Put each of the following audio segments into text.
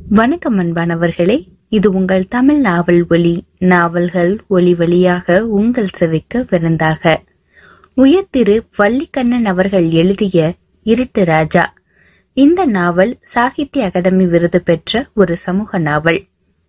வணக்கம் அன்பானவர்களே இது உங்கள் தமிழ் நாவல் ஒலி நாவல்கள் ஒலி வழியாக உங்கள் செவிக்க விருந்தாக உயர் திரு வள்ளிக்கண்ணன் அவர்கள் எழுதிய இருட்டு ராஜா இந்த நாவல் சாகித்ய அகாடமி விருது பெற்ற ஒரு சமூக நாவல்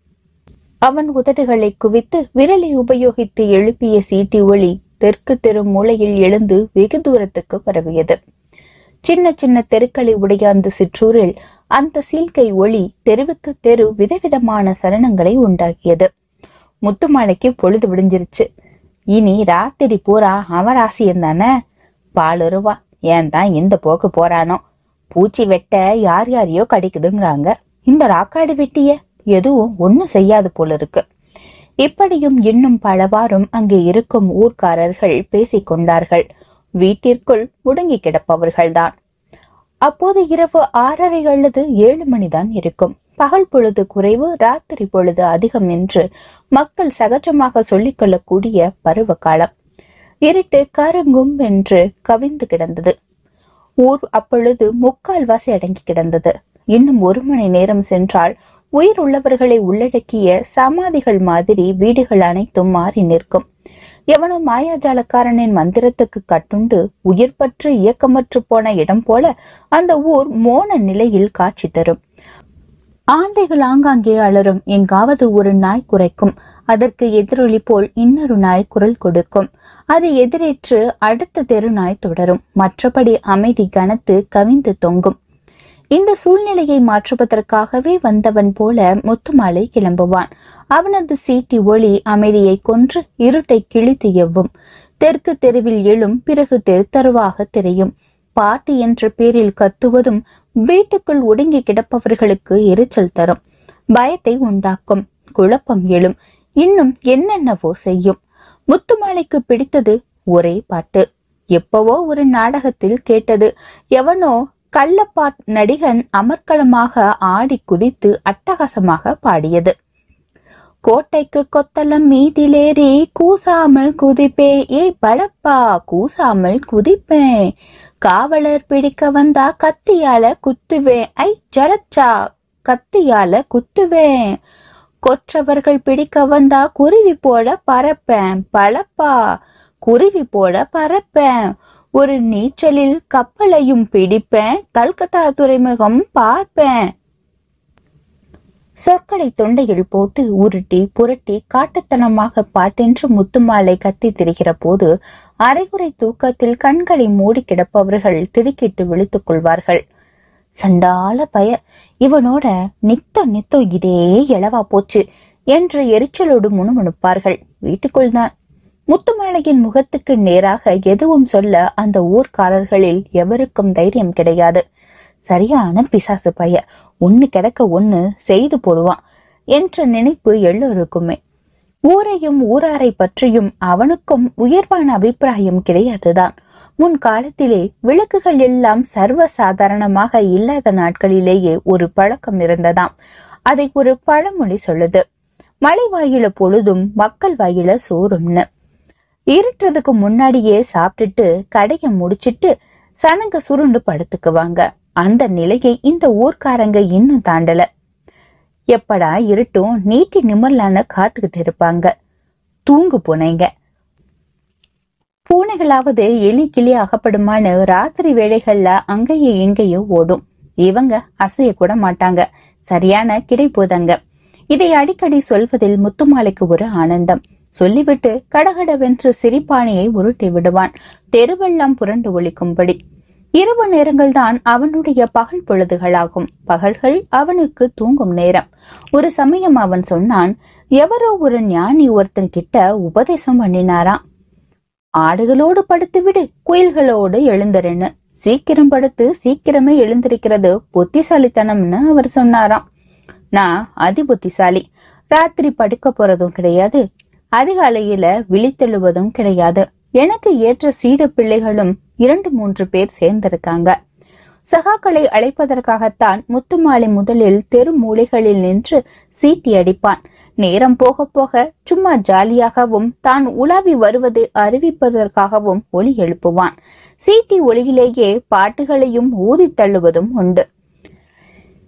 அவன் உதடுகளை குவித்து விரலை உபயோகித்து எழுப்பிய சீட்டி ஒளி தெற்கு தெரு மூலையில் எழுந்து வெகு தூரத்துக்கு பரவியது சின்ன சின்ன தெருக்களை உடைய அந்த சிற்றூரில் அந்த சீல்கை ஒளி தெருவுக்கு தெரு விதவிதமான சலனங்களை உண்டாக்கியது முத்துமாலைக்கு பொழுது விடிஞ்சிருச்சு இனி ராத்திரி பூரா அவராசியம் தானே பாலுருவா ஏன் தான் இந்த போக்கு போறானோ பூச்சி வெட்ட யார் யாரையோ கடிக்குதுங்கிறாங்க இந்த ராக்காடு வெட்டிய எதுவும் ஒண்ணும் செய்யாது போல இருக்கு இப்படியும் இன்னும் பலவாறும் அங்கே இருக்கும் ஊர்க்காரர்கள் பேசிக் கொண்டார்கள் வீட்டிற்குள் முடங்கி கிடப்பவர்கள்தான் அப்போது இரவு ஆறரை அல்லது ஏழு மணிதான் இருக்கும் பகல் பொழுது குறைவு ராத்திரி பொழுது அதிகம் என்று மக்கள் சகஜமாக சொல்லிக் கொள்ளக்கூடிய பருவ காலம் இருட்டு கருங்கும் என்று கவிந்து கிடந்தது ஊர் அப்பொழுது முக்கால்வாசி அடங்கி கிடந்தது இன்னும் ஒரு மணி நேரம் சென்றால் உயிர் உள்ளவர்களை உள்ளடக்கிய சமாதிகள் மாதிரி வீடுகள் அனைத்தும் மாறி நிற்கும் எவனோ மாயாஜாலக்காரனின் மந்திரத்துக்கு கட்டுண்டு உயிர் பற்று இயக்கமற்று போன இடம் போல அந்த ஊர் மோன நிலையில் காட்சி தரும் ஆந்தைகள் ஆங்காங்கே அலரும் எங்காவது ஒரு நாய் குறைக்கும் அதற்கு எதிரொலி போல் இன்னொரு நாய் குரல் கொடுக்கும் அது எதிரேற்று அடுத்த தெரு நாய் தொடரும் மற்றபடி அமைதி கனத்து கவிந்து தொங்கும் இந்த சூழ்நிலையை மாற்றுவதற்காகவே வந்தவன் போல முத்துமாலை கிளம்புவான் அவனது சீட்டி ஒளி அமைதியை கொன்று இருட்டை கிழித்து எவ்வும் தெற்கு தெருவில் எழும் பிறகு தெருத்தருவாக தெரியும் பாட்டு என்ற பேரில் கத்துவதும் வீட்டுக்குள் ஒடுங்கி கிடப்பவர்களுக்கு எரிச்சல் தரும் பயத்தை உண்டாக்கும் குழப்பம் எழும் இன்னும் என்னென்னவோ செய்யும் முத்துமாலைக்கு பிடித்தது ஒரே பாட்டு எப்பவோ ஒரு நாடகத்தில் கேட்டது எவனோ கள்ளப்பாட் நடிகன் அமர்க்களமாக ஆடி குதித்து அட்டகாசமாக பாடியது கோட்டைக்கு கொத்தளம் மீதிலேறி கூசாமல் குதிப்பே ஏய் பலப்பா கூசாமல் குதிப்பேன் காவலர் பிடிக்க வந்தா கத்தியால குத்துவேன் ஐ ஜலச்சா கத்தியால குத்துவேன் கொற்றவர்கள் பிடிக்க வந்தா குருவி போட பறப்பேன் பலப்பா குருவி போட பறப்பேன் ஒரு நீச்சலில் கப்பலையும் பிடிப்பேன் கல்கத்தா துறைமுகம் பார்ப்பேன் சொற்களை தொண்டையில் போட்டு உருட்டி புரட்டி காட்டுத்தனமாக பாட்டென்று முத்துமாலை கத்தி திரிகிற போது அரைகுறை தூக்கத்தில் கண்களை மூடி கிடப்பவர்கள் திடுக்கிட்டு விழித்துக் கொள்வார்கள் சண்டால பய இவனோட நித்த நித்தோ இதே எழவா போச்சு என்று எரிச்சலோடு முணுமுணுப்பார்கள் வீட்டுக்குள் தான் முத்துமாலையின் முகத்துக்கு நேராக எதுவும் சொல்ல அந்த ஊர்க்காரர்களில் எவருக்கும் தைரியம் கிடையாது சரியான பிசாசு பைய ஒண்ணு கிடக்க ஒண்ணு செய்து போடுவான் என்ற நினைப்பு எல்லோருக்குமே ஊரையும் ஊராரை பற்றியும் அவனுக்கும் உயர்வான அபிப்பிராயம் கிடையாதுதான் முன் காலத்திலே விளக்குகள் எல்லாம் சர்வ சாதாரணமாக இல்லாத நாட்களிலேயே ஒரு பழக்கம் இருந்ததாம் அதை ஒரு பழமொழி சொல்லுது மலை வாயில பொழுதும் மக்கள் வாயில சோறும்னு இருட்டுறதுக்கு முன்னாடியே சாப்பிட்டுட்டு கடையை முடிச்சிட்டு சனங்க சுருண்டு படுத்துக்குவாங்க அந்த நிலையை இந்த ஊர்க்காரங்க இன்னும் தாண்டல எப்படா இருட்டும் நீட்டி நிம்மர்லான்னு காத்துக்கிட்டு இருப்பாங்க தூங்கு பூனைங்க பூனைகளாவது எலி கிளி அகப்படுமான்னு ராத்திரி வேளைகள்ல அங்கேயோ எங்கேயோ ஓடும் இவங்க அசைய கூட மாட்டாங்க சரியான கிடைப்போதங்க இதை அடிக்கடி சொல்வதில் முத்துமாலைக்கு ஒரு ஆனந்தம் சொல்லிவிட்டு கடகடவென்று சிரிப்பாணியை உருட்டி விடுவான் தெருவெல்லாம் புரண்டு ஒழிக்கும்படி இரவு நேரங்கள் தான் அவனுடைய பகல் பொழுதுகளாகும் பகல்கள் அவனுக்கு தூங்கும் நேரம் ஒரு சமயம் அவன் சொன்னான் எவரோ ஒரு ஞானி ஒருத்தன் கிட்ட உபதேசம் பண்ணினாராம் ஆடுகளோடு படுத்து விடு குயில்களோடு எழுந்துருன்னு சீக்கிரம் படுத்து சீக்கிரமே எழுந்திருக்கிறது புத்திசாலித்தனம்னு அவர் சொன்னாராம் நான் அதி புத்திசாலி ராத்திரி படுக்க போறதும் கிடையாது அதிகாலையில விழித்தெழுவதும் கிடையாது எனக்கு ஏற்ற சீடு பிள்ளைகளும் இரண்டு மூன்று பேர் சேர்ந்திருக்காங்க சகாக்களை அழைப்பதற்காகத்தான் முத்துமாலை முதலில் தெரு மூலைகளில் நின்று சீட்டி அடிப்பான் நேரம் போக போக சும்மா ஜாலியாகவும் தான் உலாவி வருவதை அறிவிப்பதற்காகவும் ஒலி எழுப்புவான் சீட்டி ஒளியிலேயே பாட்டுகளையும் ஊதி தள்ளுவதும் உண்டு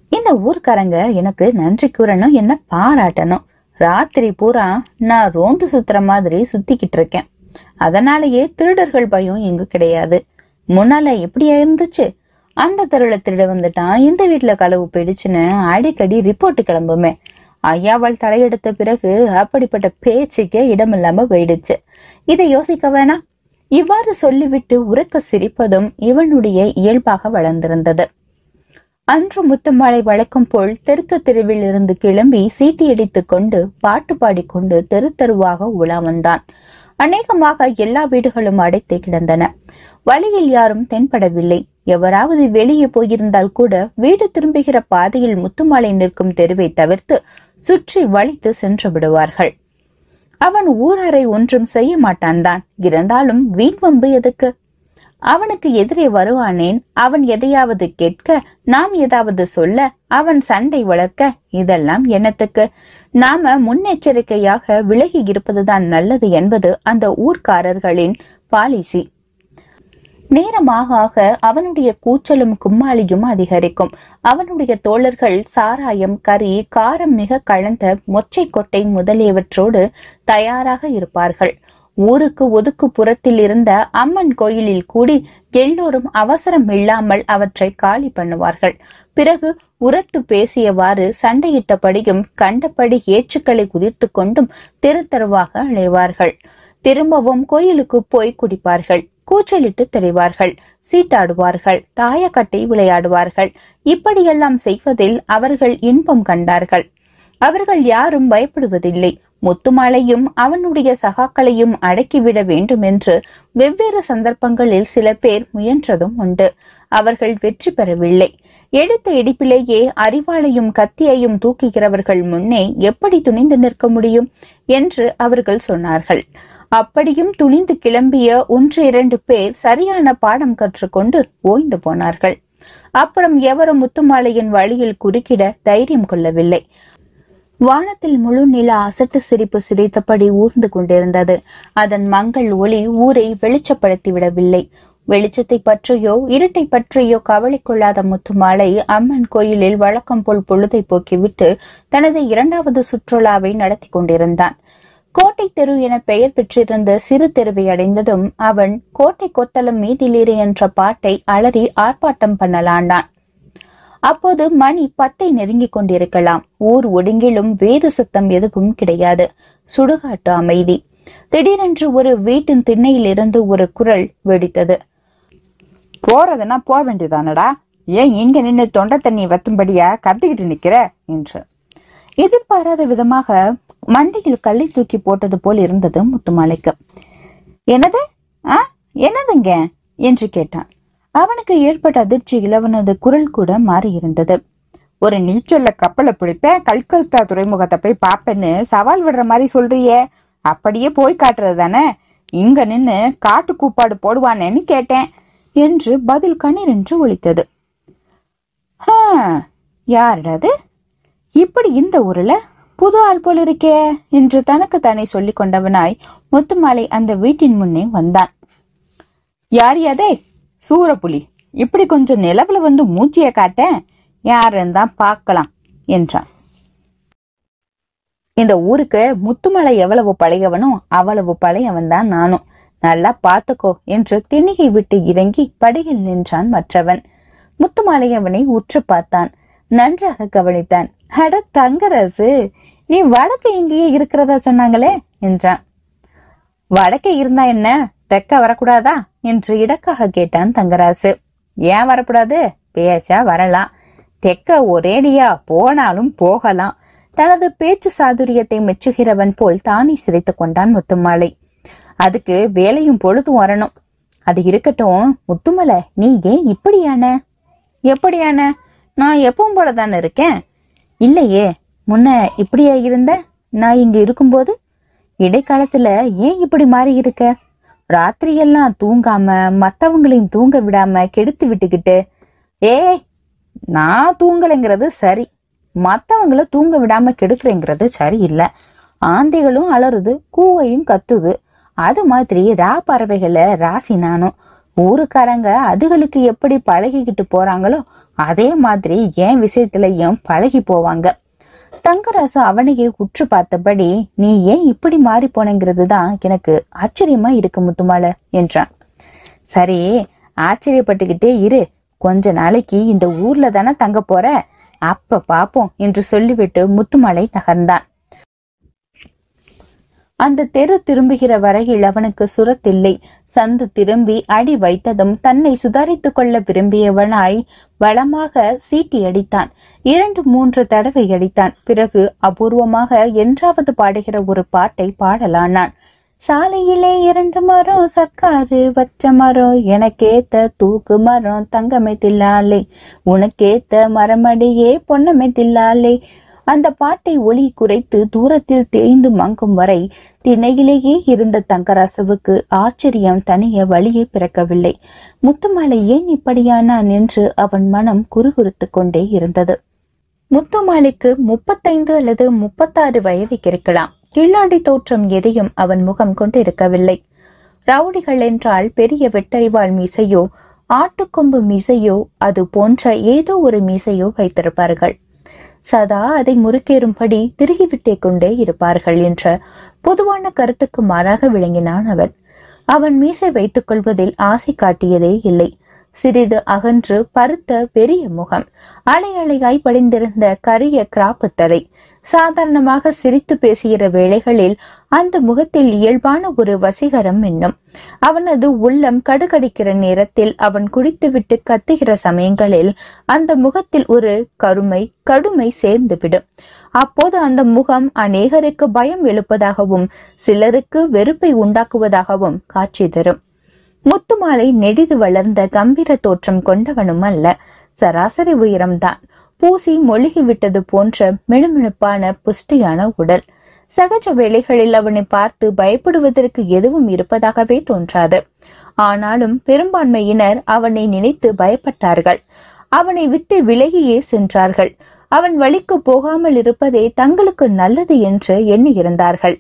இந்த ஊர்க்காரங்க எனக்கு நன்றி கூறணும் என்ன பாராட்டணும் ராத்திரி பூரா நான் ரோந்து சுத்துற மாதிரி சுத்திக்கிட்டு இருக்கேன் அதனாலேயே திருடர்கள் பயம் இங்கு கிடையாது முன்னால எப்படியா இருந்துச்சு அந்த தெருவுல திருட வந்துட்டான் இந்த வீட்டுல களவு போயிடுச்சுன்னு அடிக்கடி ரிப்போர்ட் கிளம்புமே ஐயாவால் தலையெடுத்த பிறகு அப்படிப்பட்ட பேச்சுக்கே இடமில்லாம போயிடுச்சு இதை யோசிக்க வேணாம் இவ்வாறு சொல்லிவிட்டு உறக்க சிரிப்பதும் இவனுடைய இயல்பாக வளர்ந்திருந்தது அன்று முத்துமாலை வழக்கம் போல் தெற்கு தெருவில் இருந்து கிளம்பி சீட்டியடித்துக் கொண்டு பாட்டு பாடிக்கொண்டு தெரு தெருவாக உலா வந்தான் அநேகமாக எல்லா வீடுகளும் அடைத்தே கிடந்தன வழியில் யாரும் தென்படவில்லை எவராவது வெளியே போயிருந்தால் கூட வீடு திரும்புகிற பாதையில் முத்துமாலை நிற்கும் தெருவை தவிர்த்து சுற்றி வளைத்து சென்று விடுவார்கள் அவன் ஊராரை ஒன்றும் செய்ய மாட்டான் தான் இருந்தாலும் வீண் வம்பு எதுக்கு அவனுக்கு எதிரே வருவானேன் அவன் எதையாவது கேட்க நாம் ஏதாவது சொல்ல அவன் சண்டை வளர்க்க இதெல்லாம் என்னத்துக்கு நாம முன்னெச்சரிக்கையாக விலகி இருப்பதுதான் நல்லது என்பது அந்த ஊர்க்காரர்களின் பாலிசி நேரமாக ஆக அவனுடைய கூச்சலும் கும்மாளியும் அதிகரிக்கும் அவனுடைய தோழர்கள் சாராயம் கறி காரம் மிக கலந்த மொச்சை கொட்டை முதலியவற்றோடு தயாராக இருப்பார்கள் ஊருக்கு ஒதுக்கு புறத்தில் இருந்த அம்மன் கோயிலில் கூடி எல்லோரும் அவசரம் இல்லாமல் அவற்றை காலி பண்ணுவார்கள் பிறகு உரத்து பேசியவாறு சண்டையிட்டபடியும் கண்டபடி ஏச்சுக்களை குதிர்த்து கொண்டும் தெரு தெருவாக அலைவார்கள் திரும்பவும் கோயிலுக்கு போய் குடிப்பார்கள் கூச்சலிட்டு தெரிவார்கள் சீட்டாடுவார்கள் தாயக்கட்டை விளையாடுவார்கள் இப்படியெல்லாம் செய்வதில் அவர்கள் இன்பம் கண்டார்கள் அவர்கள் யாரும் பயப்படுவதில்லை முத்துமாலையும் அவனுடைய சகாக்களையும் அடக்கிவிட வேண்டும் என்று வெவ்வேறு சந்தர்ப்பங்களில் சில பேர் முயன்றதும் உண்டு அவர்கள் வெற்றி பெறவில்லை எடுத்த இடிப்பிலேயே அறிவாளையும் கத்தியையும் தூக்குகிறவர்கள் முன்னே எப்படி துணிந்து நிற்க முடியும் என்று அவர்கள் சொன்னார்கள் அப்படியும் துணிந்து கிளம்பிய ஒன்று இரண்டு பேர் சரியான பாடம் கற்றுக்கொண்டு ஓய்ந்து போனார்கள் அப்புறம் எவரும் முத்துமாலையின் வழியில் குறுக்கிட தைரியம் கொள்ளவில்லை வானத்தில் முழு நில அசட்டு சிரிப்பு சிரித்தபடி ஊர்ந்து கொண்டிருந்தது அதன் மங்கள் ஒளி ஊரை வெளிச்சப்படுத்தி விடவில்லை வெளிச்சத்தை பற்றியோ இருட்டை பற்றியோ கவலை கொள்ளாத முத்துமாலை அம்மன் கோயிலில் வழக்கம் போல் பொழுதை போக்கிவிட்டு தனது இரண்டாவது சுற்றுலாவை நடத்தி கொண்டிருந்தான் கோட்டை தெரு என பெயர் பெற்றிருந்த சிறு தெருவை அடைந்ததும் அவன் கோட்டை கொத்தளம் மீதிலேறு என்ற பாட்டை அலறி ஆர்ப்பாட்டம் பண்ணலானான் அப்போது மணி பத்தை நெருங்கிக் கொண்டிருக்கலாம் ஊர் ஒடுங்கிலும் வேறு சத்தம் எதுவும் கிடையாது சுடுகாட்டு அமைதி திடீரென்று ஒரு வீட்டின் திண்ணையிலிருந்து ஒரு குரல் வெடித்தது போறதுன்னா போக வேண்டியதானடா ஏன் இங்க நின்னு தொண்டை தண்ணி வத்தும்படியா கத்திக்கிட்டு நிக்கிற என்று எதிர்பாராத விதமாக மண்டையில் கல்லை தூக்கி போட்டது போல் இருந்தது முத்துமாலைக்கு என்னது ஆ என்னதுங்க என்று கேட்டான் அவனுக்கு ஏற்பட்ட அதிர்ச்சியில் அவனது குரல் கூட மாறியிருந்தது ஒரு நீச்சல்ல கப்பலை பிடிப்பேன் கல்கத்தா துறைமுகத்தை போய் பாப்பேன்னு சவால் விடுற மாதிரி சொல்றியே அப்படியே போய் காட்டுறது தானே இங்க நின்னு காட்டு கூப்பாடு போடுவானேன்னு கேட்டேன் என்று பதில் கண்ணீரென்று ஒலித்தது "ஹா, யாரடாது இப்படி இந்த ஊர்ல புது ஆள் போல் இருக்கே என்று தனக்கு தானே சொல்லிக் கொண்டவனாய் முத்துமாலை அந்த வீட்டின் முன்னே வந்தான் யார் அதே சூரப்புலி இப்படி கொஞ்சம் நிலவுல வந்து மூச்சிய காட்டேன் யாருன்னு தான் பார்க்கலாம் என்றான் இந்த ஊருக்கு முத்துமலை எவ்வளவு பழையவனோ அவ்வளவு பழையவன் தான் நானும் நல்லா பாத்துக்கோ என்று திணிகை விட்டு இறங்கி படையில் நின்றான் மற்றவன் முத்துமாலை அவனை உற்று பார்த்தான் நன்றாக கவனித்தான் அட தங்கரசு நீ வடக்கு இங்கேயே இருக்கிறதா சொன்னாங்களே என்றான் வடக்கே இருந்தா என்ன தெக்க வரக்கூடாதா என்று இடக்காக கேட்டான் தங்கராசு ஏன் வரக்கூடாது பேச்சா வரலாம் தெக்க ஒரேடியா போனாலும் போகலாம் தனது பேச்சு சாதுரியத்தை மெச்சுகிறவன் போல் தானே சிரித்துக் கொண்டான் முத்துமாலை அதுக்கு வேலையும் பொழுதும் வரணும் அது இருக்கட்டும் முத்துமலை நீ ஏன் இப்படியான எப்படியான நான் எப்பவும் போல தானே இருக்கேன் இல்லையே முன்ன இப்படியா இருந்த நான் இங்க இருக்கும்போது இடைக்காலத்துல ஏன் இப்படி மாறி இருக்க ராத்திரியெல்லாம் தூங்காம மத்தவங்களையும் தூங்க விடாம கெடுத்து விட்டுக்கிட்டு ஏய் நான் தூங்கலைங்கிறது சரி மத்தவங்கள தூங்க விடாம கெடுக்கிறேங்கிறது சரியில்லை ஆந்தைகளும் அலறுது கூவையும் கத்துது அது மாதிரி ரா பறவைகளை ராசி நானும் ஊருக்காரங்க அதுகளுக்கு எப்படி பழகிக்கிட்டு போறாங்களோ அதே மாதிரி என் விஷயத்திலயும் பழகி போவாங்க தங்கராசு அவனையே உற்று பார்த்தபடி நீ ஏன் இப்படி மாறி போனங்கிறது தான் எனக்கு ஆச்சரியமா இருக்கு முத்துமால என்றான் சரி ஆச்சரியப்பட்டுக்கிட்டே இரு கொஞ்ச நாளைக்கு இந்த ஊர்ல தானே தங்க போற அப்ப பாப்போம் என்று சொல்லிவிட்டு முத்துமாலை நகர்ந்தான் அந்த தெரு திரும்புகிற வரையில் அவனுக்கு சுரத்தில்லை சந்து திரும்பி அடி வைத்ததும் தன்னை சுதாரித்துக் கொள்ள விரும்பியவனாய் வளமாக சீட்டி அடித்தான் இரண்டு மூன்று தடவை அடித்தான் பிறகு அபூர்வமாக என்றாவது பாடுகிற ஒரு பாட்டை பாடலானான் சாலையிலே இரண்டு மரம் சர்க்காரு வச்ச மரம் எனக்கேத்த தூக்கு மரம் தங்கமை தில்லாலே உனக்கேத்த மரமடியே பொன்னமை தில்லாலே அந்த பாட்டை ஒலி குறைத்து தூரத்தில் தேய்ந்து மங்கும் வரை திணையிலேயே இருந்த தங்கராசுவுக்கு ஆச்சரியம் தனிய வழியை பிறக்கவில்லை முத்துமாலை ஏன் இப்படியானான் என்று அவன் மனம் குறுகுறுத்துக் கொண்டே இருந்தது முத்துமாலைக்கு முப்பத்தைந்து அல்லது முப்பத்தாறு வயது இருக்கலாம் கில்லாடி தோற்றம் எதையும் அவன் முகம் கொண்டு இருக்கவில்லை ரவுடிகள் என்றால் பெரிய வெட்டறிவாள் மீசையோ ஆட்டுக்கொம்பு மீசையோ அது போன்ற ஏதோ ஒரு மீசையோ வைத்திருப்பார்கள் சதா அதை முறுக்கேறும்படி திருகிவிட்டே கொண்டே இருப்பார்கள் என்ற பொதுவான கருத்துக்கு மாறாக விளங்கினான் அவன் அவன் மீசை வைத்துக் கொள்வதில் ஆசை காட்டியதே இல்லை சிறிது அகன்று பருத்த பெரிய முகம் அலை அலையாய் படிந்திருந்த கரிய கிராப்பு தலை சாதாரணமாக சிரித்து பேசுகிற வேளைகளில் அந்த முகத்தில் இயல்பான ஒரு வசீகரம் என்னும் அவனது உள்ளம் கடுகடிக்கிற நேரத்தில் அவன் குடித்துவிட்டு கத்துகிற சமயங்களில் அந்த முகத்தில் ஒரு கருமை கடுமை சேர்ந்துவிடும் அப்போது அந்த முகம் அநேகருக்கு பயம் எழுப்பதாகவும் சிலருக்கு வெறுப்பை உண்டாக்குவதாகவும் காட்சி தரும் முத்துமாலை நெடிது வளர்ந்த கம்பீர தோற்றம் கொண்டவனும் அல்ல சராசரி உயரம்தான் பூசி மொழிகி விட்டது போன்ற மினுமினுப்பான புஷ்டியான உடல் சகஜ வேளைகளில் அவனை பார்த்து பயப்படுவதற்கு எதுவும் இருப்பதாகவே தோன்றாது ஆனாலும் பெரும்பான்மையினர் அவனை நினைத்து பயப்பட்டார்கள் அவனை விட்டு விலகியே சென்றார்கள் அவன் வழிக்கு போகாமல் இருப்பதே தங்களுக்கு நல்லது என்று எண்ணியிருந்தார்கள்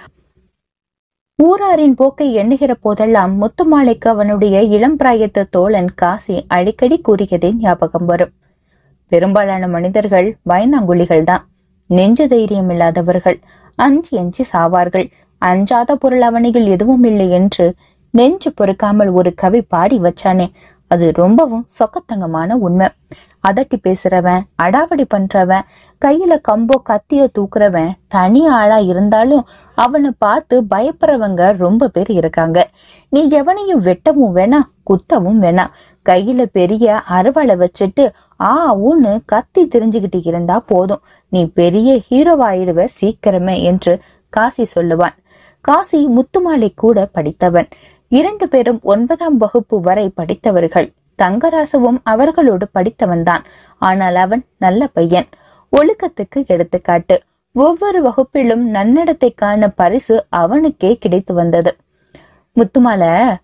ஊராரின் போக்கை எண்ணுகிற போதெல்லாம் முத்துமாலைக்கு அவனுடைய இளம் பிராயத்து தோழன் காசி அடிக்கடி கூறியதே ஞாபகம் வரும் பெரும்பாலான மனிதர்கள் பயந்தாங்குழிகள் தான் நெஞ்சு தைரியம் இல்லாதவர்கள் அஞ்சி அஞ்சி சாவார்கள் அஞ்சாத பொருள் அவனிகள் எதுவும் இல்லை என்று நெஞ்சு பொறுக்காமல் ஒரு கவி பாடி வச்சானே அது ரொம்பவும் சொக்கத்தங்கமான உண்மை அதட்டி பேசுறவன் அடாவடி பண்றவன் கையில கம்போ கத்திய தூக்குறவன் தனி ஆளா இருந்தாலும் அவனை பார்த்து பயப்படுறவங்க ரொம்ப பேர் இருக்காங்க நீ எவனையும் வெட்டவும் வேணாம் குத்தவும் வேணாம் கையில பெரிய அருவாளை வச்சுட்டு ஆ ஊன்னு கத்தி தெரிஞ்சுக்கிட்டு இருந்தா போதும் நீ பெரிய ஹீரோவாயிடுவ சீக்கிரமே என்று காசி சொல்லுவான் காசி முத்துமாலை கூட படித்தவன் இரண்டு பேரும் ஒன்பதாம் வகுப்பு வரை படித்தவர்கள் தங்கராசுவும் அவர்களோடு படித்தவன்தான் ஆனால் அவன் நல்ல பையன் ஒழுக்கத்துக்கு எடுத்துக்காட்டு ஒவ்வொரு வகுப்பிலும் நன்னடத்தைக்கான பரிசு அவனுக்கே கிடைத்து வந்தது முத்துமால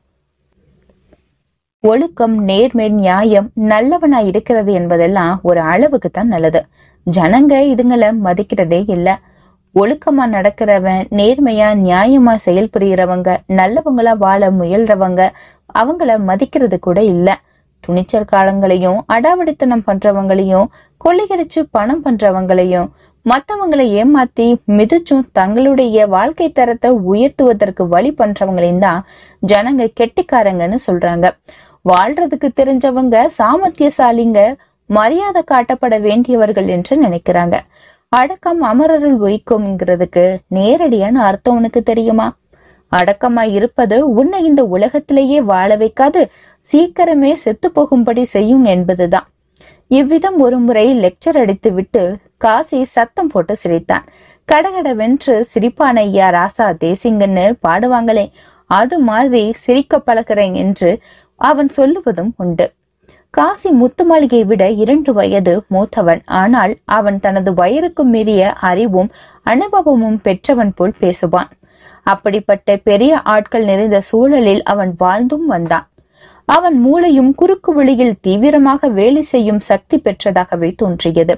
ஒழுக்கம் நேர்மை நியாயம் நல்லவனா இருக்கிறது என்பதெல்லாம் ஒரு அளவுக்கு தான் நல்லது ஜனங்க இதுங்களை மதிக்கிறதே இல்ல ஒழுக்கமா நடக்கிறவன் நேர்மையா நியாயமா செயல்புரியறவங்க நல்லவங்களா வாழ முயல்றவங்க அவங்கள மதிக்கிறது கூட இல்ல துணிச்சல் காலங்களையும் அடாவடித்தனம் பண்றவங்களையும் கொள்ளையடிச்சு பணம் பண்றவங்களையும் மத்தவங்களை ஏமாத்தி மிதிச்சும் தங்களுடைய வாழ்க்கை தரத்தை உயர்த்துவதற்கு வழி பண்றவங்களையும் தான் ஜனங்க கெட்டிக்காரங்கன்னு சொல்றாங்க வாழ்றதுக்கு தெரிஞ்சவங்க சாமர்த்தியசாலிங்க மரியாதை காட்டப்பட வேண்டியவர்கள் என்று நினைக்கிறாங்க அடக்கம் அமரருள் ஒய்க்கும்ங்கிறதுக்கு நேரடியான அர்த்தம் உனக்கு தெரியுமா அடக்கமா இருப்பது உன்னை இந்த உலகத்திலேயே வாழ வைக்காது சீக்கிரமே செத்து போகும்படி செய்யும் என்பதுதான் இவ்விதம் ஒரு முறை லெக்சர் அடித்து விட்டு காசி சத்தம் போட்டு சிரித்தான் கடகடவென்று சிரிப்பான ஐயா ராசா தேசிங்கன்னு பாடுவாங்களே அது மாதிரி சிரிக்க பழகிறேன் என்று அவன் சொல்லுவதும் உண்டு காசி முத்துமாளிகை விட இரண்டு வயது மூத்தவன் ஆனால் அவன் தனது வயருக்கு மீறிய அறிவும் அனுபவமும் பெற்றவன் போல் பேசுவான் அப்படிப்பட்ட பெரிய ஆட்கள் நிறைந்த சூழலில் அவன் வாழ்ந்தும் வந்தான் அவன் மூளையும் குறுக்கு வழியில் தீவிரமாக வேலை செய்யும் சக்தி பெற்றதாகவே தோன்றியது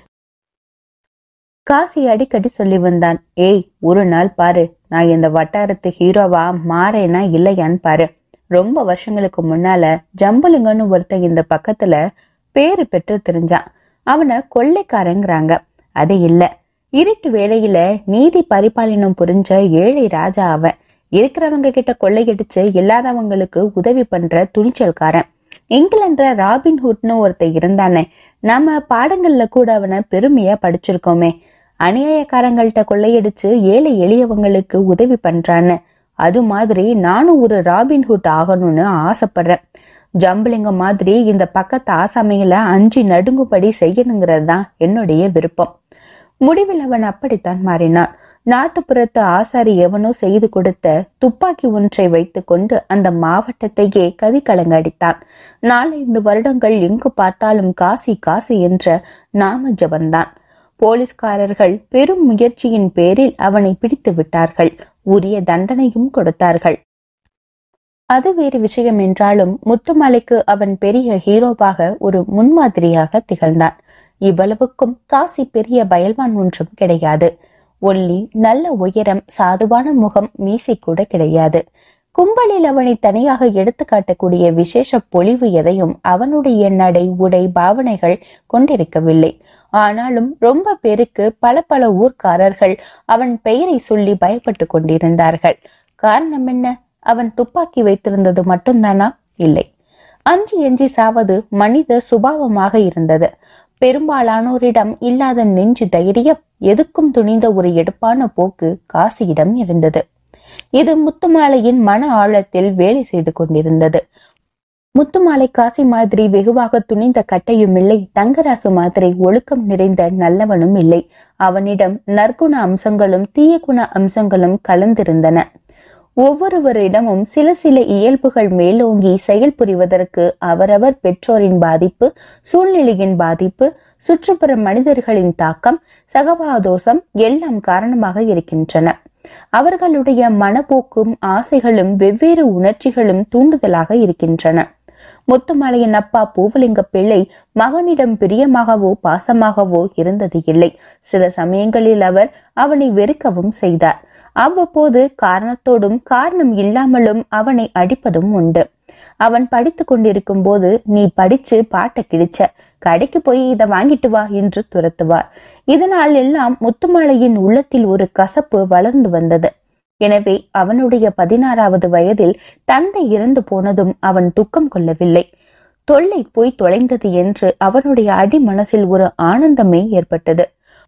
காசி அடிக்கடி சொல்லி வந்தான் ஏய் ஒரு நாள் பாரு நான் இந்த வட்டாரத்து ஹீரோவா மாறேனா இல்லையான்னு பாரு ரொம்ப வருஷங்களுக்கு முன்னால ஜம்புலிங்கன்னு ஒருத்தன் இந்த பக்கத்துல பேரு பெற்று தெரிஞ்சான் அவனை கொள்ளைக்காரங்கிறாங்க அது இல்ல இருட்டு வேளையில நீதி பரிபாலனம் புரிஞ்ச ஏழை ராஜா அவன் இருக்கிறவங்க கிட்ட கொள்ளையடிச்சு இல்லாதவங்களுக்கு உதவி பண்ற துணிச்சல்காரன் இங்கிலாந்துல ராபின்ஹுட்னு ஒருத்தன் இருந்தானே நாம பாடங்கள்ல கூட அவனை பெருமையா படிச்சிருக்கோமே அநியாயக்காரங்கள்ட்ட கொள்ளையடிச்சு ஏழை எளியவங்களுக்கு உதவி பண்றான்னு அது மாதிரி நானும் ஒரு ராபின்ஹுட் ஆகணும்னு ஆசைப்படுறேன் ஜம்புலிங்க மாதிரி இந்த பக்கத்து ஆசாமிகளை அஞ்சு நடுங்கும்படி செய்யணுங்கிறது தான் என்னுடைய விருப்பம் முடிவில் அவன் அப்படித்தான் மாறினான் நாட்டுப்புறத்து ஆசாரி எவனோ செய்து கொடுத்த துப்பாக்கி ஒன்றை வைத்துக்கொண்டு அந்த மாவட்டத்தையே கதிகலங்கடித்தான் நாலைந்து வருடங்கள் எங்கு பார்த்தாலும் காசி காசி என்ற நாம ஜபந்தான் போலீஸ்காரர்கள் பெரும் முயற்சியின் பேரில் அவனை பிடித்து விட்டார்கள் உரிய தண்டனையும் கொடுத்தார்கள் அது வேறு விஷயம் என்றாலும் முத்துமலைக்கு அவன் பெரிய ஹீரோவாக ஒரு முன்மாதிரியாக திகழ்ந்தான் இவ்வளவுக்கும் காசி பெரிய பயல்வான் ஒன்றும் கிடையாது ஒல்லி நல்ல உயரம் சாதுவான முகம் மீசை கூட கிடையாது கும்பலில் அவனை தனியாக எடுத்து காட்டக்கூடிய விசேஷ பொலிவு எதையும் அவனுடைய நடை உடை பாவனைகள் கொண்டிருக்கவில்லை ஆனாலும் ரொம்ப பேருக்கு பல பல ஊர்க்காரர்கள் அவன் பெயரை சொல்லி பயப்பட்டு கொண்டிருந்தார்கள் காரணம் என்ன அவன் துப்பாக்கி வைத்திருந்தது மட்டும்தானா இல்லை அஞ்சி எஞ்சி சாவது மனித சுபாவமாக இருந்தது பெரும்பாலானோரிடம் இல்லாத நெஞ்சு தைரியம் எதுக்கும் துணிந்த ஒரு எடுப்பான போக்கு காசியிடம் இருந்தது இது முத்துமாலையின் மன ஆழத்தில் வேலை செய்து கொண்டிருந்தது முத்துமாலை காசி மாதிரி வெகுவாக துணிந்த கட்டையும் இல்லை தங்கராசு மாதிரி ஒழுக்கம் நிறைந்த நல்லவனும் இல்லை அவனிடம் நற்குண அம்சங்களும் தீய குண அம்சங்களும் கலந்திருந்தன ஒவ்வொருவரிடமும் சில சில இயல்புகள் மேலோங்கி செயல் புரிவதற்கு அவரவர் பெற்றோரின் பாதிப்பு சூழ்நிலையின் பாதிப்பு சுற்றுப்புற மனிதர்களின் தாக்கம் சகவாதோஷம் எல்லாம் காரணமாக இருக்கின்றன அவர்களுடைய மனப்போக்கும் ஆசைகளும் வெவ்வேறு உணர்ச்சிகளும் தூண்டுதலாக இருக்கின்றன முத்துமலையின் அப்பா பூவலிங்க பிள்ளை மகனிடம் பிரியமாகவோ பாசமாகவோ இருந்தது இல்லை சில சமயங்களில் அவர் அவனை வெறுக்கவும் செய்தார் அவ்வப்போது காரணத்தோடும் காரணம் இல்லாமலும் அவனை அடிப்பதும் உண்டு அவன் படித்து கொண்டிருக்கும் போது நீ படிச்சு பாட்டை கிழிச்ச கடைக்கு போய் இதை வாங்கிட்டு வா என்று துரத்துவார் இதனால் எல்லாம் முத்துமலையின் உள்ளத்தில் ஒரு கசப்பு வளர்ந்து வந்தது எனவே அவனுடைய பதினாறாவது வயதில் தந்தை இறந்து போனதும் அவன் துக்கம் கொள்ளவில்லை தொல்லை போய் தொலைந்தது என்று அவனுடைய அடி மனசில் ஒரு ஆனந்தமே ஏற்பட்டது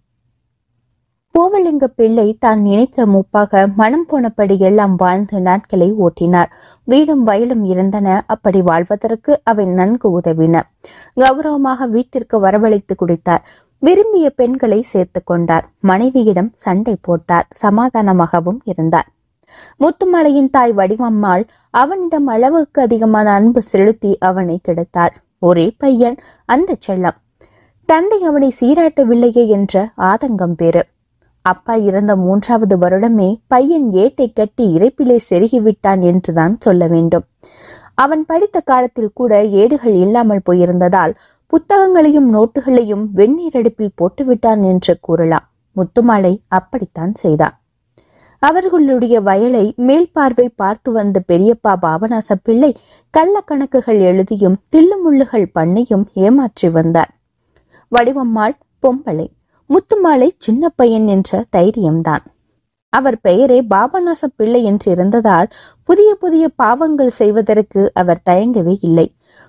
பூவலிங்க பிள்ளை தான் நினைத்த முப்பாக மனம் போனபடி எல்லாம் வாழ்ந்து நாட்களை ஓட்டினார் வீடும் வயலும் இருந்தன அப்படி வாழ்வதற்கு அவை நன்கு உதவின கௌரவமாக வீட்டிற்கு வரவழைத்து குடித்தார் விரும்பிய பெண்களை சேர்த்து கொண்டார் மனைவியிடம் சண்டை போட்டார் சமாதானமாகவும் இருந்தார் முத்துமலையின் தாய் வடிவம்மாள் அவனிடம் அளவுக்கு அதிகமான அன்பு செலுத்தி அவனை கெடுத்தாள் ஒரே பையன் அந்த செல்லம் தந்தை அவனை சீராட்டவில்லையே என்ற ஆதங்கம் பேரு அப்பா இறந்த மூன்றாவது வருடமே பையன் ஏட்டை கட்டி இறைப்பிலே செருகிவிட்டான் என்றுதான் சொல்ல வேண்டும் அவன் படித்த காலத்தில் கூட ஏடுகள் இல்லாமல் போயிருந்ததால் புத்தகங்களையும் நோட்டுகளையும் வெந்நீர் அடுப்பில் போட்டுவிட்டான் என்று கூறலாம் முத்துமாலை அப்படித்தான் செய்தான் அவர்களுடைய வயலை மேல் பார்வை பார்த்து வந்த பெரியப்பா பாபநாச பிள்ளை கள்ள கணக்குகள் எழுதியும் தில்லுமுள்ளுகள் பண்ணியும் ஏமாற்றி வந்தார் வடிவம்மாள் பொம்பளை முத்துமாலை சின்ன பையன் என்ற தைரியம்தான் அவர் பெயரே பாபநாச பிள்ளை என்று இருந்ததால் புதிய புதிய பாவங்கள் செய்வதற்கு அவர் தயங்கவே இல்லை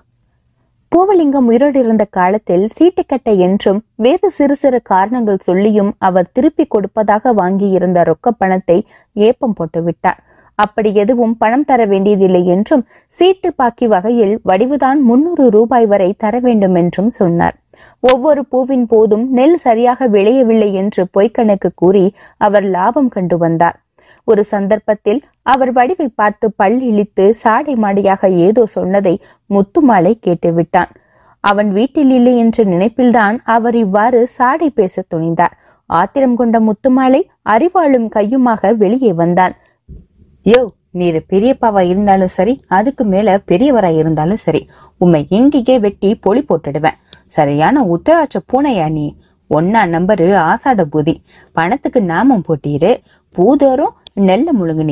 பூவலிங்கம் உயிரோடு இருந்த காலத்தில் சீட்டுக்கட்டை என்றும் வேறு சிறு சிறு காரணங்கள் சொல்லியும் அவர் திருப்பி கொடுப்பதாக வாங்கியிருந்த ரொக்க பணத்தை ஏப்பம் போட்டுவிட்டார் அப்படி எதுவும் பணம் தர வேண்டியதில்லை என்றும் சீட்டு பாக்கி வகையில் வடிவுதான் முன்னூறு ரூபாய் வரை தர வேண்டும் என்றும் சொன்னார் ஒவ்வொரு பூவின் போதும் நெல் சரியாக விளையவில்லை என்று பொய்க்கணக்கு கூறி அவர் லாபம் கண்டு வந்தார் ஒரு சந்தர்ப்பத்தில் அவர் வடிவை பார்த்து பல் இழித்து சாடை மாடியாக ஏதோ சொன்னதை முத்துமாலை கேட்டுவிட்டான் அவன் வீட்டில் இல்லை என்ற நினைப்பில்தான் அவர் இவ்வாறு சாடை பேச துணிந்தார் ஆத்திரம் கொண்ட முத்துமாலை அறிவாளும் கையுமாக வெளியே வந்தான் யோ நீர் பெரியப்பாவா இருந்தாலும் சரி அதுக்கு மேல பெரியவரா இருந்தாலும் சரி உம்மை இங்கேயே வெட்டி பொலி போட்டுடுவேன் சரியான உத்தராட்ச பூனையா நீ ஒன்னா நம்பரு ஆசாட பூதி பணத்துக்கு நாமம் போட்டீரு பூதோறும் நெல்ல முழுங்குனீரு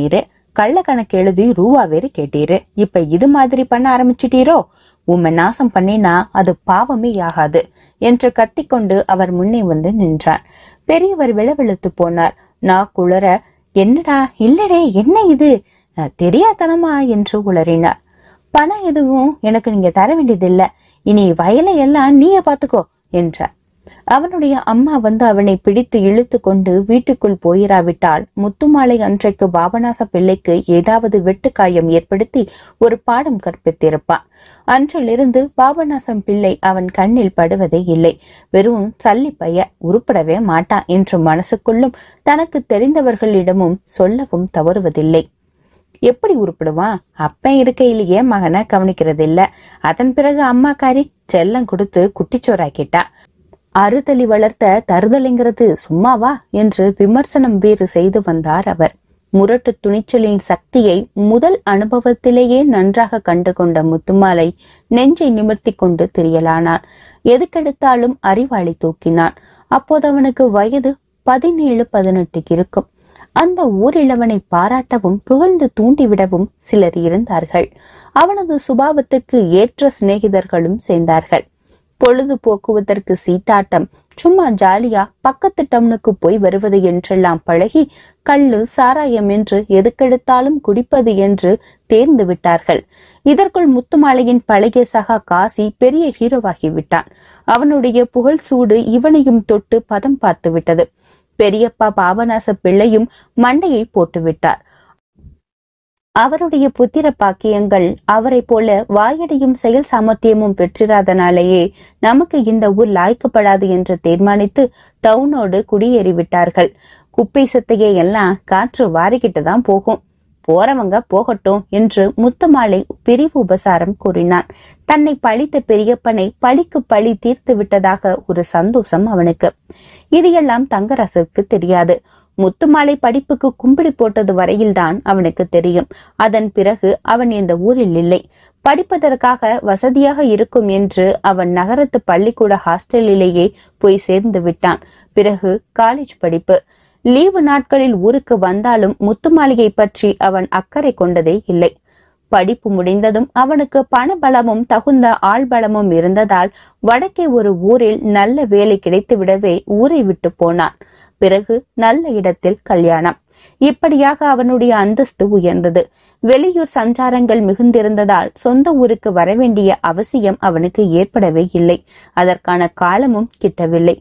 கள்ள கணக்கு எழுதி ரூவா வேறு கேட்டீரு இப்ப இது மாதிரி பண்ண ஆரம்பிச்சிட்டீரோ உம்மை நாசம் பண்ணினா அது பாவமே ஆகாது என்று கத்திக்கொண்டு அவர் முன்னே வந்து நின்றார் பெரியவர் விளவெழுத்து போனார் நான் குளற என்னடா இல்லடே என்ன இது அஹ், தெரியாதனமா என்று உளறினார் பணம் எதுவும் எனக்கு நீங்க தர வேண்டியதில்ல இனி வயலை எல்லாம் நீயே பாத்துக்கோ என்றார் அவனுடைய அம்மா வந்து அவனை பிடித்து இழுத்து கொண்டு வீட்டுக்குள் போயிராவிட்டால் முத்துமாலை அன்றைக்கு பாபநாச பிள்ளைக்கு ஏதாவது வெட்டுக்காயம் ஏற்படுத்தி ஒரு பாடம் கற்பித்திருப்பான் அன்றிலிருந்து பாபநாசம் பிள்ளை அவன் கண்ணில் படுவதே இல்லை வெறும் சல்லி பைய உருப்படவே மாட்டான் என்று மனசுக்குள்ளும் தனக்கு தெரிந்தவர்களிடமும் சொல்லவும் தவறுவதில்லை எப்படி உருப்பிடுவான் அப்பன் இருக்கையிலேயே மகனை கவனிக்கிறது இல்ல அதன் பிறகு அம்மாக்காரி செல்லம் கொடுத்து குட்டிச்சோறாக்கிட்டா அறுதலி வளர்த்த தருதலைங்கிறது சும்மாவா என்று விமர்சனம் வேறு செய்து வந்தார் அவர் முரட்டு துணிச்சலின் சக்தியை முதல் அனுபவத்திலேயே நன்றாக கண்டு கொண்ட முத்துமாலை நெஞ்சை நிமிர்த்தி கொண்டு திரியலானான் எதுக்கெடுத்தாலும் அறிவாளி தூக்கினான் அப்போது அவனுக்கு வயது பதினேழு பதினெட்டு இருக்கும் அந்த ஊரில் அவனை பாராட்டவும் புகழ்ந்து தூண்டிவிடவும் சிலர் இருந்தார்கள் அவனது சுபாவத்துக்கு ஏற்ற சிநேகிதர்களும் சேர்ந்தார்கள் பொழுது போக்குவதற்கு சீட்டாட்டம் சும்மா ஜாலியா பக்கத்து டவுனுக்கு போய் வருவது என்றெல்லாம் பழகி கள்ளு சாராயம் என்று எதுக்கெடுத்தாலும் குடிப்பது என்று தேர்ந்து விட்டார்கள் இதற்குள் முத்துமாலையின் பழைய சகா காசி பெரிய ஹீரோவாகி விட்டான் அவனுடைய புகழ் சூடு இவனையும் தொட்டு பதம் பார்த்து விட்டது பெரியப்பா பாபநாச பிள்ளையும் மண்டையை போட்டு விட்டார் அவருடைய புத்திர பாக்கியங்கள் அவரை போல வாயடையும் செயல் சாமர்த்தியமும் பெற்றிராதனாலேயே நமக்கு இந்த ஊர் லாய்க்கப்படாது என்று தீர்மானித்து டவுனோடு குடியேறி விட்டார்கள் குப்பை சத்தையை எல்லாம் காற்று வாரிக்கிட்டு தான் போகும் போறவங்க போகட்டும் என்று முத்துமாலை பிரிவு உபசாரம் கூறினான் தன்னை பழித்த பெரியப்பனை பழிக்கு பழி தீர்த்து விட்டதாக ஒரு சந்தோஷம் அவனுக்கு இது எல்லாம் தங்கரசுக்கு தெரியாது முத்துமாலை படிப்புக்கு கும்பிடி போட்டது வரையில்தான் அவனுக்கு தெரியும் அதன் பிறகு அவன் இந்த ஊரில் இல்லை படிப்பதற்காக வசதியாக இருக்கும் என்று அவன் நகரத்து பள்ளிக்கூட ஹாஸ்டலிலேயே போய் சேர்ந்து விட்டான் பிறகு காலேஜ் படிப்பு லீவு நாட்களில் ஊருக்கு வந்தாலும் முத்துமாளிகை பற்றி அவன் அக்கறை கொண்டதே இல்லை படிப்பு முடிந்ததும் அவனுக்கு பணபலமும் தகுந்த ஆள்பலமும் இருந்ததால் வடக்கே ஒரு ஊரில் நல்ல வேலை கிடைத்துவிடவே ஊரை விட்டு போனான் பிறகு நல்ல இடத்தில் கல்யாணம் இப்படியாக அவனுடைய அந்தஸ்து உயர்ந்தது வெளியூர் சஞ்சாரங்கள் மிகுந்திருந்ததால் சொந்த ஊருக்கு வரவேண்டிய அவசியம் அவனுக்கு ஏற்படவே இல்லை அதற்கான காலமும் கிட்டவில்லை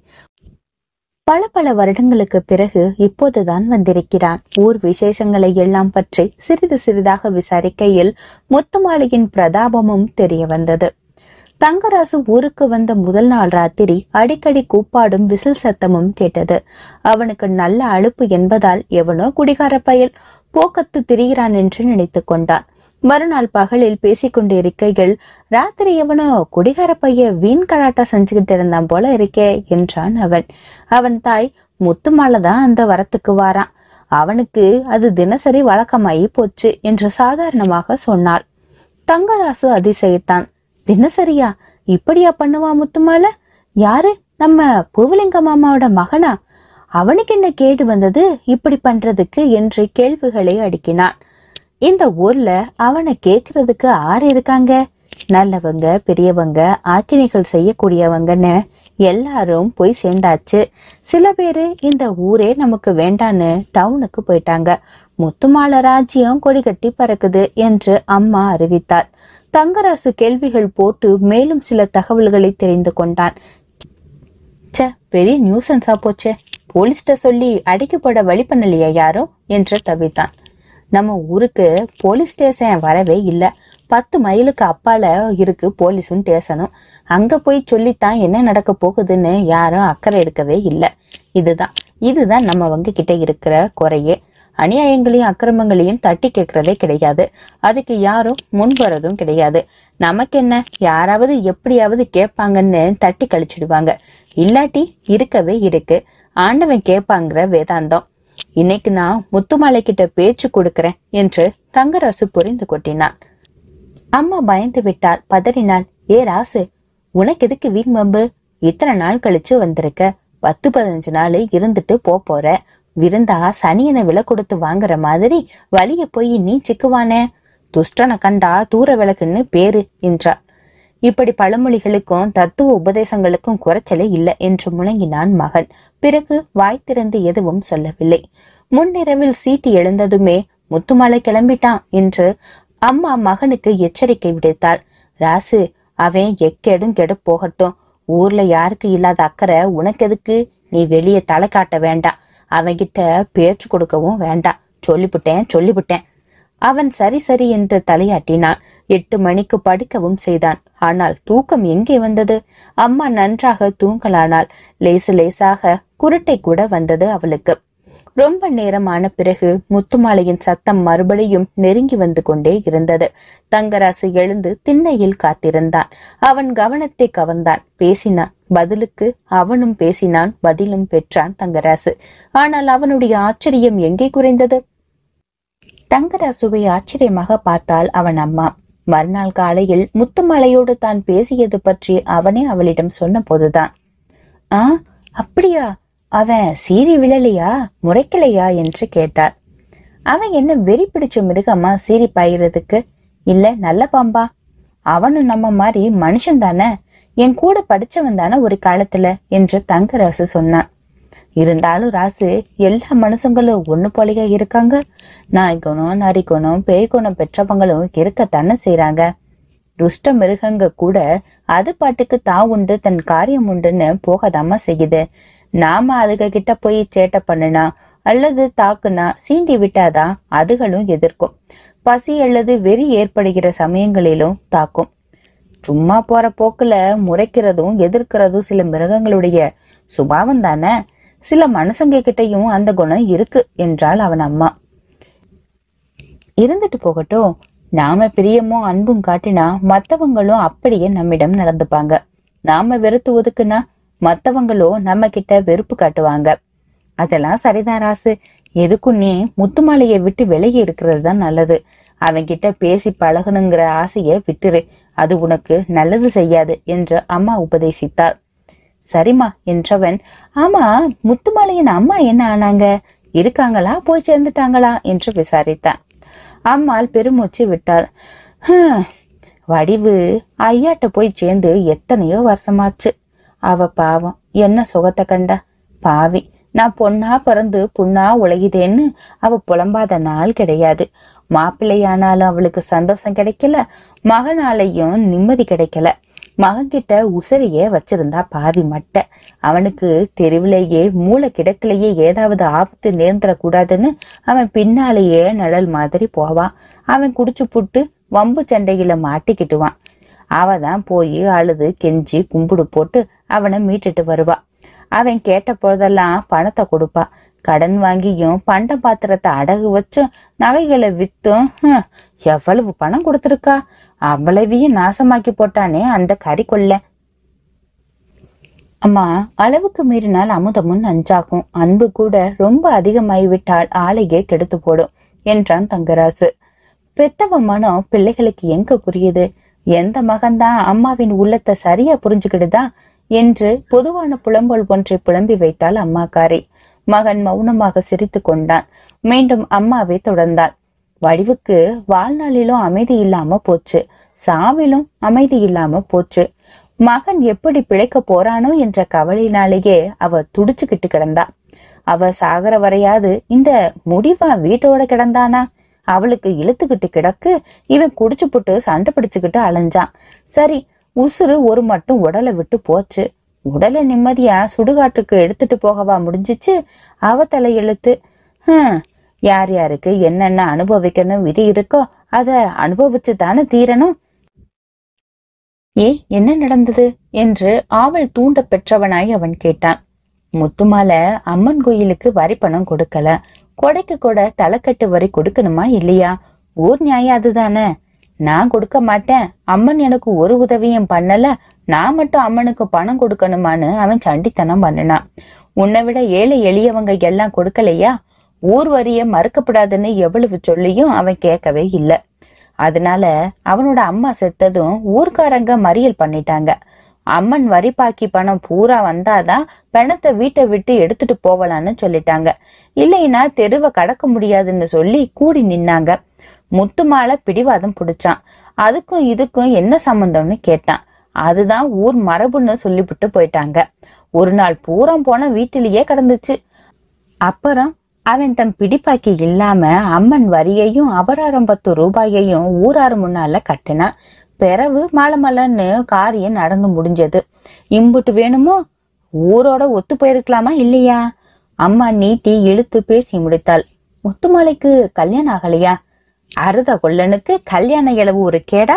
பல பல வருடங்களுக்கு பிறகு இப்போதுதான் வந்திருக்கிறான் ஊர் விசேஷங்களை எல்லாம் பற்றி சிறிது சிறிதாக விசாரிக்கையில் முத்துமாலையின் பிரதாபமும் தெரிய வந்தது தங்கராசு ஊருக்கு வந்த முதல் நாள் ராத்திரி அடிக்கடி கூப்பாடும் விசில் சத்தமும் கேட்டது அவனுக்கு நல்ல அலுப்பு என்பதால் எவனோ குடிகார பயல் போக்கத்து திரிகிறான் என்று நினைத்துக் கொண்டான் மறுநாள் பகலில் பேசிக் கொண்டிருக்கையில் ராத்திரி எவனோ குடிகார பைய வீண் கலாட்டா செஞ்சுக்கிட்டு இருந்தான் போல இருக்கே என்றான் அவன் அவன் தாய் முத்துமாலை தான் அந்த வரத்துக்கு வாரான் அவனுக்கு அது தினசரி வழக்கமாயி போச்சு என்று சாதாரணமாக சொன்னாள் தங்கராசு அதிசயித்தான் தினசரியா இப்படியா பண்ணுவா முத்துமால யாரு நம்ம பூவலிங்க மாமாவோட மகனா அவனுக்கு என்ன கேடு வந்தது இப்படி பண்றதுக்கு என்று கேள்விகளை அடுக்கினான் இந்த ஊர்ல அவனை கேக்குறதுக்கு ஆறு இருக்காங்க நல்லவங்க பெரியவங்க ஆக்கினைகள் செய்யக்கூடியவங்கன்னு எல்லாரும் போய் சேர்ந்தாச்சு சில பேரு இந்த ஊரே நமக்கு வேண்டான்னு டவுனுக்கு போயிட்டாங்க முத்துமால ராஜ்யம் கொடி கட்டி பறக்குது என்று அம்மா அறிவித்தார் தங்கராசு கேள்விகள் போட்டு மேலும் சில தகவல்களை தெரிந்து கொண்டான் ச்சே பெரிய நியூசன்ஸா போச்சே போலீஸ்ட சொல்லி அடைக்கு போட வழி பண்ணலையா யாரும் என்று தவித்தான் நம்ம ஊருக்கு போலீஸ் ஸ்டேஷன் வரவே இல்ல பத்து மைலுக்கு அப்பால இருக்கு போலீஸும் ஸ்டேஷனும் அங்க போய் சொல்லித்தான் என்ன நடக்க போகுதுன்னு யாரும் அக்கறை எடுக்கவே இல்ல இதுதான் இதுதான் நம்ம வங்க கிட்ட இருக்கிற குறையே அநியாயங்களையும் அக்கிரமங்களையும் தட்டி கேட்கறதே கிடையாது அதுக்கு யாரும் முன் வரதும் கிடையாது நமக்கு என்ன யாராவது எப்படியாவது கேட்பாங்கன்னு தட்டி கழிச்சிடுவாங்க இல்லாட்டி இருக்கவே இருக்கு ஆண்டவன் கேட்பாங்கிற வேதாந்தம் இன்னைக்கு நான் முத்துமாலை கிட்ட பேச்சு கொடுக்கறேன் என்று தங்கராசு புரிந்து கொட்டினான் அம்மா பயந்து விட்டாள் பதறினாள் ஏ ராசு உனக்கு எதுக்கு வீண் வம்பு இத்தனை நாள் கழிச்சு வந்திருக்க பத்து பதினஞ்சு நாள் இருந்துட்டு போ போற விருந்தா சனியனை விலை கொடுத்து வாங்குற மாதிரி வழிய போய் நீ சிக்குவானே துஷ்டனை கண்டா தூர விளக்குன்னு பேரு என்றார் இப்படி பழமொழிகளுக்கும் தத்துவ உபதேசங்களுக்கும் குறைச்சலே இல்லை என்று முழங்கினான் மகன் பிறகு வாய் திறந்து எதுவும் சொல்லவில்லை முன்னிரவில் சீட்டி எழுந்ததுமே முத்துமாலை கிளம்பிட்டான் என்று அம்மா மகனுக்கு எச்சரிக்கை விடுத்தாள் ராசு அவன் எக்கேடும் கெடு போகட்டும் ஊர்ல யாருக்கு இல்லாத அக்கறை உனக்கு எதுக்கு நீ வெளியே தலை காட்ட வேண்டாம் அவன்கிட்ட பேச்சு கொடுக்கவும் வேண்டாம் சொல்லிவிட்டேன் சொல்லிவிட்டேன் அவன் சரி சரி என்று தலையாட்டினான் எட்டு மணிக்கு படுக்கவும் செய்தான் ஆனால் தூக்கம் எங்கே வந்தது அம்மா நன்றாக தூங்கலானாள் லேசு லேசாக குருட்டை கூட வந்தது அவளுக்கு ரொம்ப நேரமான பிறகு முத்துமாலையின் சத்தம் மறுபடியும் நெருங்கி வந்து கொண்டே இருந்தது தங்கராசு எழுந்து திண்ணையில் காத்திருந்தான் அவன் கவனத்தை கவர்ந்தான் பேசினான் பதிலுக்கு அவனும் பேசினான் பதிலும் பெற்றான் தங்கராசு ஆனால் அவனுடைய ஆச்சரியம் எங்கே குறைந்தது தங்கராசுவை ஆச்சரியமாக பார்த்தாள் அவன் அம்மா மறுநாள் காலையில் முத்துமலையோடு தான் பேசியது பற்றி அவனே அவளிடம் சொன்ன போதுதான் ஆ அப்படியா அவன் சீறி விழலையா முறைக்கலையா என்று கேட்டார் அவன் என்ன வெறி பிடிச்ச மிருகமா சீறி பாயிறதுக்கு இல்ல நல்ல பாம்பா அவனும் நம்ம மாதிரி மனுஷன் தானே என் கூட படிச்சவன் தானே ஒரு காலத்துல என்று தங்கராசு சொன்னான் இருந்தாலும் ராசு எல்லா மனுஷங்களும் ஒண்ணு போலயா இருக்காங்க நாய் குணம் நரி குணம் பேய் குணம் பெற்றவங்களும் இருக்கத்தானே செய்றாங்க துஷ்ட மிருகங்க கூட அது பாட்டுக்கு தான் உண்டு தன் காரியம் உண்டுன்னு போகதாமா செய்யுது நாம அதுக கிட்ட போய் சேட்டை பண்ணுனா அல்லது தாக்குனா சீண்டி விட்டாதான் அதுகளும் எதிர்க்கும் பசி அல்லது வெறி ஏற்படுகிற சமயங்களிலும் தாக்கும் சும்மா போற போக்குல முறைக்கிறதும் எதிர்க்கிறதும் சில மிருகங்களுடைய சுபாவம் தானே சில மனுஷங்க கிட்டயும் அந்த குணம் இருக்கு என்றாள் அவன் அம்மா இருந்துட்டு போகட்டும் நாம பிரியமும் அன்பும் காட்டினா மத்தவங்களும் அப்படியே நம்மிடம் நடந்துப்பாங்க நாம வெறுத்து ஒதுக்குனா மத்தவங்களும் நம்ம கிட்ட வெறுப்பு காட்டுவாங்க அதெல்லாம் சரிதான் ராசு எதுக்கும் நீ முத்துமாலையை விட்டு விலகி இருக்கிறது தான் நல்லது அவன்கிட்ட பேசி பழகணுங்கிற ஆசைய விட்டுரு அது உனக்கு நல்லது செய்யாது என்று அம்மா உபதேசித்தாள் சரிம்மா என்றவன் ஆமா முத்துமாலையின் அம்மா என்ன ஆனாங்க இருக்காங்களா போய் சேர்ந்துட்டாங்களா என்று விசாரித்தான் அம்மாள் பெருமூச்சு விட்டாள் "ஹம், வடிவு ஐயாட்ட போய் சேர்ந்து எத்தனையோ வருஷமாச்சு அவ பாவம் என்ன சுகத்தை கண்டா பாவி நான் பொண்ணா பிறந்து புண்ணா உலகிதேன்னு அவ புலம்பாத நாள் கிடையாது மாப்பிள்ளையானாலும் அவளுக்கு சந்தோஷம் கிடைக்கல மகனாலையும் நிம்மதி கிடைக்கல மகன்கிட்ட உசரையே வச்சிருந்தா பாவி மட்டை அவனுக்கு தெருவிலேயே மூளை கிடக்கிலேயே ஏதாவது ஆபத்து நேர்ந்துடக்கூடாதுன்னு அவன் பின்னாலேயே நிழல் மாதிரி போவான் அவன் குடிச்சு புட்டு வம்பு சண்டையில மாட்டிக்கிட்டுவான் அவ தான் போய் அழுது கெஞ்சி கும்பிடு போட்டு அவனை மீட்டுட்டு வருவா அவன் கேட்ட பொழுதெல்லாம் பணத்தை கொடுப்பா கடன் வாங்கியும் பண்ட பாத்திரத்தை அடகு வச்சும் நகைகளை வித்தும் ஹம், எவ்வளவு பணம் கொடுத்திருக்கா அவ்வளவையும் நாசமாக்கி போட்டானே அந்த கறி கொள்ள அம்மா அளவுக்கு மீறினால் அமுதமும் நஞ்சாகும் அன்பு கூட ரொம்ப அதிகமாகிவிட்டால் ஆளையே கெடுத்து போடும் என்றான் தங்கராசு பெத்தவ மனம் பிள்ளைகளுக்கு எங்க புரியுது எந்த மகன்தான் அம்மாவின் உள்ளத்தை சரியா புரிஞ்சுக்கிடுதா என்று பொதுவான புலம்பல் ஒன்றை புலம்பி வைத்தாள் அம்மாக்காரி மகன் மௌனமாக சிரித்து கொண்டான் மீண்டும் அம்மாவை தொடர்ந்தாள் வடிவுக்கு வாழ்நாளிலும் அமைதி இல்லாம போச்சு சாவிலும் அமைதி இல்லாம போச்சு மகன் எப்படி பிழைக்க போறானோ என்ற கவலையினாலேயே அவ துடிச்சுக்கிட்டு கிடந்தா அவ சாகர வரையாது இந்த முடிவா வீட்டோட கிடந்தானா அவளுக்கு இழுத்துக்கிட்டு கிடக்கு இவன் குடிச்சு புட்டு சண்டை பிடிச்சுக்கிட்டு அலைஞ்சான் சரி உசுறு ஒரு மட்டும் உடலை விட்டு போச்சு உடலை நிம்மதியா சுடுகாட்டுக்கு எடுத்துட்டு போகவா முடிஞ்சிச்சு அவ தலையெழுத்து ஹம் யார் யாருக்கு என்னென்ன அனுபவிக்கணும் விதி இருக்கோ அத அனுபவிச்சு தானே தீரணும் ஏ என்ன நடந்தது என்று ஆவல் தூண்ட பெற்றவனாய் அவன் கேட்டான் முத்துமால அம்மன் கோயிலுக்கு வரி பணம் கொடுக்கல கொடைக்கு கூட தலைக்கட்டு வரி கொடுக்கணுமா இல்லையா ஊர் நியாயம் அதுதானே நான் கொடுக்க மாட்டேன் அம்மன் எனக்கு ஒரு உதவியும் பண்ணல நான் மட்டும் அம்மனுக்கு பணம் கொடுக்கணுமான்னு அவன் சண்டித்தனம் பண்ணினான் உன்னை விட ஏழை எளியவங்க எல்லாம் கொடுக்கலையா ஊர் வரிய மறுக்கப்படாதுன்னு எவ்வளவு சொல்லியும் அவன் கேட்கவே இல்லை அதனால அவனோட அம்மா செத்ததும் ஊர்க்காரங்க மறியல் பண்ணிட்டாங்க அம்மன் வரி பாக்கி பணம் பூரா வந்தாதான் பணத்தை வீட்டை விட்டு எடுத்துட்டு போகலான்னு சொல்லிட்டாங்க இல்லைன்னா தெருவை கடக்க முடியாதுன்னு சொல்லி கூடி நின்னாங்க முத்துமாலை பிடிவாதம் பிடிச்சான் அதுக்கும் இதுக்கும் என்ன சம்பந்தம்னு கேட்டான் அதுதான் ஊர் மரபுன்னு சொல்லிவிட்டு போயிட்டாங்க ஒரு நாள் பூரம் போன வீட்டிலேயே கிடந்துச்சு அப்புறம் அவன் தன் பிடிப்பாக்கி இல்லாம அம்மன் வரியையும் அபராரம் பத்து ரூபாயையும் ஊரார் முன்னால கட்டினான் பிறவு மலமலன்னு காரியம் நடந்து முடிஞ்சது இம்புட்டு வேணுமோ ஊரோட ஒத்து போயிருக்கலாமா இல்லையா அம்மா நீட்டி இழுத்து பேசி முடித்தாள் முத்துமாலைக்கு கல்யாணம் ஆகலையா அருத கொல்லனுக்கு கல்யாண இளவு ஒரு கேடா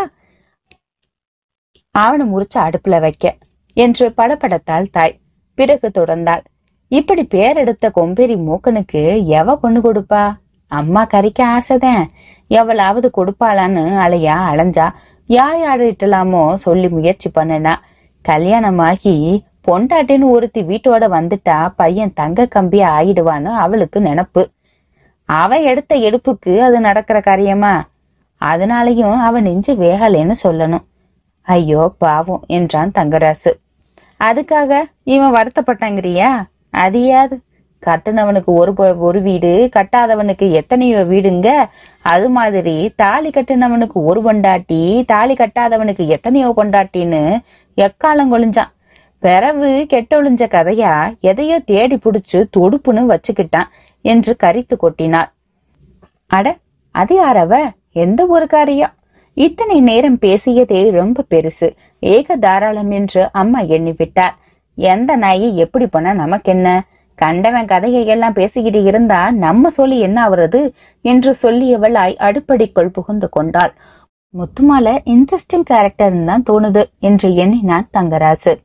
அவனை முறிச்சு அடுப்புல வைக்க என்று படபடத்தாள் தாய் பிறகு தொடர்ந்தாள் இப்படி பேர் எடுத்த கொம்பேரி மூக்கனுக்கு எவ பொண்ணு கொடுப்பா அம்மா கறிக்க ஆசைதான் எவளாவது கொடுப்பாளான்னு அலையா அலைஞ்சா யார் யாரிட்டலாமோ சொல்லி முயற்சி பண்ணனா கல்யாணமாகி பொண்டாட்டின்னு ஒருத்தி வீட்டோட வந்துட்டா பையன் தங்க கம்பி ஆயிடுவான்னு அவளுக்கு நினப்பு அவ எடுத்த எடுப்புக்கு அது நடக்கிற காரியமா அதனாலயும் அவ நெஞ்சு வேகலைன்னு சொல்லணும் ஐயோ பாவம் என்றான் தங்கராசு அதுக்காக இவன் வருத்தப்பட்டாங்கிறியா அதியாது கட்டுனவனுக்கு ஒரு பொ- ஒரு வீடு கட்டாதவனுக்கு எத்தனையோ வீடுங்க அது மாதிரி தாலி கட்டுனவனுக்கு ஒரு பொண்டாட்டி தாலி கட்டாதவனுக்கு எத்தனையோ பொண்டாட்டின்னு எக்காலம் கொழிஞ்சான் பிறவு கெட்டொழிஞ்ச கதையா எதையோ தேடி புடிச்சு தொடுப்புன்னு வச்சுக்கிட்டான் என்று கரித்து கொட்டினார் அட அது யாரவ எந்த ஒரு காரியம் இத்தனை நேரம் பேசியதே ரொம்ப பெருசு ஏக தாராளம் என்று அம்மா எண்ணிவிட்டார் எந்த நாயை எப்படி பண்ண நமக்கென்ன கண்டவன் கதையை எல்லாம் பேசிக்கிட்டு இருந்தா நம்ம சொல்லி என்ன ஆவறது என்று சொல்லியவளாய் அடுப்படிக்குள் புகுந்து கொண்டாள் முத்துமால இன்ட்ரெஸ்டிங் கேரக்டர் தான் தோணுது என்று எண்ணினான் தங்கராசு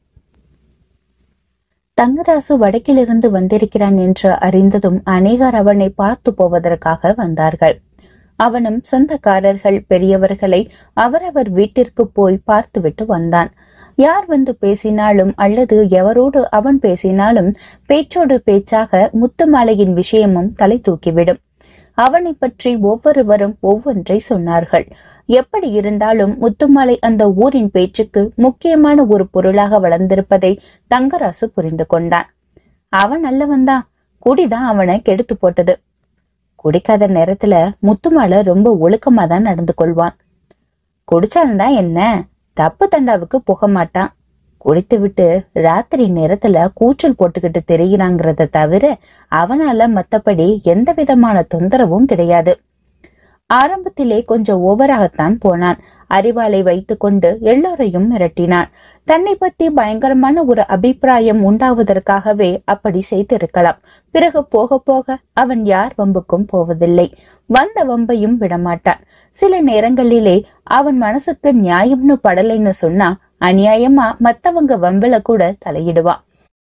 தங்கராசு வடக்கிலிருந்து வந்திருக்கிறான் என்று அறிந்ததும் அநேகர் அவனை பார்த்து போவதற்காக வந்தார்கள் அவனும் சொந்தக்காரர்கள் பெரியவர்களை அவரவர் வீட்டிற்கு போய் பார்த்துவிட்டு வந்தான் யார் வந்து பேசினாலும் அல்லது எவரோடு அவன் பேசினாலும் பேச்சோடு பேச்சாக முத்துமாலையின் விஷயமும் தலை தூக்கிவிடும் அவனை பற்றி ஒவ்வொருவரும் ஒவ்வொன்றை சொன்னார்கள் எப்படி இருந்தாலும் முத்துமாலை அந்த ஊரின் பேச்சுக்கு முக்கியமான ஒரு பொருளாக வளர்ந்திருப்பதை தங்கராசு புரிந்து கொண்டான் அவன் நல்லவன்தான் குடிதான் அவனை கெடுத்து போட்டது குடிக்காத நேரத்துல முத்துமாலை ரொம்ப ஒழுக்கமா தான் நடந்து கொள்வான் குடிச்சால்தான் என்ன தப்பு தண்டாவுக்கு போக மாட்டான் குடித்து விட்டு ராத்திரி நேரத்துல கூச்சல் போட்டுக்கிட்டு தெரிகிறாங்கிறத தவிர அவனால மத்தபடி எந்த விதமான தொந்தரவும் கிடையாது ஆரம்பத்திலே கொஞ்சம் ஓவராகத்தான் போனான் அறிவாலை வைத்துக்கொண்டு எல்லோரையும் மிரட்டினான் தன்னை பத்தி பயங்கரமான ஒரு அபிப்பிராயம் உண்டாவதற்காகவே அப்படி செய்திருக்கலாம் பிறகு போக போக அவன் யார் வம்புக்கும் போவதில்லை வந்த வம்பையும் விடமாட்டான் சில நேரங்களிலே அவன் மனசுக்கு நியாயம்னு படலைன்னு சொன்னா அநியாயமா மத்தவங்க வம்பில கூட தலையிடுவான்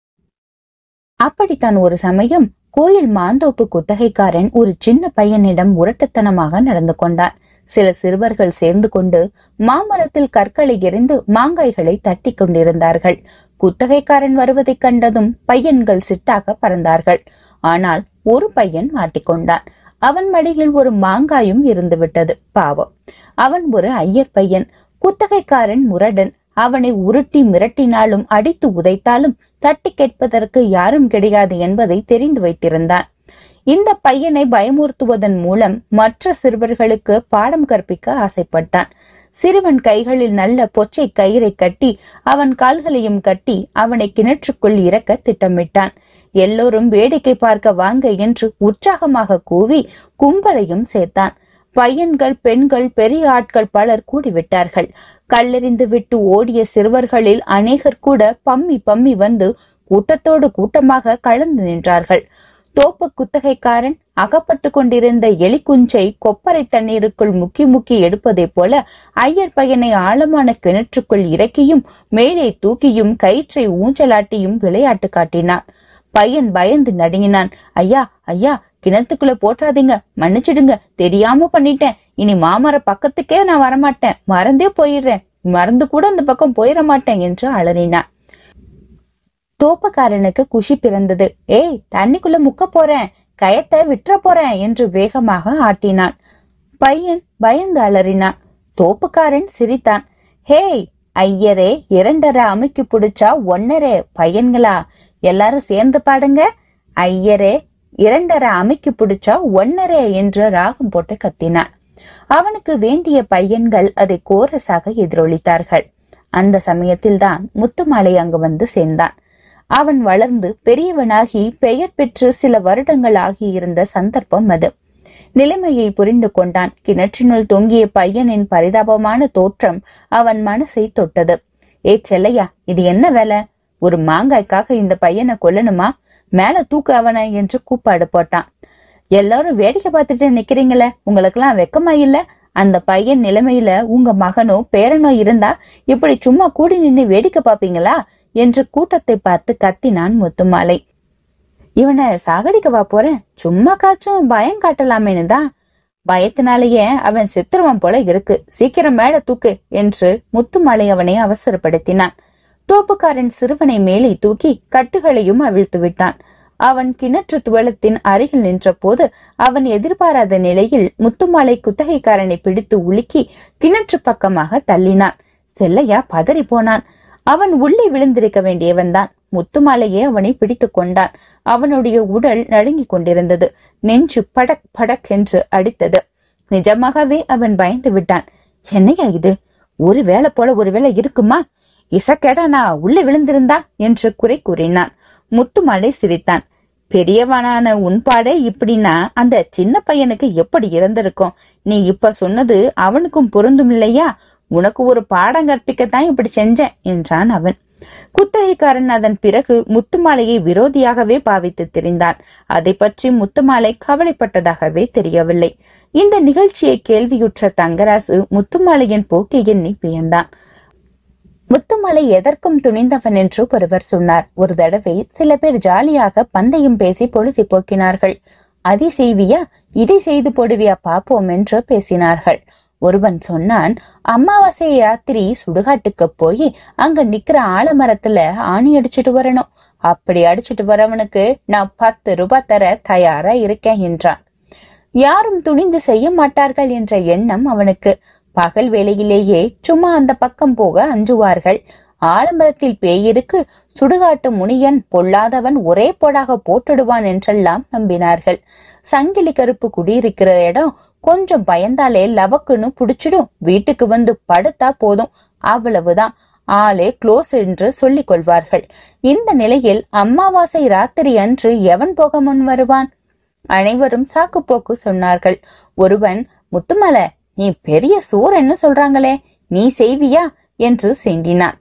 அப்படித்தான் ஒரு சமயம் கோயில் மாந்தோப்பு குத்தகைக்காரன் ஒரு சின்ன பையனிடம் முரட்டுத்தனமாக நடந்து கொண்டான் சில சிறுவர்கள் சேர்ந்து கொண்டு மாமரத்தில் கற்களை எறிந்து மாங்காய்களை தட்டி கொண்டிருந்தார்கள் குத்தகைக்காரன் வருவதைக் கண்டதும் பையன்கள் சிட்டாக பறந்தார்கள் ஆனால் ஒரு பையன் மாட்டிக்கொண்டான் அவன் மடியில் ஒரு மாங்காயும் இருந்து விட்டது பாவம் அவன் ஒரு ஐயர் பையன் குத்தகைக்காரன் முரடன் அவனை உருட்டி மிரட்டினாலும் அடித்து உதைத்தாலும் தட்டி கேட்பதற்கு யாரும் கிடையாது என்பதை தெரிந்து வைத்திருந்தான் இந்த பையனை பயமுறுத்துவதன் மூலம் மற்ற சிறுவர்களுக்கு பாடம் கற்பிக்க ஆசைப்பட்டான் சிறுவன் கைகளில் நல்ல பொச்சை கயிறை கட்டி அவன் கால்களையும் கட்டி அவனை கிணற்றுக்குள் இறக்க திட்டமிட்டான் எல்லோரும் வேடிக்கை பார்க்க வாங்க என்று உற்சாகமாக கூவி கும்பலையும் சேர்த்தான் பையன்கள் பெண்கள் பெரிய ஆட்கள் பலர் கூடிவிட்டார்கள் கல்லெறிந்து விட்டு ஓடிய சிறுவர்களில் அநேகர் கூட பம்மி பம்மி வந்து கூட்டத்தோடு கூட்டமாக கலந்து நின்றார்கள் தோப்பு குத்தகைக்காரன் அகப்பட்டு கொண்டிருந்த எலிக்குஞ்சை கொப்பரை தண்ணீருக்குள் முக்கி முக்கி எடுப்பதைப் போல ஐயர் பையனை ஆழமான கிணற்றுக்குள் இறக்கியும் மேலே தூக்கியும் கயிற்றை ஊஞ்சலாட்டியும் விளையாட்டு காட்டினான் பையன் பயந்து நடுங்கினான் ஐயா ஐயா கிணத்துக்குள்ள போட்டாதீங்க மன்னிச்சிடுங்க தெரியாம பண்ணிட்டேன் இனி மாமர பக்கத்துக்கே நான் வரமாட்டேன் மறந்தே போயிடுறேன் மறந்து கூட அந்த பக்கம் போயிட மாட்டேன் என்று அலறினான் தோப்பக்காரனுக்கு குஷி பிறந்தது ஏய் தண்ணிக்குள்ள முக்க போறேன் கயத்தை விட்டுற போறேன் என்று வேகமாக ஆட்டினான் பையன் பயந்து அலறினான் தோப்புக்காரன் சிரித்தான் ஹேய் ஐயரே இரண்டரை அமுக்கி பிடிச்சா ஒன்னரே பையன்களா எல்லாரும் சேர்ந்து பாடுங்க ஐயரே இரண்டரை அமுக்கி பிடிச்சா ஒன்னரே என்று ராகம் போட்டு கத்தினான் அவனுக்கு வேண்டிய பையன்கள் அதை கோரஸாக எதிரொலித்தார்கள் அந்த சமயத்தில்தான் முத்துமாலை அங்கு வந்து சேர்ந்தான் அவன் வளர்ந்து பெரியவனாகி பெயர் பெற்று சில வருடங்கள் ஆகியிருந்த சந்தர்ப்பம் அது நிலைமையை புரிந்து கொண்டான் கிணற்றினுள் தொங்கிய பையனின் பரிதாபமான தோற்றம் அவன் மனசை தொட்டது ஏ செல்லையா இது என்ன வேலை ஒரு மாங்காய்க்காக இந்த பையனை கொல்லணுமா மேல தூக்கு அவனை என்று கூப்பாடு போட்டான் எல்லாரும் வேடிக்கை பார்த்துட்டு நிக்கிறீங்களே உங்களுக்கெல்லாம் வெக்கமா இல்ல அந்த பையன் நிலைமையில உங்க மகனோ பேரனோ இருந்தா இப்படி சும்மா கூடி நின்னு வேடிக்கை பாப்பீங்களா என்று கூட்டத்தை பார்த்து கத்தினான் முத்துமாலை இவனை சாகடிக்கவா போறேன் சும்மா காச்சும் பயம் காட்டலாமேன்னு தான் பயத்தினாலேயே அவன் செத்துருவான் போல இருக்கு சீக்கிரம் மேல தூக்கு என்று முத்துமாலை அவனை அவசரப்படுத்தினான் தோப்புக்காரன் சிறுவனை மேலே தூக்கி கட்டுகளையும் அவிழ்த்து விட்டான் அவன் கிணற்று துவளத்தின் அருகில் நின்றபோது அவன் எதிர்பாராத நிலையில் முத்துமாலை குத்தகைக்காரனை பிடித்து உலுக்கி கிணற்று பக்கமாக தள்ளினான் செல்லையா பதறி போனான் அவன் உள்ளே விழுந்திருக்க வேண்டியவன்தான் முத்துமாலையே அவனை பிடித்துக் கொண்டான் அவனுடைய உடல் நடுங்கிக் கொண்டிருந்தது நெஞ்சு படக் படக் என்று அடித்தது நிஜமாகவே அவன் பயந்து விட்டான் என்னையா இது ஒரு வேளை போல ஒரு வேளை இருக்குமா இசக்கேடா நான் உள்ளே விழுந்திருந்தா என்று குறை கூறினான் முத்துமாலை சிரித்தான் பெரியவனான உன்பாடே இப்படின்னா அந்த சின்ன பையனுக்கு எப்படி இருந்திருக்கும் நீ இப்ப சொன்னது அவனுக்கும் பொருந்தும் இல்லையா உனக்கு ஒரு பாடம் கற்பிக்கத்தான் இப்படி செஞ்சேன் என்றான் அவன் குத்தகைக்காரன் அதன் பிறகு முத்துமாலையை விரோதியாகவே பாவித்து திரிந்தான் அதை பற்றி முத்துமாலை கவலைப்பட்டதாகவே தெரியவில்லை இந்த நிகழ்ச்சியை கேள்வியுற்ற தங்கராசு முத்துமாலையின் போக்கை எண்ணி வியந்தான் முத்துமலை எதற்கும் துணிந்தவன் என்று ஒருவர் சொன்னார் ஒரு தடவை சில பேர் ஜாலியாக பந்தயம் பேசி பொழுது போக்கினார்கள் அதை செய்வியா இதை செய்து போடுவியா பாப்போம் என்று பேசினார்கள் ஒருவன் சொன்னான் அமாவாசை ராத்திரி சுடுகாட்டுக்கு போய் அங்க நிக்கிற ஆலமரத்துல ஆணி அடிச்சிட்டு வரணும் அப்படி அடிச்சிட்டு வரவனுக்கு நான் பத்து ரூபாய் தர தயாரா இருக்கேன் என்றான் யாரும் துணிந்து செய்ய மாட்டார்கள் என்ற எண்ணம் அவனுக்கு பகல் வேளையிலேயே சும்மா அந்த பக்கம் போக அஞ்சுவார்கள் ஆலமரத்தில் பேயிருக்கு சுடுகாட்டு முனியன் பொல்லாதவன் ஒரே போடாக போட்டுடுவான் என்றெல்லாம் நம்பினார்கள் சங்கிலி கருப்பு குடியிருக்கிற இடம் கொஞ்சம் பயந்தாலே லவக்குன்னு புடிச்சிடும் வீட்டுக்கு வந்து படுத்தா போதும் அவ்வளவுதான் ஆளே க்ளோஸ் என்று சொல்லிக் கொள்வார்கள் இந்த நிலையில் அமாவாசை ராத்திரி அன்று எவன் போக முன் வருவான் அனைவரும் சாக்குப்போக்கு சொன்னார்கள் ஒருவன் முத்துமல நீ பெரிய சூரன்னு சொல்றாங்களே நீ செய்வியா என்று செண்டினான்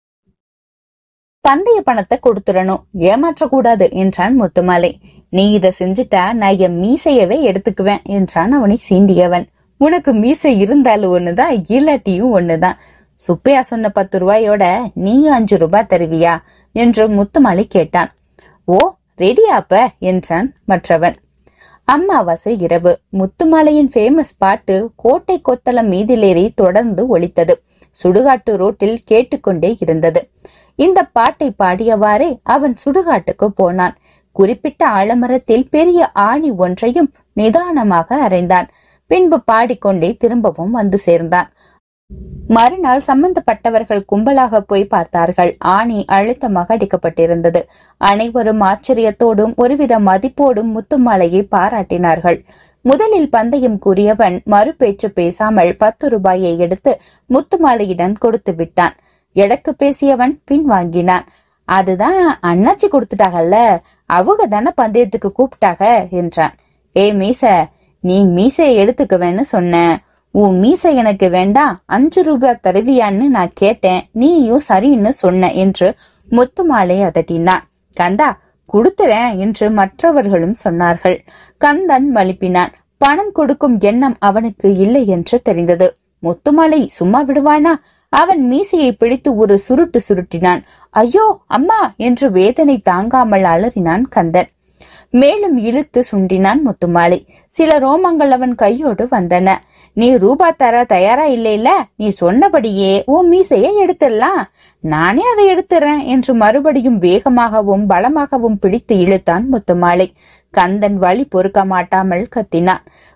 பந்தய பணத்தை கொடுத்துடணும் ஏமாற்றக்கூடாது என்றான் முத்துமாலை நீ இத செஞ்சுட்டா நான் என் மீசையவே எடுத்துக்குவேன் என்றான் அவனை சீண்டியவன் உனக்கு மீசை இருந்தாலும் ஒண்ணுதான் இல்லாட்டியும் ஒண்ணுதான் சுப்பையா சொன்ன பத்து ரூபாயோட நீ அஞ்சு ரூபாய் தருவியா என்று முத்துமாலை கேட்டான் ஓ ரெடியாப்ப என்றான் மற்றவன் அம்மாவாசை இரவு முத்துமாலையின் ஃபேமஸ் பாட்டு கோட்டை கொத்தளம் மீதிலேறி தொடர்ந்து ஒலித்தது சுடுகாட்டு ரோட்டில் கேட்டுக்கொண்டே இருந்தது இந்த பாட்டை பாடியவாறே அவன் சுடுகாட்டுக்கு போனான் குறிப்பிட்ட ஆலமரத்தில் பெரிய ஆணி ஒன்றையும் நிதானமாக அறைந்தான் பின்பு பாடிக்கொண்டே திரும்பவும் வந்து சேர்ந்தான் மறுநாள் சம்பந்தப்பட்டவர்கள் கும்பலாக போய் பார்த்தார்கள் ஆணி அழுத்தமாக அடிக்கப்பட்டிருந்தது அனைவரும் ஆச்சரியத்தோடும் ஒருவித மதிப்போடும் முத்துமாலையை பாராட்டினார்கள் முதலில் பந்தயம் கூறியவன் மறுபேச்சு பேசாமல் பத்து ரூபாயை எடுத்து முத்துமாலையிடம் கொடுத்து விட்டான் எடக்கு பேசியவன் பின் வாங்கினான் அதுதான் அண்ணாச்சி கொடுத்துட்டாங்கல்ல அவங்க தானே பந்தயத்துக்கு கூப்பிட்டாக என்றான் ஏ மீச நீ மீசையை எடுத்துக்குவேன்னு சொன்ன உன் மீசை எனக்கு வேண்டாம் அஞ்சு ரூபாய் தருவியான்னு நான் கேட்டேன் நீயும் சரின்னு சொன்ன என்று முத்துமாலை அதட்டினான் கந்தா கொடுத்துறேன் என்று மற்றவர்களும் சொன்னார்கள் கந்தன் மலிப்பினான் பணம் கொடுக்கும் எண்ணம் அவனுக்கு இல்லை என்று தெரிந்தது முத்துமாலை சும்மா விடுவானா அவன் மீசையை பிடித்து ஒரு சுருட்டு சுருட்டினான் ஐயோ அம்மா என்று வேதனை தாங்காமல் அலறினான் கந்தன் மேலும் இழுத்து சுண்டினான் முத்துமாலை சில ரோமங்கள் அவன் கையோடு வந்தன நீ ரூபா தர தயாரா இல்லைல நீ சொன்னபடியே உன் மீசையை எடுத்துடலாம் நானே அதை எடுத்துறேன் என்று மறுபடியும் வேகமாகவும் பலமாகவும் பிடித்து இழுத்தான் முத்துமாலை கந்தன் வழி பொறுக்க மாட்டாமல் கத்தினான்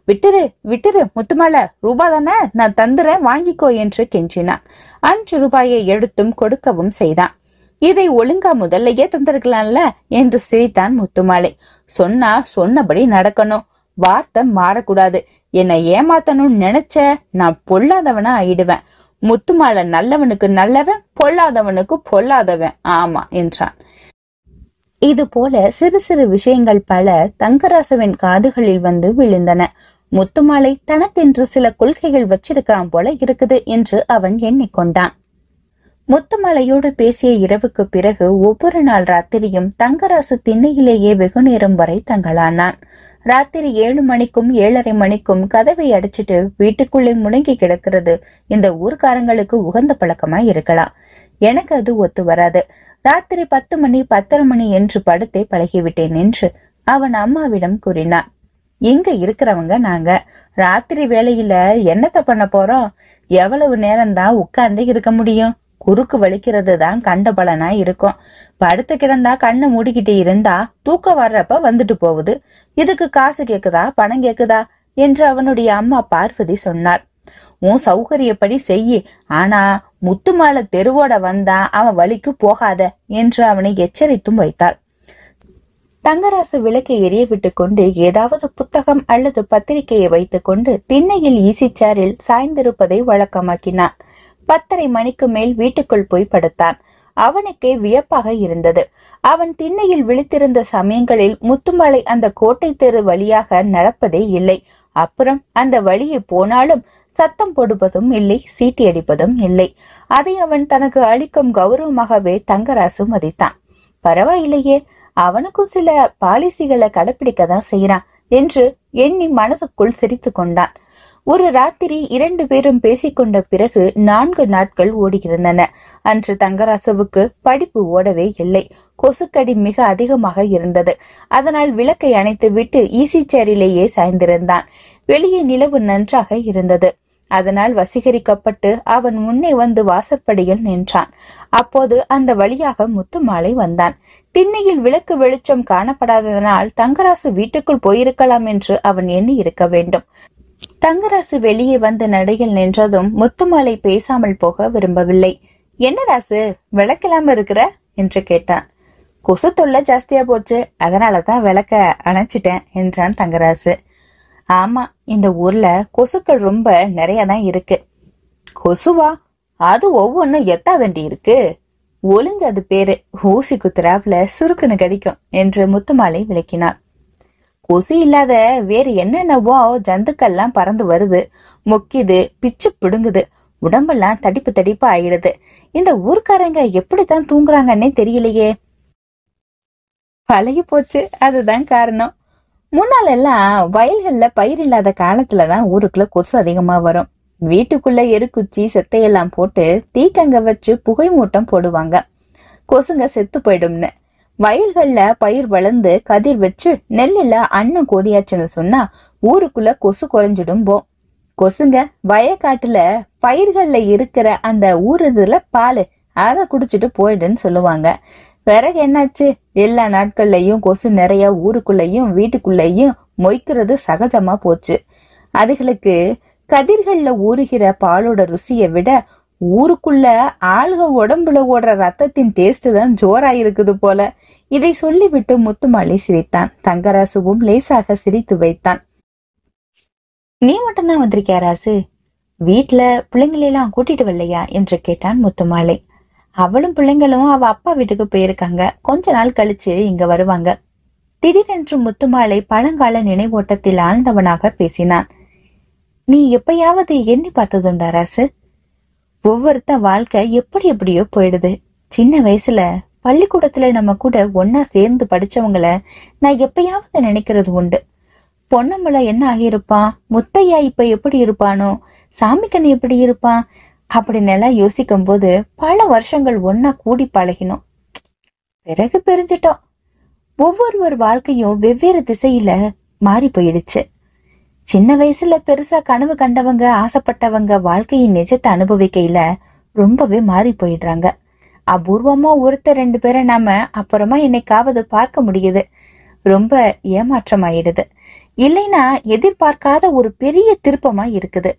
விட்டுரு விட்டுரு முத்துமால ரூபா தானே நான் தந்துறேன் வாங்கிக்கோ என்று கெஞ்சினான் அஞ்சு ரூபாயை எடுத்தும் கொடுக்கவும் செய்தான் இதை ஒழுங்கா முதல்லயே தந்திருக்கலாம்ல என்று சிரித்தான் முத்துமாலை சொன்னா சொன்னபடி நடக்கணும் வார்த்தை மாறக்கூடாது என்னை ஏமாத்தணும்னு நினைச்ச நான் பொல்லாதவனா ஆயிடுவேன் முத்துமாலை நல்லவனுக்கு நல்லவன் பொல்லாதவனுக்கு பொல்லாதவன் ஆமா என்றான் இது போல சிறு சிறு விஷயங்கள் பல தங்கராசுவின் காதுகளில் வந்து விழுந்தன முத்துமாலை தனக்கென்று சில கொள்கைகள் வச்சிருக்கிறான் போல இருக்குது என்று அவன் எண்ணிக்கொண்டான் முத்துமலையோடு பேசிய இரவுக்கு பிறகு ஒவ்வொரு நாள் ராத்திரியும் தங்கராசு திண்ணையிலேயே வெகு நேரம் வரை தங்கலானான் ராத்திரி ஏழு மணிக்கும் ஏழரை மணிக்கும் கதவை அடைச்சிட்டு வீட்டுக்குள்ளே முடங்கி கிடக்கிறது இந்த ஊர்க்காரங்களுக்கு உகந்த பழக்கமா இருக்கலாம் எனக்கு அது ஒத்து வராது ராத்திரி பத்து மணி பத்தரை மணி என்று படுத்தே பழகிவிட்டேன் என்று அவன் அம்மாவிடம் கூறினான் இங்க இருக்கிறவங்க நாங்க ராத்திரி வேலையில என்னத்த பண்ண போறோம் எவ்வளவு நேரம்தான் உட்கார்ந்து இருக்க முடியும் குறுக்கு வலிக்கிறது தான் கண்ட பலனா இருக்கும் படுத்து கிடந்தா கண்ணை மூடிக்கிட்டு இருந்தா தூக்கம் வர்றப்ப வந்துட்டு போகுது இதுக்கு காசு கேக்குதா பணம் கேக்குதா என்று அவனுடைய அம்மா பார்வதி சொன்னார் உன் சௌகரியப்படி செய்யி ஆனா முத்துமால தெருவோட வந்தா அவன் வழிக்கு போகாத என்று அவனை எச்சரித்தும் வைத்தாள் தங்கராசு விளக்கை எரிய விட்டுக் கொண்டு ஏதாவது புத்தகம் அல்லது பத்திரிகையை வைத்துக் கொண்டு திண்ணையில் ஈசிச்சாரில் சாய்ந்திருப்பதை வழக்கமாக்கினான் பத்தரை மணிக்கு மேல் வீட்டுக்குள் போய் படுத்தான் அவனுக்கே வியப்பாக இருந்தது அவன் திண்ணையில் விழித்திருந்த சமயங்களில் முத்துமலை அந்த கோட்டை தெரு வழியாக நடப்பதே இல்லை அப்புறம் அந்த வழியே போனாலும் சத்தம் போடுவதும் இல்லை சீட்டி அடிப்பதும் இல்லை அதை அவன் தனக்கு அளிக்கும் கௌரவமாகவே தங்கராசு மதித்தான் பரவாயில்லையே அவனுக்கும் சில பாலிசிகளை கடைபிடிக்க தான் செய்யறான் என்று எண்ணி மனதுக்குள் சிரித்து கொண்டான் ஒரு ராத்திரி இரண்டு பேரும் பேசிக்கொண்ட பிறகு நான்கு நாட்கள் ஓடுகின்றன அன்று தங்கராசுவுக்கு படிப்பு ஓடவே இல்லை கொசுக்கடி மிக அதிகமாக இருந்தது அதனால் விளக்கை அணைத்து விட்டு ஈசி சேரிலேயே சாய்ந்திருந்தான் வெளியே நிலவு நன்றாக இருந்தது அதனால் வசீகரிக்கப்பட்டு அவன் முன்னே வந்து வாசற்படியில் நின்றான் அப்போது அந்த வழியாக முத்துமாலை வந்தான் திண்ணையில் விளக்கு வெளிச்சம் காணப்படாததனால் தங்கராசு வீட்டுக்குள் போயிருக்கலாம் என்று அவன் எண்ணி இருக்க வேண்டும் தங்கராசு வெளியே வந்து நடையில் நின்றதும் முத்துமாலை பேசாமல் போக விரும்பவில்லை என்ன ராசு விளக்கில்லாம இருக்கிற என்று கேட்டான் கொசு தொல்லை ஜாஸ்தியா போச்சு அதனாலதான் விளக்க அணைச்சிட்டேன் என்றான் தங்கராசு ஆமா இந்த ஊர்ல கொசுக்கள் ரொம்ப நிறைய தான் இருக்கு கொசுவா அது ஒவ்வொன்னும் எத்தாதண்டி இருக்கு ஒழுங்கு அது பேரு ஊசி குத்துறாப்புல சுருக்குன்னு கடிக்கும் என்று முத்துமாலை விளக்கினான் கொசு இல்லாத வேறு என்னென்னவோ ஜந்துக்கள்லாம் பறந்து வருது மொக்கிது பிச்சு பிடுங்குது உடம்பெல்லாம் தடிப்பு தடிப்பு ஆயிடுது இந்த ஊர்க்காரங்க எப்படித்தான் தூங்குறாங்கன்னே தெரியலையே பழகி போச்சு அதுதான் காரணம் முன்னால எல்லாம் வயல்கள்ல பயிர் இல்லாத காலத்துலதான் ஊருக்குள்ள கொசு அதிகமா வரும் வீட்டுக்குள்ள எருக்குச்சி செத்தையெல்லாம் போட்டு தீக்கங்க வச்சு புகை மூட்டம் போடுவாங்க கொசுங்க செத்து போயிடும்னு வயல்கள்ல பயிர் வளர்ந்து கதிர் வச்சு நெல்லுல அன்னம் கோதியாச்சுன்னு சொன்னா ஊருக்குள்ள கொசு குறைஞ்சிடும் போ கொசுங்க வயக்காட்டுல பயிர்கள்ல இருக்கிற அந்த ஊறுதுல பால் அதை குடிச்சிட்டு போயிடுன்னு சொல்லுவாங்க பிறகு என்னாச்சு எல்லா நாட்கள்லயும் கொசு நிறைய ஊருக்குள்ளயும் வீட்டுக்குள்ளயும் மொய்க்கிறது சகஜமா போச்சு அதுகளுக்கு கதிர்கள்ல ஊறுகிற பாலோட ருசியை விட ஊருக்குள்ள ஆளுக உடம்புல ஓடுற ரத்தத்தின் டேஸ்ட் தான் ஜோரா இருக்குது போல இதை சொல்லிவிட்டு முத்துமாலி சிரித்தான் தங்கராசுவும் லேசாக சிரித்து வைத்தான் நீ மட்டும்தான் வந்திருக்கியா ராசு வீட்ல பிள்ளைங்களெல்லாம் கூட்டிட்டு வரலையா என்று கேட்டான் முத்துமாலை அவளும் பிள்ளைங்களும் அவ அப்பா வீட்டுக்கு போயிருக்காங்க கொஞ்ச நாள் கழிச்சு இங்க வருவாங்க திடீரென்று முத்துமாலை பழங்கால நினைவோட்டத்தில் ஆழ்ந்தவனாக பேசினான் நீ எப்பயாவது எண்ணி பார்த்ததுண்டா ராசு ஒவ்வொருத்த வாழ்க்கை எப்படி எப்படியோ போயிடுது சின்ன வயசுல பள்ளிக்கூடத்துல நம்ம கூட ஒன்னா சேர்ந்து படிச்சவங்கள நான் எப்பயாவது நினைக்கிறது உண்டு பொன்னம்பளை என்ன ஆகியிருப்பான் முத்தையா இப்ப எப்படி இருப்பானோ சாமிக்கண்ணு எப்படி இருப்பான் அப்படின்னு எல்லாம் யோசிக்கும் போது பல வருஷங்கள் ஒன்னா கூடி பழகினோம் பிறகு பிரிஞ்சிட்டோம் ஒவ்வொருவர் வாழ்க்கையும் வெவ்வேறு திசையில மாறி போயிடுச்சு சின்ன வயசுல பெருசா கனவு கண்டவங்க ஆசைப்பட்டவங்க வாழ்க்கையின் நிஜத்தை அனுபவிக்கையில ரொம்பவே மாறி போயிடுறாங்க அபூர்வமா ஒருத்தர் ரெண்டு பேரை நாம அப்புறமா என்னைக்காவது பார்க்க முடியுது ரொம்ப ஏமாற்றம் ஆயிடுது இல்லைன்னா எதிர்பார்க்காத ஒரு பெரிய திருப்பமா இருக்குது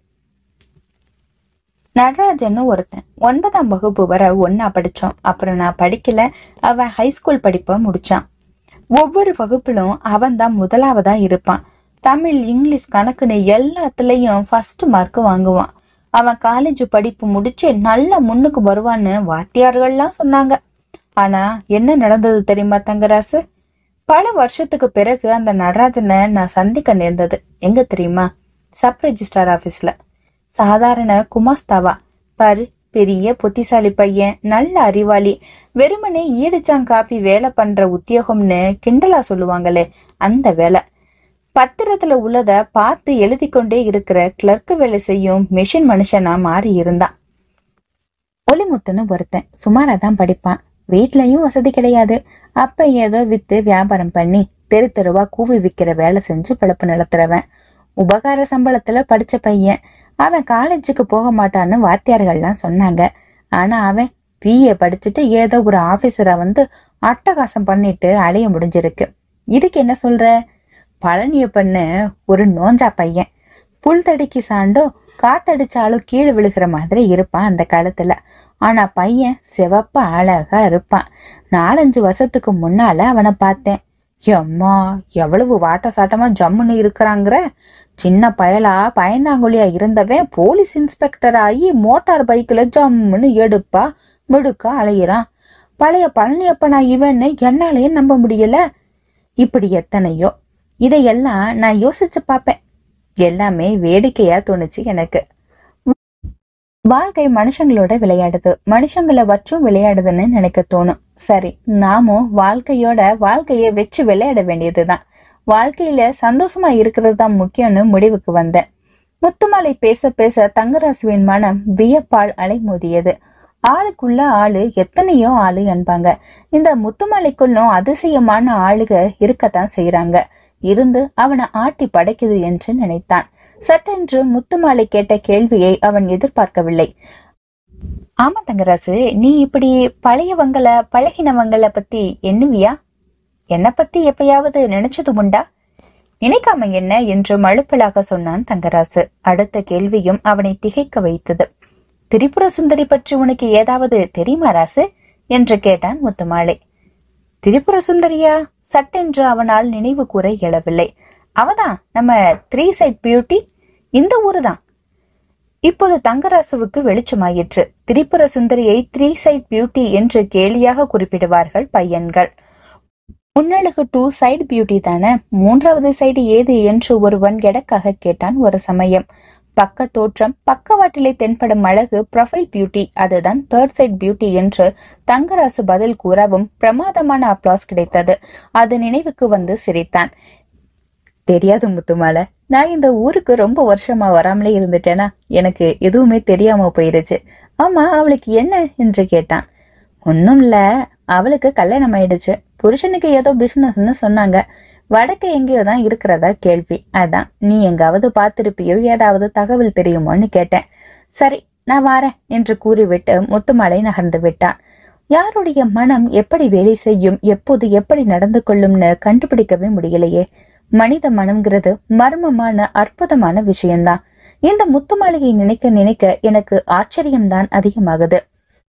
நடராஜன்னு ஒருத்தன் ஒன்பதாம் வகுப்பு வரை ஒன்னா படிச்சோம் அப்புறம் நான் படிக்கல அவன் ஹைஸ்கூல் படிப்பை முடிச்சான் ஒவ்வொரு வகுப்பிலும் அவன் தான் முதலாவதா இருப்பான் தமிழ் இங்கிலீஷ் கணக்குன்னு எல்லாத்துலயும் ஃபர்ஸ்ட் மார்க் வாங்குவான் அவன் காலேஜ் படிப்பு முடிச்சு நல்ல முன்னுக்கு வருவான்னு வாத்தியார்கள்லாம் சொன்னாங்க ஆனா என்ன நடந்தது தெரியுமா தங்கராசு பல வருஷத்துக்கு பிறகு அந்த நடராஜனை நான் சந்திக்க நேர்ந்தது எங்க தெரியுமா சப் ரெஜிஸ்ட்ரார் ஆபீஸ்ல சாதாரண குமாஸ்தாவா பாரு பெரிய புத்திசாலி பையன் நல்ல அறிவாளி வெறுமனே ஈடுச்சாங் காப்பி வேலை பண்ற உத்தியோகம்னு கிண்டலா சொல்லுவாங்களே அந்த வேலை பத்திரத்துல உள்ளத பார்த்து எழுதி கொண்டே இருக்கிற கிளர்க் வேலை செய்யும் மெஷின் மனுஷனா மாறி இருந்தான் ஒளிமுத்துன்னு ஒருத்தன் சுமாரா தான் படிப்பான் வீட்லயும் வசதி கிடையாது அப்ப ஏதோ வித்து வியாபாரம் பண்ணி தெரு தெருவா கூவி விக்கிற வேலை செஞ்சு பிழப்பு நடத்துறவன் உபகார சம்பளத்துல படிச்ச பையன் அவன் காலேஜுக்கு போக மாட்டான்னு வாத்தியார்கள்லாம் சொன்னாங்க ஆனா அவன் பிஏ படிச்சுட்டு ஏதோ ஒரு ஆபீசரா வந்து அட்டகாசம் பண்ணிட்டு அலைய முடிஞ்சிருக்கு இதுக்கு என்ன சொல்ற பழனிய பண்ண ஒரு நோஞ்சா பையன் புல் தடிக்கு சாண்டோ காத்தடிச்சாலும் கீழே விழுகிற மாதிரி இருப்பான் அந்த காலத்துல ஆனா பையன் சிவப்பா அழகா இருப்பான் நாலஞ்சு வருஷத்துக்கு முன்னால அவனை பார்த்தேன் எம்மா எவ்வளவு வாட்ட சாட்டமா ஜம்முன்னு இருக்கிறாங்கிற சின்ன பயலா பயந்தாங்குழியா இருந்தவன் போலீஸ் இன்ஸ்பெக்டர் ஆகி மோட்டார் பைக்ல ஜம்முன்னு எடுப்பா மிடுக்கா அலையிறான் பழைய பழனியப்பனா இவன்னு என்னாலயே நம்ப முடியல இப்படி எத்தனையோ இதையெல்லாம் நான் யோசிச்சு பார்ப்பேன் எல்லாமே வேடிக்கையா தோணுச்சு எனக்கு வாழ்க்கை மனுஷங்களோட விளையாடுது மனுஷங்களை வச்சும் விளையாடுதுன்னு நினைக்க தோணும் சரி நாமும் வாழ்க்கையோட வாழ்க்கைய வச்சு விளையாட வேண்டியதுதான் வாழ்க்கையில சந்தோஷமா இருக்கிறது தான் முக்கியம்னு முடிவுக்கு வந்தேன் முத்துமாலை பேச பேச தங்கராசுவின் மனம் வியப்பால் அலைமோதியது ஆளுக்குள்ள ஆளு எத்தனையோ ஆளு என்பாங்க இந்த முத்துமாலைக்குள்ளும் அதிசயமான ஆளுக இருக்கத்தான் செய்யறாங்க இருந்து அவனை ஆட்டி படைக்குது என்று நினைத்தான் சட்டென்று முத்துமாலை கேட்ட கேள்வியை அவன் எதிர்பார்க்கவில்லை ஆமா தங்கராசு நீ இப்படி பழையவங்கள பழகினவங்கள பத்தி எண்ணுவியா என்ன பத்தி எப்பயாவது நினைச்சது உண்டா நினைக்காம என்ன என்று மழுப்பலாக சொன்னான் தங்கராசு அடுத்த கேள்வியும் அவனை திகைக்க வைத்தது திரிபுர சுந்தரி பற்றி உனக்கு ஏதாவது தெரியுமா ராசு என்று கேட்டான் முத்துமாலை திரிபுர சுந்தரியா சட்டென்று அவனால் நினைவு கூற இயலவில்லை அவதான் நம்ம த்ரீ சைட் பியூட்டி இந்த ஊரு தான் இப்போது தங்கராசுவுக்கு வெளிச்சமாயிற்று திரிபுர சுந்தரியை த்ரீ சைட் பியூட்டி என்று கேலியாக குறிப்பிடுவார்கள் பையன்கள் உன்னழகு டூ சைடு பியூட்டி தானே மூன்றாவது சைடு ஏது என்று ஒருவன் எடக்காக கேட்டான் ஒரு சமயம் பக்க தோற்றம் பக்கவாட்டிலே தென்படும் அழகு ப்ரொஃபைல் பியூட்டி அதுதான் தேர்ட் சைட் பியூட்டி என்று தங்கராசு பதில் கூறவும் பிரமாதமான அப்ளாஸ் கிடைத்தது அது நினைவுக்கு வந்து சிரித்தான் தெரியாது முத்துமால நான் இந்த ஊருக்கு ரொம்ப வருஷமா வராமலே இருந்துட்டேனா எனக்கு எதுவுமே தெரியாம போயிருச்சு ஆமா அவளுக்கு என்ன என்று கேட்டான் ஒன்னும் இல்ல அவளுக்கு கல்யாணம் ஆயிடுச்சு புருஷனுக்கு ஏதோ பிசினஸ்னு சொன்னாங்க வடக்கு எங்கேயோ தான் இருக்கிறதா கேள்வி அதான் நீ எங்காவது பார்த்திருப்பியோ ஏதாவது தகவல் தெரியுமோன்னு கேட்டேன் சரி நான் வாரேன் என்று கூறிவிட்டு முத்துமலை நகர்ந்து விட்டான் யாருடைய மனம் எப்படி வேலை செய்யும் எப்போது எப்படி நடந்து கொள்ளும்னு கண்டுபிடிக்கவே முடியலையே மனித மனம்ங்கிறது மர்மமான அற்புதமான விஷயம்தான் இந்த முத்துமாளிகை நினைக்க நினைக்க எனக்கு ஆச்சரியம்தான் அதிகமாகுது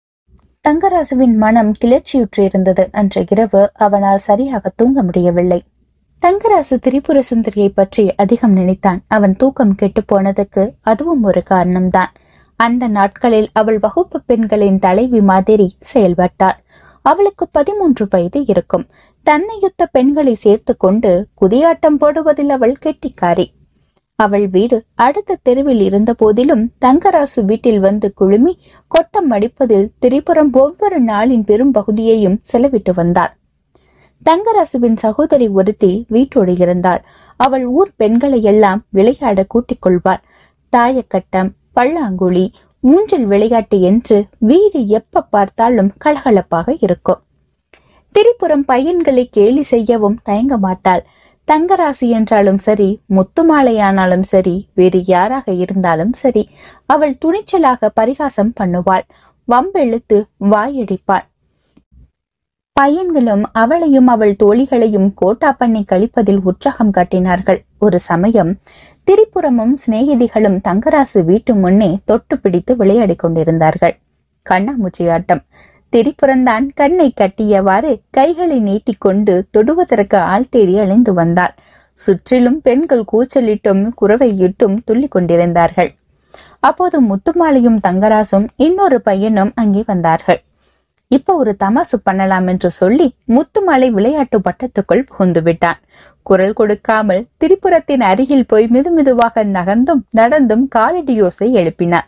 தங்கராசுவின் மனம் கிளர்ச்சியுற்று இருந்தது அன்று இரவு அவனால் சரியாக தூங்க முடியவில்லை தங்கராசு திரிபுர சுந்தரியை பற்றி அதிகம் நினைத்தான் அவன் தூக்கம் கெட்டு போனதுக்கு அதுவும் ஒரு காரணம்தான் அந்த நாட்களில் அவள் வகுப்பு பெண்களின் தலைவி மாதிரி செயல்பட்டாள் அவளுக்கு பதிமூன்று வயது இருக்கும் தன்னையுத்த பெண்களை சேர்த்து கொண்டு குதியாட்டம் போடுவதில் அவள் கெட்டிக்காரி அவள் வீடு அடுத்த தெருவில் இருந்த போதிலும் தங்கராசு வீட்டில் வந்து குழுமி கொட்டம் அடிப்பதில் திரிபுரம் ஒவ்வொரு நாளின் பெரும் பகுதியையும் செலவிட்டு வந்தாள் தங்கராசுவின் சகோதரி ஒருத்தி வீட்டோடு இருந்தாள் அவள் ஊர் பெண்களை எல்லாம் விளையாட கூட்டிக் கொள்வாள் தாயக்கட்டம் பல்லாங்குழி ஊஞ்சல் விளையாட்டு என்று வீடு எப்ப பார்த்தாலும் கலகலப்பாக இருக்கும் திரிபுரம் பையன்களை கேலி செய்யவும் தயங்க மாட்டாள் தங்கராசி என்றாலும் சரி முத்துமாலையானாலும் சரி வேறு யாராக இருந்தாலும் சரி அவள் துணிச்சலாக பரிகாசம் பண்ணுவாள் வம்பெழுத்து வாயடிப்பாள் பையன்களும் அவளையும் அவள் தோழிகளையும் கோட்டா பண்ணி கழிப்பதில் உற்சாகம் காட்டினார்கள் ஒரு சமயம் திரிபுரமும் சிநேகிதிகளும் தங்கராசு வீட்டு முன்னே தொட்டு பிடித்து விளையாடிக் கொண்டிருந்தார்கள் கண்ணாமூச்சி ஆட்டம் திரிபுரந்தான் கண்ணை கட்டியவாறு கைகளை நீட்டிக்கொண்டு தொடுவதற்கு ஆள் தேடி அலைந்து வந்தாள் சுற்றிலும் பெண்கள் கூச்சலிட்டும் குறவையிட்டும் துள்ளிக் கொண்டிருந்தார்கள் அப்போது முத்துமாலையும் தங்கராசும் இன்னொரு பையனும் அங்கே வந்தார்கள் இப்ப ஒரு தமாசு பண்ணலாம் என்று சொல்லி முத்துமாலை விளையாட்டு பட்டத்துக்குள் புகுந்து விட்டான் குரல் கொடுக்காமல் திரிபுரத்தின் அருகில் போய் மெதுமெதுவாக நகர்ந்தும் நடந்தும் காலடி யோசை எழுப்பினார்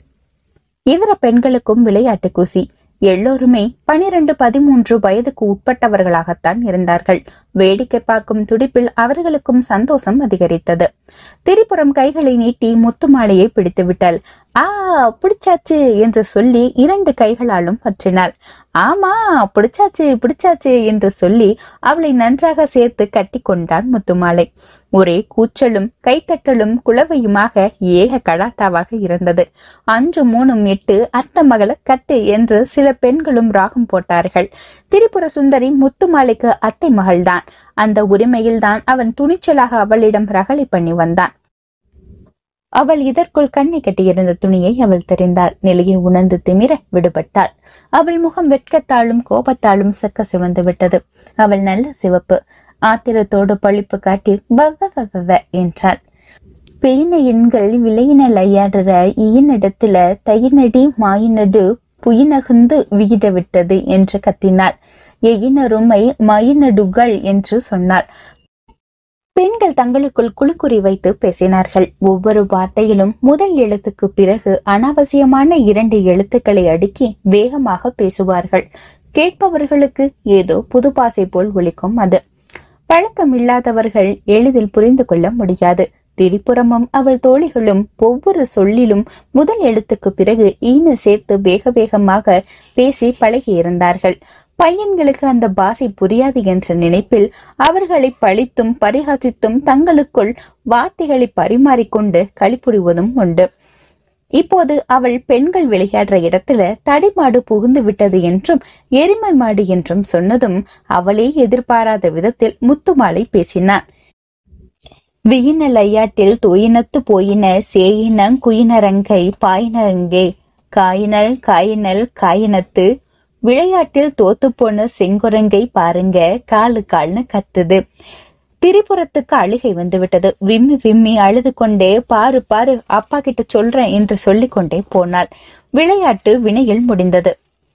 இதர பெண்களுக்கும் விளையாட்டு குசி எல்லோருமே பனிரெண்டு பதிமூன்று வயதுக்கு உட்பட்டவர்களாகத்தான் இருந்தார்கள் வேடிக்கை பார்க்கும் துடிப்பில் அவர்களுக்கும் சந்தோஷம் அதிகரித்தது திரிபுரம் கைகளை நீட்டி முத்துமாலையை பிடித்து விட்டாள் ஆ பிடிச்சாச்சு என்று சொல்லி இரண்டு கைகளாலும் பற்றினாள் ஆமா பிடிச்சாச்சு பிடிச்சாச்சு என்று சொல்லி அவளை நன்றாக சேர்த்து கட்டி கொண்டான் முத்துமாலை ஒரே கூச்சலும் கைத்தட்டலும் குளவையுமாக ஏக கடாட்டாவாக இருந்தது அஞ்சு மூணும் எட்டு அத்த மகள கட்டு என்று சில பெண்களும் ராகம் போட்டார்கள் திரிபுர சுந்தரி முத்துமாலைக்கு அத்தை மகள்தான் அந்த உரிமையில்தான் அவன் துணிச்சலாக அவளிடம் ரகளை பண்ணி வந்தான் அவள் இதற்குள் கண்ணை கட்டியிருந்த துணியை அவள் தெரிந்தாள் நிலையை உணர்ந்து திமிர விடுபட்டாள் அவள் முகம் வெட்கத்தாலும் கோபத்தாலும் செக்க சிவந்து விட்டது அவள் நல்ல சிவப்பு ஆத்திரத்தோடு பழிப்பு காட்டி வவ வவ வ என்றாள் பெயின எண்கள் விளையினல் ஐயாடுற ஈயினிடத்துல தையினடி மாயினடு புயினகுந்து வீட விட்டது என்று கத்தினாள் எயினருமை மயினடுகள் என்று சொன்னாள் பெண்கள் தங்களுக்குள் குழுக்குறி வைத்து பேசினார்கள் ஒவ்வொரு வார்த்தையிலும் முதல் எழுத்துக்கு பிறகு அனாவசியமான இரண்டு எழுத்துக்களை அடுக்கி வேகமாக பேசுவார்கள் கேட்பவர்களுக்கு ஏதோ புதுபாசை போல் ஒலிக்கும் அது பழக்கம் இல்லாதவர்கள் எளிதில் புரிந்து கொள்ள முடியாது திரிபுரமும் அவள் தோழிகளும் ஒவ்வொரு சொல்லிலும் முதல் எழுத்துக்கு பிறகு ஈன சேர்த்து வேக வேகமாக பேசி பழகியிருந்தார்கள் பையன்களுக்கு அந்த பாஷை புரியாது என்ற நினைப்பில் அவர்களை பழித்தும் பரிகாசித்தும் தங்களுக்குள் வார்த்தைகளை பரிமாறிக்கொண்டு களிப்புடுவதும் உண்டு இப்போது அவள் பெண்கள் விளையாடுற இடத்துல தடிமாடு புகுந்து விட்டது என்றும் எருமை மாடு என்றும் சொன்னதும் அவளே எதிர்பாராத விதத்தில் முத்துமாலை பேசினான் வியினல் ஐயாட்டில் தோயினத்து போயின சேயின குயினரங்கை பாயினரங்கே காயினல் காயினல் காயினத்து விளையாட்டில் தோத்து போன செங்குரங்கை பாருங்க காலு கால்னு கத்துது திரிபுரத்துக்கு அழுகை வந்துவிட்டது விம்மி விம்மி அழுது கொண்டே பாரு பாரு அப்பா கிட்ட சொல்றேன் என்று சொல்லிக் கொண்டே போனாள் விளையாட்டு வினையில் முடிந்தது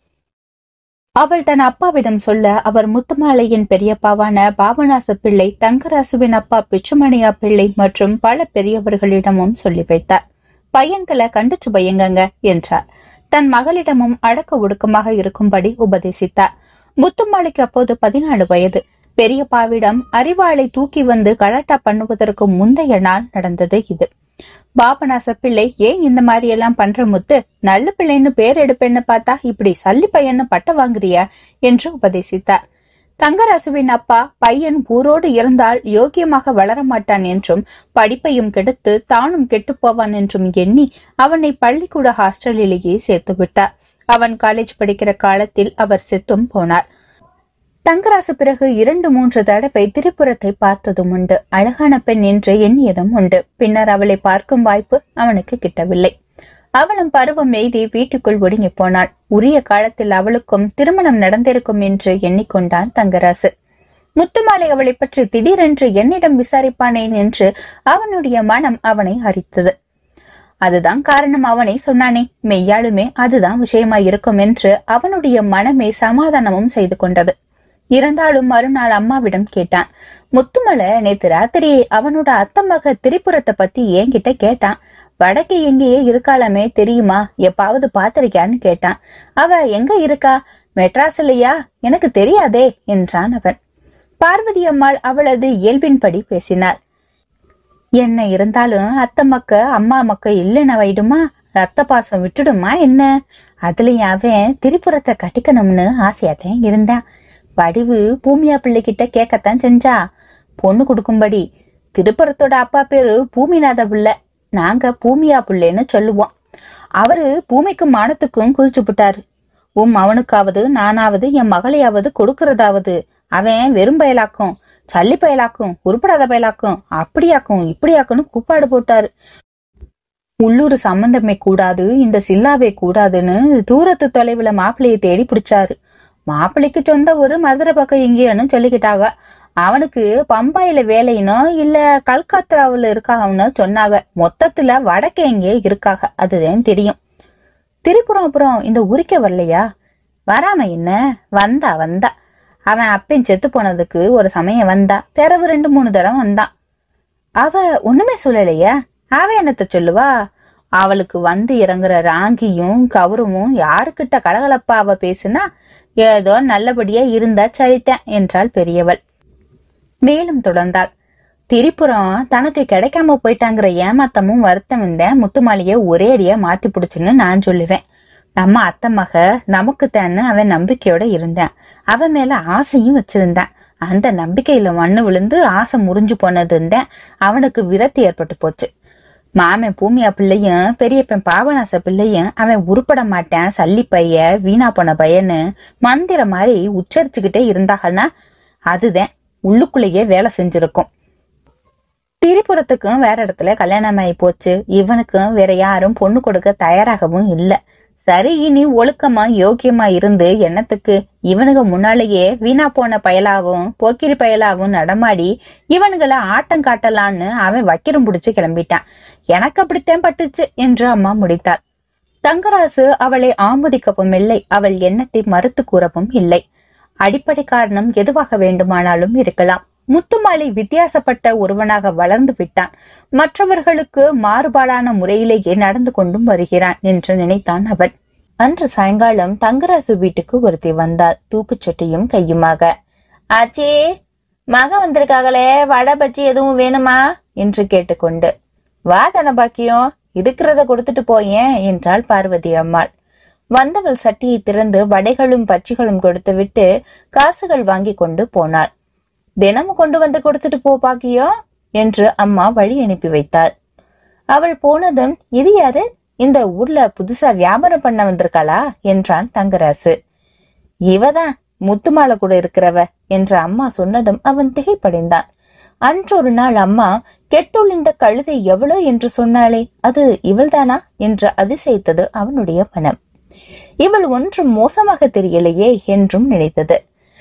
அவள் தன் அப்பாவிடம் சொல்ல அவர் முத்துமாலையின் பெரியப்பாவான பாபநாச பிள்ளை தங்கராசுவின் அப்பா பிச்சுமணியா பிள்ளை மற்றும் பல பெரியவர்களிடமும் சொல்லி வைத்தார் பையன்களை கண்டுச்சு பயங்கங்க என்றார் தன் மகளிடமும் அடக்க ஒடுக்கமாக இருக்கும்படி உபதேசித்தார் முத்துமாலைக்கு அப்போது பதினாலு வயது பெரியப்பாவிடம் அறிவாளை தூக்கி வந்து கலாட்டா பண்ணுவதற்கு முந்தைய நாள் நடந்தது இது பாபநாச பிள்ளை ஏன் இந்த மாதிரி எல்லாம் பண்ற முத்து நல்ல பிள்ளைன்னு பேர் எடுப்பேன்னு பார்த்தா இப்படி சல்லி பையன்னு பட்ட வாங்குறியா என்று உபதேசித்தார் தங்கராசுவின் அப்பா பையன் ஊரோடு இருந்தால் யோக்கியமாக வளர மாட்டான் என்றும் படிப்பையும் கெடுத்து தானும் கெட்டுப் போவான் என்றும் எண்ணி அவனை பள்ளிக்கூட ஹாஸ்டலிலேயே சேர்த்து விட்டார் அவன் காலேஜ் படிக்கிற காலத்தில் அவர் செத்தும் போனார் தங்கராசு பிறகு இரண்டு மூன்று தடவை திரிபுரத்தை பார்த்ததும் உண்டு அழகான பெண் என்று எண்ணியதும் உண்டு பின்னர் அவளை பார்க்கும் வாய்ப்பு அவனுக்கு கிட்டவில்லை அவளும் பருவம் எய்தி வீட்டுக்குள் ஒடுங்கி போனாள் உரிய காலத்தில் அவளுக்கும் திருமணம் நடந்திருக்கும் என்று எண்ணிக்கொண்டான் தங்கராசு முத்துமாலை அவளை பற்றி திடீரென்று என்னிடம் விசாரிப்பானேன் என்று அவனுடைய மனம் அவனை அரித்தது அதுதான் காரணம் அவனை சொன்னானே மெய்யாலுமே அதுதான் விஷயமா இருக்கும் என்று அவனுடைய மனமே சமாதானமும் செய்து கொண்டது இருந்தாலும் மறுநாள் அம்மாவிடம் கேட்டான் முத்துமலை நேத்து ராத்திரி அவனோட அத்தமக திரிபுரத்தை பத்தி என்கிட்ட கேட்டான் வடக்கு எங்கேயே இருக்காளமே தெரியுமா எப்பாவது பாத்திருக்கியான்னு கேட்டான் அவ எங்க இருக்கா மெட்ராஸ்லயா எனக்கு தெரியாதே என்றான் அவன் பார்வதி அம்மாள் அவளது இயல்பின்படி பேசினார் என்ன இருந்தாலும் அத்தை மக்க அம்மா மக்க இல்லைன்னு வைடுமா ரத்த பாசம் விட்டுடுமா என்ன அதுலயும் அவன் திரிபுரத்தை கட்டிக்கணும்னு ஆசையாத்தான் இருந்தான் வடிவு பூமியா பிள்ளைகிட்ட கேட்கத்தான் செஞ்சா பொண்ணு கொடுக்கும்படி திருப்புறத்தோட அப்பா பேரு பூமிநாத பிள்ளை நாங்க பூமியா பிள்ளைன்னு சொல்லுவோம் அவரு பூமிக்கும் மானத்துக்கும் குதிச்சு விட்டாரு உம் அவனுக்காவது நானாவது என் மகளையாவது கொடுக்கறதாவது அவன் வெறும் பயலாக்கும் சல்லி பயலாக்கும் உருப்படாத பயலாக்கும் அப்படியாக்கும் இப்படியாக்குன்னு கூப்பாடு போட்டாரு உள்ளூர் சம்பந்தமே கூடாது இந்த சில்லாவே கூடாதுன்னு தூரத்து தொலைவுல மாப்பிள்ளையை தேடி பிடிச்சாரு மாப்பிள்ளைக்கு சொந்த ஒரு மதுரை பக்கம் எங்கேன்னு சொல்லிக்கிட்டாங்க அவனுக்கு பம்பாயில வேலைன்னு இல்ல கல்கத்தாவுல இருக்காகன்னு சொன்னாங்க மொத்தத்துல வடக்கே எங்கே இருக்காக அதுதான் தெரியும் திரிபுரம் அப்புறம் இந்த உரிக்க வரலையா வராம என்ன வந்தா வந்தா அவன் அப்பன் செத்து போனதுக்கு ஒரு சமயம் வந்தா பிறவு ரெண்டு மூணு தடவை வந்தான் அவ ஒண்ணுமே சொல்லலையா அவ என்னத்த சொல்லுவா அவளுக்கு வந்து இறங்குற ராங்கியும் கௌரவும் யாருக்கிட்ட கலகலப்பா அவ பேசுனா ஏதோ நல்லபடியா இருந்தா சரித்தேன் என்றாள் பெரியவள் மேலும் தொடர்ந்தாள் திரிபுரம் தனக்கு கிடைக்காம போயிட்டாங்கிற ஏமாத்தமும் வருத்தம் இந்த முத்துமாலிய ஒரே அடியா மாத்தி புடிச்சுன்னு நான் சொல்லுவேன் நம்ம அத்தை மக நமக்கு தான்னு அவன் நம்பிக்கையோட இருந்தான் அவன் மேல ஆசையும் வச்சிருந்தான் அந்த நம்பிக்கையில மண்ணு விழுந்து ஆசை முறிஞ்சு போனது இருந்தேன் அவனுக்கு விரக்தி ஏற்பட்டு போச்சு மாமன் பூமியா பிள்ளையும் பெரியப்பன் பாபநாச பிள்ளையும் அவன் உருப்பட மாட்டான் சல்லி பைய வீணா போன பையன்னு மந்திர மாதிரி உச்சரிச்சுக்கிட்டே இருந்தாங்கன்னா அதுதான் உள்ளுக்குள்ளேயே வேலை செஞ்சிருக்கும் திரிபுரத்துக்கும் வேற இடத்துல கல்யாணம் ஆகி போச்சு இவனுக்கும் வேற யாரும் பொண்ணு கொடுக்க தயாராகவும் இல்ல சரி இனி ஒழுக்கமா யோக்கியமா இருந்து என்னத்துக்கு இவனுங்க முன்னாலேயே வீணா போன பயலாவும் போக்கிரி பயலாவும் நடமாடி இவனுங்களை ஆட்டம் காட்டலான்னு அவன் வக்கிரம் புடிச்சு கிளம்பிட்டான் எனக்கு அப்படித்தான் பட்டுச்சு என்று அம்மா முடித்தாள் தங்கராசு அவளை ஆமோதிக்கவும் இல்லை அவள் எண்ணத்தை மறுத்து கூறவும் இல்லை அடிப்படை காரணம் எதுவாக வேண்டுமானாலும் இருக்கலாம் முத்துமாலை வித்தியாசப்பட்ட ஒருவனாக வளர்ந்து விட்டான் மற்றவர்களுக்கு மாறுபாடான முறையிலேயே நடந்து கொண்டும் வருகிறான் என்று நினைத்தான் அவன் அன்று சாயங்காலம் தங்கராசு வீட்டுக்கு ஒருத்தி வந்தாள் தூக்குச்சட்டியும் கையுமாக ஆச்சே மக வந்திருக்காங்களே வடை பச்சி எதுவும் வேணுமா என்று கேட்டுக்கொண்டு வா தனபாக்கியம் இருக்கிறத கொடுத்துட்டு போயேன் என்றாள் பார்வதி அம்மாள் வந்தவள் சட்டியை திறந்து வடைகளும் பச்சிகளும் கொடுத்துவிட்டு காசுகள் வாங்கி கொண்டு போனாள் தினமும் கொண்டு வந்து கொடுத்துட்டு போ பாக்கியோ என்று அம்மா வழி அனுப்பி வைத்தாள் அவள் போனதும் இது யாரு இந்த ஊர்ல புதுசா வியாபாரம் பண்ண வந்திருக்காளா என்றான் தங்கராசு இவதான் முத்துமாலை கூட இருக்கிறவ என்று அம்மா சொன்னதும் அவன் திகைப்படைந்தான் அன்றொரு நாள் அம்மா கெட்டுழிந்த கழுதை எவ்வளோ என்று சொன்னாளே அது இவள்தானா என்று அதிசயித்தது அவனுடைய மனம் இவள் ஒன்றும் மோசமாக தெரியலையே என்றும் நினைத்தது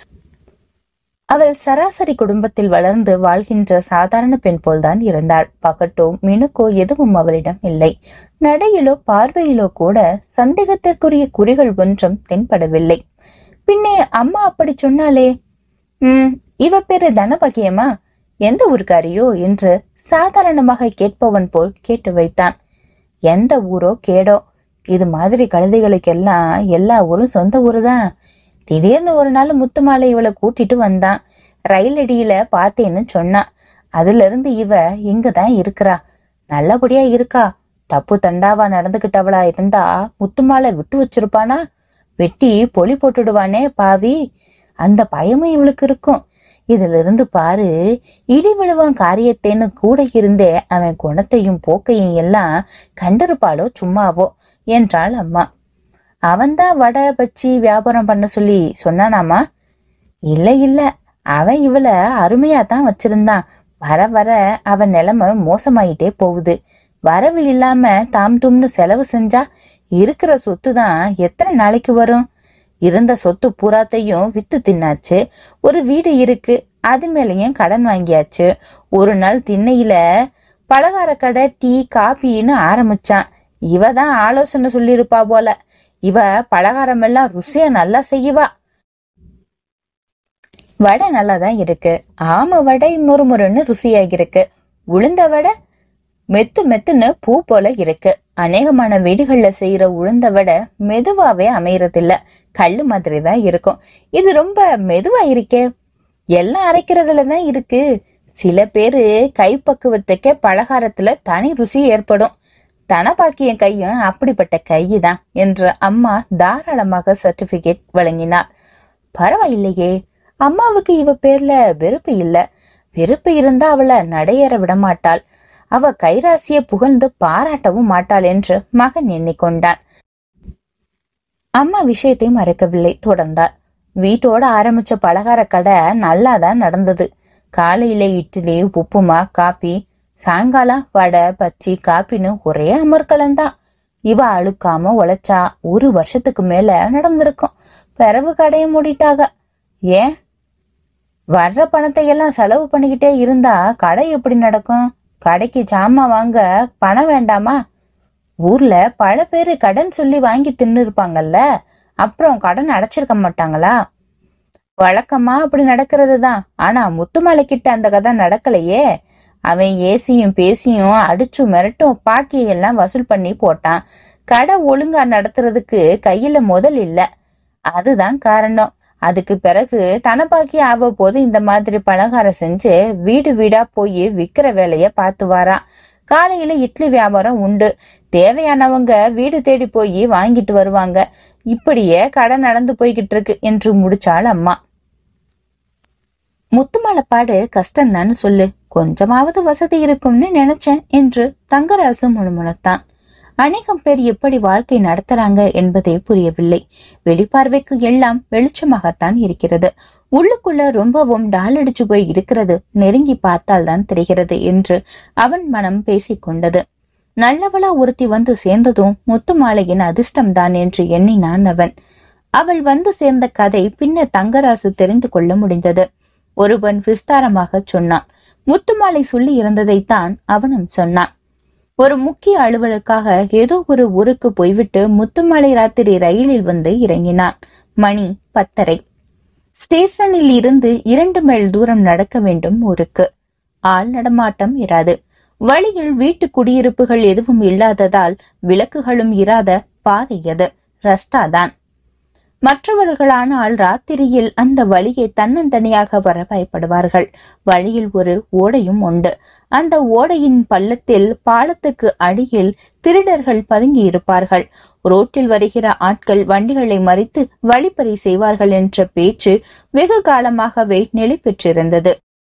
அவள் சராசரி குடும்பத்தில் வளர்ந்து வாழ்கின்ற சாதாரண பெண் போல்தான் இருந்தாள் பகட்டோ மினுக்கோ எதுவும் அவளிடம் இல்லை நடையிலோ பார்வையிலோ கூட சந்தேகத்திற்குரிய குறிகள் ஒன்றும் தென்படவில்லை பின்னே அம்மா அப்படி சொன்னாலே உம் இவ பேரு தனபகியமா எந்த ஊர்க்காரியோ என்று சாதாரணமாக கேட்பவன் போல் கேட்டு வைத்தான் எந்த ஊரோ கேடோ இது மாதிரி கழுதைகளுக்கெல்லாம் எல்லா ஊரும் சொந்த ஊரு தான் திடீர்னு ஒரு நாள் முத்துமாலை இவளை கூட்டிட்டு வந்தான் ரயில் அடியில பார்த்தேன்னு சொன்னான் அதுல இருந்து இவ இங்கதான் இருக்கிறா நல்லபடியா இருக்கா தப்பு தண்டாவா நடந்துகிட்டவளா இருந்தா முத்துமாலை விட்டு வச்சிருப்பானா வெட்டி பொலி போட்டுடுவானே பாவி அந்த பயமும் இவளுக்கு இருக்கும் இதுல இருந்து பாரு இடி விழுவான் காரியத்தேன்னு கூட இருந்தே அவன் குணத்தையும் போக்கையும் எல்லாம் கண்டிருப்பாளோ சும்மாவோ என்றாள் அம்மா அவன்தான் வடை பச்சி வியாபாரம் பண்ண சொல்லி சொன்னானாமா இல்ல இல்ல அவன் இவள அருமையா தான் வச்சிருந்தான் வர வர அவன் நிலைமை மோசமாயிட்டே போகுது வரவு இல்லாம தாம் தும்னு செலவு செஞ்சா இருக்கிற சொத்து தான் எத்தனை நாளைக்கு வரும் இருந்த சொத்து பூராத்தையும் வித்து தின்னாச்சு ஒரு வீடு இருக்கு அது மேலயும் கடன் வாங்கியாச்சு ஒரு நாள் திண்ணையில பலகார கடை டீ காபின்னு ஆரம்பிச்சான் இவ தான் ஆலோசனை சொல்லியிருப்பா போல இவ பலகாரம் எல்லாம் ருசியா நல்லா செய்வா வடை நல்லாதான் இருக்கு ஆம வடை முறுமுறுன்னு ருசியாக இருக்கு உளுந்த வடை மெத்து மெத்துன்னு பூ போல இருக்கு அநேகமான வீடுகள்ல செய்யற உளுந்த வடை மெதுவாவே அமையறதில்ல கல்லு மாதிரி தான் இருக்கும் இது ரொம்ப மெதுவா இருக்கே எல்லாம் அரைக்கிறதுல தான் இருக்கு சில பேரு கைப்பக்குவத்துக்கே பலகாரத்துல தனி ருசி ஏற்படும் தனபாக்கிய கையும் அப்படிப்பட்ட கைதான் என்று அம்மா தாராளமாக சர்டிபிகேட் வழங்கினார் பரவாயில்லையே அம்மாவுக்கு இவ பேர்ல வெறுப்பு இல்ல வெறுப்பு இருந்தா அவளை நடையேற விட மாட்டாள் அவ கைராசிய புகழ்ந்து பாராட்டவும் மாட்டாள் என்று மகன் எண்ணிக்கொண்டான் அம்மா விஷயத்தை மறக்கவில்லை தொடர்ந்தார் வீட்டோட ஆரம்பிச்ச பலகார கடை நல்லாதான் நடந்தது காலையில இட்லி உப்புமா காப்பி சாயங்காலம் வடை பச்சி காப்பின்னு ஒரே அமர்க்கலம்தான் இவ அழுக்காம உழைச்சா ஒரு வருஷத்துக்கு மேல நடந்திருக்கும் பிறவு கடையை மூடிட்டாக ஏன் வர்ற பணத்தை எல்லாம் செலவு பண்ணிக்கிட்டே இருந்தா கடை எப்படி நடக்கும் கடைக்கு சாமான் வாங்க பணம் வேண்டாமா ஊர்ல பல பேரு கடன் சொல்லி வாங்கி தின்னு இருப்பாங்கல்ல அப்புறம் கடன் அடைச்சிருக்க மாட்டாங்களா வழக்கமா அப்படி நடக்கிறது தான் ஆனா முத்துமலை கிட்ட அந்த கதை நடக்கலையே அவன் ஏசியும் பேசியும் அடிச்சு மிரட்டும் பாக்கியெல்லாம் வசூல் பண்ணி போட்டான் கடை ஒழுங்கா நடத்துறதுக்கு கையில முதல் இல்ல அதுதான் காரணம் அதுக்கு பிறகு தனப்பாக்கி ஆவ போது இந்த மாதிரி பலகாரம் செஞ்சு வீடு வீடா போய் விக்கிற வேலைய பார்த்து வாரான் காலையில இட்லி வியாபாரம் உண்டு தேவையானவங்க வீடு தேடி போய் வாங்கிட்டு வருவாங்க இப்படியே கடை நடந்து போய்கிட்டு இருக்கு என்று முடிச்சாள் அம்மா முத்துமலைப்பாடு கஷ்டம்தான்னு சொல்லு கொஞ்சமாவது வசதி இருக்கும்னு நினைச்சேன் என்று தங்கராசு முணுமுணுத்தான் அநேகம் பேர் எப்படி வாழ்க்கை நடத்துறாங்க என்பதே புரியவில்லை வெளிப்பார்வைக்கு எல்லாம் வெளிச்சமாகத்தான் இருக்கிறது உள்ளுக்குள்ள ரொம்பவும் டால் அடிச்சு போய் இருக்கிறது நெருங்கி பார்த்தால் தான் தெரிகிறது என்று அவன் மனம் பேசிக்கொண்டது நல்லவளா ஒருத்தி வந்து சேர்ந்ததும் முத்துமாலையின் அதிர்ஷ்டம்தான் என்று எண்ணினான் அவன் அவள் வந்து சேர்ந்த கதை பின்னர் தங்கராசு தெரிந்து கொள்ள முடிந்தது ஒருவன் விஸ்தாரமாக சொன்னான் முத்துமாலை சொல்லி இருந்ததைத்தான் அவனும் சொன்னான் ஒரு முக்கிய அலுவலுக்காக ஏதோ ஒரு ஊருக்கு போய்விட்டு முத்துமலை ராத்திரி ரயிலில் வந்து இறங்கினான் மணி பத்தரை ஸ்டேஷனில் இருந்து இரண்டு மைல் தூரம் நடக்க வேண்டும் ஊருக்கு ஆள் நடமாட்டம் இராது வழியில் வீட்டு குடியிருப்புகள் எதுவும் இல்லாததால் விளக்குகளும் இராத பாதை அது ரஸ்தாதான் மற்றவர்களானால் ராத்திரியில் அந்த வழியை தன்னந்தனியாக வர பயப்படுவார்கள் வழியில் ஒரு ஓடையும் உண்டு அந்த ஓடையின் பள்ளத்தில் பாலத்துக்கு அடியில் திருடர்கள் பதுங்கி இருப்பார்கள் ரோட்டில் வருகிற ஆட்கள் வண்டிகளை மறித்து வழிப்பறி செய்வார்கள் என்ற பேச்சு வெகு காலமாகவே நிலை பெற்றிருந்தது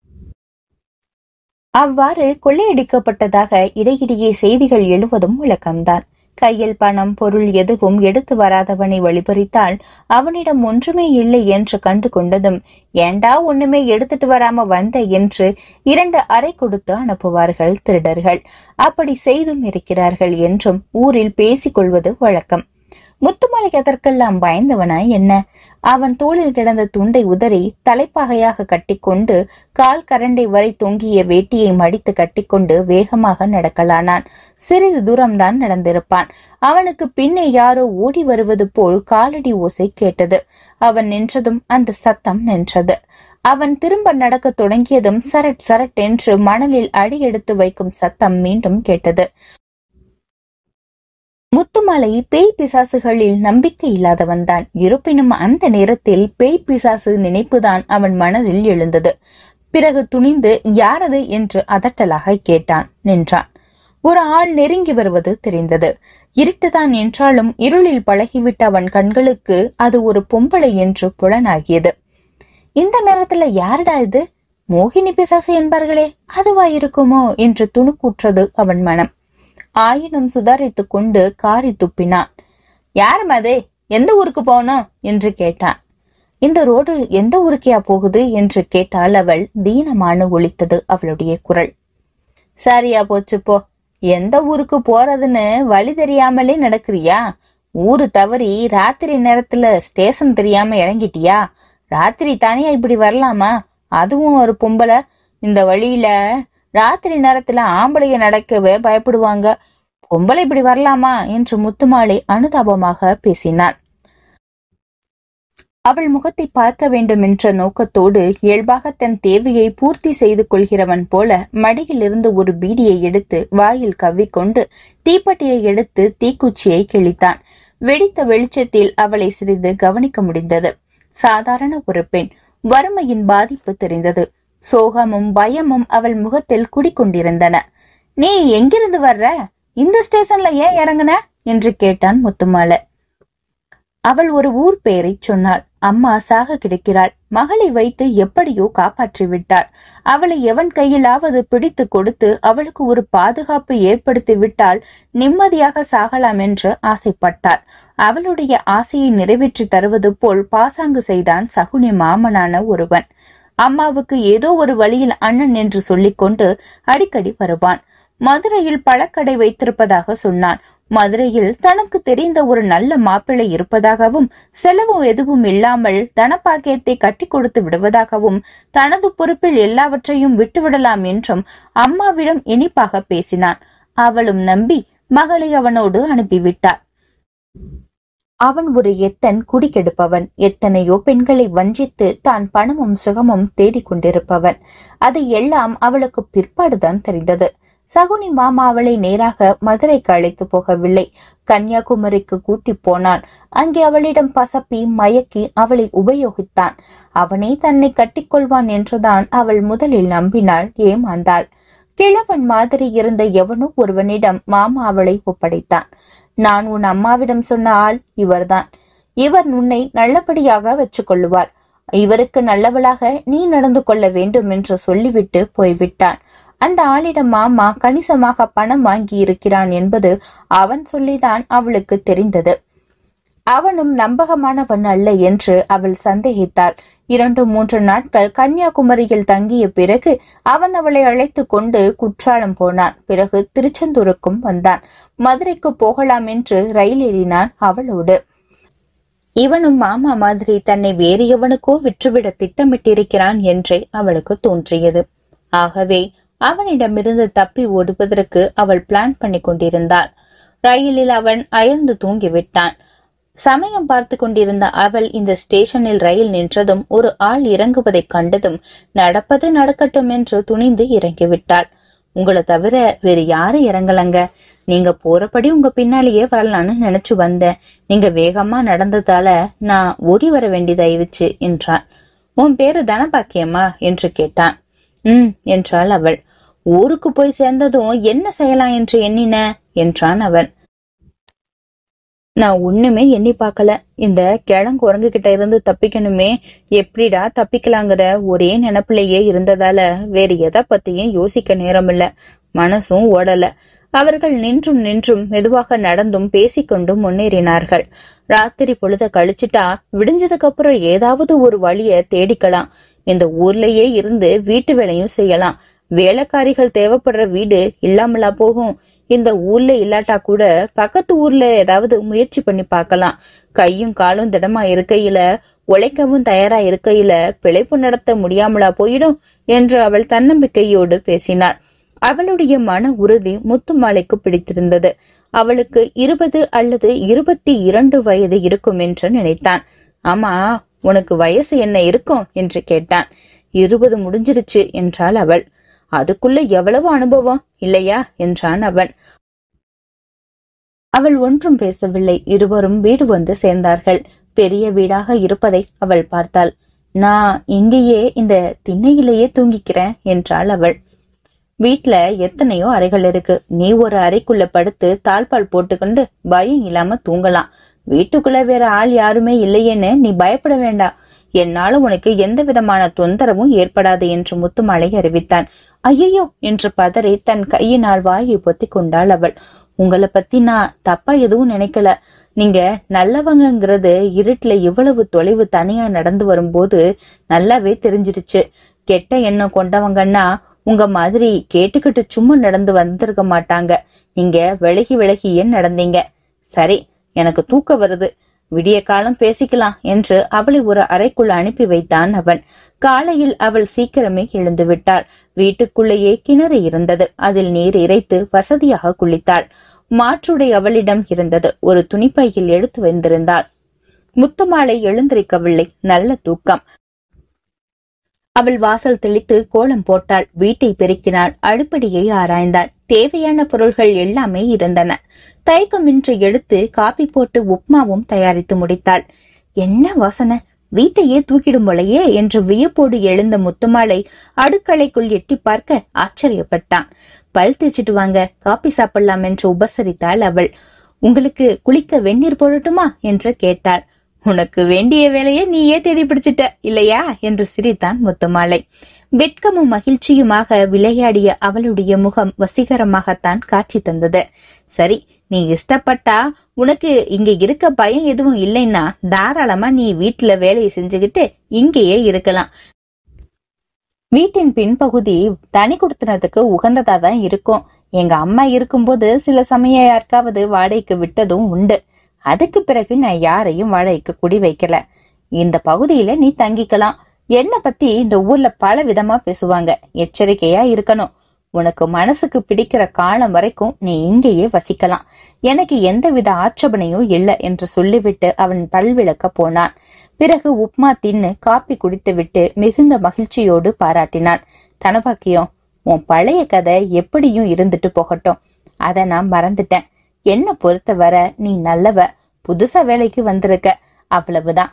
அவ்வாறு கொள்ளையடிக்கப்பட்டதாக இடையிடையே செய்திகள் எழுவதும் விளக்கம்தான் கையில் பணம் பொருள் எதுவும் எடுத்து வராதவனை வழிபறித்தால் அவனிடம் ஒன்றுமே இல்லை என்று கண்டு கொண்டதும் ஏண்டா ஒண்ணுமே எடுத்துட்டு வராம வந்த என்று இரண்டு அறை கொடுத்து அனுப்புவார்கள் திருடர்கள் அப்படி செய்தும் இருக்கிறார்கள் என்றும் ஊரில் பேசிக் கொள்வது வழக்கம் முத்துமலை அதற்கெல்லாம் பயந்தவனா என்ன அவன் தோளில் கிடந்த துண்டை உதறி தலைப்பாகையாக கட்டிக்கொண்டு கால் கரண்டை வரை தொங்கிய வேட்டியை மடித்து கட்டிக்கொண்டு வேகமாக நடக்கலானான் சிறிது தூரம்தான் நடந்திருப்பான் அவனுக்கு பின்னே யாரோ ஓடி வருவது போல் காலடி ஓசை கேட்டது அவன் நின்றதும் அந்த சத்தம் நின்றது அவன் திரும்ப நடக்கத் தொடங்கியதும் சரட் சரட் என்று மணலில் அடி எடுத்து வைக்கும் சத்தம் மீண்டும் கேட்டது முத்துமலை பேய் பிசாசுகளில் நம்பிக்கை இல்லாதவன்தான் இருப்பினும் அந்த நேரத்தில் பேய் பிசாசு நினைப்புதான் அவன் மனதில் எழுந்தது பிறகு துணிந்து யாரது என்று அதட்டலாக கேட்டான் நின்றான் ஒரு ஆள் நெருங்கி வருவது தெரிந்தது இருட்டுதான் என்றாலும் இருளில் பழகிவிட்ட அவன் கண்களுக்கு அது ஒரு பொம்பளை என்று புலனாகியது இந்த நேரத்துல யாருடா இது மோகினி பிசாசு என்பார்களே அதுவா இருக்குமோ என்று துணுக்குற்றது அவன் மனம் ஆயினும் சுதாரித்துக் கொண்டு காரி துப்பினான் யார் மதே எந்த ஊருக்கு போனோம் என்று கேட்டான் இந்த ரோடு எந்த ஊருக்கியா போகுது என்று கேட்டால் அவள் தீனமான ஒழித்தது அவளுடைய குரல் சரியா போச்சு போ எந்த ஊருக்கு போறதுன்னு வழி தெரியாமலே நடக்கிறியா ஊரு தவறி ராத்திரி நேரத்துல ஸ்டேஷன் தெரியாம இறங்கிட்டியா ராத்திரி தனியா இப்படி வரலாமா அதுவும் ஒரு பொம்பளை இந்த வழியில ராத்திரி நேரத்துல ஆம்பளைய நடக்கவே பயப்படுவாங்க பொம்பளை இப்படி வரலாமா என்று முத்துமாலை அனுதாபமாக பேசினான் அவள் முகத்தை பார்க்க வேண்டும் என்ற நோக்கத்தோடு இயல்பாக தன் தேவையை பூர்த்தி செய்து கொள்கிறவன் போல மடியிலிருந்து ஒரு பீடியை எடுத்து வாயில் கவ்விக்கொண்டு தீப்பெட்டியை எடுத்து தீக்குச்சியை கிழித்தான் வெடித்த வெளிச்சத்தில் அவளை சிறிது கவனிக்க முடிந்தது சாதாரண ஒரு பெண் வறுமையின் பாதிப்பு தெரிந்தது சோகமும் பயமும் அவள் முகத்தில் குடிக்கொண்டிருந்தன நீ எங்கிருந்து வர்ற இந்த ஸ்டேஷன்ல ஏன் இறங்குன என்று கேட்டான் முத்துமாலை அவள் ஒரு ஊர் பெயரை சொன்னாள் அம்மா சாக கிடக்கிறாள் மகளை வைத்து எப்படியோ காப்பாற்றி விட்டார் அவளை எவன் கையிலாவது பிடித்து கொடுத்து அவளுக்கு ஒரு பாதுகாப்பு ஏற்படுத்தி விட்டால் நிம்மதியாக சாகலாம் என்று ஆசைப்பட்டார் அவளுடைய ஆசையை நிறைவேற்றி தருவது போல் பாசாங்கு செய்தான் சகுனி மாமனான ஒருவன் அம்மாவுக்கு ஏதோ ஒரு வழியில் அண்ணன் என்று சொல்லிக்கொண்டு அடிக்கடி வருவான் மதுரையில் பழக்கடை வைத்திருப்பதாக சொன்னான் மதுரையில் தனக்கு தெரிந்த ஒரு நல்ல மாப்பிள்ளை இருப்பதாகவும் செலவு எதுவும் இல்லாமல் தனப்பாக்கியத்தை கட்டி கொடுத்து விடுவதாகவும் தனது பொறுப்பில் எல்லாவற்றையும் விட்டுவிடலாம் என்றும் அம்மாவிடம் இனிப்பாக பேசினான் அவளும் நம்பி மகளை அவனோடு அனுப்பிவிட்டார் அவன் ஒரு எத்தன் குடிக்கெடுப்பவன் எத்தனையோ பெண்களை வஞ்சித்து தான் பணமும் சுகமும் தேடிக் கொண்டிருப்பவன் அதை எல்லாம் அவளுக்கு பிற்பாடுதான் தெரிந்தது சகுனி மாமா அவளை நேராக மதுரைக்கு அழைத்து போகவில்லை கன்னியாகுமரிக்கு கூட்டி போனான் அங்கே அவளிடம் பசப்பி மயக்கி அவளை உபயோகித்தான் அவனே தன்னை கட்டிக்கொள்வான் என்றுதான் அவள் முதலில் நம்பினாள் ஏமாந்தாள் கிழவன் மாதிரி இருந்த எவனோ ஒருவனிடம் மாமா அவளை ஒப்படைத்தான் நான் உன் அம்மாவிடம் சொன்ன ஆள் இவர்தான் இவர் உன்னை நல்லபடியாக வச்சுக் கொள்ளுவார் இவருக்கு நல்லவளாக நீ நடந்து கொள்ள வேண்டும் என்று சொல்லிவிட்டு போய்விட்டான் அந்த ஆளிடம் மாமா கணிசமாக பணம் வாங்கி இருக்கிறான் என்பது அவன் சொல்லிதான் அவளுக்கு தெரிந்தது அவனும் நம்பகமானவன் அல்ல என்று அவள் சந்தேகித்தாள் இரண்டு மூன்று நாட்கள் கன்னியாகுமரியில் தங்கிய பிறகு அவன் அவளை அழைத்து கொண்டு குற்றாலம் போனான் பிறகு திருச்செந்தூருக்கும் வந்தான் மதுரைக்கு போகலாம் என்று ரயில் ஏறினான் அவளோடு இவனும் மாமா மாதிரி தன்னை வேறு எவனுக்கோ விற்றுவிட திட்டமிட்டிருக்கிறான் என்றே அவளுக்கு தோன்றியது ஆகவே அவனிடமிருந்து தப்பி ஓடுவதற்கு அவள் பிளான் பண்ணி கொண்டிருந்தாள் ரயிலில் அவன் அயர்ந்து தூங்கிவிட்டான் சமயம் பார்த்து கொண்டிருந்த அவள் இந்த ஸ்டேஷனில் ரயில் நின்றதும் ஒரு ஆள் இறங்குவதைக் கண்டதும் நடப்பது நடக்கட்டும் என்று துணிந்து இறங்கிவிட்டாள் உங்களை தவிர வேறு யாரும் இறங்கலங்க நீங்க போறபடி உங்க பின்னாலேயே வரலான்னு நினைச்சு வந்தேன் நீங்க வேகமா நடந்ததால நான் ஓடி வர வேண்டியதாயிருச்சு என்றான் உன் பேரு தனபாக்கியம்மா என்று கேட்டான் ம் என்றாள் அவள் ஊருக்கு போய் சேர்ந்ததும் என்ன செய்யலாம் என்று எண்ணின என்றான் அவன் நான் ஒண்ணுமே எண்ணி பார்க்கல இந்த கிழங்குரங்கு கிட்ட இருந்து தப்பிக்கணுமே எப்படிடா தப்பிக்கலாங்கிற ஒரே நினைப்பிலேயே இருந்ததால வேறு எதை பத்தியும் யோசிக்க நேரமில்ல மனசும் ஓடல அவர்கள் நின்றும் நின்றும் மெதுவாக நடந்தும் பேசிக்கொண்டும் முன்னேறினார்கள் ராத்திரி பொழுத கழிச்சிட்டா விடிஞ்சதுக்கு அப்புறம் ஏதாவது ஒரு வழிய தேடிக்கலாம் இந்த ஊர்லயே இருந்து வீட்டு வேலையும் செய்யலாம் வேலைக்காரிகள் தேவைப்படுற வீடு இல்லாமலா போகும் இந்த ஊர்ல இல்லாட்டா கூட பக்கத்து ஊர்ல ஏதாவது முயற்சி பண்ணி பார்க்கலாம் கையும் காலும் திடமா இருக்கையில உழைக்கவும் தயாரா இருக்கையில பிழைப்பு நடத்த முடியாமலா போயிடும் என்று அவள் தன்னம்பிக்கையோடு பேசினாள் அவளுடைய மன உறுதி முத்துமாலைக்கு பிடித்திருந்தது அவளுக்கு இருபது அல்லது இருபத்தி இரண்டு வயது இருக்கும் என்று நினைத்தான் ஆமா உனக்கு வயசு என்ன இருக்கும் என்று கேட்டான் இருபது முடிஞ்சிருச்சு என்றாள் அவள் அதுக்குள்ள எவ்வளவு அனுபவம் இல்லையா என்றான் அவன் அவள் ஒன்றும் பேசவில்லை இருவரும் வீடு வந்து சேர்ந்தார்கள் பெரிய வீடாக இருப்பதை அவள் பார்த்தாள் நான் இங்கேயே இந்த திண்ணையிலேயே தூங்கிக்கிறேன் என்றாள் அவள் வீட்ல எத்தனையோ அறைகள் இருக்கு நீ ஒரு அறைக்குள்ள படுத்து தாழ்பால் போட்டுக்கொண்டு பயம் இல்லாம தூங்கலாம் வீட்டுக்குள்ள வேற ஆள் யாருமே இல்லையேன்னு நீ பயப்பட வேண்டாம் என்னால உனக்கு எந்த விதமான தொந்தரவும் ஏற்படாது என்று முத்துமாலை அறிவித்தான் ஐயையோ என்று பதறி தன் கையினால் வாயை பொத்திக் கொண்டாள் அவள் உங்களை பத்தி நான் தப்பா எதுவும் நினைக்கல நீங்க நல்லவங்கங்கிறது இருட்டுல இவ்வளவு தொலைவு தனியா நடந்து வரும்போது நல்லாவே தெரிஞ்சிருச்சு கெட்ட எண்ணம் கொண்டவங்கன்னா உங்க மாதிரி கேட்டுக்கிட்டு சும்மா நடந்து வந்திருக்க மாட்டாங்க நீங்க விலகி விலகியே நடந்தீங்க சரி எனக்கு தூக்க வருது விடிய காலம் பேசிக்கலாம் என்று அவளை ஒரு அறைக்குள் அனுப்பி வைத்தான் அவன் காலையில் அவள் சீக்கிரமே எழுந்து விட்டாள் வீட்டுக்குள்ளேயே கிணறு இருந்தது அதில் நீர் இறைத்து வசதியாக குளித்தாள் மாற்றுடை அவளிடம் இருந்தது ஒரு துணிப்பையில் எடுத்து வந்திருந்தாள் முத்துமாலை எழுந்திருக்கவில்லை நல்ல தூக்கம் அவள் வாசல் தெளித்து கோலம் போட்டாள் வீட்டை பெருக்கினாள் அடுப்படியை ஆராய்ந்தாள் தேவையான பொருள்கள் எல்லாமே இருந்தன தயக்கமின்றி எடுத்து காப்பி போட்டு உப்மாவும் தயாரித்து முடித்தாள் என்ன வாசனை வீட்டையே தூக்கிடும் போலையே என்று வியப்போடு எழுந்த முத்துமாலை அடுக்களைக்குள் எட்டி பார்க்க ஆச்சரியப்பட்டான் பல் தேய்ச்சிட்டு வாங்க காப்பி சாப்பிடலாம் என்று உபசரித்தாள் அவள் உங்களுக்கு குளிக்க வெந்நீர் போடட்டுமா என்று கேட்டாள் உனக்கு வேண்டிய வேலையை நீயே தேடி பிடிச்சிட்ட இல்லையா என்று சிரித்தான் முத்துமாலை வெட்கமும் மகிழ்ச்சியுமாக விளையாடிய அவளுடைய முகம் வசீகரமாகத்தான் காட்சி தந்தது சரி நீ இஷ்டப்பட்டா உனக்கு இங்க இருக்க பயம் எதுவும் இல்லைன்னா தாராளமா நீ வீட்டுல வேலையை செஞ்சுக்கிட்டு இங்கேயே இருக்கலாம் வீட்டின் பின்பகுதி தனி கொடுத்தனத்துக்கு உகந்ததா தான் இருக்கும் எங்க அம்மா இருக்கும்போது சில சமயம் யாருக்காவது வாடகைக்கு விட்டதும் உண்டு அதுக்கு பிறகு நான் யாரையும் வாடகைக்கு குடி வைக்கல இந்த பகுதியில நீ தங்கிக்கலாம் என்ன பத்தி இந்த ஊர்ல பல விதமா பேசுவாங்க எச்சரிக்கையா இருக்கணும் உனக்கு மனசுக்கு பிடிக்கிற காலம் வரைக்கும் நீ இங்கேயே வசிக்கலாம் எனக்கு எந்தவித ஆட்சேபனையும் இல்லை என்று சொல்லிவிட்டு அவன் பல்விளக்க போனான் பிறகு உப்மா தின்னு காப்பி குடித்துவிட்டு மிகுந்த மகிழ்ச்சியோடு பாராட்டினான் தனபாக்கியம் உன் பழைய கதை எப்படியும் இருந்துட்டு போகட்டும் அத நான் மறந்துட்டேன் என்ன பொறுத்தவரை நீ நல்லவ புதுசா வேலைக்கு வந்திருக்க அவ்வளவுதான்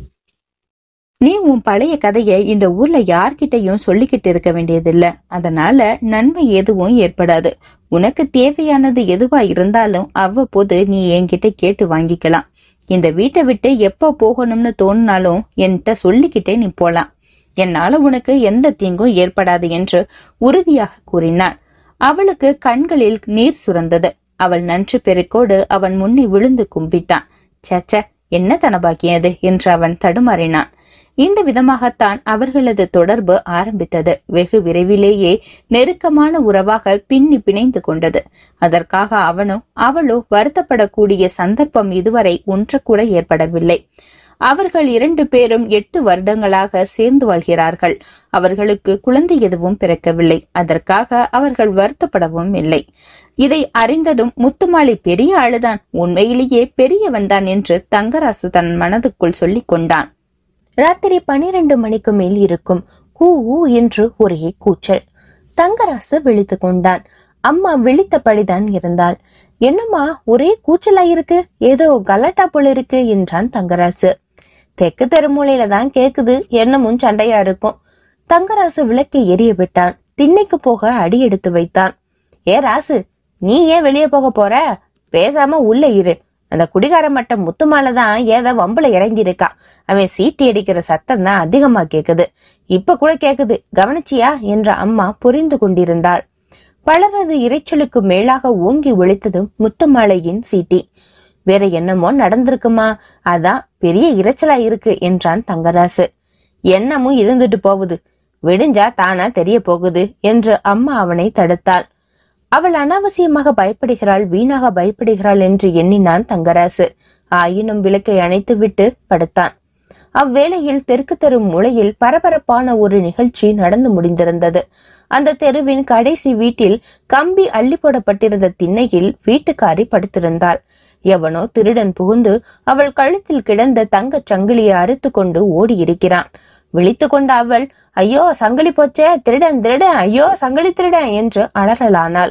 நீ உன் பழைய கதைய இந்த ஊர்ல யார்கிட்டயும் சொல்லிக்கிட்டு இருக்க வேண்டியதில்ல அதனால நன்மை எதுவும் ஏற்படாது உனக்கு தேவையானது எதுவா இருந்தாலும் அவ்வப்போது நீ என்கிட்ட கேட்டு வாங்கிக்கலாம் இந்த வீட்டை விட்டு எப்ப போகணும்னு தோணுனாலும் என்கிட்ட சொல்லிக்கிட்டே நீ போலாம் என்னால உனக்கு எந்த தீங்கும் ஏற்படாது என்று உறுதியாக கூறினான் அவளுக்கு கண்களில் நீர் சுரந்தது அவள் நன்று பெருக்கோடு அவன் முன்னே விழுந்து கும்பிட்டான் சேச்ச என்ன தனபாக்கியம் அது என்று அவன் தடுமாறினான் இந்த விதமாகத்தான் அவர்களது தொடர்பு ஆரம்பித்தது வெகு விரைவிலேயே நெருக்கமான உறவாக பின்னி பிணைந்து கொண்டது அதற்காக அவனோ அவளோ வருத்தப்படக்கூடிய சந்தர்ப்பம் இதுவரை ஒன்று கூட ஏற்படவில்லை அவர்கள் இரண்டு பேரும் எட்டு வருடங்களாக சேர்ந்து வாழ்கிறார்கள் அவர்களுக்கு குழந்தை எதுவும் பிறக்கவில்லை அதற்காக அவர்கள் வருத்தப்படவும் இல்லை இதை அறிந்ததும் முத்துமாலை பெரிய ஆளுதான் உண்மையிலேயே பெரியவன்தான் என்று தங்கராசு தன் மனதுக்குள் சொல்லிக் கொண்டான் ராத்திரி பனிரெண்டு மணிக்கு மேல் இருக்கும் கூ ஊ என்று ஒரே கூச்சல் தங்கராசு விழித்துக் கொண்டான் அம்மா விழித்தபடிதான் இருந்தாள் என்னம்மா ஒரே கூச்சலா இருக்கு ஏதோ கலாட்டா போல இருக்கு என்றான் தங்கராசு தெற்கு தெருமூலையில தான் கேக்குது என்னமும் சண்டையா இருக்கும் தங்கராசு விளக்கை எரிய விட்டான் திண்ணைக்கு போக அடி எடுத்து வைத்தான் ஏ ராசு நீ ஏன் வெளியே போக போற பேசாம உள்ள இரு அந்த குடிகார மட்டம் முத்துமால தான் ஏதோ வம்புல இறங்கி இருக்கான் அவன் சீட்டி அடிக்கிற சத்தம் தான் அதிகமா கேக்குது இப்ப கூட கேக்குது கவனிச்சியா என்ற அம்மா புரிந்து கொண்டிருந்தாள் பலரது இரைச்சலுக்கு மேலாக ஓங்கி ஒழித்ததும் முத்துமாலையின் சீட்டி வேற என்னமோ நடந்திருக்குமா அதான் பெரிய இரைச்சலா இருக்கு என்றான் தங்கராசு என்னமும் இருந்துட்டு போகுது விடிஞ்சா தானா தெரிய போகுது என்று அம்மா அவனை தடுத்தாள் அவள் அனாவசியமாக பயப்படுகிறாள் வீணாக பயப்படுகிறாள் என்று எண்ணினான் தங்கராசு ஆயினும் விளக்கை அணைத்துவிட்டு படுத்தான் அவ்வேளையில் தெற்கு தெரு மூலையில் பரபரப்பான ஒரு நிகழ்ச்சி நடந்து முடிந்திருந்தது அந்த தெருவின் கடைசி வீட்டில் கம்பி அள்ளி போடப்பட்டிருந்த திண்ணையில் வீட்டுக்காரி படுத்திருந்தாள் எவனோ திருடன் புகுந்து அவள் கழுத்தில் கிடந்த தங்கச் சங்கிலியை அறுத்து கொண்டு ஓடி இருக்கிறான் விழித்து கொண்ட அவள் ஐயோ சங்கிலி போச்சே திருடன் திருடன் ஐயோ சங்கிலி திருடன் என்று அலறலானாள்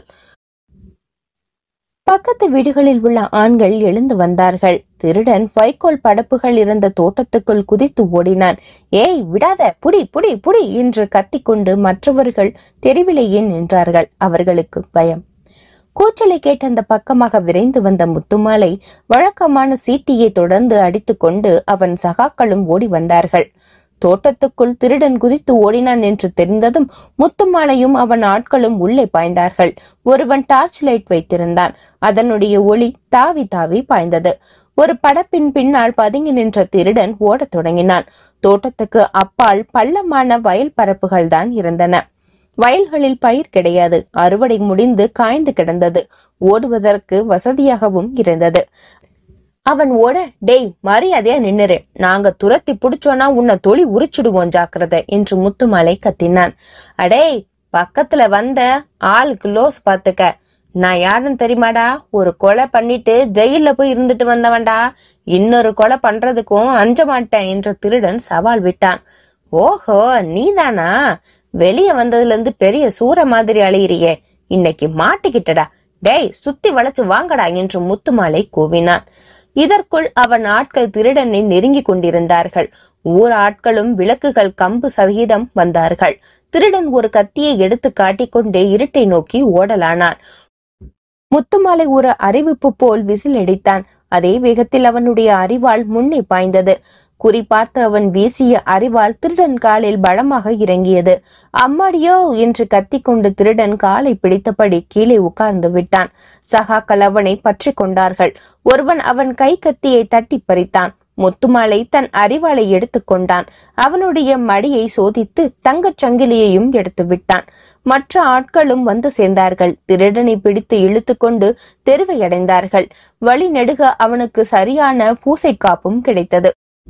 பக்கத்து வீடுகளில் உள்ள ஆண்கள் எழுந்து வந்தார்கள் திருடன் வைக்கோல் படப்புகள் இருந்த தோட்டத்துக்குள் குதித்து ஓடினான் ஏய் விடாத புடி புடி புடி என்று கத்திக்கொண்டு மற்றவர்கள் தெருவிலேயே நின்றார்கள் அவர்களுக்கு பயம் கூச்சலை கேட்ட அந்த பக்கமாக விரைந்து வந்த முத்துமாலை வழக்கமான சீட்டியை தொடர்ந்து அடித்துக்கொண்டு அவன் சகாக்களும் ஓடி வந்தார்கள் தோட்டத்துக்குள் திருடன் குதித்து ஓடினான் என்று தெரிந்ததும் முத்துமாலையும் அவன் ஆட்களும் உள்ளே பாய்ந்தார்கள் ஒருவன் டார்ச் லைட் வைத்திருந்தான் அதனுடைய ஒளி தாவி தாவி பாய்ந்தது ஒரு படப்பின் பின்னால் பதுங்கி நின்ற திருடன் ஓடத் தொடங்கினான் தோட்டத்துக்கு அப்பால் பள்ளமான வயல் பரப்புகள் தான் இருந்தன வயல்களில் பயிர் கிடையாது அறுவடை முடிந்து காய்ந்து கிடந்தது ஓடுவதற்கு வசதியாகவும் இருந்தது அவன் ஓட டேய் மரியாதையா நின்னுரு நாங்க துரத்தி புடிச்சோன்னா உன்னை தொழி உரிச்சிடுவோம் ஜாக்கிரதை என்று முத்துமலை கத்தினான் அடேய் பக்கத்துல வந்த ஆளுக்கு லோஸ் பாத்துக்க நான் யாருன்னு தெரியுமாடா ஒரு கொலை பண்ணிட்டு ஜெயில போய் இருந்துட்டு வந்தவன்டா இன்னொரு கொலை பண்றதுக்கும் அஞ்ச மாட்டேன் என்று திருடன் சவால் விட்டான் ஓஹோ நீதானா வெளிய வந்ததுல இருந்து பெரிய சூற மாதிரி அழியிறியே இன்னைக்கு மாட்டிக்கிட்டடா டேய் சுத்தி வளைச்சு வாங்கடா என்று முத்துமாலை கூவினான் இதற்குள் அவன் ஆட்கள் திருடனை நெருங்கிக் கொண்டிருந்தார்கள் ஊர் ஆட்களும் விளக்குகள் கம்பு சகிதம் வந்தார்கள் திருடன் ஒரு கத்தியை எடுத்து காட்டிக்கொண்டே இருட்டை நோக்கி ஓடலானான் முத்துமாலை ஒரு அறிவிப்பு போல் விசில் அடித்தான் அதே வேகத்தில் அவனுடைய அறிவாள் முன்னே பாய்ந்தது குறிபார்த்து அவன் வீசிய அறிவால் திருடன் காலில் பலமாக இறங்கியது அம்மாடியோ என்று கத்திக்கொண்டு திருடன் காலை பிடித்தபடி கீழே உட்கார்ந்து விட்டான் சகாக்கள் அவனை பற்றி கொண்டார்கள் ஒருவன் அவன் கை கத்தியை தட்டி பறித்தான் முத்துமாலை தன் அறிவாளை எடுத்துக் கொண்டான் அவனுடைய மடியை சோதித்து தங்கச் சங்கிலியையும் எடுத்து விட்டான் மற்ற ஆட்களும் வந்து சேர்ந்தார்கள் திருடனை பிடித்து இழுத்துக்கொண்டு தெருவை அடைந்தார்கள் வழி நெடுக அவனுக்கு சரியான பூசை காப்பும் கிடைத்தது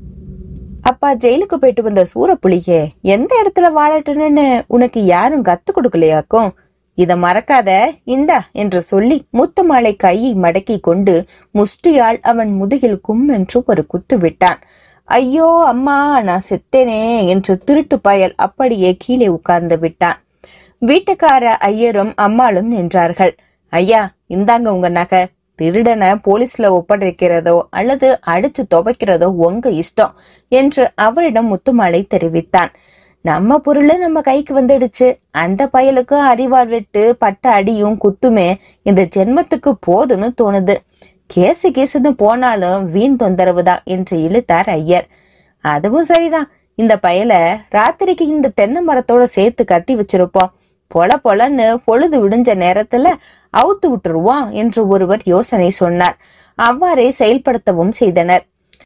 அப்பா ஜெயிலுக்கு போயிட்டு வந்த சூரப்புலியே எந்த இடத்துல வாழட்டுன்னு உனக்கு யாரும் கத்து கொடுக்கலையாக்கும் இத மறக்காத இந்தா என்று சொல்லி முத்துமாலை கையை மடக்கி கொண்டு முஷ்டியால் அவன் முதுகில் கும் என்று ஒரு குத்து விட்டான் ஐயோ அம்மா நான் செத்தேனே என்று திருட்டு பயல் அப்படியே கீழே உட்கார்ந்து விட்டான் வீட்டுக்கார ஐயரும் அம்மாளும் நின்றார்கள் ஐயா இந்தாங்க உங்க நகை திருடனை போலீஸ்ல ஒப்படைக்கிறதோ அல்லது அடிச்சு துவைக்கிறதோ உங்க இஷ்டம் என்று அவரிடம் முத்துமாலை தெரிவித்தான் நம்ம பொருள் நம்ம கைக்கு வந்துடுச்சு அந்த பயலுக்கு அறிவாள் விட்டு பட்ட அடியும் குத்துமே இந்த ஜென்மத்துக்கு போதும்னு தோணுது கேசு கேசுன்னு போனாலும் வீண் தொந்தரவு தான் என்று இழுத்தார் ஐயர் அதுவும் சரிதான் இந்த பயல ராத்திரிக்கு இந்த தென்னை மரத்தோட சேர்த்து கட்டி வச்சிருப்போம் பொல பொலன்னு பொழுது விடிஞ்ச நேரத்துல அவுத்து விட்டுருவோம் என்று ஒருவர் யோசனை சொன்னார் அவ்வாறே செயல்படுத்தவும் செய்தனர்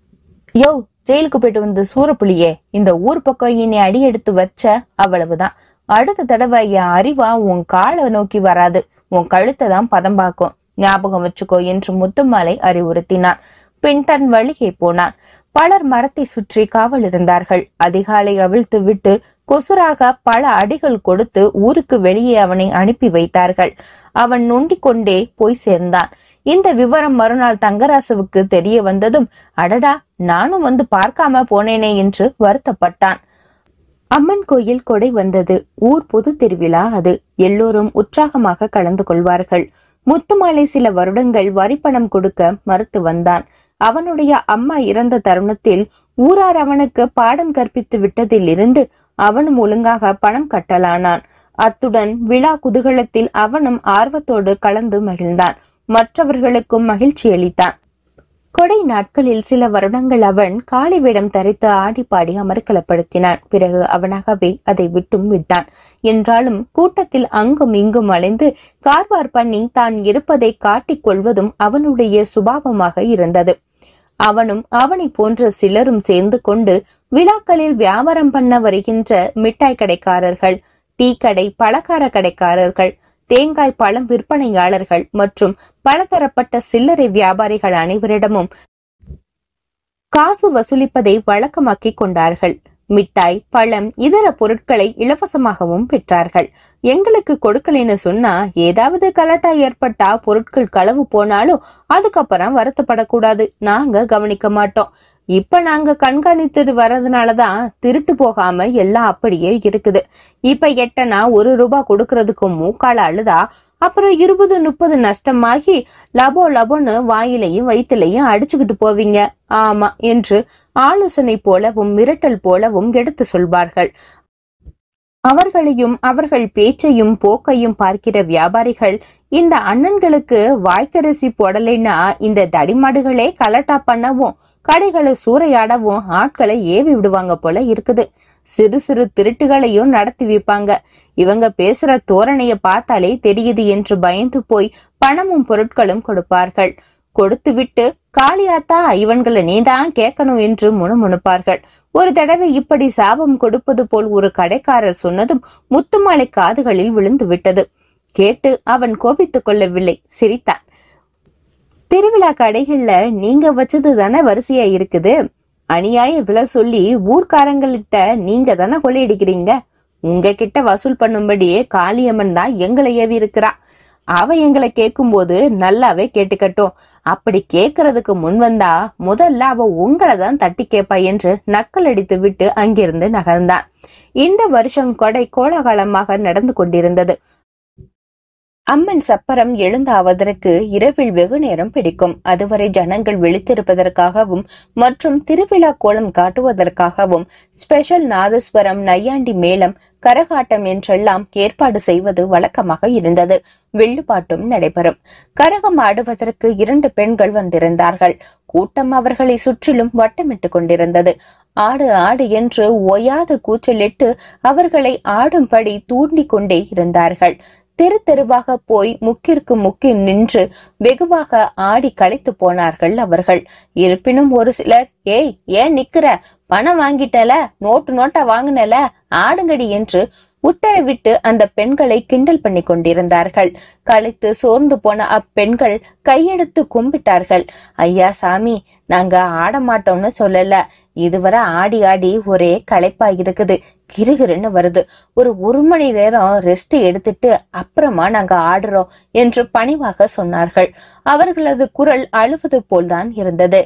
யோ ஜெயிலுக்கு போயிட்டு வந்த சூரப்புலியே இந்த ஊர் பக்கம் இனி அடி எடுத்து வச்ச அவ்வளவுதான் அடுத்த தடவை என் அறிவா உன் காலை நோக்கி வராது உன் கழுத்தை தான் பதம் பார்க்கும் ஞாபகம் வச்சுக்கோ என்று முத்துமாலை அறிவுறுத்தினான் பின் தன் வழியே போனான் பலர் மரத்தை சுற்றி காவல் இருந்தார்கள் அதிகாலை அவிழ்த்து விட்டு கொசுராக பல அடிகள் கொடுத்து ஊருக்கு வெளியே அவனை அனுப்பி வைத்தார்கள் அவன் நொண்டிக் கொண்டே போய் சேர்ந்தான் இந்த விவரம் மறுநாள் தங்கராசுவுக்கு தெரிய வந்ததும் அடடா நானும் வந்து பார்க்காம போனேனே என்று வருத்தப்பட்டான் அம்மன் கோயில் கொடை வந்தது ஊர் பொது திருவிழா அது எல்லோரும் உற்சாகமாக கலந்து கொள்வார்கள் முத்துமாலை சில வருடங்கள் வரிப்பணம் கொடுக்க மறுத்து வந்தான் அவனுடைய அம்மா இறந்த தருணத்தில் ஊரார் அவனுக்கு பாடம் கற்பித்து விட்டதிலிருந்து அவனும் ஒழுங்காக பணம் கட்டலானான் அத்துடன் விழா குதூகலத்தில் அவனும் ஆர்வத்தோடு கலந்து மகிழ்ந்தான் மற்றவர்களுக்கும் மகிழ்ச்சி அளித்தான் கொடை நாட்களில் சில வருடங்கள் அவன் காளி வேடம் தரித்து ஆடி பாடி அமர்க்கலப்படுத்தினான் பிறகு அவனாகவே அதை விட்டும் விட்டான் என்றாலும் கூட்டத்தில் அங்கும் இங்கும் அலைந்து கார்வார் பண்ணி தான் இருப்பதை காட்டிக் கொள்வதும் அவனுடைய சுபாவமாக இருந்தது அவனும் அவனை போன்ற சிலரும் சேர்ந்து கொண்டு விழாக்களில் வியாபாரம் பண்ண வருகின்ற மிட்டாய் கடைக்காரர்கள் டீ கடை பலகார கடைக்காரர்கள் தேங்காய் பழம் விற்பனையாளர்கள் மற்றும் பலதரப்பட்ட சில்லறை வியாபாரிகள் அனைவரிடமும் காசு வசூலிப்பதை வழக்கமாக்கிக் கொண்டார்கள் மிட்டாய் பழம் இதர பொருட்களை இலவசமாகவும் பெற்றார்கள் எங்களுக்கு கொடுக்கலைன்னு சொன்னா ஏதாவது கலட்டா ஏற்பட்டா பொருட்கள் களவு போனாலும் அதுக்கப்புறம் வருத்தப்படக்கூடாது நாங்க கவனிக்க மாட்டோம் இப்ப நாங்க கண்காணித்துட்டு வர்றதுனாலதான் திருட்டு போகாம எல்லாம் அப்படியே இருக்குது இப்ப எட்டனா ஒரு ரூபாய் கொடுக்கறதுக்கு மூக்கால அழுதா அப்புறம் இருபது முப்பது நஷ்டமாகி லபோ லபோன்னு வாயிலையும் வயிற்றுலையும் அடிச்சுக்கிட்டு போவீங்க ஆமா என்று ஆலோசனை போலவும் மிரட்டல் போலவும் எடுத்து சொல்வார்கள் அவர்களையும் அவர்கள் பேச்சையும் போக்கையும் பார்க்கிற வியாபாரிகள் இந்த அண்ணன்களுக்கு வாய்க்கரிசி போடலைன்னா இந்த தடிமாடுகளே கலட்டா பண்ணவும் கடைகளை சூறையாடவும் ஆட்களை ஏவி விடுவாங்க போல இருக்குது சிறு சிறு திருட்டுகளையும் நடத்தி வைப்பாங்க இவங்க பேசுற தோரணைய பார்த்தாலே தெரியுது என்று பயந்து போய் பணமும் பொருட்களும் கொடுப்பார்கள் கொடுத்துவிட்டு காளியாத்தா இவன்களை நீதான் கேட்கணும் என்று முணுமுணுப்பார்கள் ஒரு தடவை இப்படி சாபம் கொடுப்பது போல் ஒரு கடைக்காரர் சொன்னதும் முத்துமாலை காதுகளில் விழுந்து விட்டது கேட்டு அவன் கோபித்துக் கொள்ளவில்லை சிரித்தான் திருவிழா கடைகள்ல நீங்க வச்சது தானே வரிசையா இருக்குது அநியாய விலை சொல்லி ஊர்க்காரங்கள்கிட்ட நீங்க தானே கொள்ளையடிக்கிறீங்க உங்ககிட்ட வசூல் பண்ணும்படியே காளியம்மன் தான் எங்களை ஏவி இருக்கிறா அவ எங்களை கேட்கும்போது நல்லாவே கேட்டுக்கட்டும் அப்படி கேக்குறதுக்கு முன் வந்தா முதல்ல அவ உங்களை தான் தட்டி கேப்பா என்று நக்கல் அடித்து விட்டு அங்கிருந்து நகர்ந்தான் இந்த வருஷம் கொடை கோலாகலமாக நடந்து கொண்டிருந்தது அம்மன் சப்பரம் எழுந்தாவதற்கு இரவில் வெகு நேரம் பிடிக்கும் அதுவரை ஜனங்கள் விழித்திருப்பதற்காகவும் மற்றும் திருவிழா கோலம் காட்டுவதற்காகவும் ஸ்பெஷல் நாதஸ்வரம் நையாண்டி மேளம் கரகாட்டம் என்றெல்லாம் ஏற்பாடு செய்வது வழக்கமாக இருந்தது வில்லுப்பாட்டும் நடைபெறும் கரகம் ஆடுவதற்கு இரண்டு பெண்கள் வந்திருந்தார்கள் கூட்டம் அவர்களை சுற்றிலும் வட்டமிட்டுக் கொண்டிருந்தது ஆடு ஆடு என்று ஓயாது கூச்சலிட்டு அவர்களை ஆடும்படி தூண்டிக் கொண்டே இருந்தார்கள் தெரு தெருவாக போய் முக்கிற்கு முக்கி நின்று வெகுவாக ஆடி களைத்து போனார்கள் அவர்கள் இருப்பினும் ஒரு சிலர் ஏய் ஏன் நிக்கிற பணம் வாங்கிட்டல நோட்டு நோட்டா வாங்கினல ஆடுங்கடி என்று உத்தரவிட்டு அந்த பெண்களை கிண்டல் பண்ணி கொண்டிருந்தார்கள் களைத்து சோர்ந்து போன அப்பெண்கள் கையெடுத்து கும்பிட்டார்கள் ஐயா சாமி நாங்க ஆட மாட்டோம்னு சொல்லல இதுவரை ஆடி ஆடி ஒரே களைப்பா இருக்குது கிருகிருன்னு வருது ஒரு ஒரு மணி நேரம் ரெஸ்ட் எடுத்துட்டு அப்புறமா நாங்க ஆடுறோம் என்று பணிவாக சொன்னார்கள் அவர்களது குரல் அழுவது போல்தான் இருந்தது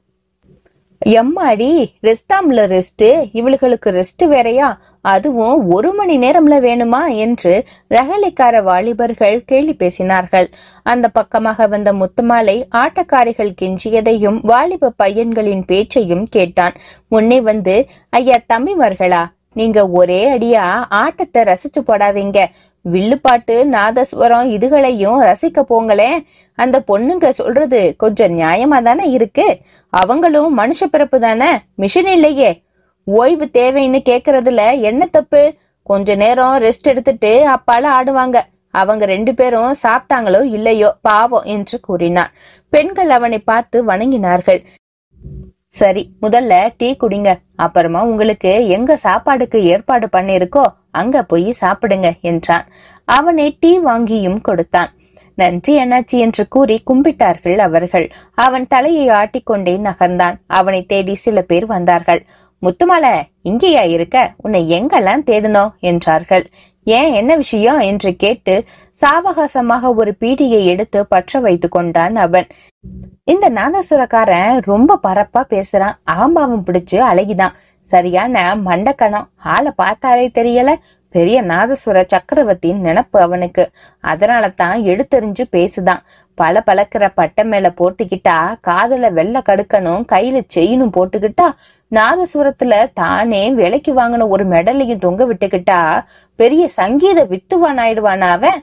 எம்மாடி ரெஸ்டாம்ல ரெஸ்ட் இவளுகளுக்கு ரெஸ்ட் வேறயா அதுவும் ஒரு மணி நேரம்ல வேணுமா என்று ரகளைக்கார வாலிபர்கள் கேலி பேசினார்கள் அந்த பக்கமாக வந்த முத்துமாலை ஆட்டக்காரிகள் கெஞ்சியதையும் வாலிப பையன்களின் பேச்சையும் கேட்டான் முன்னே வந்து ஐயா தம்பிமார்களா நீங்க ஒரே அடியா ஆட்டத்தை ரசிச்சு போடாதீங்க வில்லுப்பாட்டு நாதஸ்வரம் இதுகளையும் ரசிக்க போங்களேன் அந்த பொண்ணுங்க சொல்றது கொஞ்சம் நியாயமா தானே இருக்கு அவங்களும் மனுஷ பிறப்பு தானே மிஷின் இல்லையே ஓய்வு தேவைன்னு கேக்குறதுல என்ன தப்பு கொஞ்ச நேரம் ரெஸ்ட் எடுத்துட்டு அப்பால ஆடுவாங்க அவங்க ரெண்டு பேரும் சாப்பிட்டாங்களோ இல்லையோ பாவம் என்று கூறினான் பெண்கள் அவனை பார்த்து வணங்கினார்கள் சரி முதல்ல டீ குடிங்க அப்புறமா உங்களுக்கு எங்க சாப்பாடுக்கு ஏற்பாடு பண்ணிருக்கோ அங்க போய் சாப்பிடுங்க என்றான் அவனை டீ வாங்கியும் கொடுத்தான் நன்றி அண்ணாச்சி என்று கூறி கும்பிட்டார்கள் அவர்கள் அவன் தலையை ஆட்டிக்கொண்டே நகர்ந்தான் அவனை தேடி சில பேர் வந்தார்கள் முத்துமாலை இங்கேயா இருக்க உன்னை எங்கெல்லாம் தேடணும் என்றார்கள் ஏன் என்ன விஷயம் என்று கேட்டு சாவகாசமாக ஒரு பீடியை எடுத்து பற்ற வைத்துக் கொண்டான் அவன் இந்த நாதசுரக்காரன் ரொம்ப பரப்பா பேசுறான் அகம்பாவம் பிடிச்சு அழகிதான் சரியான மண்டக்கணம் ஆளை பார்த்தாலே தெரியல பெரிய நாதசுர சக்கரவர்த்தியின் நினப்பு அவனுக்கு அதனால தான் எடுத்தெறிஞ்சு பேசுதான் பல பழக்கிற பட்டை மேல போட்டுக்கிட்டா காதுல வெள்ளை கடுக்கணும் கையில செயினும் போட்டுக்கிட்டா நாதசுரத்துல தானே விலைக்கு வாங்கின ஒரு மெடலையும் தொங்க விட்டுக்கிட்டா பெரிய சங்கீத வித்துவான் ஆயிடுவானா அவன்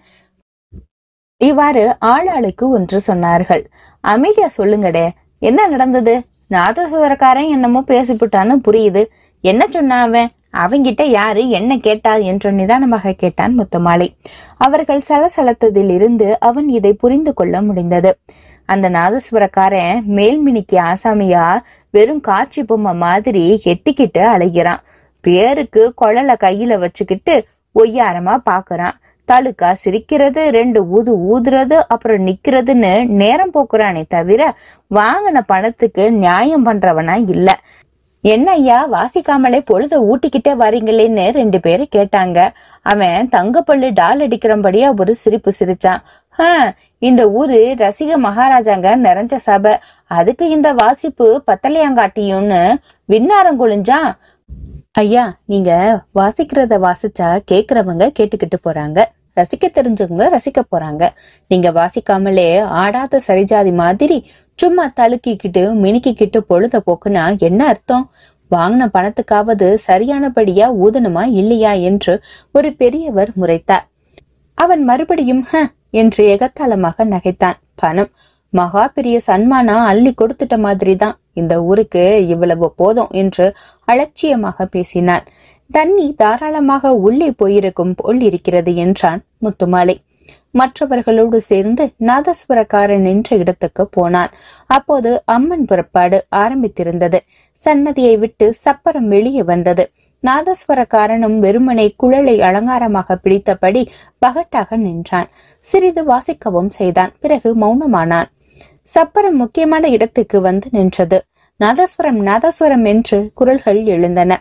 இவ்வாறு ஆளாளுக்கு ஒன்று சொன்னார்கள் அமைதியா சொல்லுங்கடே என்ன நடந்தது நாதசுவரக்காரன் என்னமோ பேசிவிட்டான்னு புரியுது என்ன சொன்னா அவன் அவங்கிட்ட யாரு என்ன கேட்டா என்று நிதானமாக கேட்டான் முத்துமாலை அவர்கள் சலசலத்ததில் இருந்து அவன் இதை புரிந்து கொள்ள முடிந்தது அந்த நாதஸ்வரக்காரன் மேல்மினிக்கு ஆசாமியா வெறும் காட்சி பொம்மை மாதிரி எட்டிக்கிட்டு அலைகிறான் பேருக்கு குழல கையில வச்சுக்கிட்டு ஒய்யாரமா பாக்குறான் தழுக்கா சிரிக்கிறது ரெண்டு ஊது ஊதுறது அப்புறம் நிக்கிறதுன்னு நேரம் போக்குறானே தவிர வாங்கின பணத்துக்கு நியாயம் பண்றவனா இல்ல என்ன ஐயா வாசிக்காமலே பொழுத ஊட்டிக்கிட்டே வரீங்களேன்னு ரெண்டு பேரு கேட்டாங்க அவன் தங்கப்பள்ளி டால் அடிக்கிறபடியா ஒரு சிரிப்பு சிரிச்சான் "ஹம், இந்த ஊரு ரசிக மகாராஜாங்க நிறைஞ்ச சபை அதுக்கு இந்த வாசிப்பு பத்தலையாங்காட்டியும்னு விண்ணாரம் குளிஞ்சான் ஐயா நீங்க வாசிக்கிறத வாசிச்சா கேக்குறவங்க கேட்டுக்கிட்டு போறாங்க ரசிக்க தெரிஞ்சவங்க ரசிக்க போறாங்க நீங்க வாசிக்காமலே ஆடாத சரிஜாதி மாதிரி சும்மா தழுக்கிக்கிட்டு மினுக்கிக்கிட்டு பொழுத போக்குனா என்ன அர்த்தம் வாங்கின பணத்துக்காவது சரியானபடியா ஊதணுமா இல்லையா என்று ஒரு பெரியவர் முறைத்தார் அவன் மறுபடியும் ஹ என்று எகத்தாளமாக நகைத்தான் பணம் மகா பெரிய சன்மானம் அள்ளி கொடுத்துட்ட மாதிரிதான் இந்த ஊருக்கு இவ்வளவு போதும் என்று அலட்சியமாக பேசினான் தண்ணி தாராளமாக உள்ளே போயிருக்கும் போல் இருக்கிறது என்றான் முத்துமாலை மற்றவர்களோடு சேர்ந்து நாதஸ்வரக்காரன் நின்ற இடத்துக்கு போனான் அப்போது அம்மன் புறப்பாடு ஆரம்பித்திருந்தது சன்னதியை விட்டு சப்பரம் வெளியே வந்தது நாதஸ்வரக்காரனும் வெறுமனை குழலை அலங்காரமாக பிடித்தபடி பகட்டாக நின்றான் சிறிது வாசிக்கவும் செய்தான் பிறகு மௌனமானான் சப்பரம் முக்கியமான இடத்துக்கு வந்து நின்றது நாதஸ்வரம் நாதஸ்வரம் என்று குரல்கள் எழுந்தன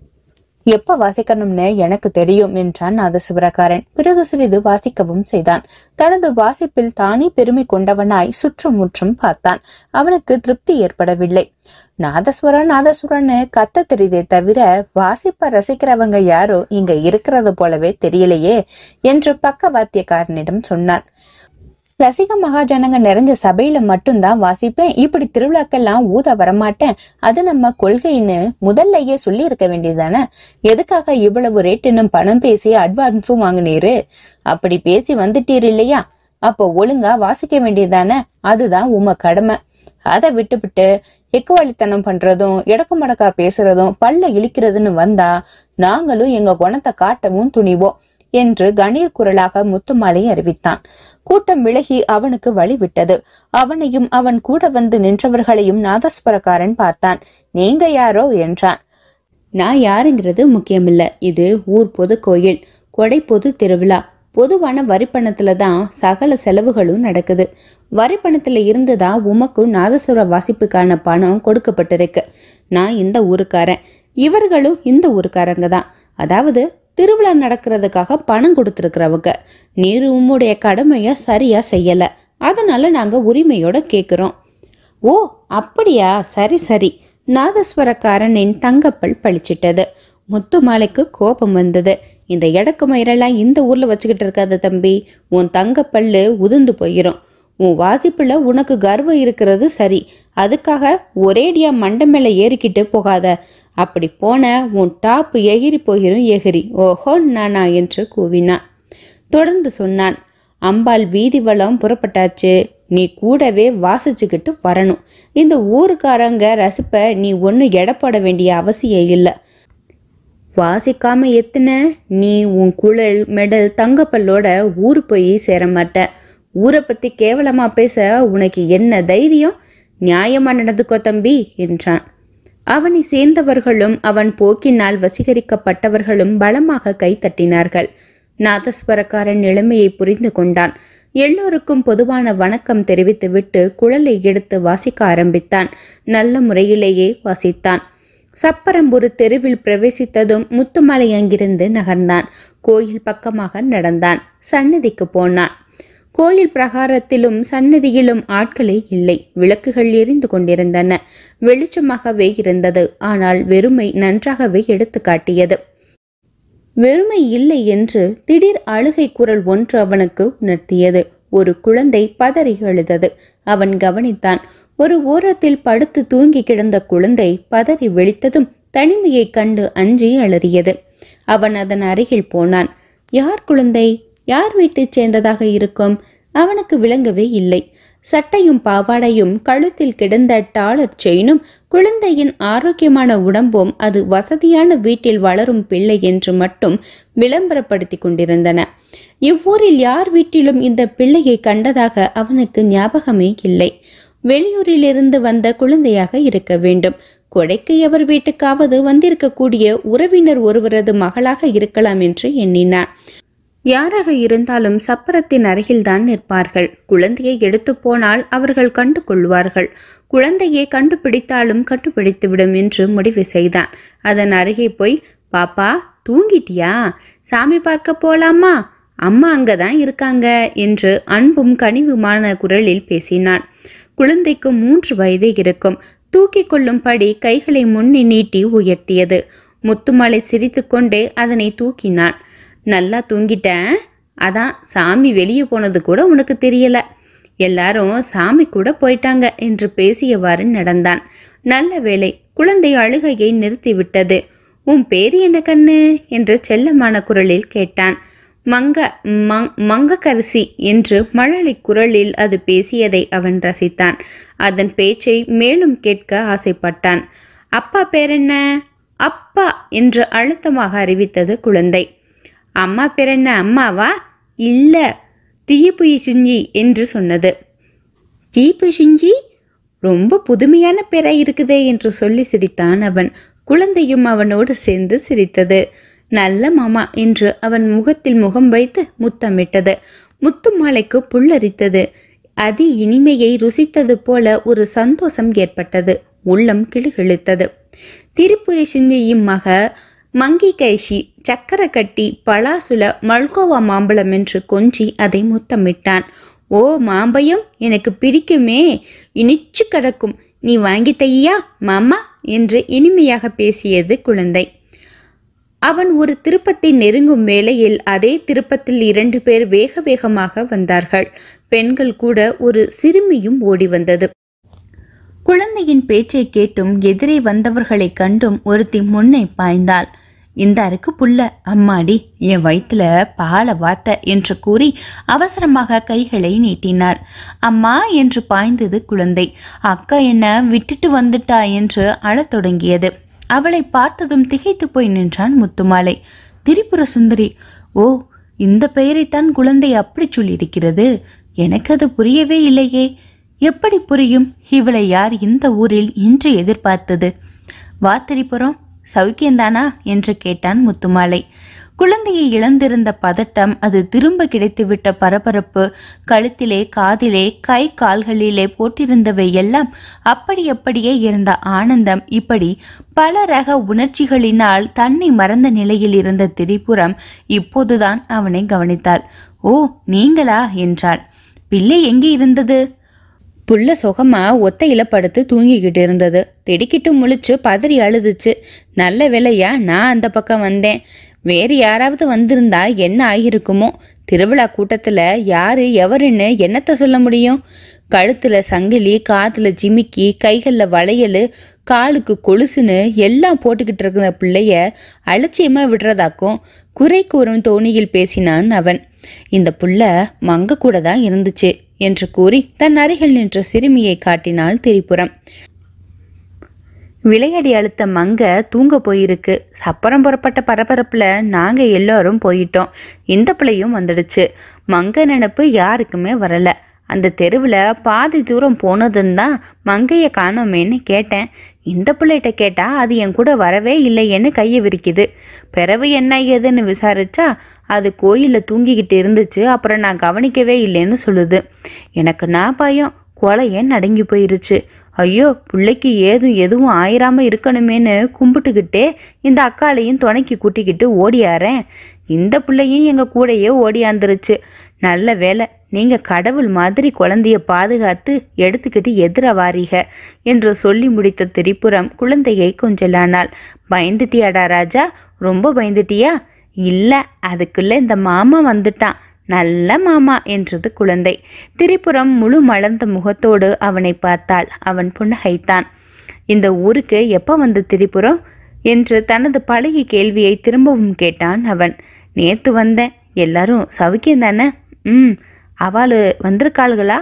எப்ப வாசிக்கணும்னு எனக்கு தெரியும் என்றான் நாதசுவரக்காரன் பிறகு சிறிது வாசிக்கவும் செய்தான் தனது வாசிப்பில் தானே பெருமை கொண்டவனாய் சுற்றும் முற்றும் பார்த்தான் அவனுக்கு திருப்தி ஏற்படவில்லை நாதஸ்வரம் நாதஸ்வரம்னு கத்த தெரியுதே தவிர வாசிப்ப ரசிக்கிறவங்க யாரோ இங்க இருக்கிறது போலவே தெரியலையே என்று பக்கவாத்தியக்காரனிடம் சொன்னார் ரசிக மகாஜனங்க நிறைஞ்ச சபையில மட்டும்தான் வாசிப்பேன் இப்படி திருவிழாக்கெல்லாம் ஊத வரமாட்டேன் அது நம்ம கொள்கைன்னு முதல்லயே சொல்லி இருக்க வேண்டியதானே எதுக்காக இவ்வளவு ரேட்டுன்னு பணம் பேசி அட்வான்ஸும் வாங்கினீரு அப்படி பேசி வந்துட்டீர் இல்லையா அப்போ ஒழுங்கா வாசிக்க வேண்டியதானே அதுதான் உம கடமை அதை விட்டுவிட்டு எக்குவழித்தனம் பண்றதும் இடக்கு மடக்கா பேசுறதும் பல்ல இழிக்கிறதுன்னு வந்தா நாங்களும் எங்க குணத்தை காட்டவும் துணிவோம் என்று கணீர் குரலாக முத்துமாலை அறிவித்தான் கூட்டம் விலகி அவனுக்கு வழி விட்டது அவனையும் அவன் கூட வந்து நின்றவர்களையும் நாதஸ்வரக்காரன் பார்த்தான் நீங்க யாரோ என்றான் நான் யாருங்கிறது முக்கியமில்ல இது ஊர் பொது கோயில் கொடை பொது திருவிழா பொதுவான வரிப்பணத்துல தான் சகல செலவுகளும் நடக்குது வரிப்பணத்துல இருந்து தான் உமக்கும் நாதஸ்வர வாசிப்புக்கான பணம் கொடுக்கப்பட்டிருக்கு நான் இந்த ஊருக்காரன் இவர்களும் இந்த ஊருக்காரங்க தான் அதாவது திருவிழா நடக்கிறதுக்காக பணம் கொடுத்துருக்கிறவங்க நீர் உம்முடைய கடமைய சரியா செய்யல அதனால நாங்க உரிமையோட கேக்குறோம் ஓ அப்படியா சரி சரி நாதஸ்வரக்காரனின் தங்கப்பல் பளிச்சிட்டது முத்துமாலைக்கு கோபம் வந்தது இந்த எடக்கு மயிரெல்லாம் இந்த ஊர்ல வச்சுக்கிட்டு இருக்காத தம்பி உன் தங்கப்பல்லு உதிர்ந்து போயிரும் உன் வாசிப்புல உனக்கு கர்வம் இருக்கிறது சரி அதுக்காக ஒரேடியா மண்டை மேல ஏறிக்கிட்டு போகாத அப்படி போன உன் டாப் எகிரி போகிரும் எகிரி ஓஹோ நானா என்று கூவினான் தொடர்ந்து சொன்னான் அம்பாள் வீதி வளம் புறப்பட்டாச்சு நீ கூடவே வாசிச்சுக்கிட்டு வரணும் இந்த ஊருக்காரங்க ரசிப்ப நீ ஒன்றும் எடப்பட வேண்டிய அவசியம் இல்லை வாசிக்காம எத்துன நீ உன் குழல் மெடல் தங்கப்பல்லோட ஊர் போய் சேர மாட்ட ஊரை பத்தி கேவலமா பேச உனக்கு என்ன தைரியம் நியாயமா நடந்துக்கோ தம்பி என்றான் அவனை சேர்ந்தவர்களும் அவன் போக்கினால் வசீகரிக்கப்பட்டவர்களும் பலமாக கைத்தட்டினார்கள் நாதஸ்வரக்காரன் நிலைமையை புரிந்து கொண்டான் எல்லோருக்கும் பொதுவான வணக்கம் தெரிவித்துவிட்டு குழலை எடுத்து வாசிக்க ஆரம்பித்தான் நல்ல முறையிலேயே வாசித்தான் சப்பரம்புரு தெருவில் பிரவேசித்ததும் முத்துமலை அங்கிருந்து நகர்ந்தான் கோயில் பக்கமாக நடந்தான் சன்னதிக்கு போனான் கோயில் பிரகாரத்திலும் சன்னதியிலும் ஆட்களே இல்லை விளக்குகள் எரிந்து கொண்டிருந்தன வெளிச்சமாகவே இருந்தது ஆனால் வெறுமை நன்றாகவே எடுத்து காட்டியது வெறுமை இல்லை என்று திடீர் அழுகை குரல் ஒன்று அவனுக்கு உணர்த்தியது ஒரு குழந்தை பதறி எழுதது அவன் கவனித்தான் ஒரு ஓரத்தில் படுத்து தூங்கி கிடந்த குழந்தை பதறி விழித்ததும் தனிமையைக் கண்டு அஞ்சி அலறியது அவன் அதன் அருகில் போனான் யார் குழந்தை யார் வீட்டைச் சேர்ந்ததாக இருக்கும் அவனுக்கு விளங்கவே இல்லை சட்டையும் பாவாடையும் கழுத்தில் கிடந்த டாலர் செயினும் குழந்தையின் ஆரோக்கியமான உடம்பும் அது வசதியான வீட்டில் வளரும் பிள்ளை என்று மட்டும் விளம்பரப்படுத்தி கொண்டிருந்தன இவ்வூரில் யார் வீட்டிலும் இந்த பிள்ளையை கண்டதாக அவனுக்கு ஞாபகமே இல்லை வெளியூரிலிருந்து வந்த குழந்தையாக இருக்க வேண்டும் கொடைக்கு எவர் வீட்டுக்காவது வந்திருக்கக்கூடிய உறவினர் ஒருவரது மகளாக இருக்கலாம் என்று எண்ணினான் யாராக இருந்தாலும் சப்பரத்தின் அருகில்தான் நிற்பார்கள் குழந்தையை எடுத்து போனால் அவர்கள் கண்டு கொள்வார்கள் குழந்தையை கண்டுபிடித்தாலும் கண்டுபிடித்துவிடும் என்று முடிவு செய்தான் அதன் அருகே போய் பாப்பா தூங்கிட்டியா சாமி பார்க்க போலாமா அம்மா அங்கதான் இருக்காங்க என்று அன்பும் கனிவுமான குரலில் பேசினான் குழந்தைக்கு மூன்று வயது இருக்கும் தூக்கிக் கொள்ளும்படி கைகளை முன்னே நீட்டி உயர்த்தியது முத்துமலை சிரித்துக்கொண்டே அதனை தூக்கினான் நல்லா தூங்கிட்டேன் அதான் சாமி வெளியே போனது கூட உனக்கு தெரியல எல்லாரும் சாமி கூட போயிட்டாங்க என்று பேசியவாறு நடந்தான் நல்ல வேளை குழந்தை அழுகையை நிறுத்திவிட்டது உன் பேர் என்ன கண்ணு என்று செல்லமான குரலில் கேட்டான் மங்க மங் மங்கக்கரிசி என்று மழலை குரலில் அது பேசியதை அவன் ரசித்தான் அதன் பேச்சை மேலும் கேட்க ஆசைப்பட்டான் அப்பா பேர் என்ன அப்பா என்று அழுத்தமாக அறிவித்தது குழந்தை அம்மா பேர் என்ன அம்மாவா இல்ல தீப்புயி சுஞ்சி என்று சொன்னது தீப்பு சுஞ்சி ரொம்ப புதுமையான பேரா இருக்குதே என்று சொல்லி சிரித்தான் அவன் குழந்தையும் அவனோடு சேர்ந்து சிரித்தது நல்ல மாமா என்று அவன் முகத்தில் முகம் வைத்து முத்தமிட்டது முத்துமாலைக்கு புல்லரித்தது அதி இனிமையை ருசித்தது போல ஒரு சந்தோஷம் ஏற்பட்டது உள்ளம் கிளுகிழுத்தது திரிபுரி சிந்தியும் மக மங்கி கைஷி சக்கர கட்டி பலாசுல மல்கோவா மாம்பழம் என்று கொஞ்சி அதை முத்தமிட்டான் ஓ மாம்பயம் எனக்கு பிடிக்குமே இனிச்சு கிடக்கும் நீ வாங்கி தையா மாமா என்று இனிமையாக பேசியது குழந்தை அவன் ஒரு திருப்பத்தை நெருங்கும் வேளையில் அதே திருப்பத்தில் இரண்டு பேர் வேக வேகமாக வந்தார்கள் பெண்கள் கூட ஒரு சிறுமியும் ஓடி வந்தது குழந்தையின் பேச்சை கேட்டும் எதிரே வந்தவர்களைக் கண்டும் ஒருத்தி முன்னே பாய்ந்தாள் இந்த அருக்கு புல்ல அம்மாடி என் வயிற்றுல பாலை வாத்த என்று கூறி அவசரமாக கைகளை நீட்டினார் அம்மா என்று பாய்ந்தது குழந்தை அக்கா என்ன விட்டுட்டு வந்துட்டா என்று அழத் தொடங்கியது அவளை பார்த்ததும் திகைத்து போய் நின்றான் முத்துமாலை திரிபுர சுந்தரி ஓ இந்த பெயரைத்தான் குழந்தை அப்படி சொல்லியிருக்கிறது எனக்கு அது புரியவே இல்லையே எப்படி புரியும் இவளை யார் இந்த ஊரில் இன்று எதிர்பார்த்தது வா திரிபுரம் சௌக்கியந்தானா என்று கேட்டான் முத்துமாலை குழந்தையை இழந்திருந்த பதட்டம் அது திரும்ப கிடைத்துவிட்ட பரபரப்பு கழுத்திலே காதிலே கை கால்களிலே போட்டிருந்தவை எல்லாம் அப்படி அப்படியே இருந்த ஆனந்தம் இப்படி பல ரக உணர்ச்சிகளினால் தன்னை மறந்த நிலையில் இருந்த திரிபுரம் இப்போதுதான் அவனை கவனித்தாள் ஓ நீங்களா என்றாள் பிள்ளை எங்கே இருந்தது புள்ள சுகமா ஒத்தையில படுத்து தூங்கிக்கிட்டு இருந்தது திடுக்கிட்டு முழிச்சு பதறி அழுதுச்சு நல்ல வேலையா நான் அந்த பக்கம் வந்தேன் வேறு யாராவது வந்திருந்தா என்ன ஆகியிருக்குமோ திருவிழா கூட்டத்தில் யாரு எவருன்னு என்னத்த சொல்ல முடியும் கழுத்துல சங்கிலி காதுல ஜிமிக்கி கைகளில் வளையல் காலுக்கு கொலுசுன்னு எல்லாம் போட்டுக்கிட்டு இருக்கிற பிள்ளைய அலட்சியமா விடுறதாக்கும் குறை கூறும் தோணியில் பேசினான் அவன் இந்த புள்ள மங்க கூட தான் இருந்துச்சு என்று கூறி தன் அருகில் நின்ற சிறுமியை காட்டினாள் திரிபுரம் விளையாடி அழுத்த மங்க தூங்க போயிருக்கு சப்பரம் புறப்பட்ட பரபரப்புல நாங்க எல்லாரும் போயிட்டோம் இந்த பிள்ளையும் வந்துடுச்சு மங்க நினப்பு யாருக்குமே வரல அந்த தெருவில் பாதி தூரம் போனதுன்னு தான் மங்கையை காணோமேன்னு கேட்டேன் இந்த பிள்ளைகிட்ட கேட்டா அது என் கூட வரவே இல்லையேன்னு கையை விரிக்குது பிறவு என்ன ஏதுன்னு விசாரிச்சா அது கோயிலில் தூங்கிக்கிட்டு இருந்துச்சு அப்புறம் நான் கவனிக்கவே இல்லைன்னு சொல்லுது எனக்கு நான் பயம் கொலையே நடுங்கி போயிருச்சு ஐயோ பிள்ளைக்கு ஏதும் எதுவும் ஆயிராம இருக்கணுமேன்னு கும்பிட்டுக்கிட்டே இந்த அக்காளையும் துணைக்கி கூட்டிக்கிட்டு ஓடியாரேன் இந்த பிள்ளையும் எங்கள் கூடயே ஓடியாந்துருச்சு நல்ல வேலை நீங்கள் கடவுள் மாதிரி குழந்தைய பாதுகாத்து எடுத்துக்கிட்டு எதிர வாரீக என்று சொல்லி முடித்த திரிபுரம் குழந்தையை கொஞ்சலானாள் பயந்துட்டியாடா ராஜா ரொம்ப பயந்துட்டியா இல்லை அதுக்குள்ளே இந்த மாமா வந்துட்டான் நல்ல மாமா என்றது குழந்தை திரிபுரம் முழு மலர்ந்த முகத்தோடு அவனை பார்த்தாள் அவன் புன்னகைத்தான் இந்த ஊருக்கு எப்போ வந்த திரிபுரம் என்று தனது பழைய கேள்வியை திரும்பவும் கேட்டான் அவன் நேத்து வந்தேன் எல்லாரும் சௌக்கியம் தானே ம் அவள் வந்திருக்காளுகளா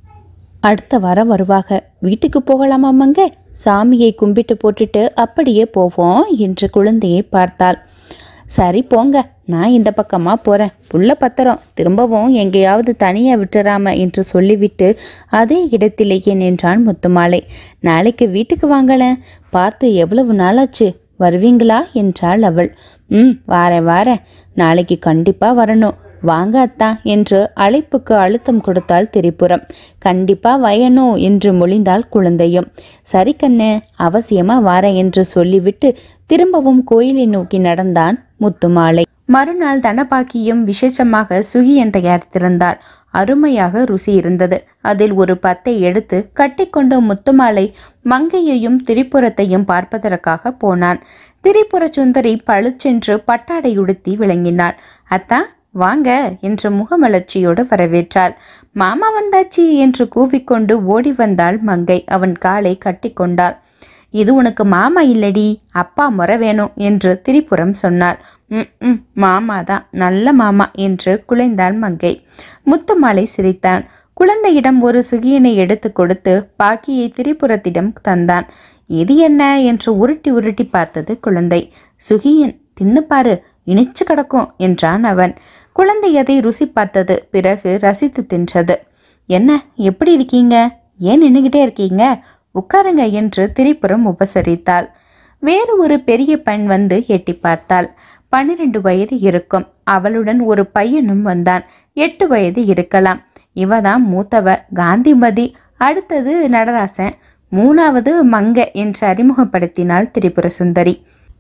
அடுத்த வாரம் வருவாக வீட்டுக்கு போகலாமா மங்க சாமியை கும்பிட்டு போட்டுட்டு அப்படியே போவோம் என்று குழந்தையை பார்த்தாள் சரி போங்க நான் இந்த பக்கமாக போகிறேன் புள்ள பத்திரம் திரும்பவும் எங்கேயாவது தனியாக விட்டுறாம என்று சொல்லிவிட்டு அதே இடத்திலேயே நின்றான் முத்துமாலை நாளைக்கு வீட்டுக்கு வாங்களேன் பார்த்து எவ்வளவு நாளாச்சு வருவீங்களா என்றாள் அவள் ம் வாரேன் வாரேன் நாளைக்கு கண்டிப்பாக வரணும் வாங்க அத்தா என்று அழைப்புக்கு அழுத்தம் கொடுத்தாள் திரிபுரம் கண்டிப்பா வயணும் என்று மொழிந்தாள் குழந்தையும் சரி கண்ணு அவசியமா வாரேன் என்று சொல்லிவிட்டு திரும்பவும் கோயிலை நோக்கி நடந்தான் முத்துமாலை மறுநாள் தனபாக்கியும் விசேஷமாக சுகியன் தயாரித்திருந்தாள் அருமையாக ருசி இருந்தது அதில் ஒரு பத்தை எடுத்து கட்டிக்கொண்ட முத்துமாலை மங்கையையும் திரிபுரத்தையும் பார்ப்பதற்காக போனான் திரிபுர சுந்தரி பளிச்சென்று பட்டாடை உடுத்தி விளங்கினாள் அத்தா வாங்க என்ற முகமலர்ச்சியோடு வரவேற்றாள் மாமா வந்தாச்சி என்று கூவிக்கொண்டு ஓடி வந்தாள் மங்கை அவன் காலை கட்டிக்கொண்டாள் இது உனக்கு மாமா இல்லடி அப்பா முறை வேணும் என்று திரிபுரம் சொன்னாள் ம் ம் மாமா தான் நல்ல மாமா என்று குலைந்தாள் மங்கை முத்துமாலை சிரித்தான் குழந்தையிடம் ஒரு சுகியனை எடுத்து கொடுத்து பாக்கியை திரிபுரத்திடம் தந்தான் இது என்ன என்று உருட்டி உருட்டி பார்த்தது குழந்தை சுகியன் தின்னு பாரு இனிச்சு கிடக்கும் என்றான் அவன் குழந்தை அதை ருசி பார்த்தது பிறகு ரசித்து தின்றது என்ன எப்படி இருக்கீங்க ஏன் நின்றுகிட்டே இருக்கீங்க உட்காருங்க என்று திரிபுரம் உபசரித்தாள் வேறு ஒரு பெரிய பெண் வந்து எட்டி பார்த்தாள் பன்னிரண்டு வயது இருக்கும் அவளுடன் ஒரு பையனும் வந்தான் எட்டு வயது இருக்கலாம் இவ தான் மூத்தவ காந்திமதி அடுத்தது நடராசன் மூணாவது மங்க என்று அறிமுகப்படுத்தினாள் திரிபுர சுந்தரி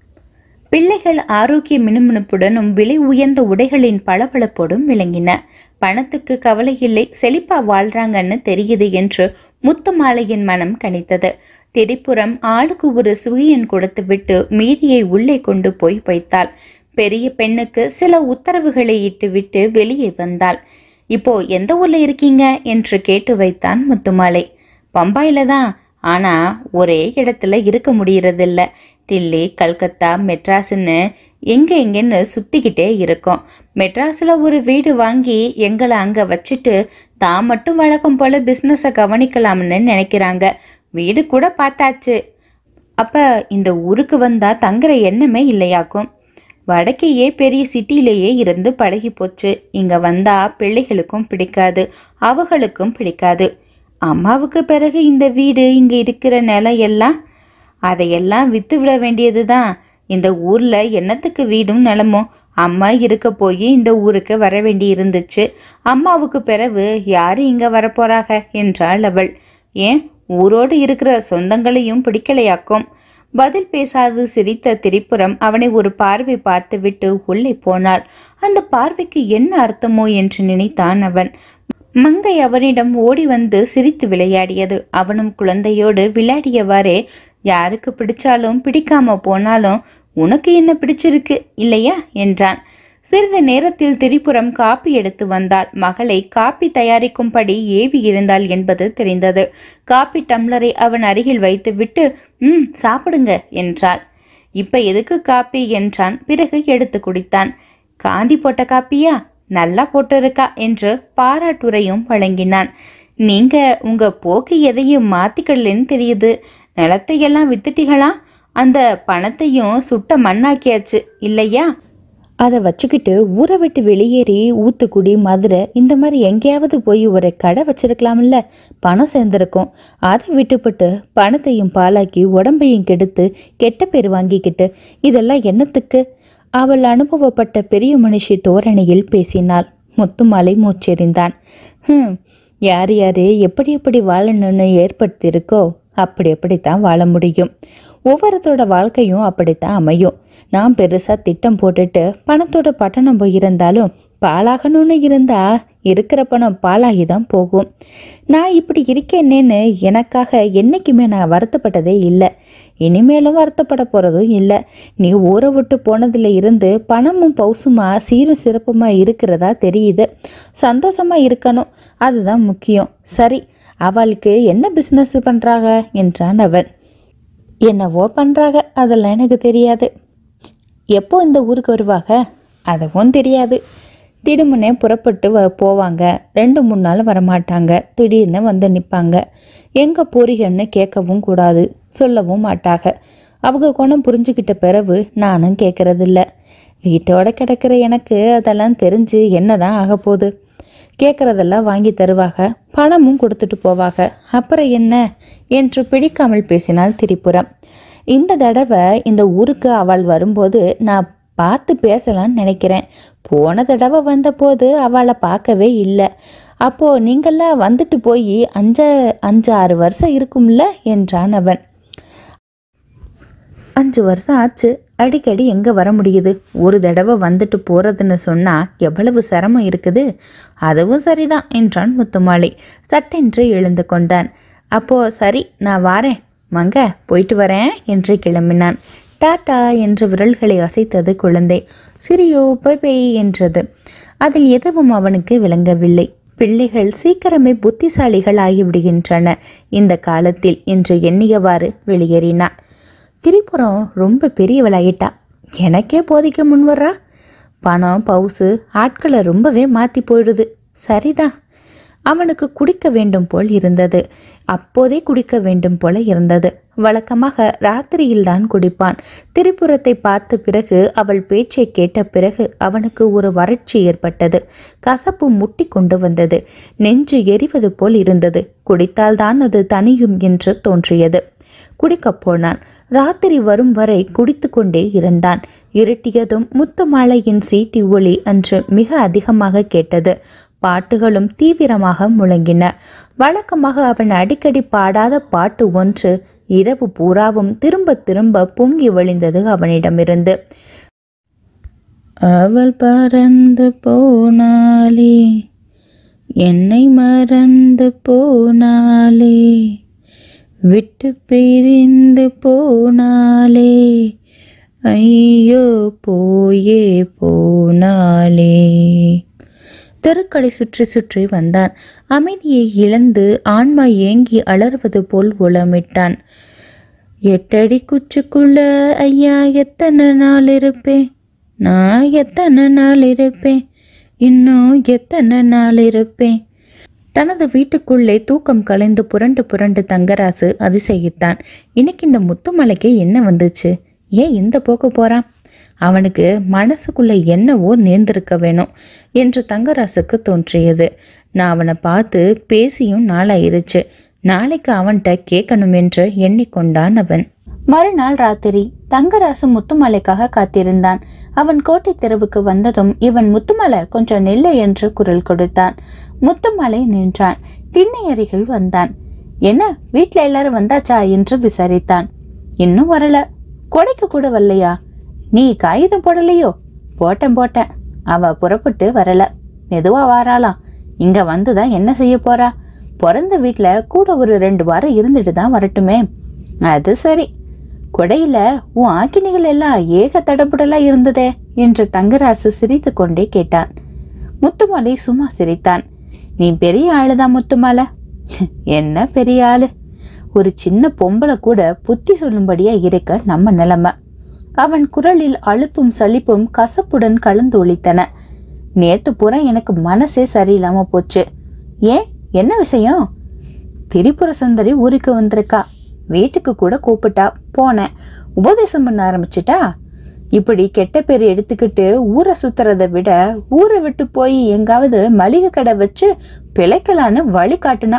பிள்ளைகள் ஆரோக்கிய மினுமினுப்புடனும் விலை உயர்ந்த உடைகளின் பளபளப்போடும் விளங்கின பணத்துக்கு கவலை இல்லை செழிப்பா வாழ்றாங்கன்னு தெரியுது என்று முத்துமாலையின் மனம் கனித்தது திரிபுரம் ஆளுக்கு ஒரு சுகியன் கொடுத்துவிட்டு மீதியை உள்ளே கொண்டு போய் வைத்தாள் பெரிய பெண்ணுக்கு சில உத்தரவுகளை இட்டுவிட்டு வெளியே வந்தாள் இப்போ எந்த ஊர்ல இருக்கீங்க என்று கேட்டு வைத்தான் முத்துமாலை பம்பாயில தான் ஆனா ஒரே இடத்துல இருக்க முடியறதில்ல தில்லி கல்கத்தா மெட்ராஸ்ன்னு எங்க எங்கன்னு சுத்திக்கிட்டே இருக்கோம் மெட்ராஸ்ல ஒரு வீடு வாங்கி எங்களை அங்க வச்சுட்டு தான் மட்டும் வழக்கம் போல பிசினஸ கவனிக்கலாம்னு நினைக்கிறாங்க வீடு கூட பார்த்தாச்சு அப்ப இந்த ஊருக்கு வந்தா தங்குற எண்ணமே இல்லையாக்கும் வடக்கேயே பெரிய சிட்டிலேயே இருந்து பழகி போச்சு இங்க வந்தா பிள்ளைகளுக்கும் பிடிக்காது அவகளுக்கும் பிடிக்காது அம்மாவுக்கு பிறகு இந்த வீடு இங்க இருக்கிற நிலம் எல்லாம் அதையெல்லாம் வித்து விட வேண்டியதுதான் இந்த ஊர்ல என்னத்துக்கு வீடும் நிலமும் அம்மா இருக்க போய் இந்த ஊருக்கு வர வேண்டி இருந்துச்சு அம்மாவுக்கு பிறகு யாரு இங்க வரப்போறாக என்றாள் அவள் ஏன் ஊரோடு இருக்கிற சொந்தங்களையும் பிடிக்கலையாக்கும் பதில் பேசாது சிரித்த திரிபுரம் அவனை ஒரு பார்வை பார்த்துவிட்டு உள்ளே போனாள் அந்த பார்வைக்கு என்ன அர்த்தமோ என்று நினைத்தான் அவன் மங்கை அவனிடம் ஓடி வந்து சிரித்து விளையாடியது அவனும் குழந்தையோடு விளையாடியவாறே யாருக்கு பிடிச்சாலும் பிடிக்காம போனாலும் உனக்கு என்ன பிடிச்சிருக்கு இல்லையா என்றான் சிறிது நேரத்தில் திரிபுரம் காப்பி எடுத்து வந்தாள் மகளை காப்பி தயாரிக்கும்படி ஏவி இருந்தாள் என்பது தெரிந்தது காப்பி டம்ளரை அவன் அருகில் வைத்துவிட்டு ம் சாப்பிடுங்க என்றாள் இப்ப எதுக்கு காப்பி என்றான் பிறகு எடுத்து குடித்தான் காந்தி போட்ட காப்பியா நல்லா போட்டிருக்கா என்று பாராட்டுரையும் வழங்கினான் நீங்க உங்க போக்கு எதையும் மாத்திக்கலன்னு தெரியுது நிலத்தையெல்லாம் வித்துட்டீங்களா அந்த பணத்தையும் சுட்ட மண்ணாக்கியாச்சு இல்லையா அதை வச்சுக்கிட்டு ஊரை விட்டு வெளியேறி ஊத்துக்குடி மதுரை இந்த மாதிரி எங்கேயாவது போய் ஒரு கடை வச்சிருக்கலாம்ல பணம் சேர்ந்திருக்கும் அதை விட்டுப்பட்டு பணத்தையும் பாலாக்கி உடம்பையும் கெடுத்து கெட்ட பேர் வாங்கிக்கிட்டு இதெல்லாம் என்னத்துக்கு அவள் அனுபவப்பட்ட பெரிய மனுஷி தோரணையில் பேசினாள் முத்துமாலை மூச்செறிந்தான் ஹம் யார் யார் எப்படி எப்படி வாழணும்னு ஏற்படுத்தியிருக்கோ அப்படி அப்படித்தான் வாழ முடியும் ஒவ்வொருத்தரோட வாழ்க்கையும் அப்படித்தான் அமையும் நான் பெருசாக திட்டம் போட்டுட்டு பணத்தோட பட்டணம் போயிருந்தாலும் பாலாகணும்னு இருந்தா இருக்கிற பணம் பாலாகி தான் போகும் நான் இப்படி இருக்கேனேன்னு எனக்காக என்னைக்குமே நான் வருத்தப்பட்டதே இல்லை இனிமேலும் வருத்தப்பட போகிறதும் இல்லை நீ ஊரை விட்டு போனதுல இருந்து பணமும் பௌசுமா சீரும் சிறப்புமா இருக்கிறதா தெரியுது சந்தோஷமா இருக்கணும் அதுதான் முக்கியம் சரி அவளுக்கு என்ன பிஸ்னஸ் பண்ணுறாங்க என்றான் அவன் என்னவோ பண்ணுறாங்க அதெல்லாம் எனக்கு தெரியாது எப்போ இந்த ஊருக்கு வருவாங்க அதுவும் தெரியாது திடுமுனே புறப்பட்டு வ போவாங்க ரெண்டு மூணு நாள் வரமாட்டாங்க திடீர்னு வந்து நிற்பாங்க எங்கே போறீங்கன்னு கேட்கவும் கூடாது சொல்லவும் மாட்டாங்க அவங்க குணம் புரிஞ்சுக்கிட்ட பிறகு நானும் கேட்கறதில்ல வீட்டோட கிடக்கிற எனக்கு அதெல்லாம் தெரிஞ்சு என்னதான் ஆக போகுது கேட்குறதெல்லாம் வாங்கி தருவாங்க பணமும் கொடுத்துட்டு போவாங்க அப்புறம் என்ன என்று பிடிக்காமல் பேசினாள் திரிபுரம் இந்த தடவை இந்த ஊருக்கு அவள் வரும்போது நான் பார்த்து பேசலாம்னு நினைக்கிறேன் போன தடவை வந்தபோது அவளை பார்க்கவே இல்லை அப்போ நீங்கள்லாம் வந்துட்டு போய் அஞ்சு அஞ்சு ஆறு வருஷம் இருக்கும்ல என்றான் அவன் அஞ்சு வருஷம் ஆச்சு அடிக்கடி எங்கே வர முடியுது ஒரு தடவை வந்துட்டு போகிறதுன்னு சொன்னால் எவ்வளவு சிரமம் இருக்குது அதுவும் சரிதான் என்றான் முத்துமாலை சட்டென்று எழுந்து கொண்டான் அப்போ சரி நான் வாரேன் மங்க போயிட்டு வரேன் என்று கிளம்பினான் டாட்டா என்று விரல்களை அசைத்தது குழந்தை சிறியோ பை பை என்றது அதில் எதுவும் அவனுக்கு விளங்கவில்லை பிள்ளைகள் சீக்கிரமே புத்திசாலிகள் ஆகிவிடுகின்றன இந்த காலத்தில் என்று எண்ணியவாறு வெளியேறினான் திரிபுரம் ரொம்ப பெரியவளாயிட்டா எனக்கே போதிக்க முன்வர்றா பணம் பவுசு ஆட்களை ரொம்பவே மாற்றி போயிடுது சரிதான் அவனுக்கு குடிக்க வேண்டும் போல் இருந்தது அப்போதே குடிக்க வேண்டும் போல இருந்தது வழக்கமாக ராத்திரியில்தான் குடிப்பான் திரிபுரத்தை பார்த்த பிறகு அவள் பேச்சை கேட்ட பிறகு அவனுக்கு ஒரு வறட்சி ஏற்பட்டது கசப்பு முட்டி கொண்டு வந்தது நெஞ்சு எரிவது போல் இருந்தது குடித்தால்தான் அது தனியும் என்று தோன்றியது குடிக்கப் போனான் ராத்திரி வரும் வரை குடித்து கொண்டே இருந்தான் இருட்டியதும் முத்துமாலையின் சீட்டி ஒளி அன்று மிக அதிகமாக கேட்டது பாட்டுகளும் தீவிரமாக முழங்கின வழக்கமாக அவன் அடிக்கடி பாடாத பாட்டு ஒன்று இரவு பூராவும் திரும்ப திரும்ப பொங்கி வழிந்தது அவனிடமிருந்து அவள் பறந்து போனாலே என்னை மறந்து போனாலே விட்டு பிரிந்து போனாலே ஐயோ போயே போனாலே தெருக்களை சுற்றி சுற்றி வந்தான் அமைதியை இழந்து ஆன்மா ஏங்கி அலறுவது போல் உளமிட்டான் எட்டடி குச்சுக்குள்ள ஐயா எத்தனை நாள் இருப்பேன் நான் எத்தனை நாள் இருப்பேன் இன்னும் எத்தனை நாள் இருப்பேன் தனது வீட்டுக்குள்ளே தூக்கம் கலைந்து புரண்டு புரண்டு தங்கராசு அதிசயித்தான் இன்னைக்கு இந்த முத்துமலைக்கு என்ன வந்துச்சு ஏன் இந்த போக்கு போறான் அவனுக்கு மனசுக்குள்ள என்னவோ நேர்ந்திருக்க வேணும் என்று தங்கராசுக்கு தோன்றியது நான் அவனை பார்த்து பேசியும் நாளாயிருச்சு நாளைக்கு அவன்கிட்ட கேட்கணும் என்று எண்ணிக்கொண்டான் அவன் மறுநாள் ராத்திரி தங்கராசு முத்துமலைக்காக காத்திருந்தான் அவன் கோட்டை தெருவுக்கு வந்ததும் இவன் முத்துமலை கொஞ்சம் நில்லை என்று குரல் கொடுத்தான் முத்துமலை நின்றான் திண்ணை அருகில் வந்தான் என்ன வீட்ல எல்லாரும் வந்தாச்சா என்று விசாரித்தான் இன்னும் வரல கொடைக்கு கூட வரலையா நீ காகிதம் போடலையோ போட்டேன் போட்டேன் அவ புறப்பட்டு வரல மெதுவா வாராளாம் இங்க வந்துதான் என்ன செய்ய போறா பிறந்த வீட்ல கூட ஒரு ரெண்டு வாரம் இருந்துட்டு தான் வரட்டுமே அது சரி கொடையில உன் ஆக்கினிகள் எல்லாம் ஏக தடபுடலா இருந்ததே என்று தங்கராசு சிரித்து கொண்டே கேட்டான் முத்துமலை சும்மா சிரித்தான் நீ பெரிய ஆளுதான் முத்துமலை என்ன பெரிய ஆளு ஒரு சின்ன பொம்பளை கூட புத்தி சொல்லும்படியா இருக்க நம்ம நிலைமை அவன் குரலில் அலுப்பும் சலிப்பும் கசப்புடன் கலந்து ஒலித்தன நேத்து பூரா எனக்கு மனசே சரியில்லாம போச்சு ஏன் என்ன விஷயம் திரிபுர சுந்தரி ஊருக்கு வந்திருக்கா வீட்டுக்கு கூட கூப்பிட்டா போனேன் உபதேசம் பண்ண ஆரம்பிச்சிட்டா இப்படி கெட்ட பேர் எடுத்துக்கிட்டு ஊரை சுத்துறதை விட ஊரை விட்டு போய் எங்காவது மளிகை கடை வச்சு பிழைக்கலான்னு வழி காட்டுனா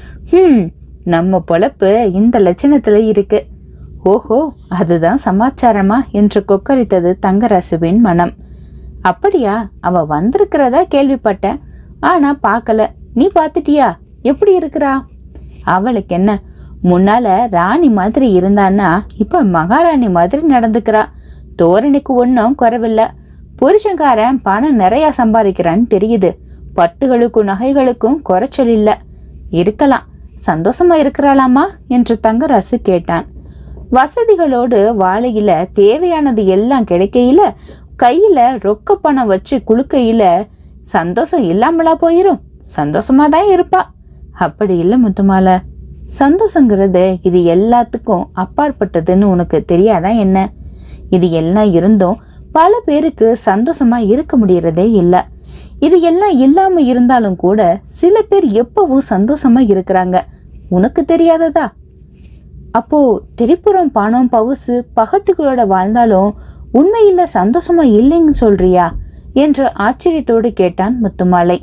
ஹம் நம்ம பொழப்பு இந்த லட்சணத்துல இருக்கு ஓஹோ அதுதான் சமாச்சாரமா என்று கொக்கரித்தது தங்கராசுவின் மனம் அப்படியா அவ வந்திருக்கிறதா கேள்விப்பட்டேன் ஆனா பார்க்கல நீ பார்த்துட்டியா எப்படி இருக்கிறா அவளுக்கு என்ன முன்னால ராணி மாதிரி இருந்தான்னா இப்ப மகாராணி மாதிரி நடந்துக்கிறா தோரணிக்கு ஒன்றும் குறைவில்ல புருஷன்காரன் பணம் நிறைய சம்பாதிக்கிறான்னு தெரியுது பட்டுகளுக்கும் நகைகளுக்கும் குறைச்சல் இல்ல இருக்கலாம் சந்தோஷமா இருக்கிறாளாமா என்று தங்கராசு கேட்டான் வசதிகளோடு வாழையில தேவையானது எல்லாம் கிடைக்கையில கையில ரொக்க பணம் வச்சு குலுக்கையில சந்தோஷம் இல்லாமலா போயிரும் சந்தோஷமா தான் இருப்பா அப்படி இல்ல முத்துமால சந்தோஷங்கிறது இது எல்லாத்துக்கும் அப்பாற்பட்டதுன்னு உனக்கு தெரியாதா என்ன இது எல்லாம் இருந்தும் பல பேருக்கு சந்தோஷமா இருக்க முடியறதே இல்ல இது எல்லாம் இல்லாம இருந்தாலும் கூட சில பேர் எப்பவும் சந்தோஷமா இருக்கிறாங்க உனக்கு தெரியாததா அப்போ திரிபுரம் பணம் பவுசு பகட்டுகளோட வாழ்ந்தாலும் உண்மையில சந்தோஷமா இல்லைன்னு சொல்றியா என்று ஆச்சரியத்தோடு கேட்டான் முத்துமாலை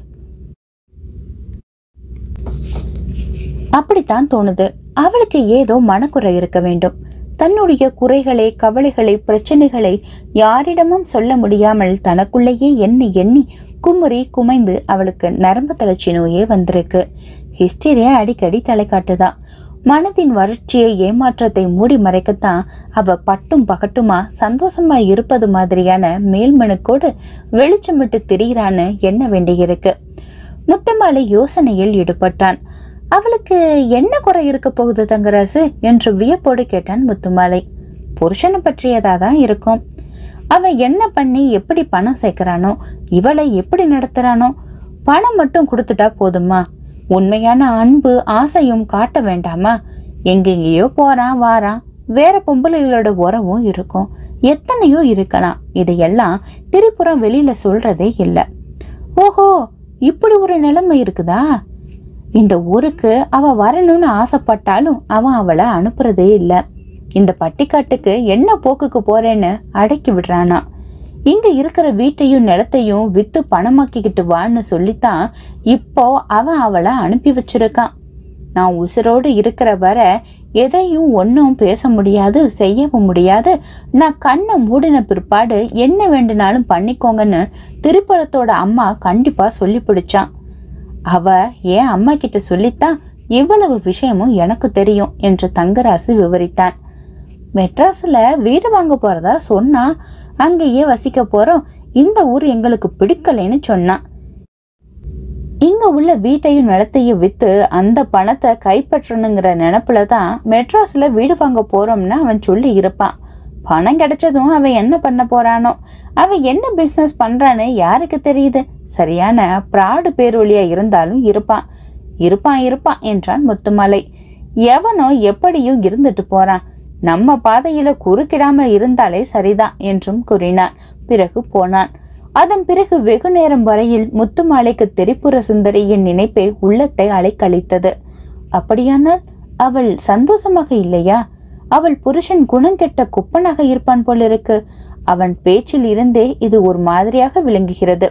அப்படித்தான் தோணுது அவளுக்கு ஏதோ மனக்குறை இருக்க வேண்டும் தன்னுடைய குறைகளை கவலைகளை பிரச்சனைகளை யாரிடமும் சொல்ல முடியாமல் தனக்குள்ளேயே எண்ணி எண்ணி குமுறி குமைந்து அவளுக்கு நரம்பு தளர்ச்சி நோயே வந்திருக்கு ஹிஸ்டீரியா அடிக்கடி தலை காட்டுதா மனதின் வறட்சியை ஏமாற்றத்தை மூடி மறைக்கத்தான் அவ பட்டும் பகட்டுமா சந்தோஷமா இருப்பது மாதிரியான மேல்மனுக்கோடு வெளிச்சமிட்டு திரியிறான்னு எண்ண வேண்டியிருக்கு முத்தமாலை யோசனையில் ஈடுபட்டான் அவளுக்கு என்ன குறை இருக்க போகுது தங்கராசு என்று வியப்போடு கேட்டான் முத்துமாலை புருஷனை பற்றியதா தான் இருக்கும் அவன் என்ன பண்ணி எப்படி பணம் சேர்க்கிறானோ இவளை எப்படி நடத்துறானோ பணம் மட்டும் கொடுத்துட்டா போதுமா உண்மையான அன்பு ஆசையும் காட்ட வேண்டாமா எங்கெங்கேயோ போறான் வாரான் வேற பொம்பளைகளோட உறவும் இருக்கும் எத்தனையோ இருக்கலாம் இதையெல்லாம் திரிபுரம் வெளியில சொல்றதே இல்லை ஓஹோ இப்படி ஒரு நிலைமை இருக்குதா இந்த ஊருக்கு அவ வரணும்னு ஆசைப்பட்டாலும் அவன் அவளை அனுப்புறதே இல்ல இந்த பட்டிக்காட்டுக்கு என்ன போக்குக்கு போறேன்னு அடக்கி விடுறானா இங்க இருக்கிற வீட்டையும் நிலத்தையும் வித்து பணமாக்கிக்கிட்டு வான்னு சொல்லித்தான் இப்போ அவன் அவளை அனுப்பி வச்சிருக்கான் நான் உசுரோடு இருக்கிற வர எதையும் ஒன்றும் பேச முடியாது செய்யவும் முடியாது நான் கண்ணை மூடின பிற்பாடு என்ன வேண்டுனாலும் பண்ணிக்கோங்கன்னு திருப்பழத்தோட அம்மா கண்டிப்பா சொல்லி பிடிச்சான் அவ என் அம்மா கிட்ட சொல்லித்தான் இவ்வளவு விஷயமும் எனக்கு தெரியும் என்று தங்கராசு விவரித்தான் மெட்ராஸ்ல வீடு வாங்க போறதா சொன்னா அங்கேயே வசிக்க போறோம் இந்த ஊர் எங்களுக்கு பிடிக்கலைன்னு சொன்னான் இங்க உள்ள வீட்டையும் நிலத்தையும் வித்து அந்த பணத்தை கைப்பற்றணுங்கிற நினைப்புல தான் மெட்ராஸ்ல வீடு வாங்க போறோம்னு அவன் சொல்லி இருப்பான் பணம் கிடைச்சதும் அவன் என்ன பண்ண போறானோ அவன் என்ன பிசினஸ் பண்றான்னு யாருக்கு தெரியுது சரியான பிராடு பேரொழியா இருந்தாலும் இருப்பான் இருப்பான் இருப்பான் என்றான் முத்துமலை எவனோ எப்படியும் இருந்துட்டு போறான் நம்ம பாதையில குறுக்கிடாம இருந்தாலே சரிதான் என்றும் கூறினான் பிறகு போனான் அதன் பிறகு வெகு நேரம் வரையில் முத்துமாலைக்கு திரிபுர சுந்தரியின் நினைப்பை உள்ளத்தை அலைக்கழித்தது அப்படியானால் அவள் சந்தோஷமாக இல்லையா அவள் புருஷன் குணங்கெட்ட குப்பனாக இருப்பான் போலிருக்கு அவன் பேச்சில் இருந்தே இது ஒரு மாதிரியாக விளங்குகிறது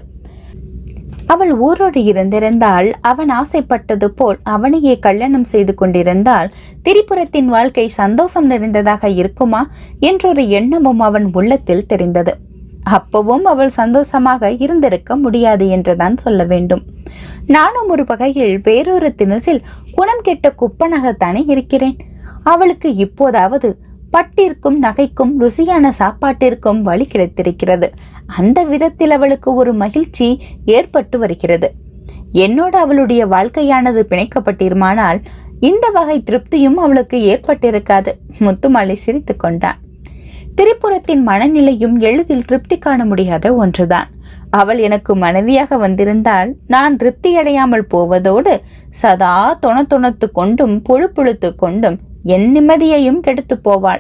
அவள் ஊரோடு இருந்திருந்தால் அவன் ஆசைப்பட்டது போல் அவனையே கல்யாணம் செய்து கொண்டிருந்தால் திரிபுரத்தின் வாழ்க்கை சந்தோஷம் நிறைந்ததாக இருக்குமா என்றொரு எண்ணமும் அவன் உள்ளத்தில் தெரிந்தது அப்பவும் அவள் சந்தோஷமாக இருந்திருக்க முடியாது என்றுதான் சொல்ல வேண்டும் நானும் ஒரு வகையில் வேறொரு தினசில் குணம் கெட்ட குப்பனாகத்தானே இருக்கிறேன் அவளுக்கு இப்போதாவது பட்டிற்கும் நகைக்கும் ருசியான சாப்பாட்டிற்கும் வழி கிடைத்திருக்கிறது அந்த விதத்தில் அவளுக்கு ஒரு மகிழ்ச்சி ஏற்பட்டு வருகிறது என்னோட அவளுடைய வாழ்க்கையானது பிணைக்கப்பட்டிருமானால் இந்த வகை திருப்தியும் அவளுக்கு ஏற்பட்டிருக்காது முத்துமாலை சிரித்துக் கொண்டான் திரிபுரத்தின் மனநிலையும் எளிதில் திருப்தி காண முடியாத ஒன்றுதான் அவள் எனக்கு மனைவியாக வந்திருந்தால் நான் திருப்தி அடையாமல் போவதோடு சதா தொண தொணத்து கொண்டும் புழு புழுத்து கொண்டும் என் நிம்மதியையும் கெடுத்து போவாள்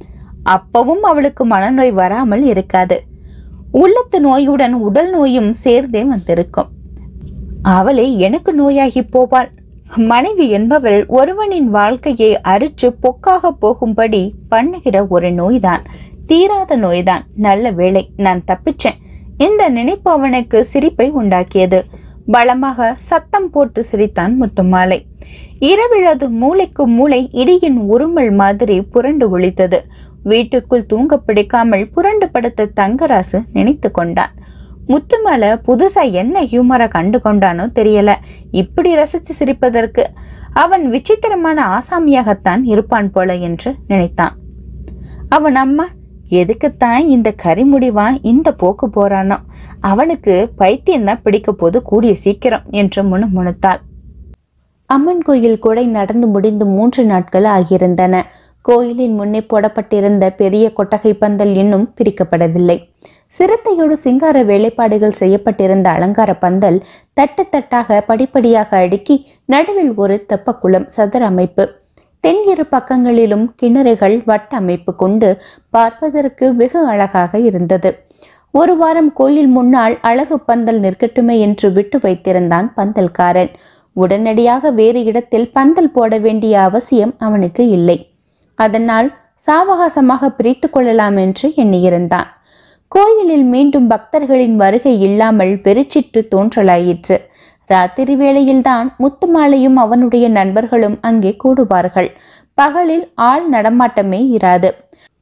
அப்பவும் அவளுக்கு மனநோய் வராமல் இருக்காது உள்ளத்து நோயுடன் உடல் நோயும் சேர்ந்தே வந்திருக்கும் அவளே எனக்கு நோயாகி போவாள் மனைவி என்பவள் ஒருவனின் வாழ்க்கையை அரிச்சு பொக்காக போகும்படி பண்ணுகிற ஒரு நோய்தான் தீராத நோய்தான் நல்ல வேளை நான் தப்பிச்சேன் இந்த நினைப்பு அவனுக்கு சிரிப்பை உண்டாக்கியது பலமாக சத்தம் போட்டு சிரித்தான் முத்துமாலை இரவிழது மூளைக்கு மூளை இடியின் உருமல் மாதிரி புரண்டு ஒழித்தது வீட்டுக்குள் தூங்க பிடிக்காமல் புரண்டு படுத்த தங்கராசு நினைத்து கொண்டான் முத்துமலை புதுசா என்ன ஹியூமரை கண்டு கொண்டானோ தெரியல இப்படி ரசிச்சு சிரிப்பதற்கு அவன் விசித்திரமான ஆசாமியாகத்தான் இருப்பான் போல என்று நினைத்தான் அவன் அம்மா எதுக்குத்தான் இந்த கரிமுடிவான் இந்த போக்கு போறானோ அவனுக்கு பைத்தியம் தான் பிடிக்க போது கூடிய சீக்கிரம் என்று முணுமுணுத்தாள் அம்மன் கோயில் கொடை நடந்து முடிந்து மூன்று நாட்கள் ஆகியிருந்தன கோயிலின் முன்னே போடப்பட்டிருந்த பெரிய கொட்டகை பந்தல் இன்னும் பிரிக்கப்படவில்லை சிரத்தையோடு சிங்கார வேலைப்பாடுகள் செய்யப்பட்டிருந்த அலங்கார பந்தல் தட்டு தட்டாக படிப்படியாக அடுக்கி நடுவில் ஒரு தெப்பக்குளம் சதுர அமைப்பு தென் இரு பக்கங்களிலும் கிணறுகள் வட்ட அமைப்பு கொண்டு பார்ப்பதற்கு வெகு அழகாக இருந்தது ஒரு வாரம் கோயில் முன்னால் அழகு பந்தல் நிற்கட்டுமே என்று விட்டு வைத்திருந்தான் பந்தல்காரன் உடனடியாக வேறு இடத்தில் பந்தல் போட வேண்டிய அவசியம் அவனுக்கு இல்லை அதனால் சாவகாசமாக பிரித்து கொள்ளலாம் என்று எண்ணியிருந்தான் கோயிலில் மீண்டும் பக்தர்களின் வருகை இல்லாமல் பெருச்சிட்டு தோன்றலாயிற்று ராத்திரி வேளையில்தான் முத்துமாலையும் அவனுடைய நண்பர்களும் அங்கே கூடுவார்கள் பகலில் ஆள் நடமாட்டமே இராது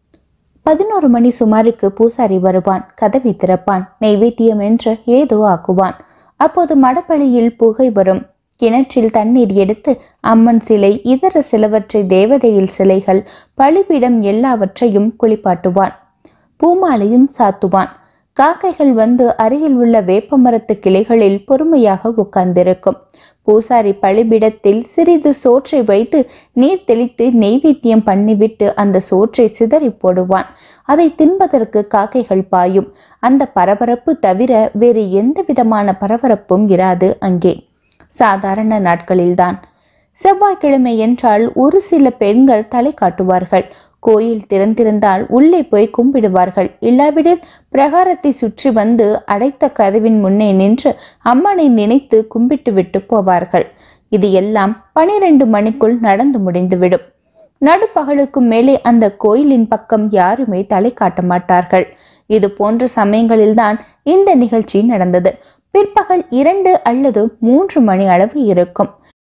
பதினோரு மணி சுமாருக்கு பூசாரி வருவான் கதவை திறப்பான் நெய்வேத்தியம் என்று ஏதோ ஆக்குவான் அப்போது மடப்பள்ளியில் புகை வரும் கிணற்றில் தண்ணீர் எடுத்து அம்மன் சிலை இதர சிலவற்றை தேவதையில் சிலைகள் பலிபீடம் எல்லாவற்றையும் குளிப்பாட்டுவான் பூமாலையும் சாத்துவான் காக்கைகள் வந்து அருகில் உள்ள வேப்பமரத்து கிளைகளில் பொறுமையாக உட்கார்ந்திருக்கும் பூசாரி பலிபிடத்தில் சிறிது சோற்றை வைத்து நீர் தெளித்து நெய்வேத்தியம் பண்ணிவிட்டு அந்த சோற்றை சிதறி போடுவான் அதை தின்பதற்கு காக்கைகள் பாயும் அந்த பரபரப்பு தவிர வேறு எந்த விதமான பரபரப்பும் இராது அங்கே சாதாரண நாட்களில்தான் செவ்வாய்க்கிழமை என்றால் ஒரு சில பெண்கள் தலை காட்டுவார்கள் கோயில் திறந்திருந்தால் உள்ளே போய் கும்பிடுவார்கள் இல்லாவிடில் பிரகாரத்தை சுற்றி வந்து அடைத்த கதவின் முன்னே நின்று அம்மனை நினைத்து கும்பிட்டு விட்டு போவார்கள் இது எல்லாம் பனிரெண்டு மணிக்குள் நடந்து முடிந்துவிடும் நடுப்பகலுக்கு மேலே அந்த கோயிலின் பக்கம் யாருமே தலை காட்ட மாட்டார்கள் இது போன்ற சமயங்களில்தான் இந்த நிகழ்ச்சி நடந்தது பிற்பகல் இரண்டு அல்லது மூன்று மணி அளவு இருக்கும்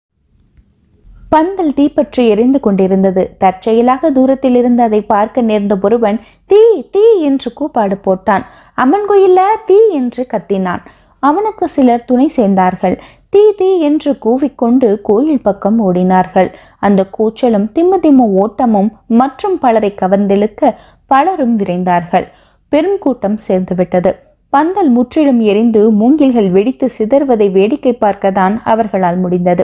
பந்தல் தீப்பற்றி எரிந்து கொண்டிருந்தது தற்செயலாக தூரத்தில் இருந்து அதை பார்க்க நேர்ந்த ஒருவன் தீ தீ என்று கூப்பாடு போட்டான் அம்மன் கோயில்ல தீ என்று கத்தினான் அவனுக்கு சிலர் துணை சேர்ந்தார்கள் தீ தீ என்று கூவிக்கொண்டு கோயில் பக்கம் ஓடினார்கள் அந்த கூச்சலும் திம்மு திம்மு ஓட்டமும் மற்றும் பலரை கவர்ந்தெழுக்க பலரும் விரைந்தார்கள் பெரும் கூட்டம் சேர்ந்துவிட்டது பந்தல் முற்றிலும் எரிந்து மூங்கில்கள் வெடித்து சிதறுவதை வேடிக்கை பார்க்கத்தான் அவர்களால் முடிந்தது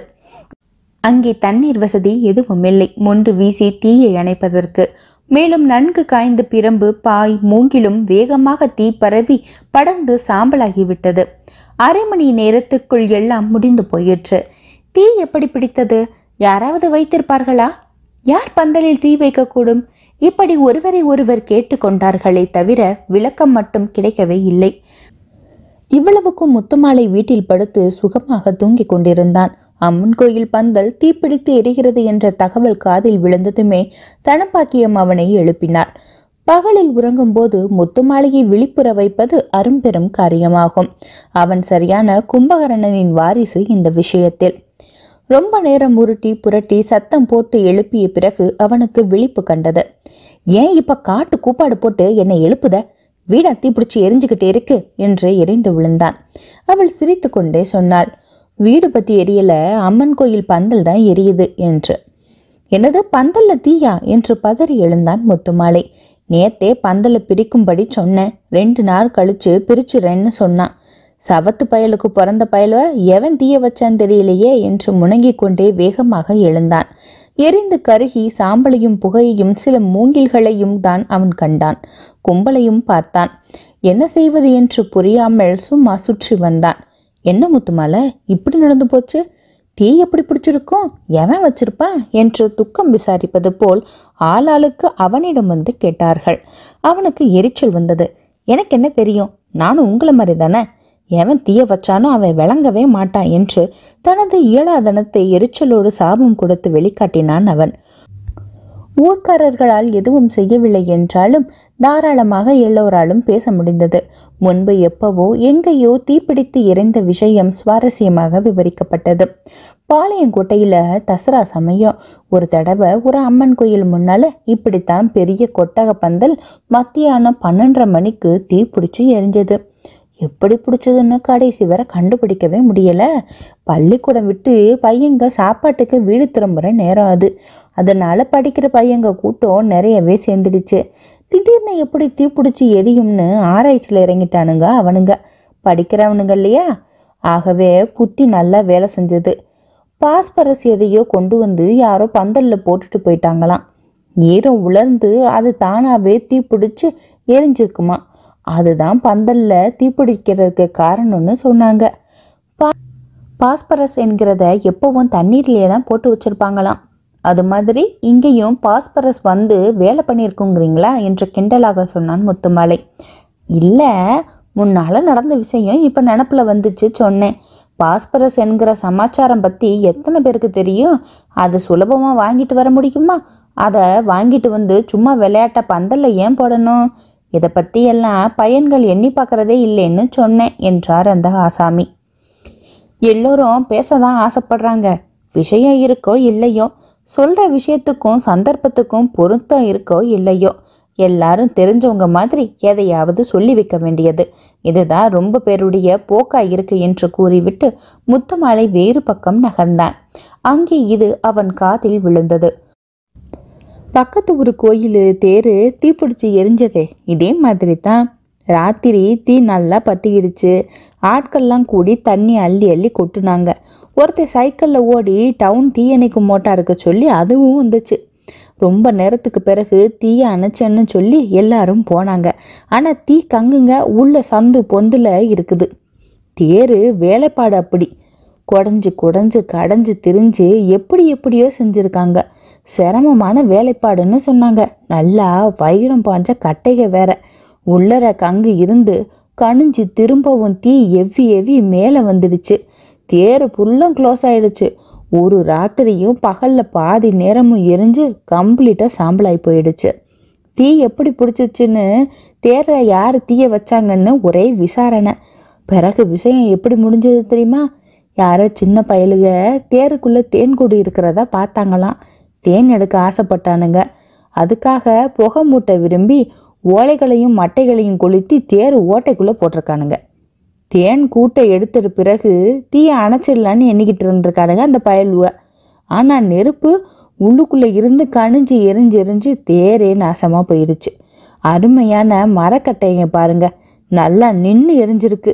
அங்கே தண்ணீர் வசதி எதுவும் இல்லை முண்டு வீசி தீயை அணைப்பதற்கு மேலும் நன்கு காய்ந்த பிரம்பு பாய் மூங்கிலும் வேகமாக தீ பரவி படர்ந்து சாம்பலாகிவிட்டது அரை மணி நேரத்துக்குள் எல்லாம் முடிந்து போயிற்று தீ எப்படி பிடித்தது யாராவது வைத்திருப்பார்களா யார் பந்தலில் தீ வைக்கக்கூடும் இப்படி ஒருவரை ஒருவர் கேட்டுக்கொண்டார்களே தவிர விளக்கம் மட்டும் கிடைக்கவே இல்லை இவ்வளவுக்கும் முத்துமாலை வீட்டில் படுத்து சுகமாக தூங்கிக் கொண்டிருந்தான் அம்மன் கோயில் பந்தல் தீப்பிடித்து எரிகிறது என்ற தகவல் காதில் விழுந்ததுமே தனப்பாக்கியம் அவனை எழுப்பினார் பகலில் உறங்கும்போது முத்துமாலையை விழிப்புற வைப்பது அரும்பெரும் காரியமாகும் அவன் சரியான கும்பகர்ணனின் வாரிசு இந்த விஷயத்தில் ரொம்ப நேரம் உருட்டி புரட்டி சத்தம் போட்டு எழுப்பிய பிறகு அவனுக்கு விழிப்பு கண்டது ஏன் இப்ப காட்டு கூப்பாடு போட்டு என்னை எழுப்புத வீடா தீப்பிடிச்சு எரிஞ்சுக்கிட்டே இருக்கு என்று எரிந்து விழுந்தான் அவள் சிரித்து கொண்டே சொன்னாள் வீடு பத்தி எரியல அம்மன் கோயில் பந்தல் தான் எரியுது என்று என்னது பந்தல்ல தீயா என்று பதறி எழுந்தான் முத்துமாலை நேத்தே பந்தலை பிரிக்கும்படி சொன்னேன் ரெண்டு நாள் கழிச்சு பிரிச்சுறேன்னு சொன்னான் சவத்து பயலுக்கு பிறந்த பயல எவன் தீய வச்சான் தெரியலையே என்று முணங்கிக் கொண்டே வேகமாக எழுந்தான் எரிந்து கருகி சாம்பலையும் புகையையும் சில மூங்கில்களையும் தான் அவன் கண்டான் கும்பலையும் பார்த்தான் என்ன செய்வது என்று புரியாமல் சும்மா சுற்றி வந்தான் என்ன முத்துமாலை இப்படி நடந்து போச்சு தீ எப்படி பிடிச்சிருக்கும் எவன் வச்சிருப்பான் என்று துக்கம் விசாரிப்பது போல் ஆளாளுக்கு அவனிடம் வந்து கேட்டார்கள் அவனுக்கு எரிச்சல் வந்தது எனக்கு என்ன தெரியும் நானும் உங்களை மாதிரி தானே எவன் தீய வச்சானோ அவன் விளங்கவே மாட்டான் என்று தனது இயலாதனத்தை எரிச்சலோடு சாபம் கொடுத்து வெளிக்காட்டினான் அவன் ஊர்க்காரர்களால் எதுவும் செய்யவில்லை என்றாலும் தாராளமாக எல்லோராலும் பேச முடிந்தது முன்பு எப்பவோ எங்கேயோ தீப்பிடித்து எரிந்த விஷயம் சுவாரஸ்யமாக விவரிக்கப்பட்டது பாளையங்கோட்டையில தசரா சமயம் ஒரு தடவை ஒரு அம்மன் கோயில் முன்னால இப்படித்தான் பெரிய கொட்டக பந்தல் மத்தியானம் பன்னெண்டரை மணிக்கு தீ பிடிச்சி எரிஞ்சது எப்படி பிடிச்சதுன்னு கடைசி வரை கண்டுபிடிக்கவே முடியல பள்ளிக்கூடம் விட்டு பையங்க சாப்பாட்டுக்கு வீடு திரும்புகிற நேரம் அது அதனால படிக்கிற பையங்க கூட்டம் நிறையவே சேர்ந்துடுச்சு திடீர்னு எப்படி தீப்பிடிச்சி எரியும்னு ஆராய்ச்சியில் இறங்கிட்டானுங்க அவனுங்க படிக்கிறவனுங்க இல்லையா ஆகவே புத்தி நல்லா வேலை செஞ்சது பாஸ்பரஸ் எதையோ கொண்டு வந்து யாரோ பந்தலில் போட்டுட்டு போயிட்டாங்களாம் ஈரம் உலர்ந்து அது தானாகவே தீப்பிடிச்சு எரிஞ்சிருக்குமா அதுதான் பந்தல்ல தீப்பிடிக்கிறதுக்கு காரணம்னு சொன்னாங்க பா பாஸ்பரஸ் என்கிறத எப்பவும் தண்ணீர்லேயே தான் போட்டு வச்சிருப்பாங்களாம் அது மாதிரி இங்கேயும் பாஸ்பரஸ் வந்து வேலை பண்ணியிருக்குங்கிறீங்களா என்று கிண்டலாக சொன்னான் முத்துமலை இல்லை முன்னால் நடந்த விஷயம் இப்போ நினப்பில் வந்துச்சு சொன்னேன் பாஸ்பரஸ் என்கிற சமாச்சாரம் பற்றி எத்தனை பேருக்கு தெரியும் அது சுலபமாக வாங்கிட்டு வர முடியுமா அதை வாங்கிட்டு வந்து சும்மா விளையாட்ட பந்தல்ல ஏன் போடணும் இதை பற்றி எல்லாம் பையன்கள் எண்ணி பார்க்கறதே இல்லைன்னு சொன்னேன் என்றார் அந்த ஆசாமி எல்லோரும் பேச தான் ஆசைப்படுறாங்க விஷயம் இருக்கோ இல்லையோ சொல்கிற விஷயத்துக்கும் சந்தர்ப்பத்துக்கும் பொருத்தம் இருக்கோ இல்லையோ எல்லாரும் தெரிஞ்சவங்க மாதிரி எதையாவது சொல்லி வைக்க வேண்டியது இதுதான் ரொம்ப பேருடைய போக்கா இருக்கு என்று கூறிவிட்டு முத்துமாலை வேறு பக்கம் நகர்ந்தான் அங்கே இது அவன் காதில் விழுந்தது பக்கத்து ஒரு கோயில் தேரு தீப்பிடிச்சு எரிஞ்சதே இதே மாதிரி தான் ராத்திரி தீ நல்லா பத்திக்கிடுச்சு ஆட்கள்லாம் கூடி தண்ணி அள்ளி அள்ளி கொட்டுனாங்க ஒருத்தர் சைக்கிளில் ஓடி டவுன் தீயணைக்கு மோட்டாருக்கு சொல்லி அதுவும் வந்துச்சு ரொம்ப நேரத்துக்கு பிறகு தீயை அணைச்சேன்னு சொல்லி எல்லாரும் போனாங்க ஆனால் தீ கங்குங்க உள்ள சந்து பொந்தில் இருக்குது தேரு வேலைப்பாடு அப்படி குடஞ்சு குடஞ்சு கடைஞ்சு திரிஞ்சு எப்படி எப்படியோ செஞ்சுருக்காங்க சிரமமான வேலைப்பாடுன்னு சொன்னாங்க நல்லா வைரம் பாஞ்ச கட்டைக வேற உள்ளர கங்கு இருந்து கணிஞ்சு திரும்பவும் தீ எவ்வி எவ்வி மேலே வந்துடுச்சு தேர் ஃபுல்லும் க்ளோஸ் ஆயிடுச்சு ஒரு ராத்திரியும் பகலில் பாதி நேரமும் எரிஞ்சு கம்ப்ளீட்டாக சாம்பலாகி போயிடுச்சு தீ எப்படி பிடிச்சிச்சுன்னு தேரை யார் தீய வச்சாங்கன்னு ஒரே விசாரணை பிறகு விஷயம் எப்படி முடிஞ்சது தெரியுமா யாரோ சின்ன பயலுக தேருக்குள்ளே தேன்கூடு இருக்கிறதா பார்த்தாங்களாம் தேன் எடுக்க ஆசைப்பட்டானுங்க அதுக்காக புகை மூட்டை விரும்பி ஓலைகளையும் மட்டைகளையும் கொளுத்தி தேர் ஓட்டைக்குள்ளே போட்டிருக்கானுங்க தேன் கூட்டை எடுத்துட்ட பிறகு தீயை அணைச்சிடலான்னு எண்ணிக்கிட்டு இருந்திருக்கானுங்க அந்த பயலுவ ஆனால் நெருப்பு உள்ளுக்குள்ளே இருந்து கணிஞ்சு எரிஞ்சு எரிஞ்சு தேரே நாசமாக போயிடுச்சு அருமையான மரக்கட்டைங்க பாருங்க நல்லா நின்று எரிஞ்சிருக்கு